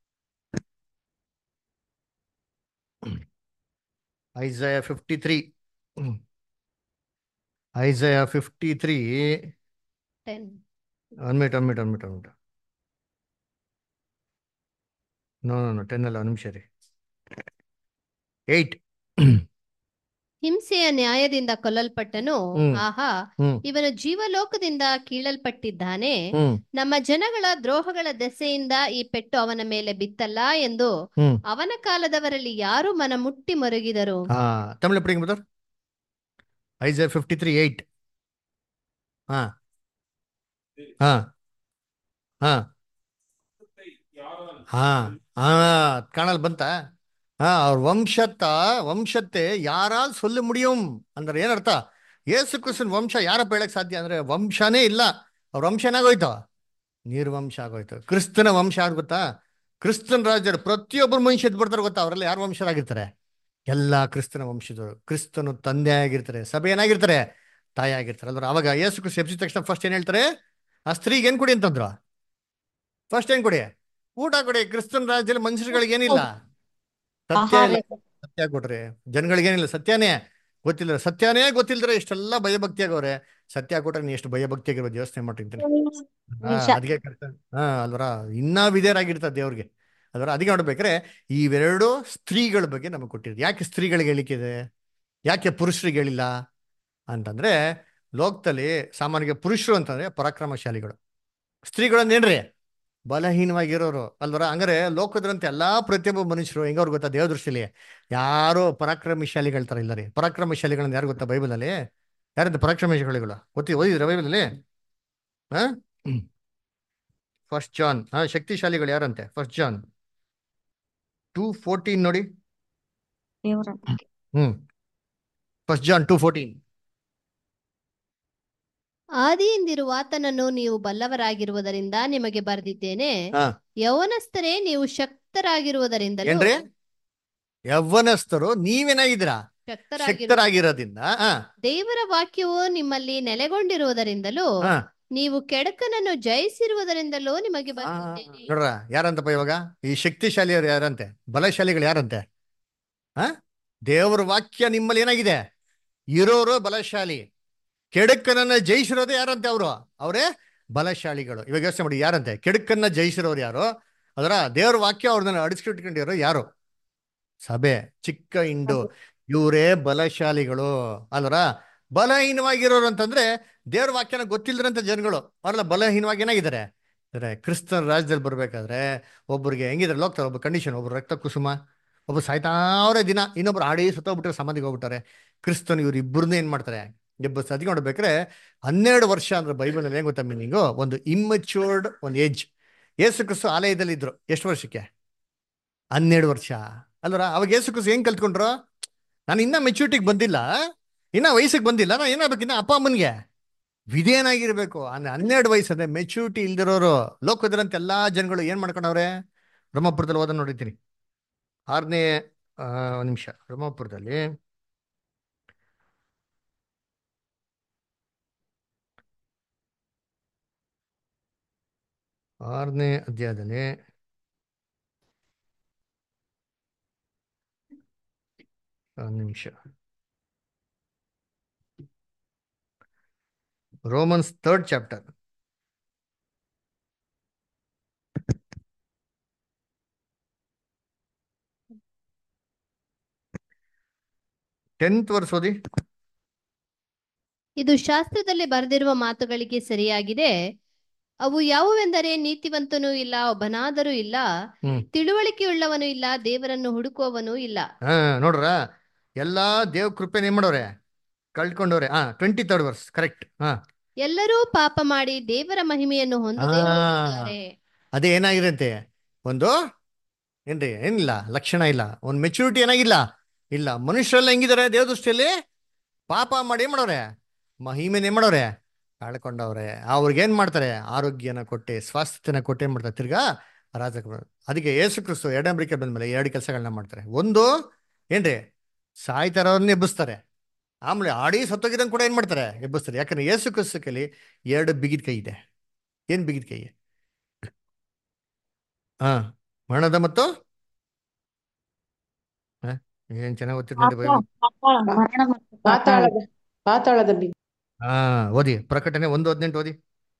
Isaiah fifty three Isaiah fifty three ten ಅನ್ಮಿಟ್ ಅನ್ಮಿಟ್ ಅನ್ಮಿಟ್ ಅನ್ಮಿಟ್ ನೋ ನೋ ಟೆನ್ ಅಲ್ಲ ಒಂದು ನಿಮಿಷ ರೀ ಏಯ್ಟ್ ಹಿಂಸೆಯ ನ್ಯಾಯದಿಂದ ಕೊಲ್ಲಲ್ಪಟ್ಟನು ಹ್ಮ್. ಆಹಾ ಹ್ಮ್ ಇವನು ಜೀವಲೋಕದಿಂದ ಕೀಳಲ್ಪಟ್ಟಿದ್ದಾನೆ ಹ್ಮ್ ನಮ್ಮ ಜನಗಳ ದ್ರೋಹಗಳ ದೆಸೆಯಿಂದ ಈ ಪೆಟ್ಟು ಅವನ ಮೇಲೆ ಬಿತ್ತಲ್ಲ ಎಂದು ಹ್ಮ್ ಅವನ ಕಾಲದವರಲ್ಲಿ ಯಾರು ಮನ ಮುಟ್ಟಿ ಮರುಗಿದರು ಹಾ ತಮಿಳು ಎಪ್ಪಡಿங்க brother Isaiah fifty three eight ಹಾ ಹಾ ಹಾ ಹಾ ಹಾ ಕಾಣಲ್ ಬಂತ ಹಾ ಅವ್ರ ವಂಶತ್ತ ವಂಶತ್ತೆ ಯಾರಾಲ್ ಸೊಲ್ಲು ಮುಡಿಯುಂ ಅಂದ್ರೆ ಏನರ್ಥ ಯೇಸು ಕ್ರಿಸ್ತನ್ ವಂಶ ಯಾರಪ್ಪ ಹೇಳಕ್ ಸಾಧ್ಯ ಅಂದ್ರೆ ವಂಶನೇ ಇಲ್ಲ ಅವ್ರ ವಂಶ ಏನಾಗೋಯ್ತು ನಿರ್ವಂಶ ಆಗೋಯ್ತು ಕ್ರಿಸ್ತನ ವಂಶ ಯಾರು ಗೊತ್ತಾ ಕ್ರಿಸ್ತನ್ ರಾಜ್ಯರು ಪ್ರತಿಯೊಬ್ಬರು ಮನುಷ್ಯ ಎದ್ದು ಬರ್ತಾರೆ ಗೊತ್ತಾ ಅವರೆಲ್ಲ ಯಾರು ವಂಶರಾಗಿರ್ತಾರೆ ಎಲ್ಲ ಕ್ರಿಸ್ತನ ವಂಶದವರು ಕ್ರಿಸ್ತನು ತಂದೆ ಆಗಿರ್ತಾರೆ ಸಭೆ ಏನಾಗಿರ್ತಾರೆ ತಾಯಿ ಆಗಿರ್ತಾರೆ ಅಲ್ವ ಅವಾಗ ಯೇಸು ಕ್ರಿಸ್ತ ಎಬ್ಸಿದ ತಕ್ಷಣ ಫಸ್ಟ್ ಏನ್ ಹೇಳ್ತಾರೆ ಆ ಸ್ತ್ರೀಗೆ ಏನ್ ಕೊಡಿ ಅಂತಂದ್ರು ಫಸ್ಟ್ ಏನ್ ಕೊಡಿ ಊಟ ಕೊಡಿ ಕ್ರಿಸ್ತನ್ ರಾಜ್ಯದಲ್ಲಿ ಮನುಷ್ಯರುಗಳಿಗೆ ಏನಿಲ್ಲ ಸತ್ಯ ಆಹಾರ ಇಲ್ಲ ಸತ್ಯ ಕೊಟ್ರಿ ಜನಗಳಿಗೇನಿಲ್ಲ ಸತ್ಯನೇ ಗೊತ್ತಿಲ್ಲ ಸತ್ಯನೇ ಗೊತ್ತಿಲ್ದ್ರೆ ಇಷ್ಟೆಲ್ಲ ಭಯಭಕ್ತಿ ಆಗವ್ರೆ ಸತ್ಯ ಕೊಟ್ರೆ ನೀ ಎಷ್ಟು ಭಯಭಕ್ತಿ ಆಗಿರೋದು ಯೋಚನೆ ಮಾಡಿರ್ತೀನಿ ಹಾ ನಿಜ ಅದಕ್ಕೆ ಕರ್ತ ಹಾ ಅಲ್ವರ ಇನ್ನ ವಿಧೇಯರಾಗಿರ್ತಾರೆ ದೇವ್ರಿಗೆ ಅಲ್ವರ ಅದಕ್ಕೆ ನೋಡ್ಬೇಕಾದ್ರೆ ಇವೆರಡು ಸ್ತ್ರೀಗಳ ಬಗ್ಗೆ ನಮಗೆ ಕೊಟ್ಟಿರೋದು ಯಾಕೆ ಸ್ತ್ರೀಗಳಿಗೆ ಹೇಳಿಕಿದೆ ಯಾಕೆ ಪುರುಷರಿಗೆ ಹೇಳಿಲ್ಲ ಅಂತಂದ್ರೆ ಲೋಕದಲ್ಲಿ ಸಾಮಾನ್ಯವಾಗಿ ಪುರುಷರು ಅಂತಂದ್ರೆ ಪರಾಕ್ರಮಶಾಲಿಗಳು ಸ್ತ್ರೀಗಳನ್ನೇನ್ರಿ ಬಲಹೀನವಾಗಿರೋರು ಅಲ್ವರ ಹಂಗಾರೆ ಲೋಕದ್ರಂತೆ ಎಲ್ಲಾ ಪ್ರತಿಯೊಬ್ಬ ಮನುಷ್ಯರು ಹೆಂಗವ್ರು ಗೊತ್ತಾ ದೇವ ದೃಷ್ಟಿಲಿ ಯಾರು ಪರಾಕ್ರಮಶಾಲಿಗಳ ತರ ಇಲ್ಲ ರೀ ಪರಾಕ್ರಮಶಾಲಿಗಳನ್ನ ಯಾರು ಗೊತ್ತಾ ಬೈಬಲಲ್ಲಿ ಯಾರಂತ ಪರಾಕ್ರಮಶಾಲಿಗಳು ಗೊತ್ತಿ ಓದಿದ್ರ ಬೈಬಲಲ್ಲಿ ಹಾ ಫಸ್ಟ್ ಜಾನ್ ಹಾ ಶಕ್ತಿಶಾಲಿಗಳು ಯಾರಂತೆ ಫಸ್ಟ್ ಜಾನ್ ಟೂ ಫೋರ್ಟೀನ್ ನೋಡಿ ದೇವರ ಹ್ಮ್ ಫಸ್ಟ್ ಜಾನ್ ಟೂ ಫೋರ್ಟೀನ್ ಆದಿಯಿಂದಿರುವ ಆತನನ್ನು ನೀವು ಬಲ್ಲವರಾಗಿರುವುದರಿಂದ ನಿಮಗೆ ಬರೆದಿದ್ದೇನೆ ಹಾ ಯೌವನಸ್ಥರೇ ನೀವು ಶಕ್ತರಾಗಿರುವುದರಿಂದಲೂ ಏನ್ರಿ ಯವ್ವನಸ್ಥರು ನೀವೇನಾಗಿದ್ದೀರಾ ಶಕ್ತರಾಗಿರು ಶಕ್ತರಾಗಿರೋದ್ರಿಂದ ಹಾ ದೇವರ ವಾಕ್ಯವು ನಿಮ್ಮಲ್ಲಿ ನೆಲೆಗೊಂಡಿರುವುದರಿಂದಲೂ ಹಾ ನೀವು ಕೆಡಕನನ್ನು ಜಯಿಸಿರುವುದರಿಂದಲೂ ನಿಮಗೆ ಆ, ಬರೆದಿದ್ದೇನೆ ನೋಡ್ರ ಯಾರಂತಪ್ಪ ಇವಾಗ ಈ ಶಕ್ತಿಶಾಲಿಯರು ಯಾರಂತೆ ಬಲಶಾಲಿಗಳು ಯಾರಂತೆ ಆ ದೇವರ ವಾಕ್ಯ ನಿಮ್ಮಲ್ಲಿ ಏನಾಗಿದೆ ಇರೋರು ಬಲಶಾಲಿ ಕೆಡುಕನನ್ನ ಜಯಿಸಿರೋದು ಯಾರಂತೆ ಅವರು ಅವರೇ ಬಲಶಾಲಿಗಳು ಇವಾಗ ಯೋಚನೆ ಮಾಡಿ ಯಾರಂತೆ ಕೆಡುಕನ್ನ ಜಯಿಸಿರೋರು ಯಾರು ಅದರ ದೇವರ ವಾಕ್ಯ ಅವ್ರನ್ನ ಅಡಿಸ್ಕಿಟ್ಕೊಂಡಿರೋ ಯಾರು ಸಭೆ ಚಿಕ್ಕ ಇಂಡು ಇವರೇ ಬಲಶಾಲಿಗಳು ಅಲ್ವರ ಬಲಹೀನವಾಗಿರೋರು ಅಂತಂದ್ರೆ ದೇವ್ರ ವಾಕ್ಯನ ಗೊತ್ತಿಲ್ಲದ್ರಂತ ಜನಗಳು ಅವರೆಲ್ಲ ಬಲಹೀನವಾಗಿ ಏನಾಗಿದ್ದಾರೆ ಅಂದ್ರೆ ಕ್ರಿಸ್ತನ ರಾಜ್ಯದಲ್ಲಿ ಬರ್ಬೇಕಾದ್ರೆ ಒಬ್ಬರಿಗೆ ಹೆಂಗಿದ್ರೆ ಲೋಕ್ತಾರೆ ಒಬ್ಬ ಕಂಡೀಷನ್ ಒಬ್ರು ರಕ್ತ ಕುಸುಮ ಒಬ್ಬ ಸಾಯ್ತಾವ್ರೆ ದಿನ ಇನ್ನೊಬ್ರು ಆಡಿ ಸುತ್ತೋಗ್ಬಿಟ್ರೆ ಸಮಾಧಿಗೆ ಹೋಗ್ಬಿಟ್ಟಾರೆ ಕ್ರಿಸ್ತನ್ ಇವ್ರು ಇಬ್ಬರನ್ನ ಏನ್ ಮಾಡ್ತಾರೆ ಎಬ್ಬ ಸತಿಗೆ ನೋಡ್ಬೇಕಾದ್ರೆ ಹನ್ನೆರಡು ವರ್ಷ ಅಂದ್ರೆ ಬೈಬಲ್ ಏನ್ ಗೊತ್ತಾ ಮೀನಿಂಗು ಒಂದು ಇಮ್ಮಚ್ಯೂರ್ಡ್ ಒಂದು ಏಜ್ ಯೇಸು ಕ್ರಿಸ್ತು ಆಲಯದಲ್ಲಿ ಇದ್ರು ಎಷ್ಟು ವರ್ಷಕ್ಕೆ ಹನ್ನೆರಡು ವರ್ಷ ಅಲ್ವರ ಅವಾಗ ಯೇಸು ಕ್ರಿಸ್ತು ಹೆಂಗ್ ಕಲ್ತ್ಕೊಂಡ್ರು ನಾನು ಇನ್ನ ಮೆಚೂರಿಟಿಗೆ ಬಂದಿಲ್ಲ ಇನ್ನ ವಯಸ್ಸಿಗೆ ಬಂದಿಲ್ಲ ನಾನು ಏನಾಗ್ಬೇಕು ಇನ್ನ ಅಪ್ಪ ಅಮ್ಮನಿಗೆ ವಿಧೇಯನಾಗಿರ್ಬೇಕು ಅಂದ್ರೆ ಹನ್ನೆರಡು ವಯಸ್ಸಂದ್ರೆ ಮೆಚೂರಿಟಿ ಇಲ್ದಿರೋರು ಲೋಕದ್ರಂತ ಎಲ್ಲಾ ಜನಗಳು ಏನ್ ಮಾಡ್ಕೊಂಡವ್ರೆ ಬ್ರಹ್ಮಪುರದಲ್ಲಿ ಓದ ನೋಡಿದ್ದೀನಿ ಆರನೇ ಆ, ಒಂದ್ ನಿಮಿಷ ಬ್ರಹ್ಮಪುರದಲ್ಲಿ ಆರನೇ ಅಧ್ಯಾಯದಲ್ಲಿ ಒಂದ್ ನಿಮಿಷ ರೋಮನ್ಸ್ ಥರ್ಡ್ ಚಾಪ್ಟರ್ ಟೆಂತ್ ವರ್ಷ ಓದಿ ಇದು ಶಾಸ್ತ್ರದಲ್ಲಿ ಬರೆದಿರುವ ಮಾತುಗಳಿಗೆ ಸರಿಯಾಗಿದೆ ಅವು ಯಾವುವೆಂದರೆ ನೀತಿವಂತನೂ ಇಲ್ಲ ಒಬ್ಬನಾದರೂ ಇಲ್ಲ ಹ್ಮ್. ತಿಳುವಳಿಕೆಯುಳ್ಳವನು ಇಲ್ಲ ದೇವರನ್ನು ಹುಡುಕುವವನು ಇಲ್ಲ ಹಾ ನೋಡ್ರ ಎಲ್ಲಾ ದೇವ್ ಕೃಪೆನ ಏನ್ ಮಾಡೋರೆ ಕಳ್ಕೊಂಡವ್ರೆ ಹಾ ಟ್ವೆಂಟಿ ತರ್ಡ್ ವರ್ಸ್ ಕರೆಕ್ಟ್ ಹಾ ಎಲ್ಲರೂ ಪಾಪ ಮಾಡಿ ದೇವರ ಮಹಿಮೆಯನ್ನು ಹೊಂದದೇ ಆ. ಹೋಗಿದ್ದಾರೆ ಅದೇ ಏನಾಗಿರಂತೆ ಒಂದು ಏನ್ರಿ ಏನಿಲ್ಲ ಲಕ್ಷಣ ಇಲ್ಲ ಒಂದು ಮೆಚುರಿಟಿ ಏನಾಗಿಲ್ಲ ಇಲ್ಲ ಮನುಷ್ಯರೆಲ್ಲ ಹೆಂಗಿದ್ದಾರೆ ದೇವ ದೃಷ್ಟಿಯಲ್ಲಿ ಪಾಪ ಮಾಡಿ ಏನ್ ಮಾಡೋರೆ ಮಹಿಮೆನ ಏನ್ ಮಾಡೋರೆ ಕಳ್ಕೊಂಡವ್ರೆ ಅವ್ರಿಗೆ ಏನ್ ಮಾಡ್ತಾರೆ ಆರೋಗ್ಯನ ಕೊಟ್ಟೆ ಸ್ವಾಸ್ಥ್ಯನ ಕೊಟ್ಟೆ ಏನ್ ಮಾಡ್ತಾರೆ ತಿರ್ಗಾ ರಾಜ ಅದಕ್ಕೆ ಯೇಸು ಕ್ರಿಸ್ತು ಎರಡನೇ ಅಂಬ್ರಿಕೆ ಬಂದ್ಮೇಲೆ ಎರಡು ಕೆಲಸಗಳನ್ನ ಮಾಡ್ತಾರೆ ಒಂದು ಏನ್ರಿ ಸಾಯ್ತಾರವ್ರನ್ನ ಎಬ್ಬಿಸ್ತಾರೆ ಆಮೇಲೆ ಆಡಿ ಸತ್ತೋಗಿದಂಗೆ ಕೂಡ ಏನ್ ಮಾಡ್ತಾರೆ ಎಬ್ಬಿಸ್ತಾರೆ ಯಾಕಂದ್ರೆ ಯೇಸು ಕ್ರಿಸ್ತು ಕೈಲಿ ಎರಡು ಬಿಗಿದ ಕೈ ಇದೆ ಏನ್ ಬಿಗಿದ ಕೈ ಹಾ ಮರಣದ ಮತ್ತು ಹ? ಏನ್ ಚೆನ್ನಾಗಿ ಓದ್ತಿರ್ ನೋಡಿ ಬೈಬಲ್ ಪಾತಾಳ ಮರಣ ಮತ್ತು ಪಾತಾಳ ಪಾತಾಳದ ಪಾತಾಳದ ಬಿ ಹಾ ಓದಿ ಪ್ರಕಟಣೆ ಒಂದು ಹದಿನೆಂಟು ಓದಿ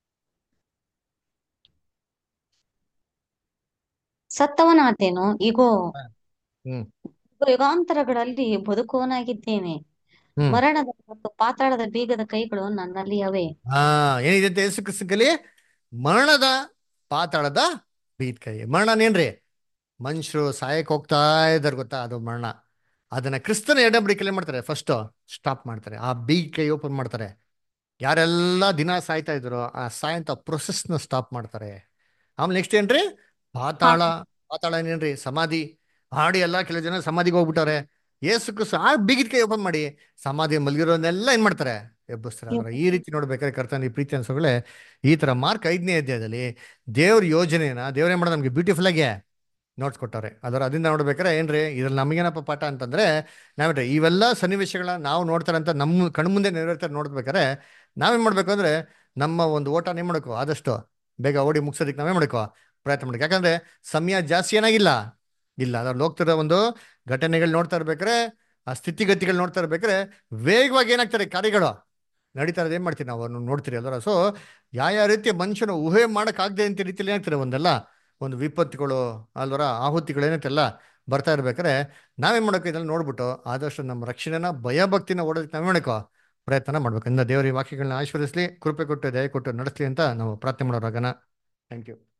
ಸತ್ತವನಾತೇನು ಇಗೋ ಹ್ಮ್ ಯುಗಾಂತರಗಳಲ್ಲಿ ಬದುಕುವನಾಗಿದ್ದೇನೆ ಹ್ಮ್ ಮರಣದ ಮತ್ತು ಪಾತಾಳದ ಬೀಗದ ಕೈಗಳು ನನ್ನಲ್ಲಿ ಅವೆ ಹಾ ಏನಿದೆ ಅಂತ ಯೇಸು ಕ್ರಿಸ್ತನಲ್ಲಿ ಮರಣದ ಪಾತಾಳದ ಬೀದ್ ಕೈ ಮರಣನೇನ್ರಿ ಮನುಷ್ಯರು ಸಾಯಕ್ ಹೋಗ್ತಾ ಇದಾರೆ ಗೊತ್ತಾ ಅದು ಮರಣ ಅದನ್ನ ಕ್ರಿಸ್ತನ ಎಡಂಬಡಿಕೆಲ್ಲ ಮಾಡ್ತಾರೆ ಫಸ್ಟ್ ಸ್ಟಾಪ್ ಮಾಡ್ತಾರೆ ಆ ಬೀಗ್ ಕೈ ಓಪನ್ ಮಾಡ್ತಾರೆ ಯಾರೆಲ್ಲ ದಿನ ಸಾಯ್ತಾ ಇದ್ರು ಆ ಸಾಯಂತ ಪ್ರೊಸೆಸ್ನ ಸ್ಟಾಪ್ ಮಾಡ್ತಾರೆ ಆಮೇಲೆ ನೆಕ್ಸ್ಟ್ ಏನ್ರಿ ಪಾತಾಳ ಪಾತಾಳ ಏನೇನ್ರಿ ಸಮಾಧಿ ಹಾಡಿ ಎಲ್ಲ ಕೆಲವು ಜನ ಸಮಾಧಿಗೆ ಹೋಗ್ಬಿಟ್ಟವ್ರೆ ಏಸು ಕ್ರಿಸ್ತ ಆ ಬಿಗಿದ ಕೈ ಓಪನ್ ಮಾಡಿ ಸಮಾಧಿ ಮಲಗಿರೋನೆಲ್ಲ ಏನ್ ಮಾಡ್ತಾರೆ ಎಬ್ಬಿಸ್ತಾರೆ ಅಂದ್ರೆ ಈ ರೀತಿ ನೋಡ್ಬೇಕಾದ್ರೆ ಕರ್ತನ ಈ ಪ್ರೀತಿ ಅನ್ಸೋಗಳೇ ಈ ತರ ಮಾರ್ಕ್ ಐದನೇ ಅಧ್ಯಾಯದಲ್ಲಿ ದೇವ್ರ ಯೋಜನೆನ ದೇವ್ರ ಏನ್ ಮಾಡೋದು ನಮ್ಗೆ ಬ್ಯೂಟಿಫುಲ್ ಆಗಿ ನೋಟ್ಸ್ ಕೊಟ್ಟವ್ರೆ ಅದರ ಅದರಿಂದ ನೋಡ್ಬೇಕಾದ್ರೆ ಏನ್ರಿ ಇದ್ರಲ್ಲಿ ನಮಗೇನಪ್ಪ ಪಾಠ ಅಂತಂದ್ರೆ ನಾವೇನ್ರಿ ಇವೆಲ್ಲ ಸನ್ನಿವೇಶಗಳ ನಾವು ನೋಡ್ತಾರೆ ಅಂತ ನಮ್ಮ ಕಣ್ಮುಂದೆ ನೆರವೇರ್ತಾರೆ ನೋಡ್ಬೇಕಾದ್ರೆ ನಾವೇನ್ ಮಾಡ್ಬೇಕು ಅಂದ್ರೆ ನಮ್ಮ ಒಂದು ಓಟನ ಏನ್ ಮಾಡ್ಬೇಕು ಆದಷ್ಟು ಬೇಗ ಓಡಿ ಮುಗಿಸೋದಕ್ಕೆ ನಾವೇ ಮಾಡ್ಕೋ ಪ್ರಯತ್ನ ಮಾಡ್ಬೇಕು ಯಾಕಂದ್ರೆ ಸಮಯ ಜಾಸ್ತಿ ಏನಾಗಿಲ್ಲ ಇಲ್ಲ ಅದ್ರಲ್ಲಿ ಹೋಗ್ತಿರೋ ಒಂದು ಘಟನೆಗಳು ನೋಡ್ತಾ ಇರ್ಬೇಕಾರೆ ಆ ಸ್ಥಿತಿಗತಿಗಳು ನೋಡ್ತಾ ಇರ್ಬೇಕಾರೆ ವೇಗವಾಗಿ ಏನಾಗ್ತಾರೆ ಕಾರ್ಯಗಳು ನಡೀತಾ ಇರೋದು ಏನು ಮಾಡ್ತೀವಿ ನಾವು ಅವ್ರನ್ನ ನೋಡ್ತೀರಿ ಅಲ್ವರ ಸೊ ಯಾವ ಯಾವ ರೀತಿಯ ಮನುಷ್ಯನ ಊಹೆ ಮಾಡೋಕ್ಕಾಗದೆ ಅಂತ ರೀತಿಯಲ್ಲಿ ಏನಾಗ್ತಾರೆ ಒಂದೆಲ್ಲ ಒಂದು ವಿಪತ್ತುಗಳು ಅಲ್ವರ ಆಹುತಿಗಳು ಏನೈತೆಲ್ಲ ಬರ್ತಾ ಇರ್ಬೇಕಾರೆ ನಾವೇನ್ ಮಾಡಬೇಕು ಇದನ್ನ ನೋಡ್ಬಿಟ್ಟು ಆದಷ್ಟು ನಮ್ಮ ರಕ್ಷಣೆನ ಭಯಭಕ್ತಿನ ಓಡೋದಕ್ಕೆ ನಾವೇ ಮಾಡಬೇಕು ಪ್ರಯತ್ನ ಮಾಡ್ಬೇಕು ಇಂದ ದೇವರ ಈ ವಾಕ್ಯಗಳನ್ನ ಆಶೀರ್ವದಿಸ್ಲಿ ಕೃಪೆ ಕೊಟ್ಟು ದಯ ಕೊಟ್ಟು ನಡೆಸಲಿ ಅಂತ ನಾವು ಪ್ರಾರ್ಥನೆ ಮಾಡೋರಾಗನ ಥ್ಯಾಂಕ್ ಯು